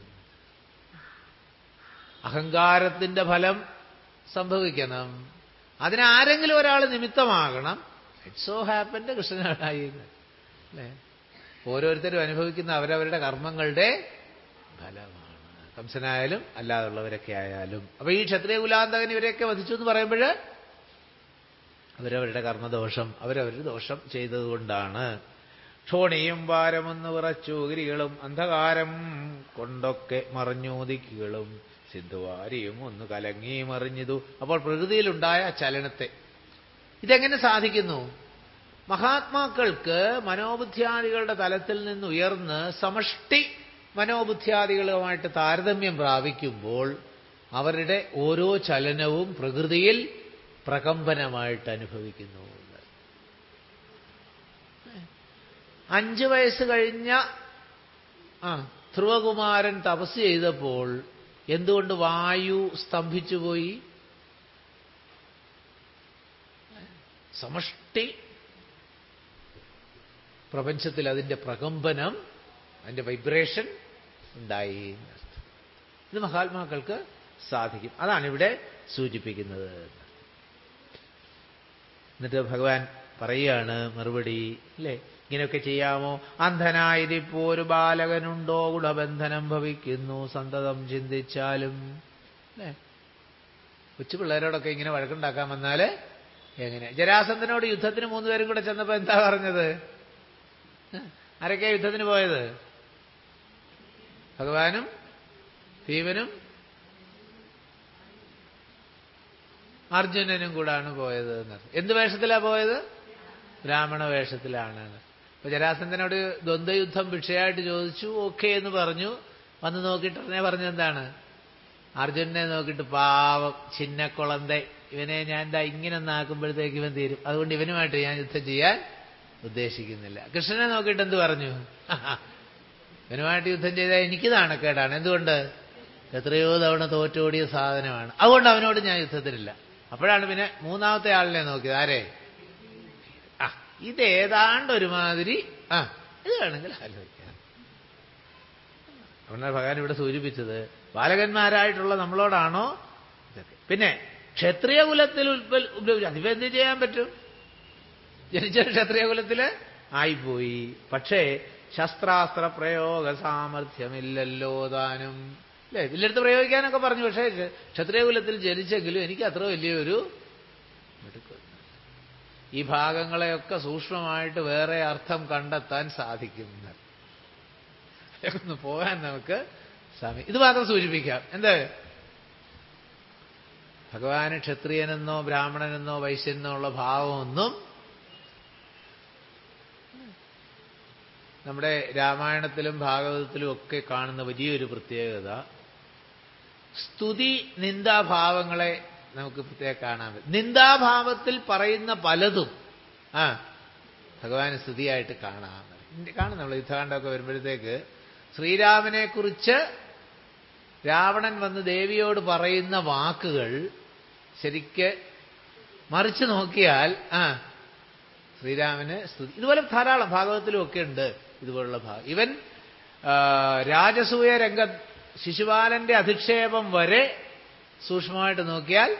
Speaker 1: അഹങ്കാരത്തിന്റെ ഫലം സംഭവിക്കണം അതിനാരെങ്കിലും ഒരാൾ നിമിത്തമാകണം ഇറ്റ് സോ ഹാപ്പന്റെ കൃഷ്ണനായി അല്ലേ ഓരോരുത്തരും അനുഭവിക്കുന്ന അവരവരുടെ കർമ്മങ്ങളുടെ ഫലമാണ് കംസനായാലും അല്ലാതുള്ളവരൊക്കെ ആയാലും അപ്പൊ ഈ ക്ഷത്രിയ കുലാന്തകൻ ഇവരെയൊക്കെ വധിച്ചു എന്ന് പറയുമ്പോൾ അവരവരുടെ കർമ്മദോഷം അവരവരുടെ ദോഷം ചെയ്തതുകൊണ്ടാണ് ക്ഷോണിയും വാരമൊന്ന് വിറച്ചു ഗിരികളും അന്ധകാരം കൊണ്ടൊക്കെ മറഞ്ഞോദിക്കുകളും സിന്ധുവാരിയും ഒന്ന് കലങ്ങി മറിഞ്ഞതു അപ്പോൾ പ്രകൃതിയിലുണ്ടായ ചലനത്തെ ഇതെങ്ങനെ സാധിക്കുന്നു മഹാത്മാക്കൾക്ക് മനോബുദ്ധ്യാദികളുടെ തലത്തിൽ നിന്ന് ഉയർന്ന് സമഷ്ടി മനോബുദ്ധ്യാദികളുമായിട്ട് താരതമ്യം പ്രാപിക്കുമ്പോൾ അവരുടെ ഓരോ ചലനവും പ്രകൃതിയിൽ പ്രകമ്പനമായിട്ട് അനുഭവിക്കുന്നു അഞ്ചു വയസ്സ് കഴിഞ്ഞ ആ ധ്രുവകുമാരൻ തപസ് ചെയ്തപ്പോൾ എന്തുകൊണ്ട് വായു സ്തംഭിച്ചുപോയി സമഷ്ടി പ്രപഞ്ചത്തിൽ അതിന്റെ പ്രകമ്പനം അതിന്റെ വൈബ്രേഷൻ ഉണ്ടായി എന്നർത്ഥം. ഇത് മഹാത്മാക്കൾക്ക് സാധിക്കും അതാണ് ഇവിടെ സൂചിപ്പിക്കുന്നത് എന്നിട്ട് ഭഗവാൻ പറയുകയാണ് മറുപടി അല്ലേ ഇങ്ങനെയൊക്കെ ചെയ്യാമോ അന്ധനായിരിപ്പോ ഒരു ബാലകനുണ്ടോ ഗുണബന്ധനം ഭവിക്കുന്നു സന്തതം ചിന്തിച്ചാലും അല്ലേ കൊച്ചു പിള്ളേരോടൊക്കെ ഇങ്ങനെ വഴക്കുണ്ടാക്കാൻ വന്നാല് എങ്ങനെ ജരാസന്ധനോട് യുദ്ധത്തിന് മൂന്നുപേരും കൂടെ ചെന്നപ്പോ എന്താ പറഞ്ഞത് ആരൊക്കെയാ യുദ്ധത്തിന് പോയത് ഭഗവാനും ഭീമനും അർജുനനും കൂടാണ് പോയത് എന്നർത്ഥം എന്ത് വേഷത്തിലാ പോയത് ബ്രാഹ്മണ വേഷത്തിലാണ് അപ്പൊ ജരാസന്ധനോട് ദ്വന്ദ്വയുദ്ധം ഭിക്ഷയായിട്ട് ചോദിച്ചു ഓക്കെ എന്ന് പറഞ്ഞു വന്ന് നോക്കിയിട്ട് ഉടനെ പറഞ്ഞെന്താണ് അർജുനനെ നോക്കിയിട്ട് പാവം ചിന്നക്കുളന്തെ ഇവനെ ഞാൻ എന്താ ഇങ്ങനെ നാക്കുമ്പോഴത്തേക്ക് ഇവൻ തീരും അതുകൊണ്ട് ഇവനുമായിട്ട് ഞാൻ യുദ്ധം ചെയ്യാൻ ഉദ്ദേശിക്കുന്നില്ല കൃഷ്ണനെ നോക്കിയിട്ട് എന്ത് പറഞ്ഞു ഇവനുമായിട്ട് യുദ്ധം ചെയ്താൽ എനിക്ക് നാണക്കേടാണ് എന്തുകൊണ്ട് എത്രയോ തവണ തോറ്റോടിയ സാധനമാണ് അതുകൊണ്ട് അവനോട് ഞാൻ യുദ്ധത്തിലില്ല അപ്പോഴാണ് പിന്നെ മൂന്നാമത്തെ ആളിനെ നോക്കിയത് ആരെ ആ ഇത് ഏതാണ്ട് ഒരുമാതിരി ആ ഇത് വേണമെങ്കിൽ ആലോചിക്കാം അതുകൊണ്ടാണ് ഭഗവാൻ ഇവിടെ സൂചിപ്പിച്ചത് ബാലകന്മാരായിട്ടുള്ള നമ്മളോടാണോ ഇതൊക്കെ പിന്നെ ക്ഷത്രിയ കുലത്തിൽ ഉത്പൽ ഉത്ഭവിച്ചു അതിപ്പോ എന്ത് ചെയ്യാൻ പറ്റും ജനിച്ച ക്ഷത്രിയ കുലത്തില് ആയിപ്പോയി പക്ഷേ ശസ്ത്രാസ്ത്ര പ്രയോഗ സാമർഥ്യമില്ലല്ലോ താനും അല്ലേ ഇതിലെടുത്ത് പ്രയോഗിക്കാനൊക്കെ പറഞ്ഞു പക്ഷേ ക്ഷത്രിയ കുലത്തിൽ ജനിച്ചെങ്കിലും എനിക്ക് അത്ര വലിയൊരു ഈ ഭാഗങ്ങളെയൊക്കെ സൂക്ഷ്മമായിട്ട് വേറെ അർത്ഥം കണ്ടെത്താൻ സാധിക്കും ഒന്ന് പോകാൻ നമുക്ക് സമയം ഇത് മാത്രം സൂചിപ്പിക്കാം എന്ത് ഭഗവാന് ക്ഷത്രിയനെന്നോ ബ്രാഹ്മണനെന്നോ വൈശ്യനെന്നോ ഉള്ള ഭാവമൊന്നും നമ്മുടെ രാമായണത്തിലും ഭാഗവതത്തിലും ഒക്കെ കാണുന്ന വലിയൊരു പ്രത്യേകത സ്തുതി നിന്ദാഭാവങ്ങളെ നമുക്ക് പ്രത്യേകം കാണാൻ പറ്റും നിന്ദാഭാവത്തിൽ പറയുന്ന പലതും ആ ഭഗവാന് സ്തുതിയായിട്ട് കാണാം കാണും നമ്മൾ യുദ്ധകാണ്ഡമൊക്കെ വരുമ്പോഴത്തേക്ക് ശ്രീരാമനെ കുറിച്ച് രാവണൻ വന്ന് ദേവിയോട് പറയുന്ന വാക്കുകൾ ശരിക്ക് മറിച്ച് നോക്കിയാൽ ആ ശ്രീരാമന് സ്തുതി ഇതുപോലെ ധാരാളം ഭാഗവത്തിലും ഒക്കെ ഉണ്ട് ഇതുപോലുള്ള ഭാഗം ഇവൻ രാജസൂയ രംഗ ശിശുപാലന്റെ അധിക്ഷേപം വരെ സൂക്ഷ്മമായിട്ട് നോക്കിയാൽ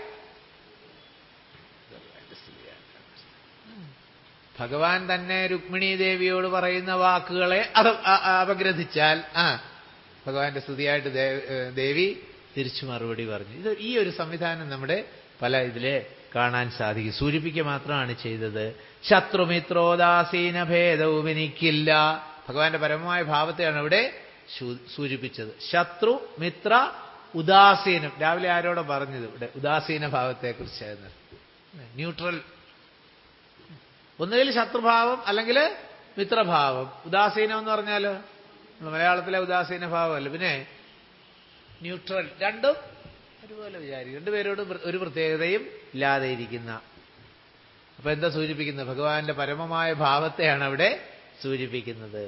Speaker 1: ഭഗവാൻ തന്നെ രുക്മിണി ദേവിയോട് പറയുന്ന വാക്കുകളെ അത് അപഗ്രഥിച്ചാൽ ആ ഭഗവാന്റെ സ്തുതിയായിട്ട് ദേവി തിരിച്ചു മറുപടി പറഞ്ഞു ഇത് ഈ ഒരു സംവിധാനം നമ്മുടെ പല ഇതിലെ കാണാൻ സാധിക്കും സൂചിപ്പിക്കുക മാത്രമാണ് ചെയ്തത് ശത്രുമിത്രോദാസീന ഭേദവും എനിക്കില്ല ഭഗവാന്റെ പരമമായ ഭാവത്തെയാണ് ഇവിടെ സൂചിപ്പിച്ചത് ശത്രു മിത്ര ഉദാസീനം രാവിലെ ആരോടെ പറഞ്ഞത് ഇവിടെ ഉദാസീന ഭാവത്തെക്കുറിച്ചായിരുന്നു ന്യൂട്രൽ ഒന്നുകിൽ ശത്രുഭാവം അല്ലെങ്കിൽ മിത്രഭാവം ഉദാസീനം എന്ന് പറഞ്ഞാലോ മലയാളത്തിലെ ഉദാസീന ഭാവമല്ല പിന്നെ ന്യൂട്രൽ രണ്ടും ഒരുപോലെ വിചാരിക്കും രണ്ടുപേരോടും ഒരു പ്രത്യേകതയും ഇല്ലാതെ ഇരിക്കുന്ന അപ്പൊ എന്താ സൂചിപ്പിക്കുന്നത് ഭഗവാന്റെ പരമമായ ഭാവത്തെയാണ് അവിടെ സൂചിപ്പിക്കുന്നത്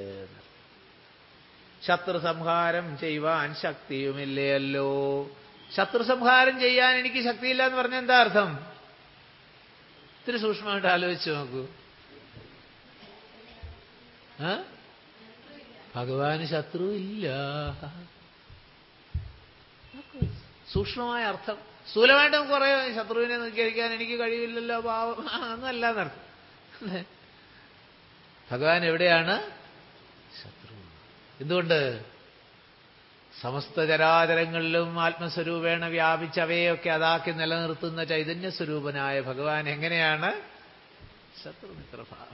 Speaker 1: ശത്രു സംഹാരം ചെയ്യുവാൻ ശക്തിയുമില്ലയല്ലോ ശത്രു സംഹാരം ചെയ്യാൻ എനിക്ക് ശക്തിയില്ല എന്ന് പറഞ്ഞ എന്താ അർത്ഥം ഇത്തിരി സൂക്ഷ്മമായിട്ട് ആലോചിച്ച് നോക്കൂ ഭഗവാന് ശത്രു ഇല്ല സൂക്ഷ്മമായ അർത്ഥം സ്ഥൂലമായിട്ട് നമുക്ക് പറയാം ശത്രുവിനെ നിൽക്കരിക്കാൻ എനിക്ക് കഴിയില്ലല്ലോ പാവം എന്നല്ല എന്നർത്ഥം ഭഗവാൻ എവിടെയാണ് ശത്രു എന്തുകൊണ്ട് സമസ്ത ചരാചരങ്ങളിലും ആത്മസ്വരൂപേണ വ്യാപിച്ച് അവയൊക്കെ അതാക്കി നിലനിർത്തുന്ന ചൈതന്യ സ്വരൂപനായ ഭഗവാൻ എങ്ങനെയാണ് ശത്രുമിത്രഭാവം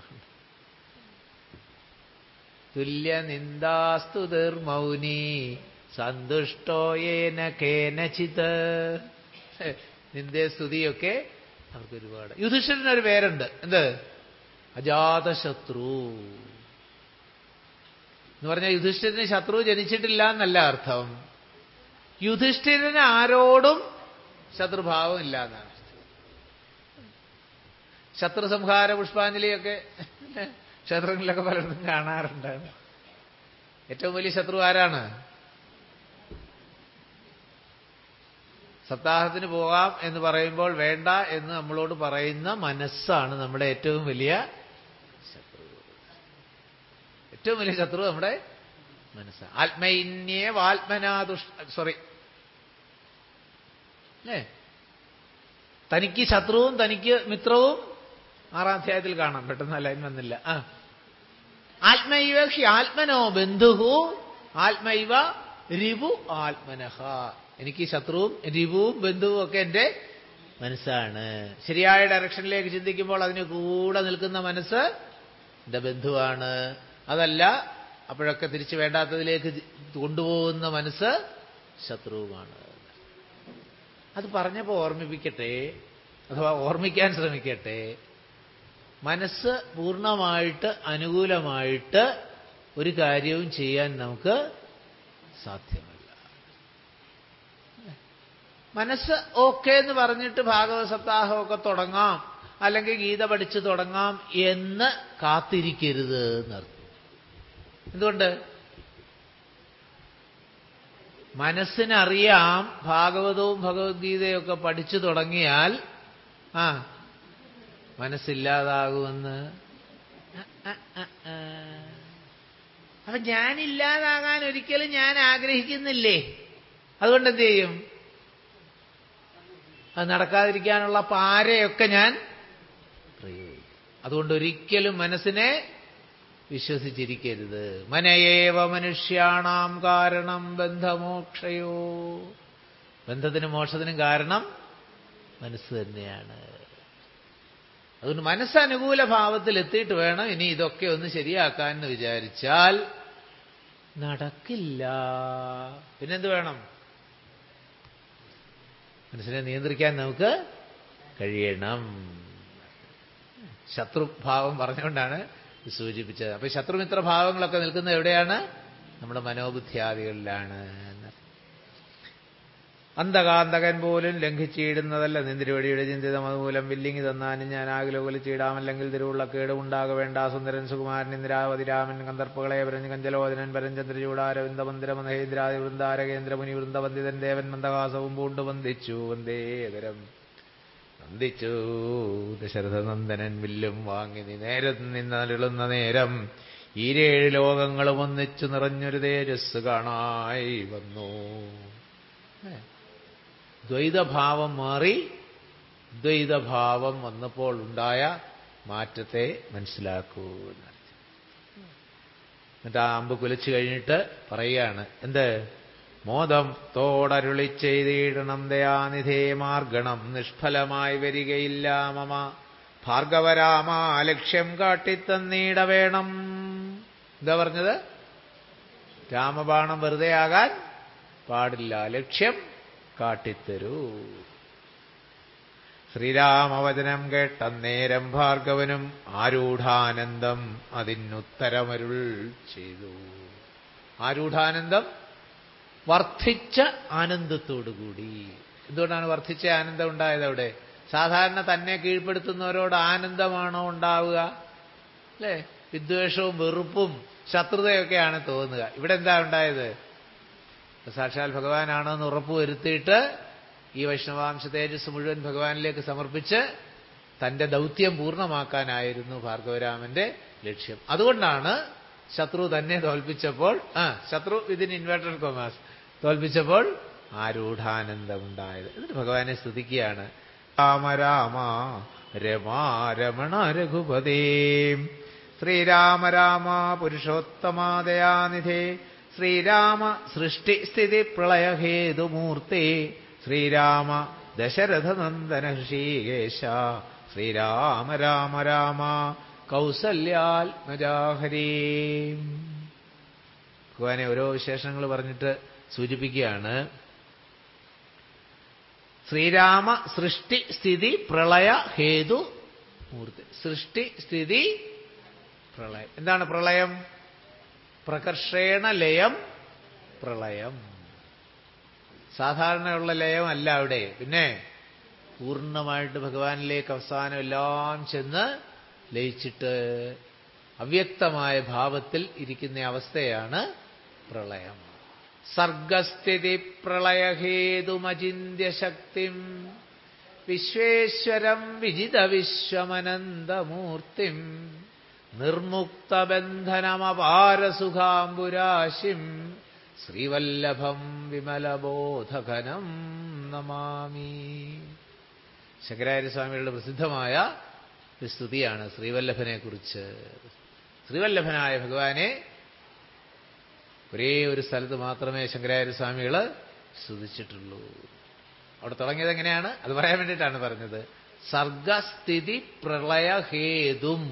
Speaker 1: തുല്യ നിന്ദാസ്തുതിർമൗനി സന്തുഷ്ടോയേന കേനചിത് നിന്റെ സ്തുതിയൊക്കെ അവർക്ക് ഒരുപാട് യുധിഷ്ഠിരനൊരു പേരുണ്ട് എന്ത് അജാതശത്രു എന്ന് പറഞ്ഞാൽ യുധിഷ്ഠിരന് ശത്രു ജനിച്ചിട്ടില്ല എന്നല്ല അർത്ഥം യുധിഷ്ഠിരന് ആരോടും ശത്രുഭാവം ഇല്ല എന്നാണ് ശത്രു സംഹാര പുഷ്പാഞ്ജലിയൊക്കെ ക്ഷേത്രങ്ങളിലൊക്കെ പലർക്കും കാണാറുണ്ട് ഏറ്റവും വലിയ ശത്രു ആരാണ് സപ്താഹത്തിന് പോകാം എന്ന് പറയുമ്പോൾ വേണ്ട എന്ന് നമ്മളോട് പറയുന്ന മനസ്സാണ് നമ്മുടെ ഏറ്റവും വലിയ ശത്രു ഏറ്റവും വലിയ ശത്രു നമ്മുടെ മനസ്സാണ് ആത്മൈന്യേ വാത്മനാദുഷ് സോറി അല്ലേ തനിക്ക് ശത്രുവും തനിക്ക് മിത്രവും ആറാം അധ്യായത്തിൽ കാണാം പെട്ടെന്ന് ലൈൻ വന്നില്ല ആ ആത്മൈവ ആത്മനോ ബന്ധുഹു ആത്മൈവ രിവു ആത്മനഹ എനിക്ക് ശത്രുവും രിവുവും ബന്ധുവും ഒക്കെ എൻ്റെ മനസ്സാണ് ശരിയായ ഡയറക്ഷനിലേക്ക് ചിന്തിക്കുമ്പോൾ അതിന് കൂടെ നിൽക്കുന്ന മനസ്സ് എൻ്റെ ബന്ധുവാണ് അതല്ല അപ്പോഴൊക്കെ തിരിച്ചു വേണ്ടാത്തതിലേക്ക് കൊണ്ടുപോകുന്ന മനസ്സ് ശത്രുവുമാണ് അത് പറഞ്ഞപ്പോൾ ഓർമ്മിപ്പിക്കട്ടെ അഥവാ ഓർമ്മിക്കാൻ ശ്രമിക്കട്ടെ മനസ്സ് പൂർണ്ണമായിട്ട് അനുകൂലമായിട്ട് ഒരു കാര്യവും ചെയ്യാൻ നമുക്ക് സാധ്യമല്ല മനസ്സ് ഓക്കെ എന്ന് പറഞ്ഞിട്ട് ഭാഗവത സപ്താഹമൊക്കെ തുടങ്ങാം അല്ലെങ്കിൽ ഗീത പഠിച്ച് തുടങ്ങാം എന്ന് കാത്തിരിക്കരുത് എന്നർത്ഥം എന്തുകൊണ്ട് മനസ്സിനറിയാം ഭാഗവതവും ഭഗവത്ഗീതയൊക്കെ പഠിച്ചു തുടങ്ങിയാൽ ആ മനസ്സില്ലാതാകുമെന്ന് അപ്പൊ ഞാനില്ലാതാകാൻ ഒരിക്കലും ഞാൻ ആഗ്രഹിക്കുന്നില്ലേ അതുകൊണ്ട് എന്ത് ചെയ്യും അത് നടക്കാതിരിക്കാനുള്ള പാരയൊക്കെ ഞാൻ പ്രയോഗിക്കും അതുകൊണ്ട് ഒരിക്കലും മനസ്സിനെ വിശ്വസിച്ചിരിക്കരുത് മനയേവ മനുഷ്യാണാം കാരണം ബന്ധമോക്ഷയോ ബന്ധത്തിനും മോക്ഷത്തിനും കാരണം മനസ്സ് തന്നെയാണ് അതുകൊണ്ട് മനസ്സനുകൂല ഭാവത്തിൽ എത്തിയിട്ട് വേണം ഇനി ഇതൊക്കെ ഒന്ന് ശരിയാക്കാൻ എന്ന് വിചാരിച്ചാൽ നടക്കില്ല പിന്നെന്ത് വേണം മനസ്സിനെ നിയന്ത്രിക്കാൻ നമുക്ക് കഴിയണം ശത്രുഭാവം പറഞ്ഞുകൊണ്ടാണ് സൂചിപ്പിച്ചത് അപ്പൊ ശത്രുമിത്ര ഭാവങ്ങളൊക്കെ നിൽക്കുന്നത് എവിടെയാണ് നമ്മുടെ മനോബുദ്ധിയാദികളിലാണ് അന്തകാന്തകൻ പോലും ലംഘിച്ചിടുന്നതല്ല നിന്തിരുവടിയുടെ ചിന്തിതം അതുമൂലം വില്ലിങ്ങി തന്നാനും ഞാൻ ആകിലോകലിച്ചിടാമല്ലെങ്കിൽ തിരുവുള്ള കേടുമുണ്ടാക വേണ്ട സുന്ദരൻ സുകുമാരൻ ഇന്ദിരാവതി രാമൻ കന്ദർപ്പകളെ പരഞ്ഞ് കഞ്ചലോചനൻ പരഞ്ചന്ദ്രചൂടാരവിന്ദ മഹേന്ദ്രാദി വൃന്ദാരകേന്ദ്ര മുനി വൃന്ദവന്ദിതൻ ദേവൻ മന്ദഹാസവും പൂണ്ടു വന്ദിച്ചു വന്ദേതരം വന്ദിച്ചു ദശരഥനന്ദനൻ വില്ലും വാങ്ങി നീ നേരം നിന്നരുളുന്ന നേരം ഈരേഴ് ലോകങ്ങളും ഒന്നിച്ചു നിറഞ്ഞൊരു തേജസ് കാണായി വന്നു ദ്വൈതഭാവം മാറി ദ്വൈതഭാവം വന്നപ്പോൾ ഉണ്ടായ മാറ്റത്തെ മനസ്സിലാക്കൂ എന്നിട്ട് ആ അമ്പ് കുലച്ചു കഴിഞ്ഞിട്ട് പറയുകയാണ് എന്ത് മോദം തോടരുളി ചെയ്തിടണം ദയാനിധേ മാർഗണം നിഷ്ഫലമായി വരികയില്ല മമ ഭാർഗവരാമ ലക്ഷ്യം കാട്ടിത്തന്നീട വേണം എന്താ പറഞ്ഞത് രാമബാണം വെറുതെ ആകാൻ പാടില്ല ലക്ഷ്യം കാട്ടിത്തരൂ ശ്രീരാമവചനം കേട്ടന്നേരം ഭാർഗവനും ആരൂഢാനന്ദം അതിനുത്തരമരുൾ ചെയ്തു ആരൂഢാനന്ദം വർദ്ധിച്ച ആനന്ദത്തോടുകൂടി എന്തുകൊണ്ടാണ് വർദ്ധിച്ച ആനന്ദം ഉണ്ടായത് അവിടെ സാധാരണ തന്നെ കീഴ്പ്പെടുത്തുന്നവരോട് ആനന്ദമാണോ ഉണ്ടാവുക അല്ലേ വിദ്വേഷവും വെറുപ്പും ശത്രുതയൊക്കെയാണ് തോന്നുക ഇവിടെ എന്താ ഉണ്ടായത് സാക്ഷാൽ ഭഗവാനാണോ എന്ന് ഉറപ്പ് വരുത്തിയിട്ട് ഈ വൈഷ്ണവാംശ തേജസ് മുഴുവൻ ഭഗവാനിലേക്ക് സമർപ്പിച്ച് തന്റെ ദൗത്യം പൂർണ്ണമാക്കാനായിരുന്നു ഭാർഗവരാമന്റെ ലക്ഷ്യം അതുകൊണ്ടാണ് ശത്രു തന്നെ തോൽപ്പിച്ചപ്പോൾ ആ ശത്രു വിതിൻ ഇൻവേർട്ടഡ് കൊമാസ് തോൽപ്പിച്ചപ്പോൾ ആരൂഢാനന്ദമുണ്ടായത് എന്നിട്ട് ഭഗവാനെ സ്തുതിക്കുകയാണ് രാമ രാമ രമാ രമണ രഘുപതേ ശ്രീരാമ രാമ പുരുഷോത്തമാദയാനിധേ ശ്രീരാമ സൃഷ്ടിസ്ഥിതി പ്രളയഹേതുമൂർത്തി ശ്രീരാമ ദശരഥനന്ദന ഹൃഷീകേശ ശ്രീരാമ രാമ രാമ കൗസല്യാത്മജാഹരീ ഭഗവാനെ ഓരോ വിശേഷങ്ങൾ പറഞ്ഞിട്ട് സൂചിപ്പിക്കുകയാണ് ശ്രീരാമ സൃഷ്ടി സ്ഥിതി പ്രളയ ഹേതു മൂർത്തി സൃഷ്ടി സ്ഥിതി പ്രളയം എന്താണ് പ്രളയം പ്രകർഷേണ ലയം പ്രളയം സാധാരണയുള്ള ലയമല്ല അവിടെ പിന്നെ പൂർണ്ണമായിട്ട് ഭഗവാനിലേക്ക് അവസാനം എല്ലാം ചെന്ന് ലയിച്ചിട്ട് അവ്യക്തമായ ഭാവത്തിൽ ഇരിക്കുന്ന അവസ്ഥയാണ് പ്രളയം സർഗസ്ഥിതി പ്രളയഹേതുമചിന്യശക്തിം വിശ്വേശ്വരം വിജിത വിശ്വമനന്തമൂർത്തിം നിർമുക്തബന്ധനമപാരസുഖാംബുരാശിം ശ്രീവല്ലഭം വിമലബോധഘനം നമാമി ശങ്കരാചാര്യസ്വാമികളുടെ പ്രസിദ്ധമായ ഒരു സ്തുതിയാണ് ശ്രീവല്ലഭനെ കുറിച്ച് ശ്രീവല്ലഭനായ ഭഗവാനെ ഒരേ ഒരു സ്ഥലത്ത് മാത്രമേ ശങ്കരാചാര്യസ്വാമികൾ സ്തുതിച്ചിട്ടുള്ളൂ അവിടെ തുടങ്ങിയത് എങ്ങനെയാണ് അത് പറയാൻ വേണ്ടിയിട്ടാണ് പറഞ്ഞത് സർഗസ്ഥിതി പ്രളയഹേതും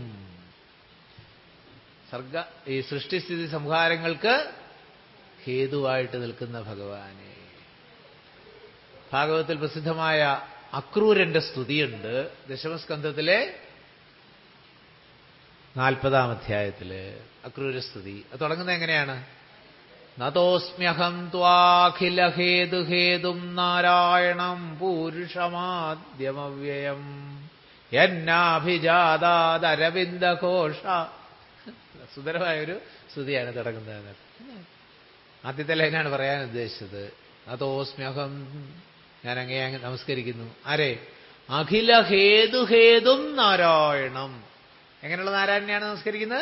Speaker 1: സർഗ ഈ സൃഷ്ടിസ്ഥിതി സംഹാരങ്ങൾക്ക് ഹേതുവായിട്ട് നിൽക്കുന്ന ഭഗവാനെ ഭാഗവത്തിൽ പ്രസിദ്ധമായ അക്രൂരന്റെ സ്തുതിയുണ്ട് ദശമസ്കന്ധത്തിലെ നാൽപ്പതാം അധ്യായത്തില് അക്രൂരസ്തുതി അത് തുടങ്ങുന്നത് എങ്ങനെയാണ് നതോസ്മ്യഹം ത്വാഖിലഹേതുഹേതും നാരായണം പൂരുഷമാദ്യമവ്യയം എന്നാഭിജാതാദരവിന്ദഘോഷ സുന്ദരമായൊരു സ്തുതിയാണ് തുടങ്ങുന്നത് ആദ്യത്തെ ലൈനാണ് പറയാൻ ഉദ്ദേശിച്ചത് അതോസ്മ്യഹം ഞാൻ അങ്ങേ അങ്ങ് നമസ്കരിക്കുന്നു ആരെ അഖില ഹേതുഹേതും നാരായണം എങ്ങനെയുള്ള നാരായണനെയാണ് നമസ്കരിക്കുന്നത്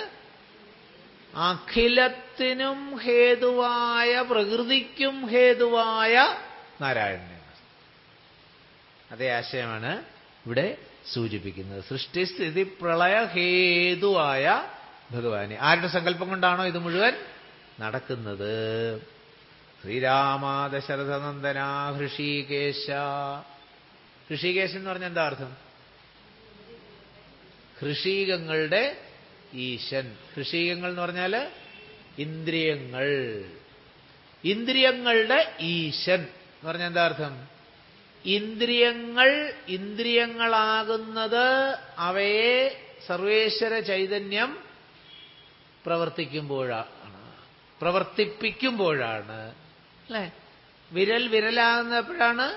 Speaker 1: അഖിലത്തിനും ഹേതുവായ പ്രകൃതിക്കും ഹേതുവായ നാരായണനെ അതേ ആശയമാണ് ഇവിടെ സൂചിപ്പിക്കുന്നത് സൃഷ്ടിസ്ഥിതി പ്രളയ ഹേതുവായ ഭഗവാനെ ആരുടെ സങ്കല്പം കൊണ്ടാണോ ഇത് മുഴുവൻ നടക്കുന്നത് ശ്രീരാമ ദശരഥനന്ദന ഹൃഷീകേശ ഹൃഷീകേശൻ എന്ന് പറഞ്ഞാൽ എന്താ അർത്ഥം ഹൃഷീകങ്ങളുടെ ഈശൻ ഹൃഷീകങ്ങൾ എന്ന് പറഞ്ഞാൽ ഇന്ദ്രിയങ്ങൾ ഇന്ദ്രിയങ്ങളുടെ ഈശൻ എന്ന് പറഞ്ഞാൽ എന്താ അർത്ഥം ഇന്ദ്രിയങ്ങൾ ഇന്ദ്രിയങ്ങളാകുന്നത് അവയെ സർവേശ്വര ചൈതന്യം പ്രവർത്തിക്കുമ്പോഴാണ് പ്രവർത്തിപ്പിക്കുമ്പോഴാണ് അല്ലേ വിരൽ വിരലാകുന്നപ്പോഴാണ്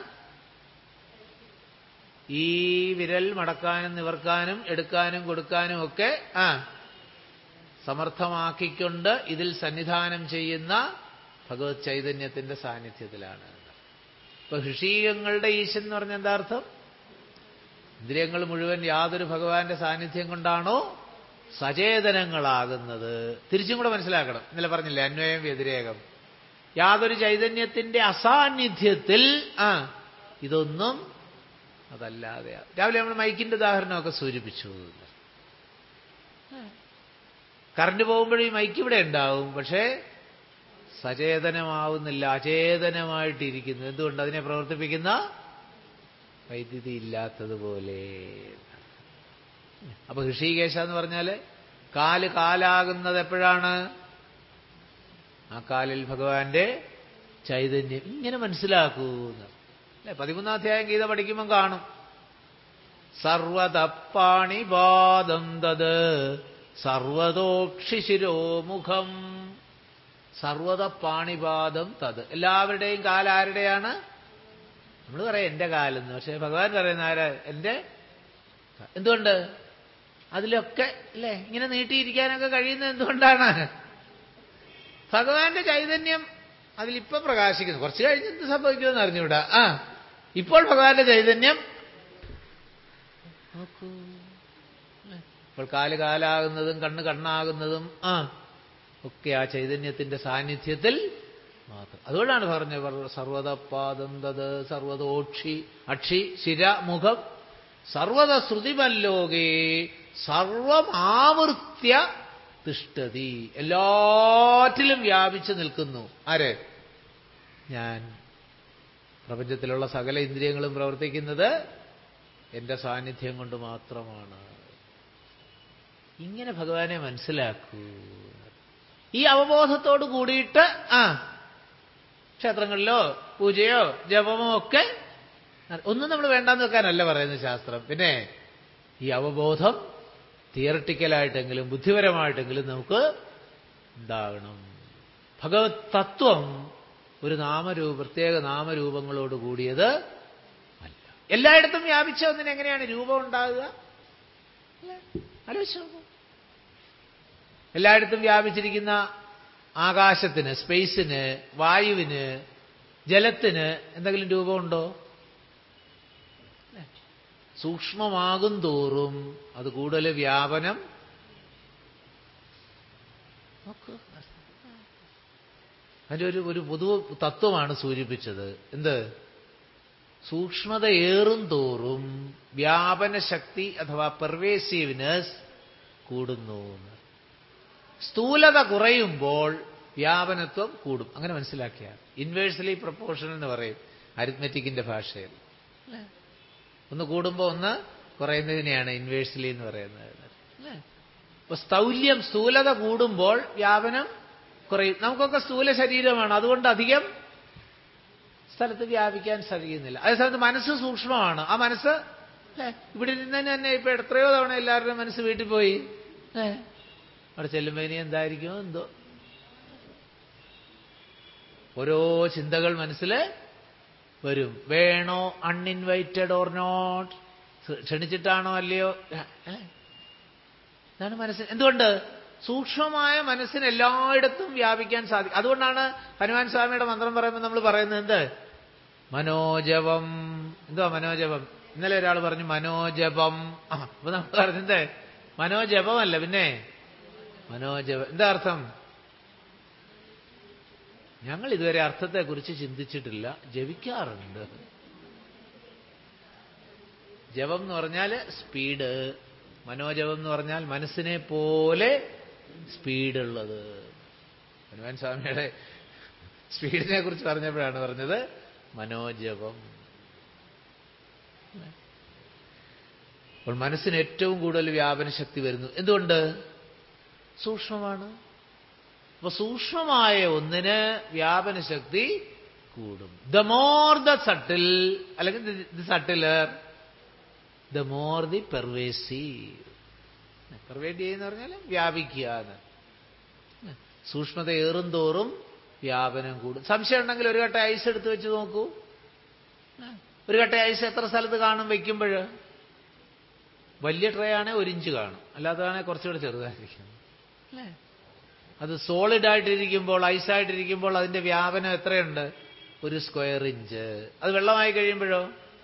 Speaker 1: ഈ വിരൽ മടക്കാനും നിവർക്കാനും എടുക്കാനും കൊടുക്കാനും ഒക്കെ ആ സമർത്ഥമാക്കിക്കൊണ്ട് ഇതിൽ സന്നിധാനം ചെയ്യുന്ന ഭഗവത് ചൈതന്യത്തിന്റെ സാന്നിധ്യത്തിലാണ് ഇപ്പൊ ഋഷീകങ്ങളുടെ ഈശൻ എന്ന് പറഞ്ഞ എന്താ അർത്ഥം ഇന്ദ്രിയങ്ങൾ മുഴുവൻ യാതൊരു ഭഗവാന്റെ സാന്നിധ്യം കൊണ്ടാണോ സചേതനങ്ങളാകുന്നത് തിരിച്ചും കൂടെ മനസ്സിലാക്കണം ഇന്നലെ പറഞ്ഞില്ലേ അന്വയം വ്യതിരേകം യാതൊരു ചൈതന്യത്തിന്റെ അസാന്നിധ്യത്തിൽ ആ ഇതൊന്നും അതല്ലാതെ രാവിലെ നമ്മൾ മൈക്കിന്റെ ഉദാഹരണമൊക്കെ സൂചിപ്പിച്ചു കറണ്ട് പോകുമ്പോഴും ഈ മൈക്ക് ഇവിടെ ഉണ്ടാവും പക്ഷേ സചേതനമാവുന്നില്ല അചേതനമായിട്ടിരിക്കുന്നു എന്തുകൊണ്ട് അതിനെ പ്രവർത്തിപ്പിക്കുന്ന വൈദ്യുതി ഇല്ലാത്തതുപോലെ അപ്പൊ ഋഷികേശ എന്ന് പറഞ്ഞാൽ കാല് കാലാകുന്നത് എപ്പോഴാണ് ആ കാലിൽ ഭഗവാന്റെ ചൈതന്യം ഇങ്ങനെ മനസ്സിലാക്കൂ അല്ലെ പതിമൂന്നാം അധ്യായം ഗീത പഠിക്കുമ്പം കാണും സർവതപ്പാണിപാദം തത് സർവതോക്ഷിശിരോമുഖം സർവതപ്പാണിപാദം തത് എല്ലാവരുടെയും കാലാരുടെയാണ് നമ്മൾ പറയാം എന്റെ കാലെന്ന് പക്ഷെ ഭഗവാൻ പറയുന്ന ആരാ എന്റെ എന്തുകൊണ്ട് അതിലൊക്കെ അല്ലേ ഇങ്ങനെ നീട്ടിയിരിക്കാനൊക്കെ കഴിയുന്നത് എന്തുകൊണ്ടാണ് ഭഗവാന്റെ ചൈതന്യം അതിലിപ്പോ പ്രകാശിക്കുന്നു കുറച്ച് കഴിഞ്ഞ് എന്ത് സംഭവിക്കുമെന്ന് അറിഞ്ഞുകൂടാ ആ ഇപ്പോൾ ഭഗവാന്റെ ചൈതന്യം നോക്കൂ ഇപ്പോൾ കാല് കാലാകുന്നതും കണ്ണ് കണ്ണാകുന്നതും ആ ഒക്കെ ആ ചൈതന്യത്തിന്റെ സാന്നിധ്യത്തിൽ മാത്രം അതുകൊണ്ടാണ് പറഞ്ഞത് സർവതപാദം തത് സർവതോക്ഷി അക്ഷി ശിര മുഖം സർവത ശ്രുതിമല്ലോകേ സർവമാവൃത്യ തിഷ്ടതി എല്ലാറ്റിലും വ്യാപിച്ചു നിൽക്കുന്നു ആര് ഞാൻ പ്രപഞ്ചത്തിലുള്ള സകല ഇന്ദ്രിയങ്ങളും പ്രവർത്തിക്കുന്നത് എന്റെ സാന്നിധ്യം കൊണ്ട് മാത്രമാണ് ഇങ്ങനെ ഭഗവാനെ മനസ്സിലാക്കൂ ഈ അവബോധത്തോട് കൂടിയിട്ട് ആ ക്ഷേത്രങ്ങളിലോ പൂജയോ ജപമോ ഒക്കെ ഒന്നും നമ്മൾ വേണ്ടാന്ന് വെക്കാനല്ല പറയുന്നത് ശാസ്ത്രം പിന്നെ ഈ അവബോധം തിയറട്ടിക്കലായിട്ടെങ്കിലും ബുദ്ധിപരമായിട്ടെങ്കിലും നമുക്ക് ഉണ്ടാകണം ഭഗവത് തത്വം ഒരു നാമരൂപ പ്രത്യേക നാമരൂപങ്ങളോട് കൂടിയത് അല്ല എല്ലായിടത്തും വ്യാപിച്ച ഒന്നിന് എങ്ങനെയാണ് രൂപം ഉണ്ടാകുക ആലോചിച്ചു എല്ലായിടത്തും വ്യാപിച്ചിരിക്കുന്ന ആകാശത്തിന് സ്പേസിന് വായുവിന് ജലത്തിന് എന്തെങ്കിലും രൂപമുണ്ടോ സൂക്ഷ്മമാകും തോറും അത് കൂടുതൽ വ്യാപനം അതിൻ്റെ ഒരു ഒരു പൊതു തത്വമാണ് സൂചിപ്പിച്ചത് എന്ത് സൂക്ഷ്മത ഏറും തോറും വ്യാപന ശക്തി അഥവാ പെർവേസീവ്നെസ് കൂടുന്നു സ്ഥൂലത കുറയുമ്പോൾ വ്യാപനത്വം കൂടും അങ്ങനെ മനസ്സിലാക്കിയാൽ ഇൻവേഴ്സലി പ്രപ്പോർഷണൽ എന്ന് പറയും അരിത്മെറ്റിക്കിന്റെ ഭാഷയിൽ ഒന്ന് കൂടുമ്പോൾ ഒന്ന് കുറയുന്നതിനെയാണ് ഇൻവേഴ്സലി എന്ന് പറയുന്നത് അപ്പൊ സ്ഥൗല്യം സ്ഥൂലത കൂടുമ്പോൾ വ്യാപനം കുറയും നമുക്കൊക്കെ സ്ഥൂല ശരീരമാണ് അതുകൊണ്ട് അധികം സ്ഥലത്ത് വ്യാപിക്കാൻ സാധിക്കുന്നില്ല അതേസമയത്ത് മനസ്സ് സൂക്ഷ്മമാണ് ആ മനസ്സ് അല്ലേ ഇവിടെ ഇരുന്നതിന് തന്നെ ഇപ്പൊ എത്രയോ തവണ എല്ലാവരുടെയും മനസ്സ് വീട്ടിൽ പോയി ഏ അവിടെ ചെല്ലുമ്പോൾ ഇനി എന്തായിരിക്കുമോ എന്തോ ഓരോ ചിന്തകൾ മനസ്സിൽ വരും വേണോ അൺഇൻവൈറ്റഡ് ഓർ നോട്ട് ക്ഷണിച്ചിട്ടാണോ അല്ലയോ ഏ? ഇതാണ് മനസ്സിന് എന്തുകൊണ്ട് സൂക്ഷ്മമായ മനസ്സിന് എല്ലായിടത്തും വ്യാപിക്കാൻ സാധിക്കും അതുകൊണ്ടാണ് ഹനുമാൻ സ്വാമിയുടെ മന്ത്രം പറയുമ്പോൾ നമ്മൾ പറയുന്നത് എന്ത് മനോജപം എന്തുവാ മനോജപം ഇന്നലെ ഒരാൾ പറഞ്ഞു മനോജപം ആ അപ്പൊ നമ്മൾ പറഞ്ഞത് മനോജപമല്ല പിന്നെ മനോജപം എന്താ അർത്ഥം ഞങ്ങൾ ഇതുവരെ അർത്ഥത്തെക്കുറിച്ച് ചിന്തിച്ചിട്ടില്ല ജപിക്കാറുണ്ട് ജപം എന്ന് പറഞ്ഞാൽ സ്പീഡ് മനോജപം എന്ന് പറഞ്ഞാൽ മനസ്സിനെ പോലെ സ്പീഡുള്ളത് ഹനുമാൻ സ്വാമിയുടെ സ്പീഡിനെ കുറിച്ച് പറഞ്ഞപ്പോഴാണ് പറഞ്ഞത് മനോജപം അപ്പോൾ മനസ്സിന് ഏറ്റവും കൂടുതൽ വ്യാപന ശക്തി വരുന്നു എന്തുകൊണ്ട് സൂക്ഷ്മമാണ് അപ്പൊ സൂക്ഷ്മമായ ഒന്നിന് വ്യാപന ശക്തി കൂടും ദ മോർ ദ സട്ടിൽ അല്ലെങ്കിൽ the subtler the more the pervasive pervade ചെയ്യുന്ന പറഞ്ഞാൽ വ്യാപിക്കുക എന്ന് സൂക്ഷ്മത ഏറും തോറും വ്യാപനം കൂടും സംശയം ഉണ്ടെങ്കിൽ ഒരു കട്ട ഐസ് എടുത്ത് വെച്ച് നോക്കൂ ഒരു കട്ട ഐസ് എത്ര സ്ഥലത്ത് കാണും വെക്കുമ്പോൾ വലിയ ട്രേ ആണെ ഒരു ഇഞ്ച് കാണും അല്ലാത്തതാണെ കുറച്ചുകൂടെ ചെറുതായിരിക്കും അല്ലേ അത് സോളിഡ് ആയിട്ടിരിക്കുമ്പോൾ ഐസായിട്ടിരിക്കുമ്പോൾ അതിന്റെ വ്യാപനം എത്രയുണ്ട് ഒരു സ്ക്വയർ ഇഞ്ച് അത് വെള്ളമായി കഴിയുമ്പോഴോ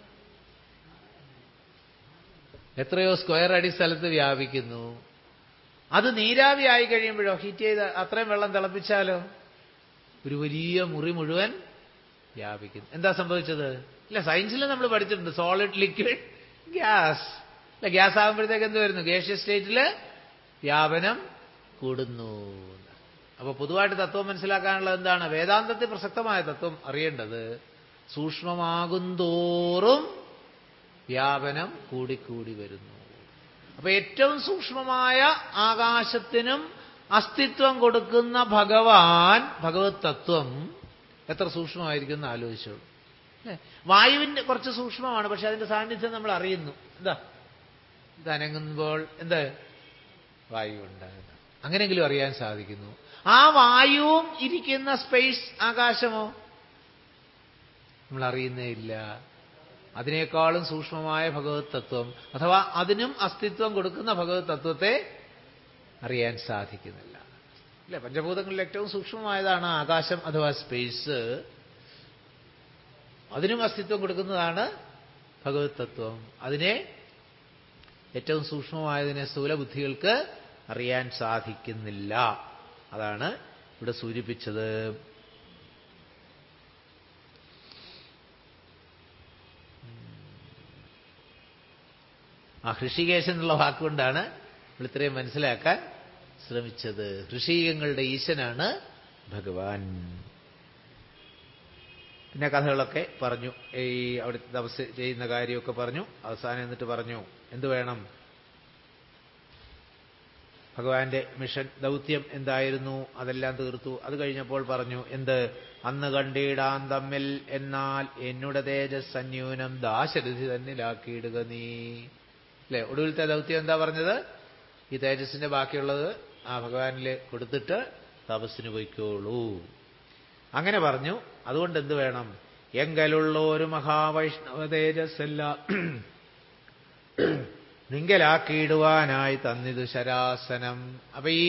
Speaker 1: എത്രയോ സ്ക്വയർ അടി സ്ഥലത്ത് വ്യാപിക്കുന്നു അത് നീരാവി ആയി കഴിയുമ്പോഴോ ഹീറ്റ് ചെയ്ത് അത്രയും വെള്ളം തിളപ്പിച്ചാലോ ഒരു വലിയ മുറി മുഴുവൻ വ്യാപിക്കുന്നു എന്താ സംഭവിച്ചത് ഇല്ല സയൻസിൽ നമ്മൾ പഠിച്ചിട്ടുണ്ട് സോളിഡ് ലിക്വിഡ് ഗ്യാസ് അല്ല ഗ്യാസ് ആകുമ്പോഴത്തേക്ക് എന്ത് വരുന്നു ഗ്യാഷ്യസ് സ്റ്റേറ്റിൽ വ്യാപനം കൂടുന്നു അപ്പൊ പൊതുവായിട്ട് തത്വം മനസ്സിലാക്കാനുള്ളത് എന്താണ് വേദാന്തത്തിൽ പ്രസക്തമായ തത്വം അറിയേണ്ടത് സൂക്ഷ്മമാകുന്തോറും വ്യാപനം കൂടിക്കൂടി വരുന്നു അപ്പൊ ഏറ്റവും സൂക്ഷ്മമായ ആകാശത്തിനും അസ്തിത്വം കൊടുക്കുന്ന ഭഗവാൻ ഭഗവത് തത്വം എത്ര സൂക്ഷ്മമായിരിക്കും എന്ന് ആലോചിച്ചോളൂ അല്ലേ വായുവിന്റെ കുറച്ച് സൂക്ഷ്മമാണ് പക്ഷെ അതിന്റെ സാന്നിധ്യം നമ്മൾ അറിയുന്നു എന്താ ഇത് അനങ്ങുമ്പോൾ എന്ത് വായു ഉണ്ടാകുന്നു അങ്ങനെങ്കിലും അറിയാൻ സാധിക്കുന്നു ആ വായുവും ഇരിക്കുന്ന സ്പേസ് ആകാശമോ നമ്മൾ അറിയുന്നേ ഇല്ല അതിനേക്കാളും സൂക്ഷ്മമായ ഭഗവത് തത്വം അഥവാ അതിനും അസ്തിത്വം കൊടുക്കുന്ന ഭഗവത് തത്വത്തെ അറിയാൻ സാധിക്കുന്നില്ല അല്ലെ പഞ്ചഭൂതങ്ങളിൽ ഏറ്റവും സൂക്ഷ്മമായതാണ് ആകാശം അഥവാ സ്പേസ് അതിനും അസ്തിത്വം കൊടുക്കുന്നതാണ് ഭഗവത് തത്വം അതിനെ ഏറ്റവും സൂക്ഷ്മമായതിനെ സ്ഥൂലബുദ്ധികൾക്ക് അറിയാൻ സാധിക്കുന്നില്ല അതാണ് ഇവിടെ സൂചിപ്പിച്ചത് ആ ഹൃഷികേശൻ എന്നുള്ള വാക്കുകൊണ്ടാണ് നമ്മൾ ഇത്രയും മനസ്സിലാക്കാൻ ശ്രമിച്ചത് ഋഷീകങ്ങളുടെ ഈശനാണ് ഭഗവാൻ പിന്നെ കഥകളൊക്കെ പറഞ്ഞു ഈ അവിടുത്തെ തപസ് ചെയ്യുന്ന കാര്യമൊക്കെ പറഞ്ഞു അവസാനം എന്നിട്ട് പറഞ്ഞു എന്തു വേണം ഭഗവാന്റെ മിഷൻ ദൗത്യം എന്തായിരുന്നു അതെല്ലാം തീർത്തു അത് കഴിഞ്ഞപ്പോൾ പറഞ്ഞു എന്ത് അന്ന് കണ്ടിടാൻ തമ്മിൽ എന്നാൽ എന്നുടെ തേജസ് അന്യൂനം ദാശരഥി തന്നിലാക്കിയിടുക നീ അല്ലെ ഒടുവിലത്തെ ദൗത്യം എന്താ പറഞ്ഞത് ഈ തേജസ്സിന്റെ ബാക്കിയുള്ളത് ആ ഭഗവാനിൽ കൊടുത്തിട്ട് തപസ്സിന് പോയിക്കോളൂ അങ്ങനെ പറഞ്ഞു അതുകൊണ്ട് എന്ത് വേണം എങ്കലുള്ള ഒരു മഹാവൈഷ്ണവ തേജസ്സെല്ലാം നിങ്കലാക്കിയിടുവാനായി തന്നിതു ശരാസനം അപ്പൊ ഈ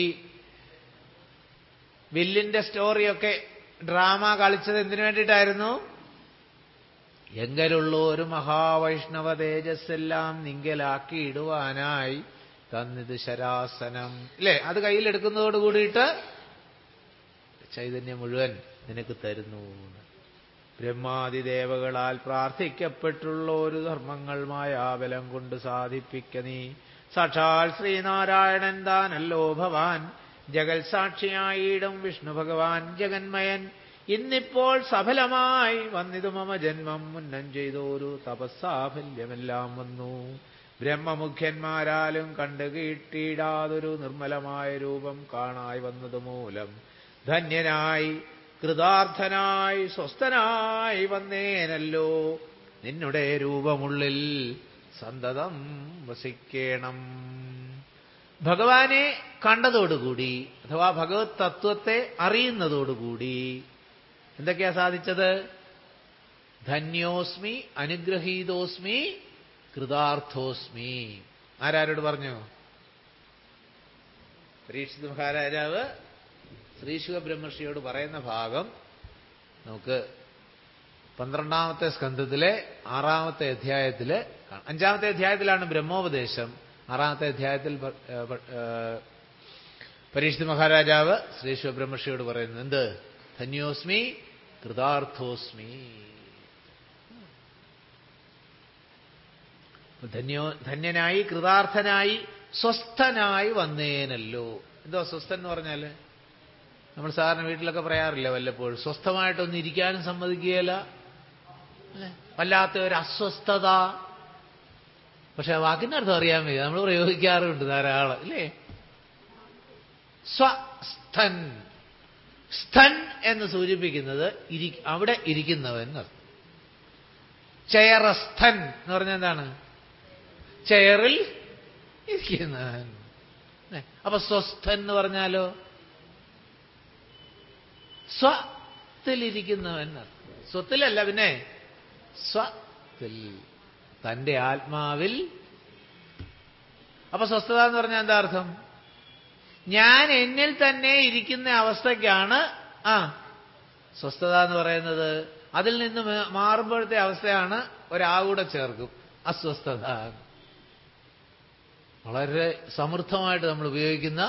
Speaker 1: വില്ലിന്റെ സ്റ്റോറിയൊക്കെ ഡ്രാമ കളിച്ചത് എന്തിനു വേണ്ടിയിട്ടായിരുന്നു എങ്കലുള്ള ഒരു മഹാവൈഷ്ണവ തേജസ്സെല്ലാം നിങ്കലാക്കി ഇടുവാനായി തന്നിത് ശരാസനം ഇല്ലേ അത് കയ്യിലെടുക്കുന്നതോട് കൂടിയിട്ട് ചൈതന്യം മുഴുവൻ നിനക്ക് തരുന്നു ബ്രഹ്മാതിദേവകളാൽ പ്രാർത്ഥിക്കപ്പെട്ടുള്ള ഒരു ധർമ്മങ്ങൾ മായാബലം കൊണ്ട് സാധിപ്പിക്ക നീ സാക്ഷാൽ ശ്രീനാരായണൻ താനല്ലോ ഭവാൻ ജഗൽ സാക്ഷിയായിടും വിഷ്ണു ഭഗവാൻ ജഗന്മയൻ ഇന്നിപ്പോൾ സഫലമായി വന്നിതു മമ ജന്മം മുന്നം ചെയ്തോരു തപസ്സാഫല്യമെല്ലാം വന്നു ബ്രഹ്മമുഖ്യന്മാരാലും കണ്ടു കീട്ടിടാതൊരു നിർമ്മലമായ രൂപം കാണായി വന്നതു മൂലം ധന്യനായി കൃതാർത്ഥനായി സ്വസ്ഥനായി വന്നേനല്ലോ നിന്നുടെ രൂപമുള്ളിൽ സന്തതം വസിക്കേണം ഭഗവാനെ കണ്ടതോടുകൂടി അഥവാ ഭഗവത് തത്വത്തെ അറിയുന്നതോടുകൂടി എന്തൊക്കെയാ സാധിച്ചത് ധന്യോസ്മി അനുഗ്രഹീതോസ്മി കൃതാർത്ഥോസ്മി ആരാരോട് പറഞ്ഞു പരീക്ഷിത് മഹാരാജാവ് ശ്രീശുഖ ബ്രഹ്മർഷിയോട് പറയുന്ന ഭാഗം നമുക്ക് പന്ത്രണ്ടാമത്തെ സ്കന്ധത്തിലെ ആറാമത്തെ അധ്യായത്തില് കാണാം. അഞ്ചാമത്തെ അധ്യായത്തിലാണ് ബ്രഹ്മോപദേശം ആറാമത്തെ അധ്യായത്തിൽ പ- ഏ, പ- ഏ, പരീക്ഷിത് മഹാരാജാവ് ശ്രീശുഖ ബ്രഹ്മർഷിയോട് പറയുന്നു എന്ത് ധന്യോസ്മി കൃതാർത്ഥോസ്മി ധന്യോ ധന്യനായി കൃതാർത്ഥനായി സ്വസ്ഥനായി വന്നേനല്ലോ എന്തോ സ്വസ്ഥൻ എന്ന് പറഞ്ഞാല് നമ്മൾ സാധാരണ വീട്ടിലൊക്കെ പറയാറില്ല വല്ലപ്പോഴും സ്വസ്ഥമായിട്ടൊന്നും ഇരിക്കാനും സമ്മതിക്കുകയില്ല അല്ലേ വല്ലാത്ത ഒരു അസ്വസ്ഥത പക്ഷെ ആ വാക്കിന്റെ അർത്ഥം അറിയാൻ വയ്യ നമ്മൾ പ്രയോഗിക്കാറുണ്ട് ധാരാളം ഇല്ലേ സ്വസ്ഥൻ സ്ഥൻ എന്ന് സൂചിപ്പിക്കുന്നത് ഇരി അവിടെ ഇരിക്കുന്നവൻ എന്നർത്ഥം ചെയറസ്ഥൻ എന്ന് പറഞ്ഞാൽ എന്താണ് ചെയറിൽ ഇരിക്കുന്നവൻ ല്ലേ? അപ്പൊ സ്വസ്ഥൻ എന്ന് പറഞ്ഞാലോ സ്വത്തിലിരിക്കുന്നവൻ എന്നർത്ഥം. സ്വത്തിലല്ല പിന്നെ സ്വത്തിൽ തന്റെ ആത്മാവിൽ അപ്പൊ സ്വസ്ഥത എന്ന് പറഞ്ഞാൽ എന്താ അർത്ഥം ഞാൻ എന്നിൽ തന്നെ ഇരിക്കുന്ന അവസ്ഥയ്ക്കാണ് ആ സ്വസ്ഥത എന്ന് പറയുന്നത് അതിൽ നിന്ന് മേ- മാറുമ്പോഴത്തെ അവസ്ഥയാണ് ഒരാകൂടെ ചേർക്കും അസ്വസ്ഥത വളരെ സമൃദ്ധമായിട്ട് നമ്മൾ ഉപയോഗിക്കുന്ന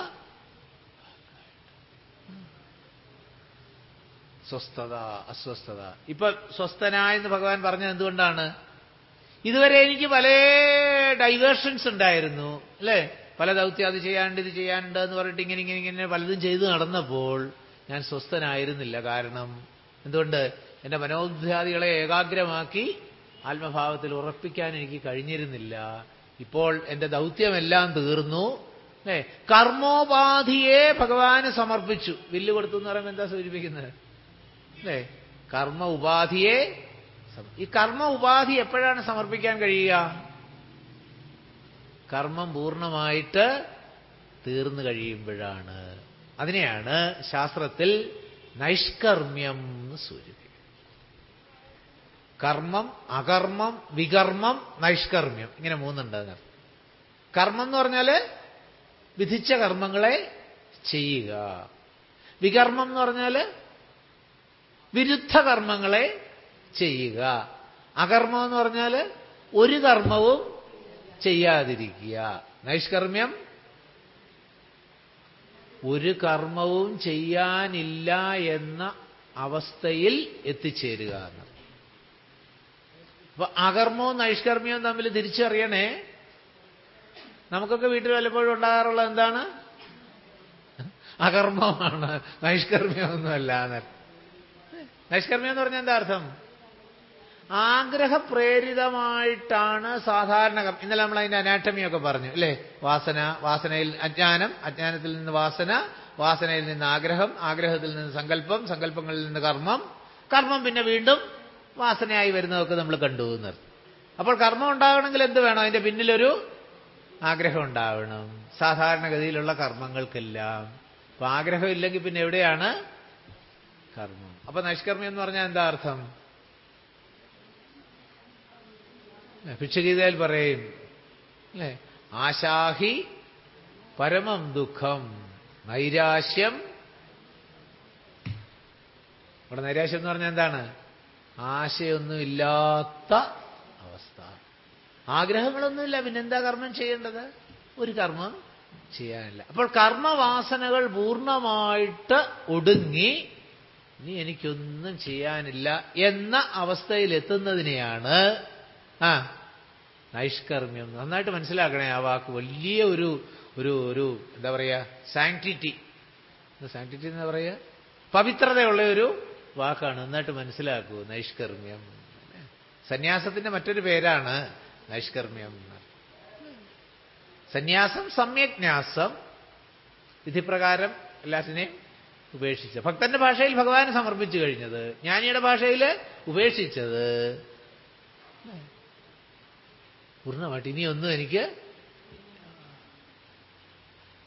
Speaker 1: സ്വസ്ഥത അസ്വസ്ഥത ഇപ്പൊ സ്വസ്ഥനായെന്ന് ഭഗവാൻ പറഞ്ഞത് എന്തുകൊണ്ടാണ് ഇതുവരെ എനിക്ക് പല ഡൈവേർഷൻസ് ഉണ്ടായിരുന്നു അല്ലേ പല ദൗത്യം അത് ചെയ്യാനുണ്ട് ഇത് ചെയ്യാനുണ്ട് എന്ന് പറഞ്ഞിട്ട് ഇങ്ങനെ ഇങ്ങനെ ഇങ്ങനെ പലതും ചെയ്തു നടന്നപ്പോൾ ഞാൻ സ്വസ്ഥനായിരുന്നില്ല കാരണം എന്തുകൊണ്ട് എന്റെ മനോധ്യാദികളെ ഏകാഗ്രമാക്കി ആത്മഭാവത്തിൽ ഉറപ്പിക്കാൻ എനിക്ക് കഴിഞ്ഞിരുന്നില്ല ഇപ്പോൾ എന്റെ ദൗത്യമെല്ലാം തീർന്നു അല്ലേ കർമ്മോപാധിയെ ഭഗവാന് സമർപ്പിച്ചു വില്ല് കൊടുത്തു എന്ന് പറയുമ്പോൾ എന്താ സൂചിപ്പിക്കുന്നത് അല്ലേ കർമ്മ ഉപാധിയെ സമ- ഈ കർമ്മ ഉപാധി എപ്പോഴാണ് സമർപ്പിക്കാൻ കഴിയുക കർമ്മം പൂർണ്ണമായിട്ട് തീർന്നു കഴിയുമ്പോഴാണ് അതിനെയാണ് ശാസ്ത്രത്തിൽ നൈഷ്കർമ്മ്യം എന്ന് സൂചിപ്പിക്കുന്നത് കർമ്മം അകർമ്മം വികർമ്മം നൈഷ്കർമ്മ്യം ഇങ്ങനെ മൂന്നുണ്ട് അതിനകത്ത് കർമ്മം എന്ന് പറഞ്ഞാൽ വിധിച്ച കർമ്മങ്ങളെ ചെയ്യുക വികർമ്മം എന്ന് പറഞ്ഞാൽ വിരുദ്ധ കർമ്മങ്ങളെ ചെയ്യുക അകർമ്മം എന്ന് പറഞ്ഞാൽ ഒരു കർമ്മവും ചെയ്യാതിരിക്കുക നൈഷ്കർമ്മ്യം ഒരു കർമ്മവും ചെയ്യാനില്ല എന്ന അവസ്ഥയിൽ എത്തിച്ചേരുക എന്ന് അപ്പൊ അകർമ്മവും നൈഷ്കർമ്മ്യവും തമ്മിൽ തിരിച്ചറിയണേ നമുക്കൊക്കെ വീട്ടിൽ വല്ലപ്പോഴും ഉണ്ടാകാറുള്ളത് എന്താണ് അകർമ്മമാണ് നൈഷ്കർമ്മ്യമൊന്നുമല്ല എന്നൊക്കെ നൈഷ്കർമ്മ്യം എന്ന് പറഞ്ഞാൽ എന്താ അർത്ഥം ആഗ്രഹപ്രേരിതമായിട്ടാണ് സാധാരണ കർമ്മം ഇന്നലെ നമ്മൾ അതിന്റെ അനാട്ടമിയൊക്കെ പറഞ്ഞു അല്ലേ വാസന വാസനയിൽ അജ്ഞാനം അജ്ഞാനത്തിൽ നിന്ന് വാസന വാസനയിൽ നിന്ന് ആഗ്രഹം ആഗ്രഹത്തിൽ നിന്ന് സങ്കല്പം സങ്കല്പങ്ങളിൽ നിന്ന് കർമ്മം കർമ്മം പിന്നെ വീണ്ടും വാസനയായി വരുന്നതൊക്കെ നമ്മൾ കണ്ടു എന്നർത്ഥം അപ്പോൾ കർമ്മം ഉണ്ടാകണമെങ്കിൽ എന്ത് വേണം അതിന്റെ പിന്നിലൊരു ആഗ്രഹം ഉണ്ടാവണം സാധാരണഗതിയിലുള്ള കർമ്മങ്ങൾക്കെല്ലാം അപ്പൊ ആഗ്രഹം ഇല്ലെങ്കിൽ പിന്നെ എവിടെയാണ് കർമ്മം അപ്പൊ നൈഷ്കർമ്മ്യം എന്ന് പറഞ്ഞാൽ എന്താ അർത്ഥം ഭിക്ഷഗീതയിൽ പറയും അല്ലേ ആശാഹി പരമം ദുഃഖം നൈരാശ്യം ഇവിടെ നൈരാശ്യം എന്ന് പറഞ്ഞാൽ എന്താണ് ആശയൊന്നുമില്ലാത്ത അവസ്ഥ ആഗ്രഹങ്ങളൊന്നുമില്ല പിന്നെന്താ കർമ്മം ചെയ്യേണ്ടത് ഒരു കർമ്മം ചെയ്യാനില്ല അപ്പോൾ കർമ്മവാസനകൾ പൂർണ്ണമായിട്ട് ഒടുങ്ങി ഇനി എനിക്കൊന്നും ചെയ്യാനില്ല എന്ന അവസ്ഥയിൽ എത്തുന്നതിനെയാണ് ആ നൈഷ്കർമ്മ്യം നന്നായിട്ട് മനസ്സിലാക്കണേ ആ വാക്ക് വലിയ ഒരു ഒരു ഒരു എന്താ പറയുക സാങ്ക്ടിറ്റി സാങ്ക്ടിറ്റി എന്താ പറയുക പവിത്രതയുള്ള ഒരു വാക്കാണ് നന്നായിട്ട് മനസ്സിലാക്കൂ നൈഷ്കർമ്മ്യം സന്യാസത്തിന്റെ മറ്റൊരു പേരാണ് നൈഷ്കർമ്മ്യം സന്യാസം സമ്യജ്ഞാസം വിധിപ്രകാരം എല്ലാത്തിനെയും ഉപേക്ഷിച്ച ഭക്തന്റെ ഭാഷയിൽ ഭഗവാന് സമർപ്പിച്ചു കഴിഞ്ഞത് ജ്ഞാനിയുടെ ഭാഷയിൽ ഉപേക്ഷിച്ചത് പൂർണ്ണമായിട്ട് ഇനിയൊന്നും എനിക്ക്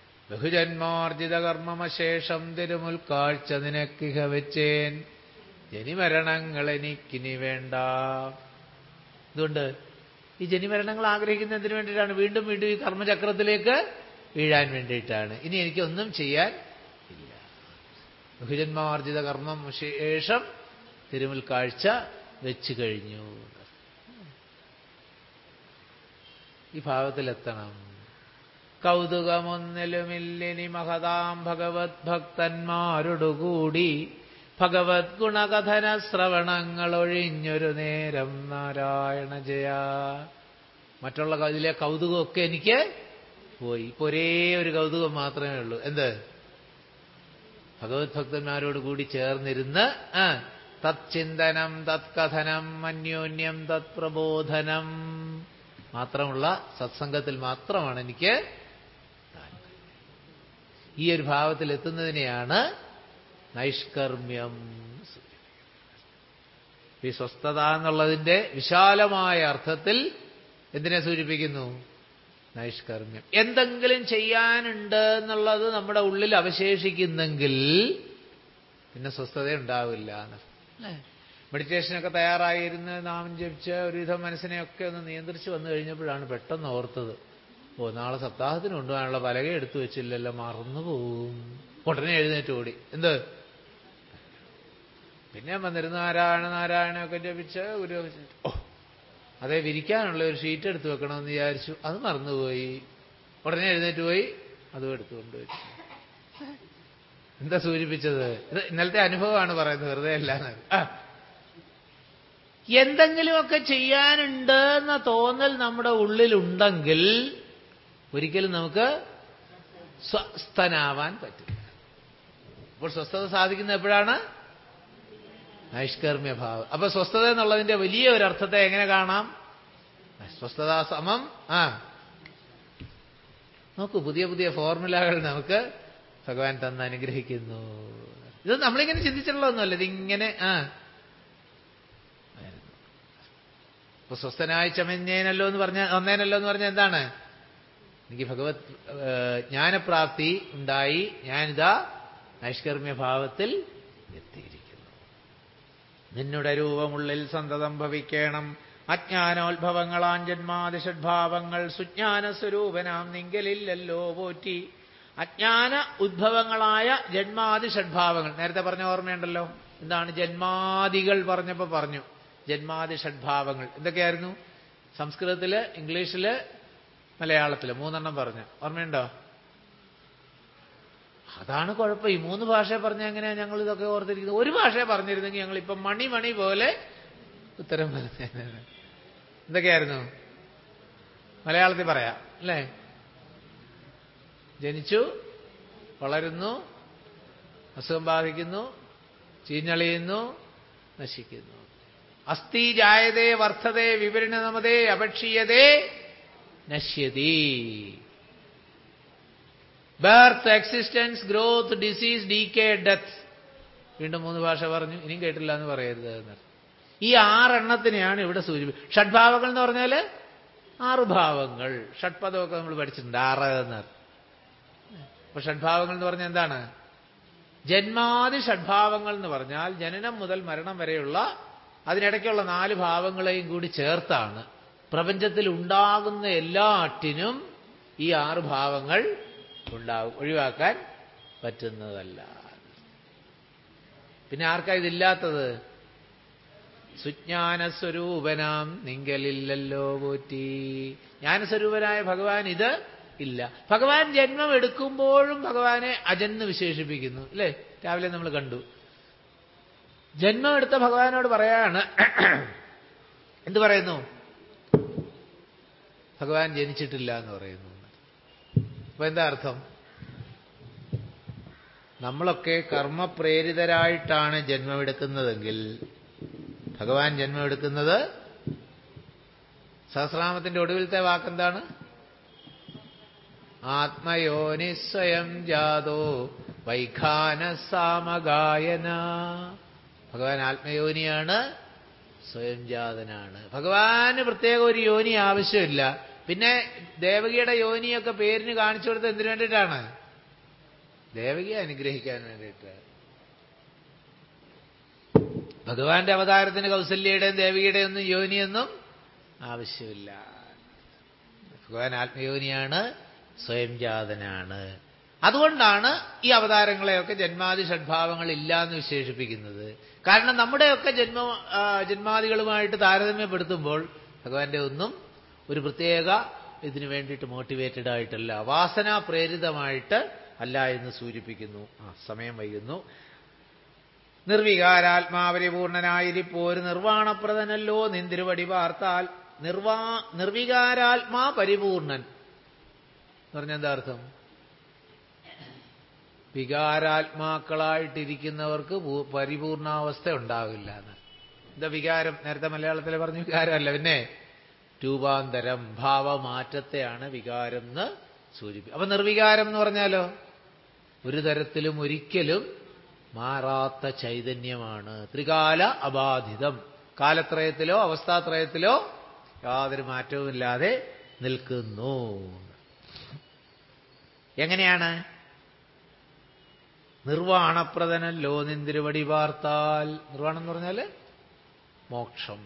Speaker 1: ബഹുജന്മാർജിത കർമ്മമശേഷം തിരുമുൽക്കാഴ്ച നിനക്കിഹ വെച്ചേൻ ജനിമരണങ്ങൾ എനിക്കിനി വേണ്ട അതുകൊണ്ട് ഈ ജനിമരണങ്ങൾ ആഗ്രഹിക്കുന്നതിന് വേണ്ടിയിട്ടാണ് വീണ്ടും വീണ്ടും ഈ കർമ്മചക്രത്തിലേക്ക് വീഴാൻ വേണ്ടിയിട്ടാണ് ഇനി എനിക്കൊന്നും ചെയ്യാൻ ഇല്ല ബഹുജന്മാർജിത കർമ്മം ശേഷം തിരുമുൽ കാഴ്ച വെച്ചു കഴിഞ്ഞു ഈ ഭാവത്തിലെത്തണം കൗതുകമൊന്നിലുമില്ലിനി മഹതാം ഭഗവത് ഭക്തന്മാരോടുകൂടി ഭഗവത് ഗുണകഥന ശ്രവണങ്ങൾ ഒഴിഞ്ഞൊരു നേരം നാരായണ ജയ മറ്റുള്ള ഇതിലെ കൗതുകമൊക്കെ എനിക്ക് പോയി ഇപ്പൊ ഒരേ ഒരു കൗതുകം മാത്രമേ ഉള്ളൂ എന്ത് ഭഗവത് ഭക്തന്മാരോട് കൂടി ചേർന്നിരുന്ന് ആ തത്ചിന്തനം തത്കഥനം അന്യോന്യം തത് പ്രബോധനം മാത്രമുള്ള സത്സംഗത്തിൽ മാത്രമാണ് എനിക്ക് ഈ ഒരു ഭാവത്തിൽ എത്തുന്നതിനെയാണ് നൈഷ്കർമ്മ്യം ഈ സ്വസ്ഥത എന്നുള്ളതിന്റെ വിശാലമായ അർത്ഥത്തിൽ എന്തിനെ സൂചിപ്പിക്കുന്നു നൈഷ്കർമ്മ്യം എന്തെങ്കിലും ചെയ്യാനുണ്ട് എന്നുള്ളത് നമ്മുടെ ഉള്ളിൽ അവശേഷിക്കുന്നെങ്കിൽ പിന്നെ സ്വസ്ഥത ഉണ്ടാവില്ല അല്ലേ മെഡിറ്റേഷനൊക്കെ തയ്യാറായിരുന്ന് നാമം ജപിച്ച് ഒരുവിധം മനസ്സിനെയൊക്കെ ഒന്ന് നിയന്ത്രിച്ച് വന്നു കഴിഞ്ഞപ്പോഴാണ് പെട്ടെന്ന് ഓർത്തത് ഓ നാളെ സപ്താഹത്തിന് കൊണ്ടുപോകാനുള്ള പലക എടുത്തു വെച്ചില്ലല്ലോ മറന്നു പോവും ഉടനെ എഴുന്നേറ്റ് ഓടി എന്ത് പിന്നെ വന്നിരുന്ന നാരായണ നാരായണൊക്കെ ജപിച്ച് ഒരു ഓ അതേ വിരിക്കാനുള്ള ഒരു ഷീറ്റ് എടുത്തു വെക്കണമെന്ന് വിചാരിച്ചു അത് മറന്നുപോയി ഉടനെ എഴുന്നേറ്റ് പോയി അതും എടുത്തു കൊണ്ടുവച്ചു എന്താ സൂചിപ്പിച്ചത് ഇത് ഇന്നലത്തെ അനുഭവമാണ് പറയുന്നത് വെറുതെ അല്ലാന്ന് എന്തെങ്കിലുമൊക്കെ ചെയ്യാനുണ്ട് എന്ന തോന്നൽ നമ്മുടെ ഉള്ളിലുണ്ടെങ്കിൽ ഒരിക്കലും നമുക്ക് സ്വസ്ഥനാവാൻ പറ്റില്ല അപ്പോൾ സ്വസ്ഥത സാധിക്കുന്നത് എപ്പോഴാണ് നൈഷ്കർമ്മ്യഭാവം അപ്പൊ സ്വസ്ഥത എന്നുള്ളതിന്റെ വലിയ ഒരു അർത്ഥത്തെ എങ്ങനെ കാണാം സ്വസ്ഥത സമം ആ നോക്കൂ പുതിയ പുതിയ ഫോർമുലകൾ നമുക്ക് ഭഗവാൻ തന്ന് അനുഗ്രഹിക്കുന്നു ഇത് നമ്മളിങ്ങനെ ചിന്തിച്ചിട്ടുള്ളതൊന്നുമല്ല ഇതിങ്ങനെ ആ ഇപ്പൊ സ്വസ്ഥനായി ചമഞ്ഞേനല്ലോ എന്ന് പറഞ്ഞ ഒന്നേനല്ലോ എന്ന് പറഞ്ഞാൽ എന്താണ് എനിക്ക് ഭഗവത് ജ്ഞാനപ്രാപ്തി ഉണ്ടായി ഞാനിതാ നൈഷ്കർമ്മ്യ ഭാവത്തിൽ എത്തിയിരിക്കുന്നു നിന്നുടെ രൂപമുള്ളിൽ സന്തതം ഭവിക്കണം അജ്ഞാനോത്ഭവങ്ങളാൻ ജന്മാതിഷഡ്ഭാവങ്ങൾ സുജ്ഞാന സ്വരൂപനാം നിങ്കലില്ലല്ലോ പോറ്റി അജ്ഞാന ഉദ്ഭവങ്ങളായ ജന്മാദി ഷഡ്ഭാവങ്ങൾ നേരത്തെ പറഞ്ഞ ഓർമ്മയുണ്ടല്ലോ എന്താണ് ജന്മാദികൾ പറഞ്ഞപ്പോ പറഞ്ഞു ജന്മാദി ഷഡ്ഭാവങ്ങൾ എന്തൊക്കെയായിരുന്നു സംസ്കൃതത്തില് ഇംഗ്ലീഷില് മലയാളത്തില് മൂന്നെണ്ണം പറഞ്ഞു ഓർമ്മയുണ്ടോ അതാണ് കുഴപ്പം ഈ മൂന്ന് ഭാഷ പറഞ്ഞ എങ്ങനെയാ ഞങ്ങൾ ഇതൊക്കെ ഓർത്തിരിക്കുന്നത് ഒരു ഭാഷ പറഞ്ഞിരുന്നെങ്കിൽ ഞങ്ങൾ ഇപ്പം മണി മണി പോലെ ഉത്തരം പറഞ്ഞ എന്തൊക്കെയായിരുന്നു മലയാളത്തിൽ പറയാം അല്ലേ ജനിച്ചു വളരുന്നു അസുഖം ബാധിക്കുന്നു ചീഞ്ഞളിയുന്നു നശിക്കുന്നു അസ്ഥി ജായതേ വർദ്ധതേ വിപരിണമതേ അപക്ഷീയതേ നശ്യതി birth existence growth disease decay death വീണ്ടും മൂന്ന് ഭാഷ പറഞ്ഞു ഇനിയും കേട്ടില്ല എന്ന് പറയരുത് എന്നർത്ഥം ഈ ആറെണ്ണത്തിനെയാണ് ഇവിടെ സൂചിപ്പിക്കുന്നത് ഷഡ്ഭാവങ്ങൾ എന്ന് പറഞ്ഞാൽ ആറ് ഭാവങ്ങൾ ഷഡ്പദമൊക്കെ നമ്മൾ പഠിച്ചിട്ടുണ്ട് ആറ് എന്നർത്ഥം അപ്പൊ ഷഡ്ഭാവങ്ങൾ എന്ന് പറഞ്ഞാൽ എന്താണ് ജന്മാദി ഷഡ്ഭാവങ്ങൾ എന്ന് പറഞ്ഞാൽ ജനനം മുതൽ മരണം വരെയുള്ള അതിനിടയ്ക്കുള്ള നാല് ഭാവങ്ങളെയും കൂടി ചേർത്താണ് പ്രപഞ്ചത്തിൽ ഉണ്ടാകുന്ന എല്ലാറ്റിനും ഈ ആറ് ഭാവങ്ങൾ ഉണ്ടാകും ഒഴിവാക്കാൻ പറ്റുന്നതല്ല പിന്നെ ആർക്കാ ഇതില്ലാത്തത് സുജ്ഞാനസ്വരൂപനാം നിങ്കലില്ലല്ലോ പോറ്റി ജ്ഞാനസ്വരൂപനായ ഭഗവാൻ ഇത് ഇല്ല ഭഗവാൻ ജന്മം എടുക്കുമ്പോഴും ഭഗവാനെ അജന്ന് വിശേഷിപ്പിക്കുന്നു അല്ലേ രാവിലെ നമ്മൾ കണ്ടു ജന്മം എടുത്ത ഭഗവാനോട് പറയാണ് എന്ത് പറയുന്നു ഭഗവാൻ ജനിച്ചിട്ടില്ല എന്ന് പറയുന്നു അപ്പൊ എന്താ അർത്ഥം നമ്മളൊക്കെ കർമ്മപ്രേരിതരായിട്ടാണ് ജന്മമെടുക്കുന്നതെങ്കിൽ ഭഗവാൻ ജന്മമെടുക്കുന്നത് സഹസ്രാമത്തിന്റെ ഒടുവിലത്തെ വാക്കെന്താണ് ആത്മയോനി സ്വയം ജാതോ വൈഖാന സാമഗായന ഭഗവാൻ ആത്മയോനിയാണ് സ്വയം ജാതനാണ് ഭഗവാന് പ്രത്യേക ഒരു യോനി ആവശ്യമില്ല പിന്നെ ദേവകിയുടെ യോനിയൊക്കെ പേരിന് കാണിച്ചു കൊടുത്തത് എന്തിനു വേണ്ടിയിട്ടാണ് ദേവകിയെ അനുഗ്രഹിക്കാൻ വേണ്ടിയിട്ട് ഭഗവാന്റെ അവതാരത്തിന് കൗസല്യയുടെയും ദേവിയുടെയും ഒന്നും യോനിയൊന്നും ആവശ്യമില്ല ഭഗവാൻ ആത്മയോനിയാണ് സ്വയം ജാതനാണ് അതുകൊണ്ടാണ് ഈ അവതാരങ്ങളെയൊക്കെ ജന്മാദി ഷഡ്ഭാവങ്ങൾ ഇല്ല എന്ന് വിശേഷിപ്പിക്കുന്നത് കാരണം നമ്മുടെയൊക്കെ ജന്മ ആ, ജന്മാദികളുമായിട്ട് താരതമ്യപ്പെടുത്തുമ്പോൾ ഭഗവാന്റെ ഒന്നും ഒരു പ്രത്യേക ഇതിനു വേണ്ടിയിട്ട് മോട്ടിവേറ്റഡ് ആയിട്ടല്ല വാസനാ പ്രേരിതമായിട്ട് അല്ല എന്ന് സൂചിപ്പിക്കുന്നു ആ സമയം വൈകുന്നു നിർവികാരാത്മാപരിപൂർണനായിരിപ്പോര് നിർവാണപ്രദനല്ലോ നിന്തിരുവടി പാർത്താൽ നിർവാ നിർവികാരാത്മാ പരിപൂർണൻ എന്ന് പറഞ്ഞ എന്താ അർത്ഥം വികാരാത്മാക്കളായിട്ടിരിക്കുന്നവർക്ക് പൂ- പരിപൂർണാവസ്ഥ ഉണ്ടാവില്ല എന്ന് എന്താ വികാരം നേരത്തെ മലയാളത്തിൽ പറഞ്ഞു വികാരമല്ല പിന്നെ രൂപാന്തരം ഭാവമാറ്റത്തെയാണ് വികാരം എന്ന് സൂചിപ്പിക്കും അപ്പൊ നിർവികാരം എന്ന് പറഞ്ഞാലോ ഒരു തരത്തിലും ഒരിക്കലും മാറാത്ത ചൈതന്യമാണ് ത്രികാല അബാധിതം കാലത്രയത്തിലോ അവസ്ഥാത്രയത്തിലോ യാതൊരു മാറ്റവുമില്ലാതെ നിൽക്കുന്നു എങ്ങനെയാണ് നിർവാണപ്രദനല്ലോ നിന്തിരുവടി പാർത്താൽ നിർവാണം എന്ന് പറഞ്ഞാല് മോക്ഷം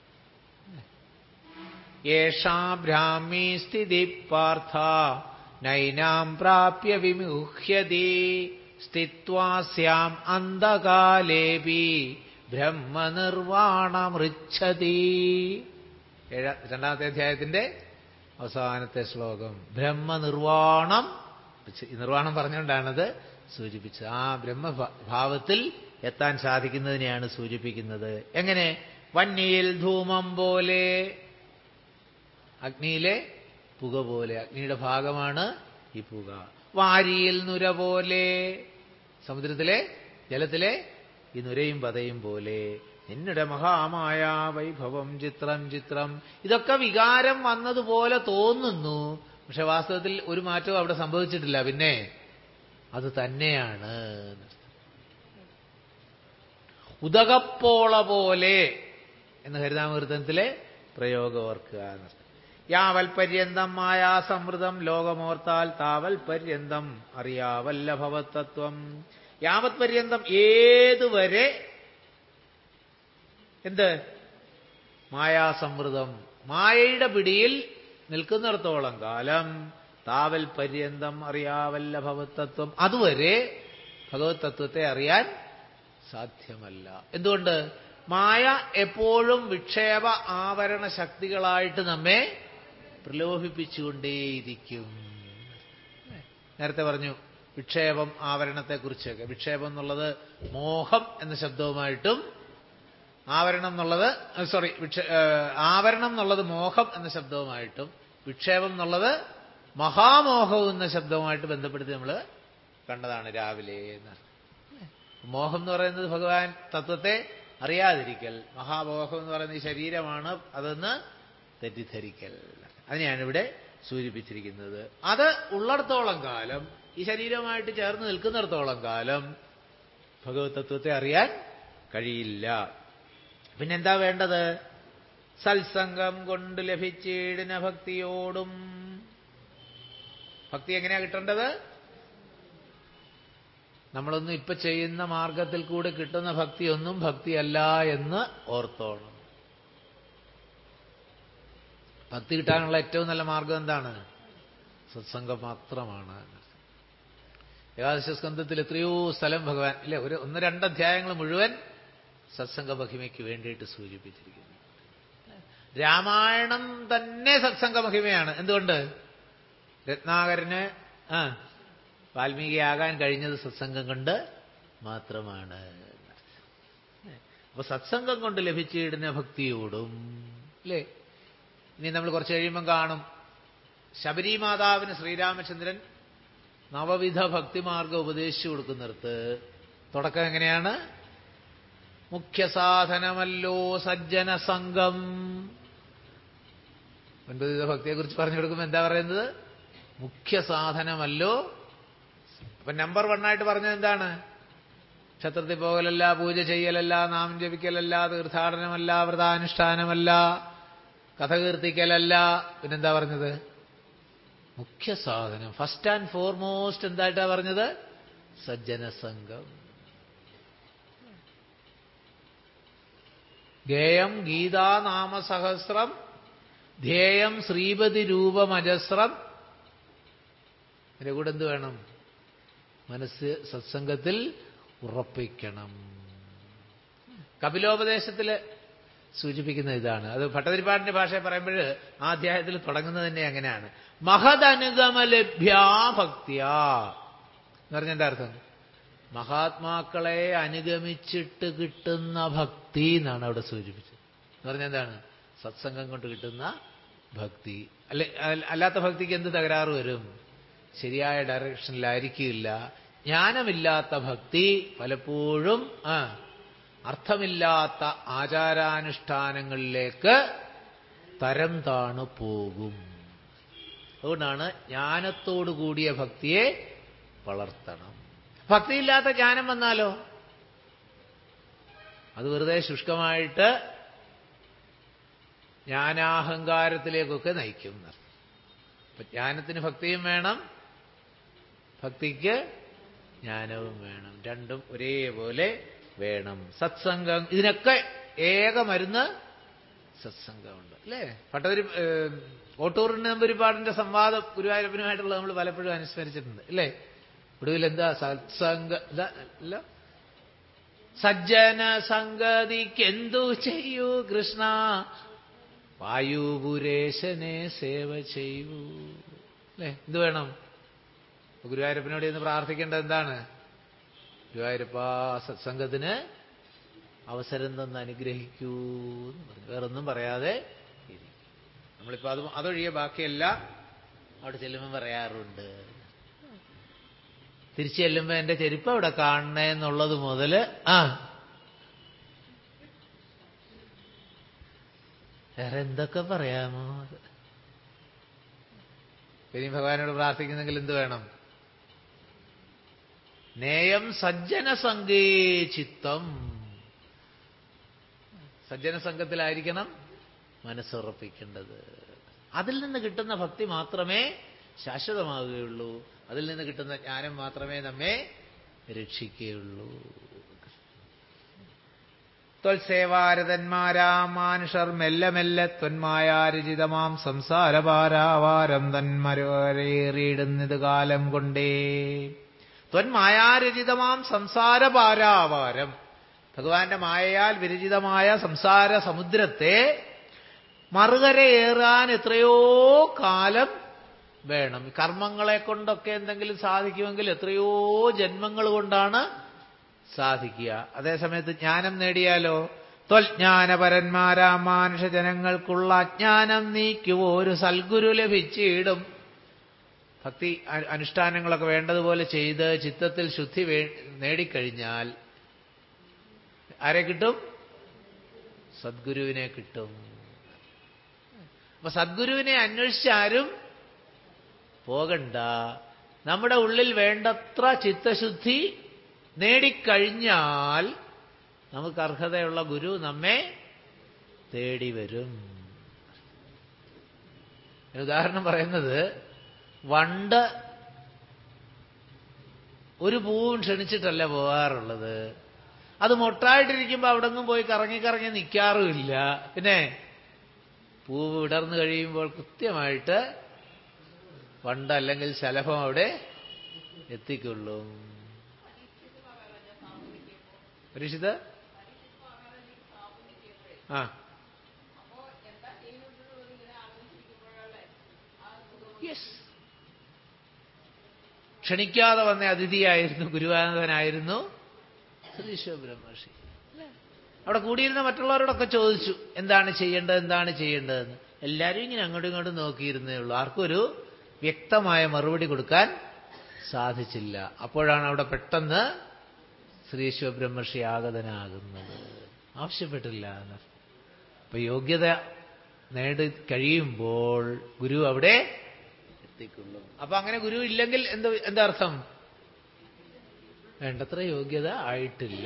Speaker 1: യേഷാ ബ്രാഹ്മീ സ്ഥിതി പാർത്ഥ നൈനാം പ്രാപ്യ വിമുഹ്യതി സ്ഥിത്വാസ്യാം അന്ധകാലേപി ബ്രഹ്മനിർവാണമൃച്ഛതി ഏഴാ രണ്ടാമത്തെ അധ്യായത്തിന്റെ അവസാനത്തെ ശ്ലോകം ബ്രഹ്മനിർവാണം ഈ നിർവാണം പറഞ്ഞുകൊണ്ടാണത് സൂചിപ്പിച്ചത് ആ ബ്രഹ്മഭാവത്തിൽ എത്താൻ സാധിക്കുന്നതിനെയാണ് സൂചിപ്പിക്കുന്നത് എങ്ങനെ വന്യയിൽ ധൂമം പോലെ അഗ്നിയിലെ പുക പോലെ അഗ്നിയുടെ ഭാഗമാണ് ഈ പുക വാരിയിൽ നുര പോലെ സമുദ്രത്തിലെ ജലത്തിലെ ഈ നുരയും പതയും പോലെ നിന്നുടെ മഹാമായ വൈഭവം ചിത്രം ചിത്രം ഇതൊക്കെ വികാരം വന്നതുപോലെ തോന്നുന്നു പക്ഷെ വാസ്തവത്തിൽ ഒരു മാറ്റവും അവിടെ സംഭവിച്ചിട്ടില്ല പിന്നെ അത് തന്നെയാണ് ഉദകപ്പോള പോലെ എന്ന് ഹരിതാമൃതത്തിലെ പ്രയോഗം ഓർക്കുക എന്നർത്ഥം യാവൽ പര്യന്തം മായാസമൃതം ലോകമോർത്താൽ താവൽ പര്യന്തം അറിയാവല്ല ഭവത്തത്വം യാവത് പര്യന്തം ഏതുവരെ എന്ത് മായാസമൃതം മായയുടെ പിടിയിൽ നിൽക്കുന്നിടത്തോളം കാലം താവൽ പര്യന്തം അറിയാവല്ല ഭവത്തത്വം അതുവരെ ഭഗവത് തത്വത്തെ അറിയാൻ സാധ്യമല്ല എന്തുകൊണ്ട് മായ എപ്പോഴും വിക്ഷേപ ആവരണ ശക്തികളായിട്ട് നമ്മെ പ്രലോഭിപ്പിച്ചുകൊണ്ടേയിരിക്കും നേരത്തെ പറഞ്ഞു വിക്ഷേപം ആവരണത്തെക്കുറിച്ചൊക്കെ വിക്ഷേപം എന്നുള്ളത് മോഹം എന്ന ശബ്ദവുമായിട്ടും ആവരണം എന്നുള്ളത് സോറി ആവരണം എന്നുള്ളത് മോഹം എന്ന ശബ്ദവുമായിട്ടും വിക്ഷേപം എന്നുള്ളത് മഹാമോഹം എന്ന ശബ്ദവുമായിട്ട് ബന്ധപ്പെടുത്തി നമ്മൾ കണ്ടതാണ് രാവിലെ എന്ന് മോഹം എന്ന് പറയുന്നത് ഭഗവാൻ തത്വത്തെ അറിയാതിരിക്കൽ മഹാമോഹം എന്ന് പറയുന്നത് ഈ ശരീരമാണ് അതെന്ന് തെറ്റിദ്ധരിക്കൽ അതിനെയാണ് ഇവിടെ സൂചിപ്പിച്ചിരിക്കുന്നത് അത് ഉള്ളിടത്തോളം കാലം ഈ ശരീരവുമായിട്ട് ചേർന്ന് നിൽക്കുന്നിടത്തോളം കാലം ഭഗവത് തത്വത്തെ അറിയാൻ കഴിയില്ല പിന്നെന്താ വേണ്ടത് സത്സംഗം കൊണ്ട് ലഭിച്ചിടിന ഭക്തിയോടും ഭക്തി എങ്ങനെയാ കിട്ടേണ്ടത് നമ്മളൊന്നും ഇപ്പൊ ചെയ്യുന്ന മാർഗത്തിൽ കൂടെ കിട്ടുന്ന ഭക്തിയൊന്നും ഭക്തിയല്ല എന്ന് ഓർത്തോണം ഭക്തി കിട്ടാനുള്ള ഏറ്റവും നല്ല മാർഗം എന്താണ് സത്സംഗം മാത്രമാണ് ഏകാദശ സ്കന്ധത്തിൽ എത്രയോ സ്ഥലം ഭഗവാൻ ഇല്ലേ ഒരു ഒന്ന് രണ്ട് അധ്യായങ്ങൾ മുഴുവൻ സത്സംഗ മഹിമയ്ക്ക് വേണ്ടിയിട്ട് സൂചിപ്പിച്ചിരിക്കുന്നു രാമായണം തന്നെ സത്സംഗ മഹിമയാണ് എന്തുകൊണ്ട് രത്നാകരന് ആ വാൽമീകിയാകാൻ കഴിഞ്ഞത് സത്സംഗം കൊണ്ട് മാത്രമാണ് അപ്പൊ സത്സംഗം കൊണ്ട് ലഭിച്ചിടുന്ന ഭക്തിയോടും അല്ലേ ഇനി നമ്മൾ കുറച്ച് കഴിയുമ്പം കാണും ശബരി മാതാവിന് ശ്രീരാമചന്ദ്രൻ നവവിധ ഭക്തിമാർഗം ഉപദേശിച്ചു കൊടുക്കുന്നിടത്ത് തുടക്കം എങ്ങനെയാണ് മുഖ്യ സാധനമല്ലോ സജ്ജന സംഘം ഒൻപത് വിധ ഭക്തിയെക്കുറിച്ച് പറഞ്ഞു കൊടുക്കുമ്പോൾ എന്താ പറയുന്നത് മുഖ്യ സാധനമല്ലോ അപ്പൊ നമ്പർ വണ്ണായിട്ട് പറഞ്ഞത് എന്താണ് ക്ഷത്രത്തിൽ പോകലല്ല പൂജ ചെയ്യലല്ല നാമം ജപിക്കലല്ല തീർത്ഥാടനമല്ല വ്രതാനുഷ്ഠാനമല്ല കഥ കീർത്തിക്കലല്ല പിന്നെന്താ പറഞ്ഞത് മുഖ്യ സാധനം ഫസ്റ്റ് ആൻഡ് ഫോർമോസ്റ്റ് എന്തായിട്ടാ പറഞ്ഞത് സജ്ജനസംഘം ഗേയം ഗീതാനാമസഹസ്രം ധ്യേയം ശ്രീപതി രൂപമജസ്രം ഇതിന്റെ കൂടെ എന്ത് വേണം മനസ്സ് സത്സംഗത്തിൽ ഉറപ്പിക്കണം കപിലോപദേശത്തിൽ സൂചിപ്പിക്കുന്ന ഇതാണ് അത് ഭട്ടതിരിപ്പാടിന്റെ ഭാഷയെ പറയുമ്പോൾ ആ അധ്യായത്തിൽ തുടങ്ങുന്നത് തന്നെ അങ്ങനെയാണ് മഹദനുഗമലഭ്യാ ഭക്തിയാ എന്ന് പറഞ്ഞ എന്താ അർത്ഥം മഹാത്മാക്കളെ അനുഗമിച്ചിട്ട് കിട്ടുന്ന ഭക്തി എന്നാണ് അവിടെ സൂചിപ്പിച്ചത് എന്ന് പറഞ്ഞാൽ എന്താണ് സത്സംഗം കൊണ്ട് കിട്ടുന്ന ഭക്തി അല്ലെ അല്ലാത്ത ഭക്തിക്ക് എന്ത് തകരാറ് വരും ശരിയായ ഡയറക്ഷനിലായിരിക്കില്ല ജ്ഞാനമില്ലാത്ത ഭക്തി പലപ്പോഴും ആ അർത്ഥമില്ലാത്ത ആചാരാനുഷ്ഠാനങ്ങളിലേക്ക് തരം താണു പോകും അതുകൊണ്ടാണ് ജ്ഞാനത്തോടു കൂടിയ ഭക്തിയെ വളർത്തണം ഭക്തിയില്ലാത്ത ജ്ഞാനം വന്നാലോ അത് വെറുതെ ശുഷ്കമായിട്ട് ജ്ഞാനാഹങ്കാരത്തിലേക്കൊക്കെ നയിക്കും അപ്പൊ ജ്ഞാനത്തിന് ഭക്തിയും വേണം ഭക്തിക്ക് ജ്ഞാനവും വേണം രണ്ടും ഒരേപോലെ വേണം സത്സംഗം ഇതിനൊക്കെ ഏക മരുന്ന് സത്സംഗമുണ്ട് അല്ലേ പട്ടതിരി ഓട്ടൂറിന് നമ്പൂരിപ്പാടിന്റെ സംവാദം ഗുരുവായൂരപ്പനുമായിട്ടുള്ളത് നമ്മൾ പലപ്പോഴും അനുസ്മരിച്ചിട്ടുണ്ട് അല്ലേ ഒടുവിൽ എന്താ സത്സംഗ അല്ല സജ്ജന സംഗതിക്കെന്തു ചെയ്യൂ കൃഷ്ണ വായുപുരേശനെ സേവ ചെയ്യൂ അല്ലേ എന്ത് വേണം ഗുരുവായൂരപ്പനോട് ഇന്ന് പ്രാർത്ഥിക്കേണ്ടത് എന്താണ് ഗുരുവായൂരപ്പ സത്സംഗത്തിന് അവസരം തന്ന് അനുഗ്രഹിക്കൂ എന്ന് പറഞ്ഞു വേറൊന്നും പറയാതെ നമ്മളിപ്പോ അത് അതൊഴികെ ബാക്കിയെല്ലാം അവിടെ ചെല്ലുമ്പോൾ പറയാറുണ്ട് തിരിച്ചു ചെല്ലുമ്പോ എന്റെ ചെരുപ്പ് അവിടെ കാണണേ എന്നുള്ളത് മുതല് ആ വേറെ എന്തൊക്കെ പറയാമോ ഇനി ഭഗവാനോട് പ്രാർത്ഥിക്കുന്നെങ്കിൽ എന്ത് വേണം നേയം സജ്ജന സംഘേ ചിത്തം സജ്ജന സംഘത്തിലായിരിക്കണം മനസ്സുറപ്പിക്കേണ്ടത് അതിൽ നിന്ന് കിട്ടുന്ന ഭക്തി മാത്രമേ ശാശ്വതമാവുകയുള്ളൂ അതിൽ നിന്ന് കിട്ടുന്ന ജ്ഞാനം മാത്രമേ നമ്മെ രക്ഷിക്കുകയുള്ളൂ ത്വൽസേവാരതന്മാരാം മാനുഷർ മെല്ലെ മെല്ലെ ത്വന്മായാരചിതമാം സംസാരപാരാവാരം തന്മരേറിയിടുന്നത് കാലം കൊണ്ടേ ത്വന്മായാരചിതമാം സംസാരപാരാവാരം ഭഗവാന്റെ മായയാൽ വിരചിതമായ സംസാര സമുദ്രത്തെ മറുകരയേറാൻ എത്രയോ കാലം വേണം കർമ്മങ്ങളെ കൊണ്ടൊക്കെ എന്തെങ്കിലും സാധിക്കുമെങ്കിൽ എത്രയോ ജന്മങ്ങൾ കൊണ്ടാണ് സാധിക്കുക അതേസമയത്ത് ജ്ഞാനം നേടിയാലോ ത്വൽജ്ഞാനപരന്മാരാ മാനുഷജനങ്ങൾക്കുള്ള അജ്ഞാനം നീക്കുവോ ഒരു സൽഗുരു ലഭിച്ചിടും ഭക്തി അനുഷ്ഠാനങ്ങളൊക്കെ വേണ്ടതുപോലെ ചെയ്ത് ചിത്തത്തിൽ ശുദ്ധി നേടിക്കഴിഞ്ഞാൽ ആരെ കിട്ടും സദ്ഗുരുവിനെ കിട്ടും അപ്പൊ സദ്ഗുരുവിനെ അന്വേഷിച്ചാരും പോകണ്ട നമ്മുടെ ഉള്ളിൽ വേണ്ടത്ര ചിത്തശുദ്ധി നേടിക്കഴിഞ്ഞാൽ നമുക്ക് അർഹതയുള്ള ഗുരു നമ്മെ തേടി വരും ഉദാഹരണം പറയുന്നത് വണ്ട് ഒരു പൂവും ക്ഷണിച്ചിട്ടല്ല പോകാറുള്ളത് അത് മൊട്ടായിട്ടിരിക്കുമ്പോൾ അവിടെ നിന്നും പോയി കറങ്ങി കറങ്ങി നിൽക്കാറുമില്ല പിന്നെ പൂവ് വിടർന്നു കഴിയുമ്പോൾ കൃത്യമായിട്ട് വണ്ട് അല്ലെങ്കിൽ ശലഭം അവിടെ എത്തിക്കൊള്ളും പരീക്ഷിത് ആ യെസ് ക്ഷണിക്കാതെ വന്ന അതിഥിയായിരുന്നു ഗുരുവാനന്ദനായിരുന്നു ശ്രീശോ ബ്രഹ്മർഷി അവിടെ കൂടിയിരുന്ന മറ്റുള്ളവരോടൊക്കെ ചോദിച്ചു എന്താണ് ചെയ്യേണ്ടത് എന്താണ് ചെയ്യേണ്ടതെന്ന് എല്ലാവരും ഇങ്ങനെ അങ്ങോട്ടും ഇങ്ങോട്ടും നോക്കിയിരുന്നേ ഉള്ളൂ ആർക്കും ഒരു വ്യക്തമായ മറുപടി കൊടുക്കാൻ സാധിച്ചില്ല അപ്പോഴാണ് അവിടെ പെട്ടെന്ന് ശ്രീശോ ബ്രഹ്മർഷി ആഗതനാകുന്നത് ആവശ്യപ്പെട്ടില്ല അപ്പൊ യോഗ്യത നേടി കഴിയുമ്പോൾ ഗുരു അവിടെ എത്തിക്കൊള്ളും അപ്പൊ അങ്ങനെ ഗുരു ഇല്ലെങ്കിൽ എന്ത് എന്താ അർത്ഥം വേണ്ടത്ര യോഗ്യത ആയിട്ടില്ല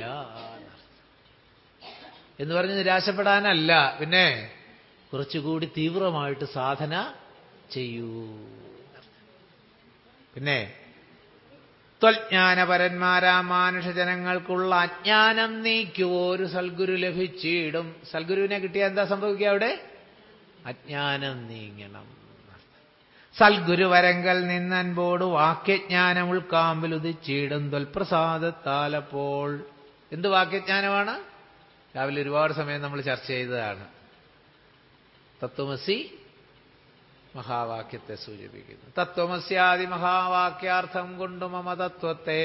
Speaker 1: എന്ന് പറഞ്ഞ് നിരാശപ്പെടാനല്ല പിന്നെ കുറച്ചുകൂടി തീവ്രമായിട്ട് സാധന ചെയ്യൂ പിന്നെ ത്വജ്ഞാനപരന്മാരാ മാനുഷജനങ്ങൾക്കുള്ള അജ്ഞാനം നീക്കുവോ ഒരു സൽഗുരു ലഭിച്ചിടും സൽഗുരുവിനെ കിട്ടിയാൽ എന്താ സംഭവിക്കുക അവിടെ അജ്ഞാനം നീങ്ങണം സൽഗുരുവരങ്കൽ നിന്നൻപോട് വാക്യജ്ഞാനം ഉൾക്കാമ്പിൽ ഉദിച്ചിടും തൊൽപ്രസാദത്താലപ്പോൾ എന്ത് വാക്യജ്ഞാനമാണ് രാവിലെ ഒരുപാട് സമയം നമ്മൾ ചർച്ച ചെയ്തതാണ് തത്വമസി മഹാവാക്യത്തെ സൂചിപ്പിക്കുന്നു തത്വമസ്യാദി മഹാവാക്യാർത്ഥം കൊണ്ട് മമ തത്വത്തെ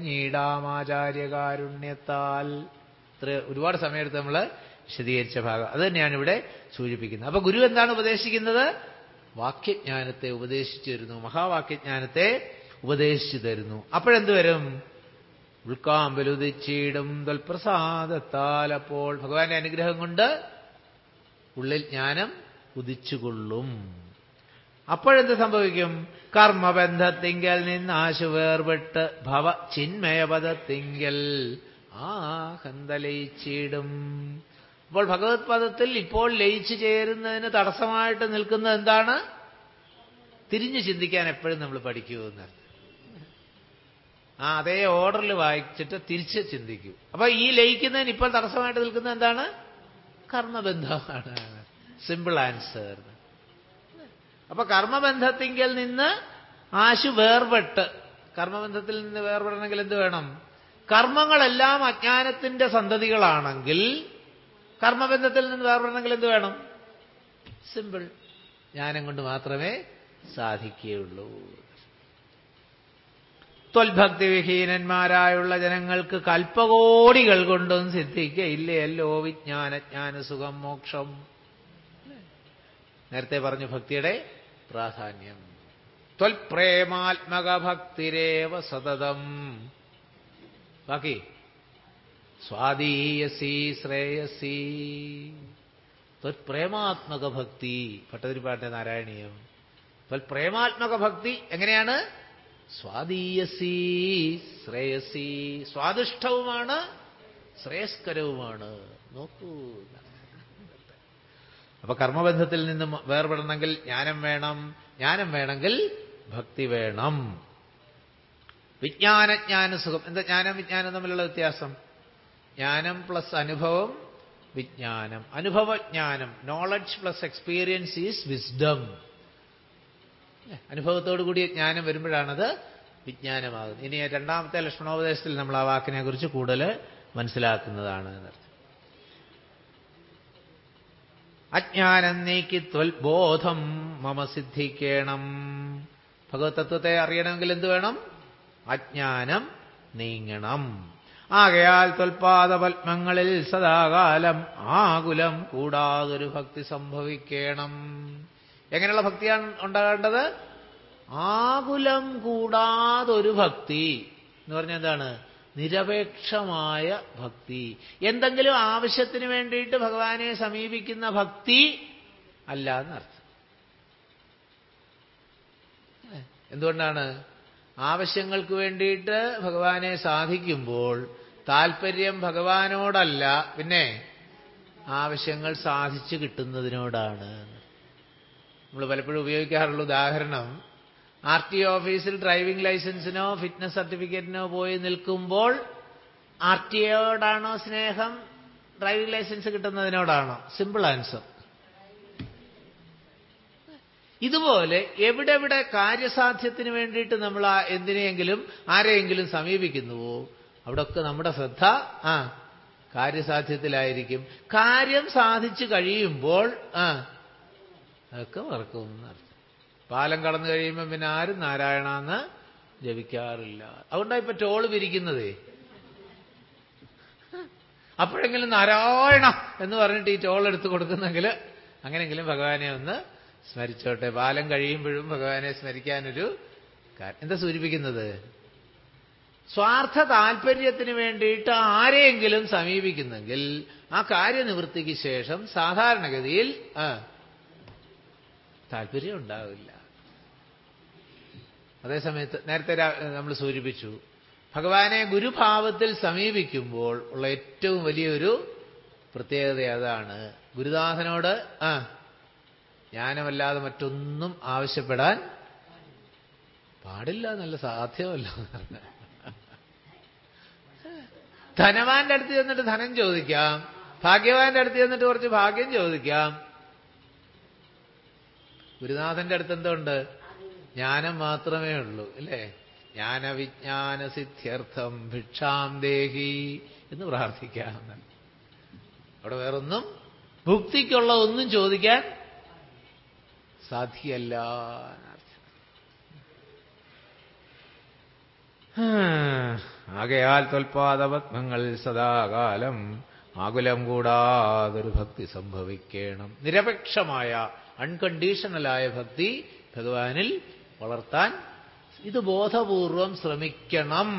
Speaker 1: അറിഞ്ഞിടാമാചാര്യകാരുണ്യത്താൽ ഇത്ര ഒരുപാട് സമയത്ത് നമ്മൾ വിശദീകരിച്ച ഭാഗം അത് തന്നെയാണ് ഇവിടെ സൂചിപ്പിക്കുന്നത് അപ്പൊ ഗുരു എന്താണ് ഉപദേശിക്കുന്നത് വാക്യജ്ഞാനത്തെ ഉപദേശിച്ചു തരുന്നു മഹാവാക്യജ്ഞാനത്തെ ഉപദേശിച്ചു തരുന്നു അപ്പോഴെന്ത് വരും ഉൾക്കാമ്പലുദിച്ചിടും തൊൽപ്രസാദത്താൽ അപ്പോൾ ഭഗവാന്റെ അനുഗ്രഹം കൊണ്ട് ഉള്ളിൽ ജ്ഞാനം ഉദിച്ചുകൊള്ളും അപ്പോഴെന്ത് സംഭവിക്കും കർമ്മബന്ധത്തിങ്കൽ നിന്ന് ആശു വേർപെട്ട് ഭവ ചിന്മയപദത്തിങ്കൽ ആ ഹന്തലയിച്ചിടും അപ്പോൾ ഭഗവത് പദത്തിൽ ഇപ്പോൾ ലയിച്ചു ചേരുന്നതിന് തടസ്സമായിട്ട് നിൽക്കുന്നത് എന്താണ് തിരിഞ്ഞു ചിന്തിക്കാൻ എപ്പോഴും നമ്മൾ പഠിക്കുമെന്ന് ആ അതേ ഓർഡറിൽ വായിച്ചിട്ട് തിരിച്ച് ചിന്തിക്കൂ അപ്പൊ ഈ ലയിക്കുന്നതിന് ഇപ്പോൾ തടസ്സമായിട്ട് നിൽക്കുന്നത് എന്താണ് കർമ്മബന്ധമാണ് സിമ്പിൾ ആൻസർ അപ്പൊ കർമ്മബന്ധത്തിങ്കൽ നിന്ന് ആശു വേർപെട്ട് കർമ്മബന്ധത്തിൽ നിന്ന് വേർപെടണമെങ്കിൽ എന്ത് വേണം കർമ്മങ്ങളെല്ലാം അജ്ഞാനത്തിന്റെ സന്തതികളാണെങ്കിൽ കർമ്മബന്ധത്തിൽ നിന്ന് വേർപെടണമെങ്കിൽ എന്ത് വേണം സിമ്പിൾ ജ്ഞാനം കൊണ്ട് മാത്രമേ സാധിക്കുകയുള്ളൂ ത്വൽഭക്തിവിഹീനന്മാരായുള്ള ജനങ്ങൾക്ക് കൽപ്പകോടികൾ കൊണ്ടും സിദ്ധിക്കയില്ലയല്ലോ വിജ്ഞാനജ്ഞാന സുഖം മോക്ഷം നേരത്തെ പറഞ്ഞു ഭക്തിയുടെ പ്രാധാന്യം ത്വൽപ്രേമാത്മക ഭക്തിരേവ സതതം ബാക്കി സ്വാധീയസി ശ്രേയസി ത്വൽപ്രേമാത്മക ഭക്തി ഭട്ടതിരിപ്പാട്ടെ നാരായണീയം ത്വൽപ്രേമാത്മക ഭക്തി എങ്ങനെയാണ് സ്വാധീയസി ശ്രേയസി സ്വാദിഷ്ടവുമാണ് ശ്രേയസ്കരവുമാണ് നോക്കൂ അപ്പൊ കർമ്മബന്ധത്തിൽ നിന്നും വേർപെടണമെങ്കിൽ ജ്ഞാനം വേണം ജ്ഞാനം വേണമെങ്കിൽ ഭക്തി വേണം വിജ്ഞാനജ്ഞാന സുഖം എന്താ ജ്ഞാനം വിജ്ഞാനം തമ്മിലുള്ള വ്യത്യാസം ജ്ഞാനം പ്ലസ് അനുഭവം വിജ്ഞാനം അനുഭവജ്ഞാനം knowledge plus experience is wisdom അനുഭവത്തോടു കൂടിയ ജ്ഞാനം വരുമ്പോഴാണത് വിജ്ഞാനമാകുന്നത് ഇനി രണ്ടാമത്തെ ലക്ഷ്മണോപദേശത്തിൽ നമ്മൾ ആ വാക്കിനെ കുറിച്ച് കൂടുതൽ മനസ്സിലാക്കുന്നതാണ് എന്നർത്ഥം അജ്ഞാനം നീക്കി ത്വൽബോധം മമ സിദ്ധിക്കണം ഭഗവത് തത്വത്തെ അറിയണമെങ്കിൽ എന്ത് വേണം അജ്ഞാനം നീങ്ങണം ആകയാൽ ത്വൽപാദപത്മങ്ങളിൽ സദാകാലം ആകുലം കൂടാതൊരു ഭക്തി സംഭവിക്കണം എങ്ങനെയുള്ള ഭക്തിയാണ് ഉണ്ടാകേണ്ടത് ആകുലം കൂടാതൊരു ഭക്തി എന്ന് പറഞ്ഞാൽ എന്താണ് നിരപേക്ഷമായ ഭക്തി എന്തെങ്കിലും ആവശ്യത്തിന് വേണ്ടിയിട്ട് ഭഗവാനെ സമീപിക്കുന്ന ഭക്തി അല്ല എന്നർത്ഥം എന്തുകൊണ്ടാണ് ആവശ്യങ്ങൾക്ക് വേണ്ടിയിട്ട് ഭഗവാനെ സാധിക്കുമ്പോൾ താല്പര്യം ഭഗവാനോടല്ല പിന്നെ ആവശ്യങ്ങൾ സാധിച്ചു കിട്ടുന്നതിനോടാണ് നമ്മൾ പലപ്പോഴും ഉപയോഗിക്കാറുള്ള ഉദാഹരണം ആർ ടി ഓഫീസിൽ ഡ്രൈവിംഗ് ലൈസൻസിനോ ഫിറ്റ്നസ് സർട്ടിഫിക്കറ്റിനോ പോയി നിൽക്കുമ്പോൾ ആർ ടി ഒയോടാണോ സ്നേഹം ഡ്രൈവിംഗ് ലൈസൻസ് കിട്ടുന്നതിനോടാണോ സിമ്പിൾ ആൻസർ ഇതുപോലെ എവിടെവിടെ കാര്യസാധ്യത്തിന് വേണ്ടിയിട്ട് നമ്മൾ ആ എന്തിനെയെങ്കിലും ആരെയെങ്കിലും സമീപിക്കുന്നുവോ അവിടെയൊക്കെ നമ്മുടെ ശ്രദ്ധ ആ കാര്യസാധ്യത്തിലായിരിക്കും കാര്യം സാധിച്ചു കഴിയുമ്പോൾ ആ അതൊക്കെ മറക്കും എന്നർത്ഥം പാലം കടന്നു കഴിയുമ്പോൾ പിന്നെ ആരും നാരായണ എന്ന് ജപിക്കാറില്ല അതുകൊണ്ടാണ് ഇപ്പൊ ടോള് പിരിക്കുന്നതേ അപ്പോഴെങ്കിലും നാരായണ എന്ന് പറഞ്ഞിട്ട് ഈ ടോൾ എടുത്ത് കൊടുക്കുന്നെങ്കിൽ അങ്ങനെയെങ്കിലും ഭഗവാനെ ഒന്ന് സ്മരിച്ചോട്ടെ പാലം കഴിയുമ്പോഴും ഭഗവാനെ സ്മരിക്കാനൊരു എന്താ സൂചിപ്പിക്കുന്നത് സ്വാർത്ഥ താല്പര്യത്തിന് വേണ്ടിയിട്ട് ആരെയെങ്കിലും സമീപിക്കുന്നെങ്കിൽ ആ കാര്യനിവൃത്തിക്ക് ശേഷം സാധാരണഗതിയിൽ ആ താല്പര്യം ഉണ്ടാവില്ല അതേസമയത്ത് നേരത്തെ നമ്മൾ സൂചിപ്പിച്ചു ഭഗവാനെ ഗുരുഭാവത്തിൽ സമീപിക്കുമ്പോൾ ഉള്ള ഏറ്റവും വലിയൊരു പ്രത്യേകത അതാണ് ഗുരുദാസനോട് ആ ജ്ഞാനമല്ലാതെ മറ്റൊന്നും ആവശ്യപ്പെടാൻ പാടില്ല എന്നല്ല സാധ്യമല്ല ധനവാന്റെ അടുത്ത് ചെന്നിട്ട് ധനം ചോദിക്കാം ഭാഗ്യവാന്റെ അടുത്ത് ചെന്നിട്ട് കുറച്ച് ഭാഗ്യം ചോദിക്കാം ഗുരുനാഥന്റെ അടുത്ത് എന്തുണ്ട് ജ്ഞാനം മാത്രമേ ഉള്ളൂ അല്ലേ ജ്ഞാനവിജ്ഞാന സിദ്ധ്യർത്ഥം ഭിക്ഷാം ദേഹി എന്ന് പ്രാർത്ഥിക്കാം അവിടെ വേറൊന്നും ഭുക്തിക്കുള്ള ഒന്നും ചോദിക്കാൻ സാധ്യല്ല ആകയാൽ തൊൽപാദപത്മങ്ങൾ സദാകാലം ആകുലം കൂടാതൊരു ഭക്തി സംഭവിക്കണം നിരപേക്ഷമായ അൺകണ്ടീഷണലായ ഭക്തി ഭഗവാനിൽ വളർത്താൻ ഇത് ബോധപൂർവം ശ്രമിക്കണം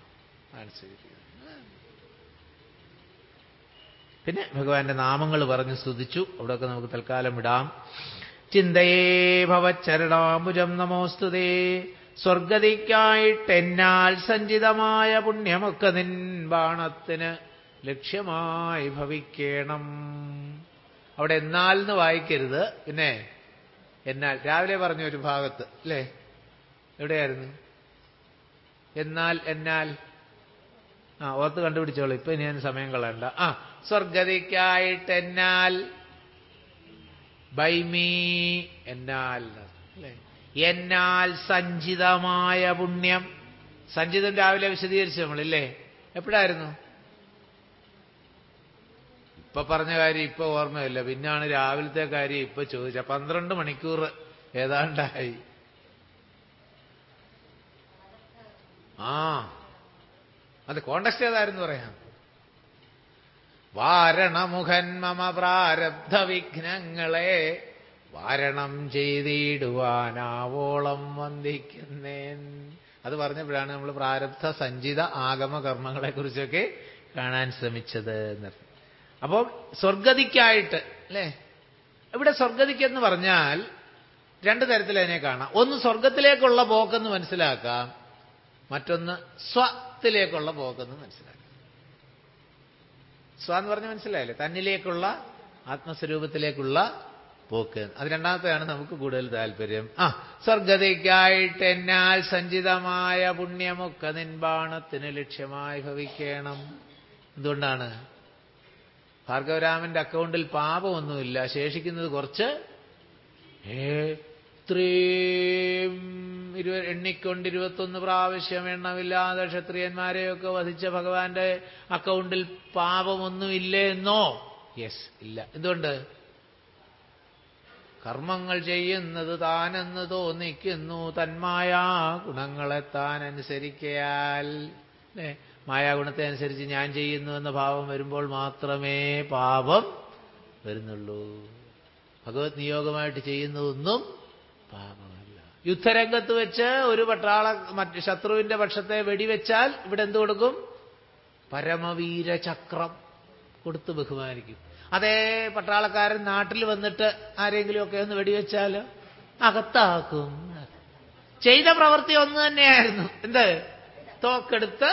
Speaker 1: പിന്നെ ഭഗവാന്റെ നാമങ്ങൾ പറഞ്ഞ് സ്തുതിച്ചു അവിടെയൊക്കെ നമുക്ക് തൽക്കാലം വിടാം ചിന്തയേ ഭവച്ചരണാമുജം നമോസ്തുതേ സ്വർഗതിക്കായിട്ടെന്നാൽ സഞ്ചിതമായ പുണ്യമൊക്കെ നിൻ ബാണത്തിന് ലക്ഷ്യമായി ഭവിക്കണം അവിടെ എന്നാൽ എന്ന് വായിക്കരുത് പിന്നെ എന്നാൽ രാവിലെ പറഞ്ഞ ഒരു ഭാഗത്ത് അല്ലേ എവിടെയായിരുന്നു എന്നാൽ എന്നാൽ ആ ഓർത്ത് കണ്ടുപിടിച്ചോളൂ ഇപ്പൊ ഞാൻ സമയം കളയണ്ട ആ സ്വർഗതിക്കായിട്ട് എന്നാൽ ബൈമീ എന്നാൽ അല്ലേ എന്നാൽ സഞ്ചിതമായ പുണ്യം സഞ്ചിതം രാവിലെ വിശദീകരിച്ചു നമ്മളില്ലേ എപ്പോഴായിരുന്നു ഇപ്പൊ പറഞ്ഞ കാര്യം ഇപ്പൊ ഓർമ്മയില്ല പിന്നാണ് രാവിലത്തെ കാര്യം ഇപ്പൊ ചോദിച്ച പന്ത്രണ്ട് മണിക്കൂർ ഏതാണ്ടായി ആ അത് കോണ്ടക്സ്റ്റ് ഏതായിരുന്നു പറയാം വാരണമുഖൻ മമ പ്രാരബ്ധ വിഘ്നങ്ങളെ വാരണം ചെയ്തിടുവാനാവോളം വന്ദിക്കുന്നേൻ അത് പറഞ്ഞപ്പോഴാണ് നമ്മൾ പ്രാരബ്ധ സഞ്ചിത ആഗമ കർമ്മങ്ങളെ കുറിച്ചൊക്കെ കാണാൻ ശ്രമിച്ചത് എന്നർത്ഥം അപ്പോൾ സ്വർഗതിക്കായിട്ട് അല്ലേ ഇവിടെ സ്വർഗതിക്കെന്ന് പറഞ്ഞാൽ രണ്ട് തരത്തിൽ അതിനെ കാണാം ഒന്ന് സ്വർഗത്തിലേക്കുള്ള പോക്കെന്ന് മനസ്സിലാക്കാം മറ്റൊന്ന് സ്വത്തിലേക്കുള്ള പോക്കെന്ന് മനസ്സിലാക്കാം സ്വ എന്ന് പറഞ്ഞ് മനസ്സിലായില്ലേ തന്നിലേക്കുള്ള ആത്മസ്വരൂപത്തിലേക്കുള്ള പോക്ക് അത് രണ്ടാമത്തെയാണ് നമുക്ക് കൂടുതൽ താല്പര്യം ആ സ്വർഗതയ്ക്കായിട്ട് എന്നാൽ സഞ്ചിതമായ പുണ്യമൊക്കെ നിൻബാണത്തിന് ലക്ഷ്യമായി ഭവിക്കണം എന്തുകൊണ്ടാണ് ഭാർഗവരാമന്റെ അക്കൗണ്ടിൽ പാപമൊന്നുമില്ല ശേഷിക്കുന്നത് കുറച്ച് ഏ ഇത്രയും ഇരുപ എണ്ണിക്കൊണ്ട് ഇരുപത്തൊന്ന് പ്രാവശ്യം എണ്ണമില്ലാതെ ക്ഷത്രിയന്മാരെയൊക്കെ വധിച്ച ഭഗവാന്റെ അക്കൗണ്ടിൽ പാപമൊന്നുമില്ലേ എന്നോ യെസ് ഇല്ല എന്തുകൊണ്ട് കർമ്മങ്ങൾ ചെയ്യുന്നത് താനെന്ന് തോന്നിക്കുന്നു തന്മായാ ഗുണങ്ങളെ താൻ അനുസരിക്കയാൽ അല്ലേ മായാഗുണത്തെ അനുസരിച്ച് ഞാൻ ചെയ്യുന്നു എന്ന ഭാവം വരുമ്പോൾ മാത്രമേ പാപം വരുന്നുള്ളൂ ഭഗവത് നിയോഗമായിട്ട് ചെയ്യുന്നതൊന്നും പാപമല്ല യുദ്ധരംഗത്ത് വെച്ച് ഒരു പട്ടാള മറ്റ് ശത്രുവിന്റെ പക്ഷത്തെ വെടിവെച്ചാൽ ഇവിടെ എന്ത് കൊടുക്കും പരമവീര ചക്രം കൊടുത്ത് ബഹുമാനിക്കും അതേ പട്ടാളക്കാരൻ നാട്ടിൽ വന്നിട്ട് ആരെങ്കിലുമൊക്കെ ഒന്ന് വെടിവെച്ചാലോ അകത്താക്കും ചെയ്ത പ്രവൃത്തി ഒന്ന് തന്നെയായിരുന്നു എന്ത് തോക്കെടുത്ത്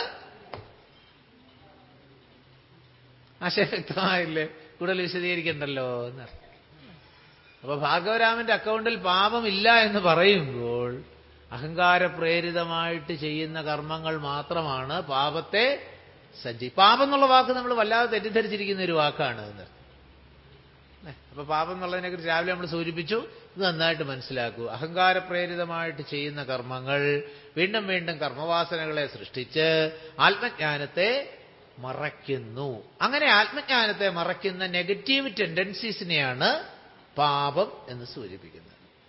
Speaker 1: ആശയം വ്യക്തമായില്ലേ കൂടുതൽ വിശദീകരിക്കണ്ടല്ലോ എന്നർത്ഥം അപ്പൊ ഭാർഗവരാമന്റെ അക്കൗണ്ടിൽ പാപമില്ല എന്ന് പറയുമ്പോൾ അഹങ്കാര പ്രേരിതമായിട്ട് ചെയ്യുന്ന കർമ്മങ്ങൾ മാത്രമാണ് പാപത്തെ സജ്ജി പാപം എന്നുള്ള വാക്ക് നമ്മൾ വല്ലാതെ തെറ്റിദ്ധരിച്ചിരിക്കുന്ന ഒരു വാക്കാണ് എന്നർത്ഥം അപ്പൊ പാപം എന്നുള്ളതിനെ കുറിച്ച് രാവിലെ നമ്മൾ സൂചിപ്പിച്ചു ഇത് നന്നായിട്ട് മനസ്സിലാക്കൂ അഹങ്കാര പ്രേരിതമായിട്ട് ചെയ്യുന്ന കർമ്മങ്ങൾ വീണ്ടും വീണ്ടും കർമ്മവാസനകളെ സൃഷ്ടിച്ച് ആത്മജ്ഞാനത്തെ മറയ്ക്കുന്നു അങ്ങനെ ആത്മജ്ഞാനത്തെ മറയ്ക്കുന്ന നെഗറ്റീവ് ടെൻഡൻസീസിനെയാണ് പാപം എന്ന് സൂചിപ്പിക്കുന്നത്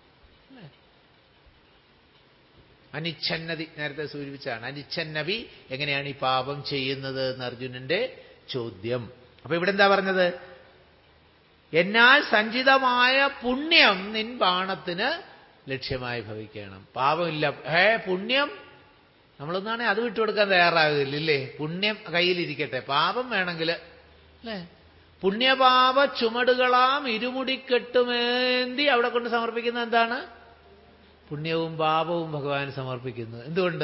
Speaker 1: അനിച്ഛന്നതി നേരത്തെ സൂചിപ്പിച്ചാണ് അനിച്ഛന്നവി എങ്ങനെയാണ് ഈ പാപം ചെയ്യുന്നത് എന്ന് അർജുനന്റെ ചോദ്യം അപ്പൊ ഇവിടെ എന്താ പറഞ്ഞത് എന്നാൽ സഞ്ചിതമായ പുണ്യം നിൻ ബാണത്തിന് ലക്ഷ്യമായി ഭവിക്കണം പാപമില്ല ഹേ പുണ്യം നമ്മളൊന്നാണെ അത് വിട്ടുകൊടുക്കാൻ തയ്യാറാകില്ല ഇല്ലേ പുണ്യം കയ്യിലിരിക്കട്ടെ പാപം വേണമെങ്കിൽ അല്ലേ പുണ്യപാപ ചുമടുകളാം ഇരുമുടിക്കെട്ടുമേന്തി അവിടെ കൊണ്ട് സമർപ്പിക്കുന്ന എന്താണ് പുണ്യവും പാപവും ഭഗവാൻ സമർപ്പിക്കുന്നു എന്തുകൊണ്ട്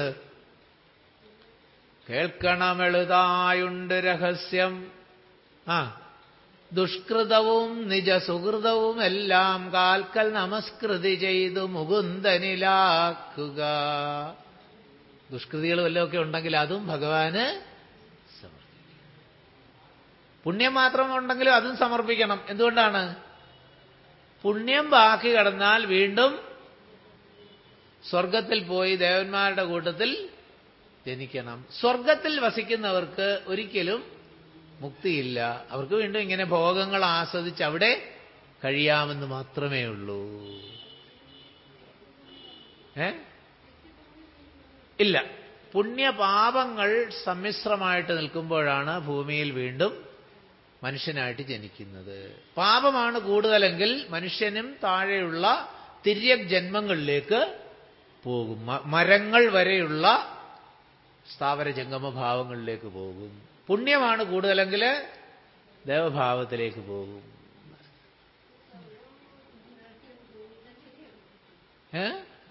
Speaker 1: കേൾക്കണമെളുതായുണ്ട് രഹസ്യം ആ ദുഷ്കൃതവും നിജസുഹൃതവും എല്ലാം കാൽക്കൽ നമസ്കൃതി ചെയ്തു മുകുന്ദനിലാക്കുക ദുഷ്കൃതികൾ വല്ലതൊക്കെ ഉണ്ടെങ്കിൽ അതും ഭഗവാന് സമർപ്പിക്കും പുണ്യം മാത്രം ഉണ്ടെങ്കിലും അതും സമർപ്പിക്കണം എന്തുകൊണ്ടാണ് പുണ്യം ബാക്കി കടന്നാൽ വീണ്ടും സ്വർഗത്തിൽ പോയി ദേവന്മാരുടെ കൂട്ടത്തിൽ ജനിക്കണം സ്വർഗത്തിൽ വസിക്കുന്നവർക്ക് ഒരിക്കലും മുക്തിയില്ല അവർക്ക് വീണ്ടും ഇങ്ങനെ ഭോഗങ്ങൾ ആസ്വദിച്ച് അവിടെ കഴിയാമെന്ന് മാത്രമേ ഉള്ളൂ ഏ ഇല്ല പുണ്യപാപങ്ങൾ സമ്മിശ്രമായിട്ട് നിൽക്കുമ്പോഴാണ് ഭൂമിയിൽ വീണ്ടും മനുഷ്യനായിട്ട് ജനിക്കുന്നത് പാപമാണ് കൂടുതലെങ്കിൽ മനുഷ്യനും താഴെയുള്ള തിര്യക് ജന്മങ്ങളിലേക്ക് പോകും മരങ്ങൾ വരെയുള്ള സ്ഥാവര ജംഗമ ഭാവങ്ങളിലേക്ക് പോകും പുണ്യമാണ് കൂടുതലെങ്കിൽ ദേവഭാവത്തിലേക്ക് പോകും ഏ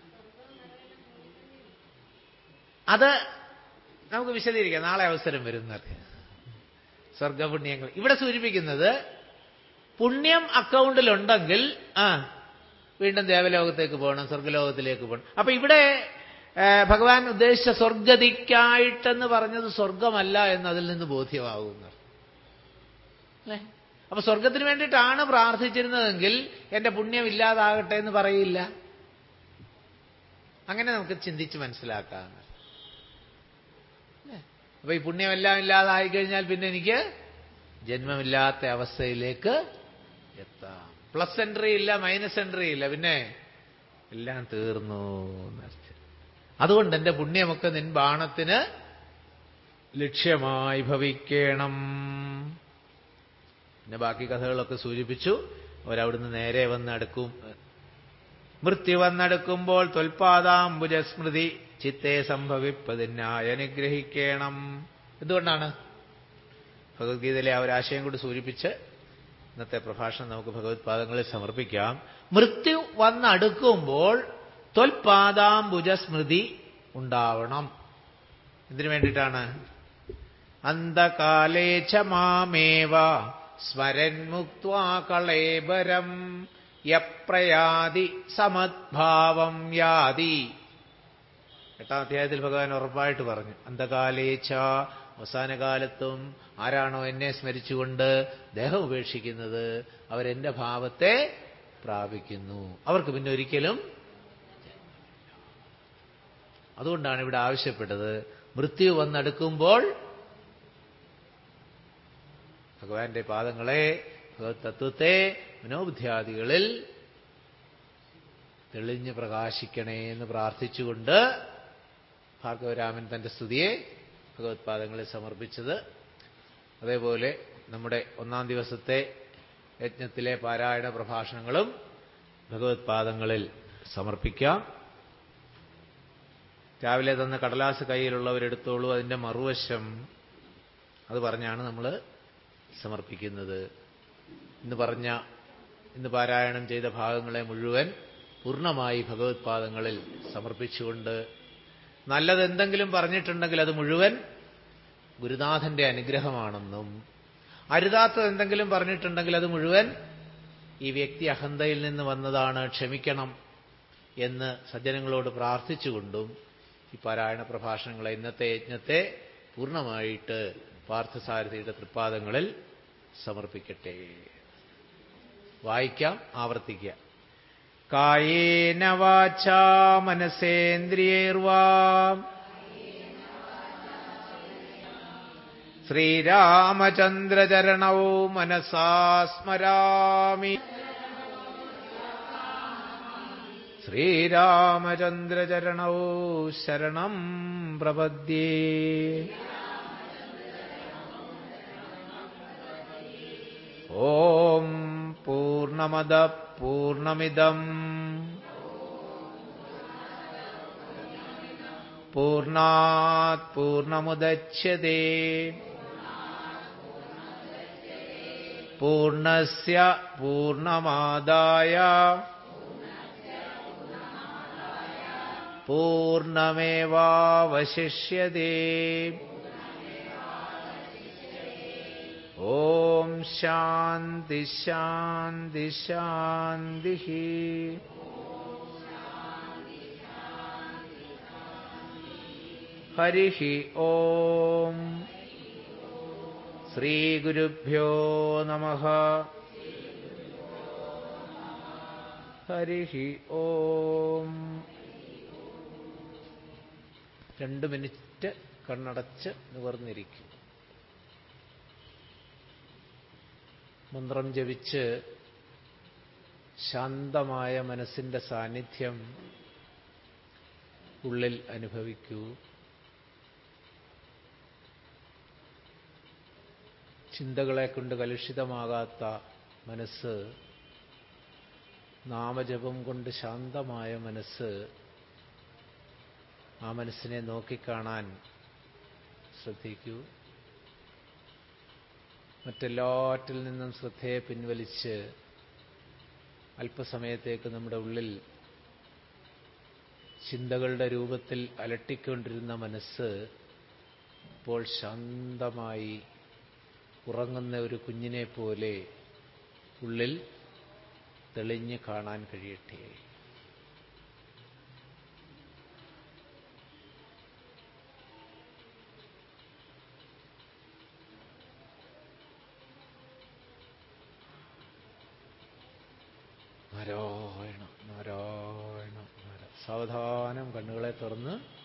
Speaker 1: അത് നമുക്ക് വിശദീകരിക്കാം നാളെ അവസരം വരുന്നത് സ്വർഗപുണ്യങ്ങൾ ഇവിടെ സൂചിപ്പിക്കുന്നത് പുണ്യം അക്കൗണ്ടിലുണ്ടെങ്കിൽ ആ വീണ്ടും ദേവലോകത്തേക്ക് പോകണം സ്വർഗലോകത്തിലേക്ക് പോകണം അപ്പൊ ഇവിടെ ഭഗവാൻ ഉദ്ദേശിച്ച സ്വർഗതിക്കായിട്ടെന്ന് പറഞ്ഞത് സ്വർഗമല്ല എന്ന് അതിൽ നിന്ന് ബോധ്യമാകുന്നു അല്ലേ അപ്പൊ സ്വർഗത്തിന് വേണ്ടിയിട്ടാണ് പ്രാർത്ഥിച്ചിരുന്നതെങ്കിൽ എന്റെ പുണ്യം ഇല്ലാതാകട്ടെ എന്ന് പറയില്ല അങ്ങനെ നമുക്ക് ചിന്തിച്ച് മനസ്സിലാക്കാം അപ്പൊ ഈ പുണ്യമെല്ലാം ഇല്ലാതായി കഴിഞ്ഞാൽ പിന്നെ എനിക്ക് ജന്മമില്ലാത്ത അവസ്ഥയിലേക്ക് എത്താം പ്ലസ് എൻട്രി ഇല്ല മൈനസ് എൻട്രി ഇല്ല പിന്നെ എല്ലാം തീർന്നു അതുകൊണ്ട് എന്റെ പുണ്യമൊക്കെ നിൻ ബാണത്തിന് ലക്ഷ്യമായി ഭവിക്കണം പിന്നെ ബാക്കി കഥകളൊക്കെ സൂചിപ്പിച്ചു അവരവിടുന്ന് നേരെ വന്നടുക്കും മൃത്യു വന്നടുക്കുമ്പോൾ തൊൽപാദാംബുജസ്മൃതി ചിത്തെ സംഭവിപ്പതിനായി അനുഗ്രഹിക്കണം എന്തുകൊണ്ടാണ് ഭഗവത്ഗീതയിലെ ആ ഒരാശയം കൂടി സൂചിപ്പിച്ച് ഇന്നത്തെ പ്രഭാഷണം നമുക്ക് ഭഗവത് പാദങ്ങളിൽ സമർപ്പിക്കാം മൃത്യു വന്നടുക്കുമ്പോൾ ത്വൽപാദാംബുജസ്മൃതി ഉണ്ടാവണം എന്തിനു വേണ്ടിയിട്ടാണ് അന്ധകാലേ ച മാമേവ സ്മരൻ മുക്വാ കളേബരം യപ്രയാതി സമദ്ഭാവം യാതി എട്ടാം അധ്യായത്തിൽ ഭഗവാൻ ഉറപ്പായിട്ട് പറഞ്ഞു അന്ധകാലേച്ച അവസാന കാലത്തും ആരാണോ എന്നെ സ്മരിച്ചുകൊണ്ട് ദേഹം ഉപേക്ഷിക്കുന്നത് അവരെന്റെ ഭാവത്തെ പ്രാപിക്കുന്നു അവർക്ക് പിന്നെ ഒരിക്കലും അതുകൊണ്ടാണ് ഇവിടെ ആവശ്യപ്പെട്ടത് മൃത്യു വന്നെടുക്കുമ്പോൾ ഭഗവാന്റെ പാദങ്ങളെ ഭഗവത് തത്വത്തെ മനോബുദ്ധ്യാദികളിൽ തെളിഞ്ഞ് പ്രകാശിക്കണേ എന്ന് പ്രാർത്ഥിച്ചുകൊണ്ട് ഭാർഗവരാമൻ തന്റെ സ്തുതിയെ ഭഗവത് പാദങ്ങളിൽ സമർപ്പിച്ചത് അതേപോലെ നമ്മുടെ ഒന്നാം ദിവസത്തെ യജ്ഞത്തിലെ പാരായണ പ്രഭാഷണങ്ങളും ഭഗവത് പാദങ്ങളിൽ സമർപ്പിക്കാം രാവിലെ തന്ന കടലാസ് കയ്യിലുള്ളവരെടുത്തോളൂ അതിന്റെ മറുവശം അത് പറഞ്ഞാണ് നമ്മൾ സമർപ്പിക്കുന്നത് ഇന്ന് പറഞ്ഞ ഇന്ന് പാരായണം ചെയ്ത ഭാഗങ്ങളെ മുഴുവൻ പൂർണ്ണമായി ഭഗവത് പാദങ്ങളിൽ സമർപ്പിച്ചുകൊണ്ട് നല്ലതെന്തെങ്കിലും പറഞ്ഞിട്ടുണ്ടെങ്കിൽ അത് മുഴുവൻ ഗുരുനാഥന്റെ അനുഗ്രഹമാണെന്നും അരുതാത്തത് എന്തെങ്കിലും പറഞ്ഞിട്ടുണ്ടെങ്കിൽ അത് മുഴുവൻ ഈ വ്യക്തി അഹന്തയിൽ നിന്ന് വന്നതാണ് ക്ഷമിക്കണം എന്ന് സജ്ജനങ്ങളോട് പ്രാർത്ഥിച്ചുകൊണ്ടും ഈ പാരായണ പ്രഭാഷണങ്ങളെ ഇന്നത്തെ യജ്ഞത്തെ പൂർണ്ണമായിട്ട് പാർത്ഥസാരഥിയുടെ തൃപ്പാദങ്ങളിൽ സമർപ്പിക്കട്ടെ വായിക്കാം ആവർത്തിക്കാം കായേന വാചാ മനസേന്ദ്രിയൈർവാ ശ്രീരാമചന്ദ്രചരണൗ മനസാ സ്മരാമി ശ്രീരാമചന്ദ്രചരണൗ ശരണം പ്രപദ്യേ ഓം പൂർണമദ പൂർണമിദം പൂർണാത് പൂർണമുദച്യത്തെ പൂർണ്ണസ്യ പൂർണ്ണമാദായ പൂർണ്ണമേവാവശിഷ്യത്തെ ഓം ശാന്തി ശാന്തി ശാന്തി ഹരി ഓം ശ്രീഗുരുഭ്യോ നമ ഹരി ഓം രണ്ട് മിനിറ്റ് കണ്ണടച്ച് നിവർന്നിരിക്കും മന്ത്രം ജപിച്ച് ശാന്തമായ മനസ്സിന്റെ സാന്നിധ്യം ഉള്ളിൽ അനുഭവിക്കൂ ചിന്തകളെ കൊണ്ട് കലുഷിതമാകാത്ത മനസ്സ് നാമജപം കൊണ്ട് ശാന്തമായ മനസ്സ് ആ മനസ്സിനെ നോക്കിക്കാണാൻ ശ്രദ്ധിക്കൂ മറ്റെല്ലാറ്റിൽ നിന്നും ശ്രദ്ധയെ പിൻവലിച്ച് അല്പസമയത്തേക്ക് നമ്മുടെ ഉള്ളിൽ ചിന്തകളുടെ രൂപത്തിൽ അലട്ടിക്കൊണ്ടിരുന്ന മനസ്സ് ഇപ്പോൾ ശാന്തമായി ഉറങ്ങുന്ന ഒരു കുഞ്ഞിനെ പോലെ ഉള്ളിൽ തെളിഞ്ഞ് കാണാൻ കഴിയട്ടെ നാരായണ നാരായണ നാരായണ സാവധാനം കണ്ണുകളെ തുറന്ന്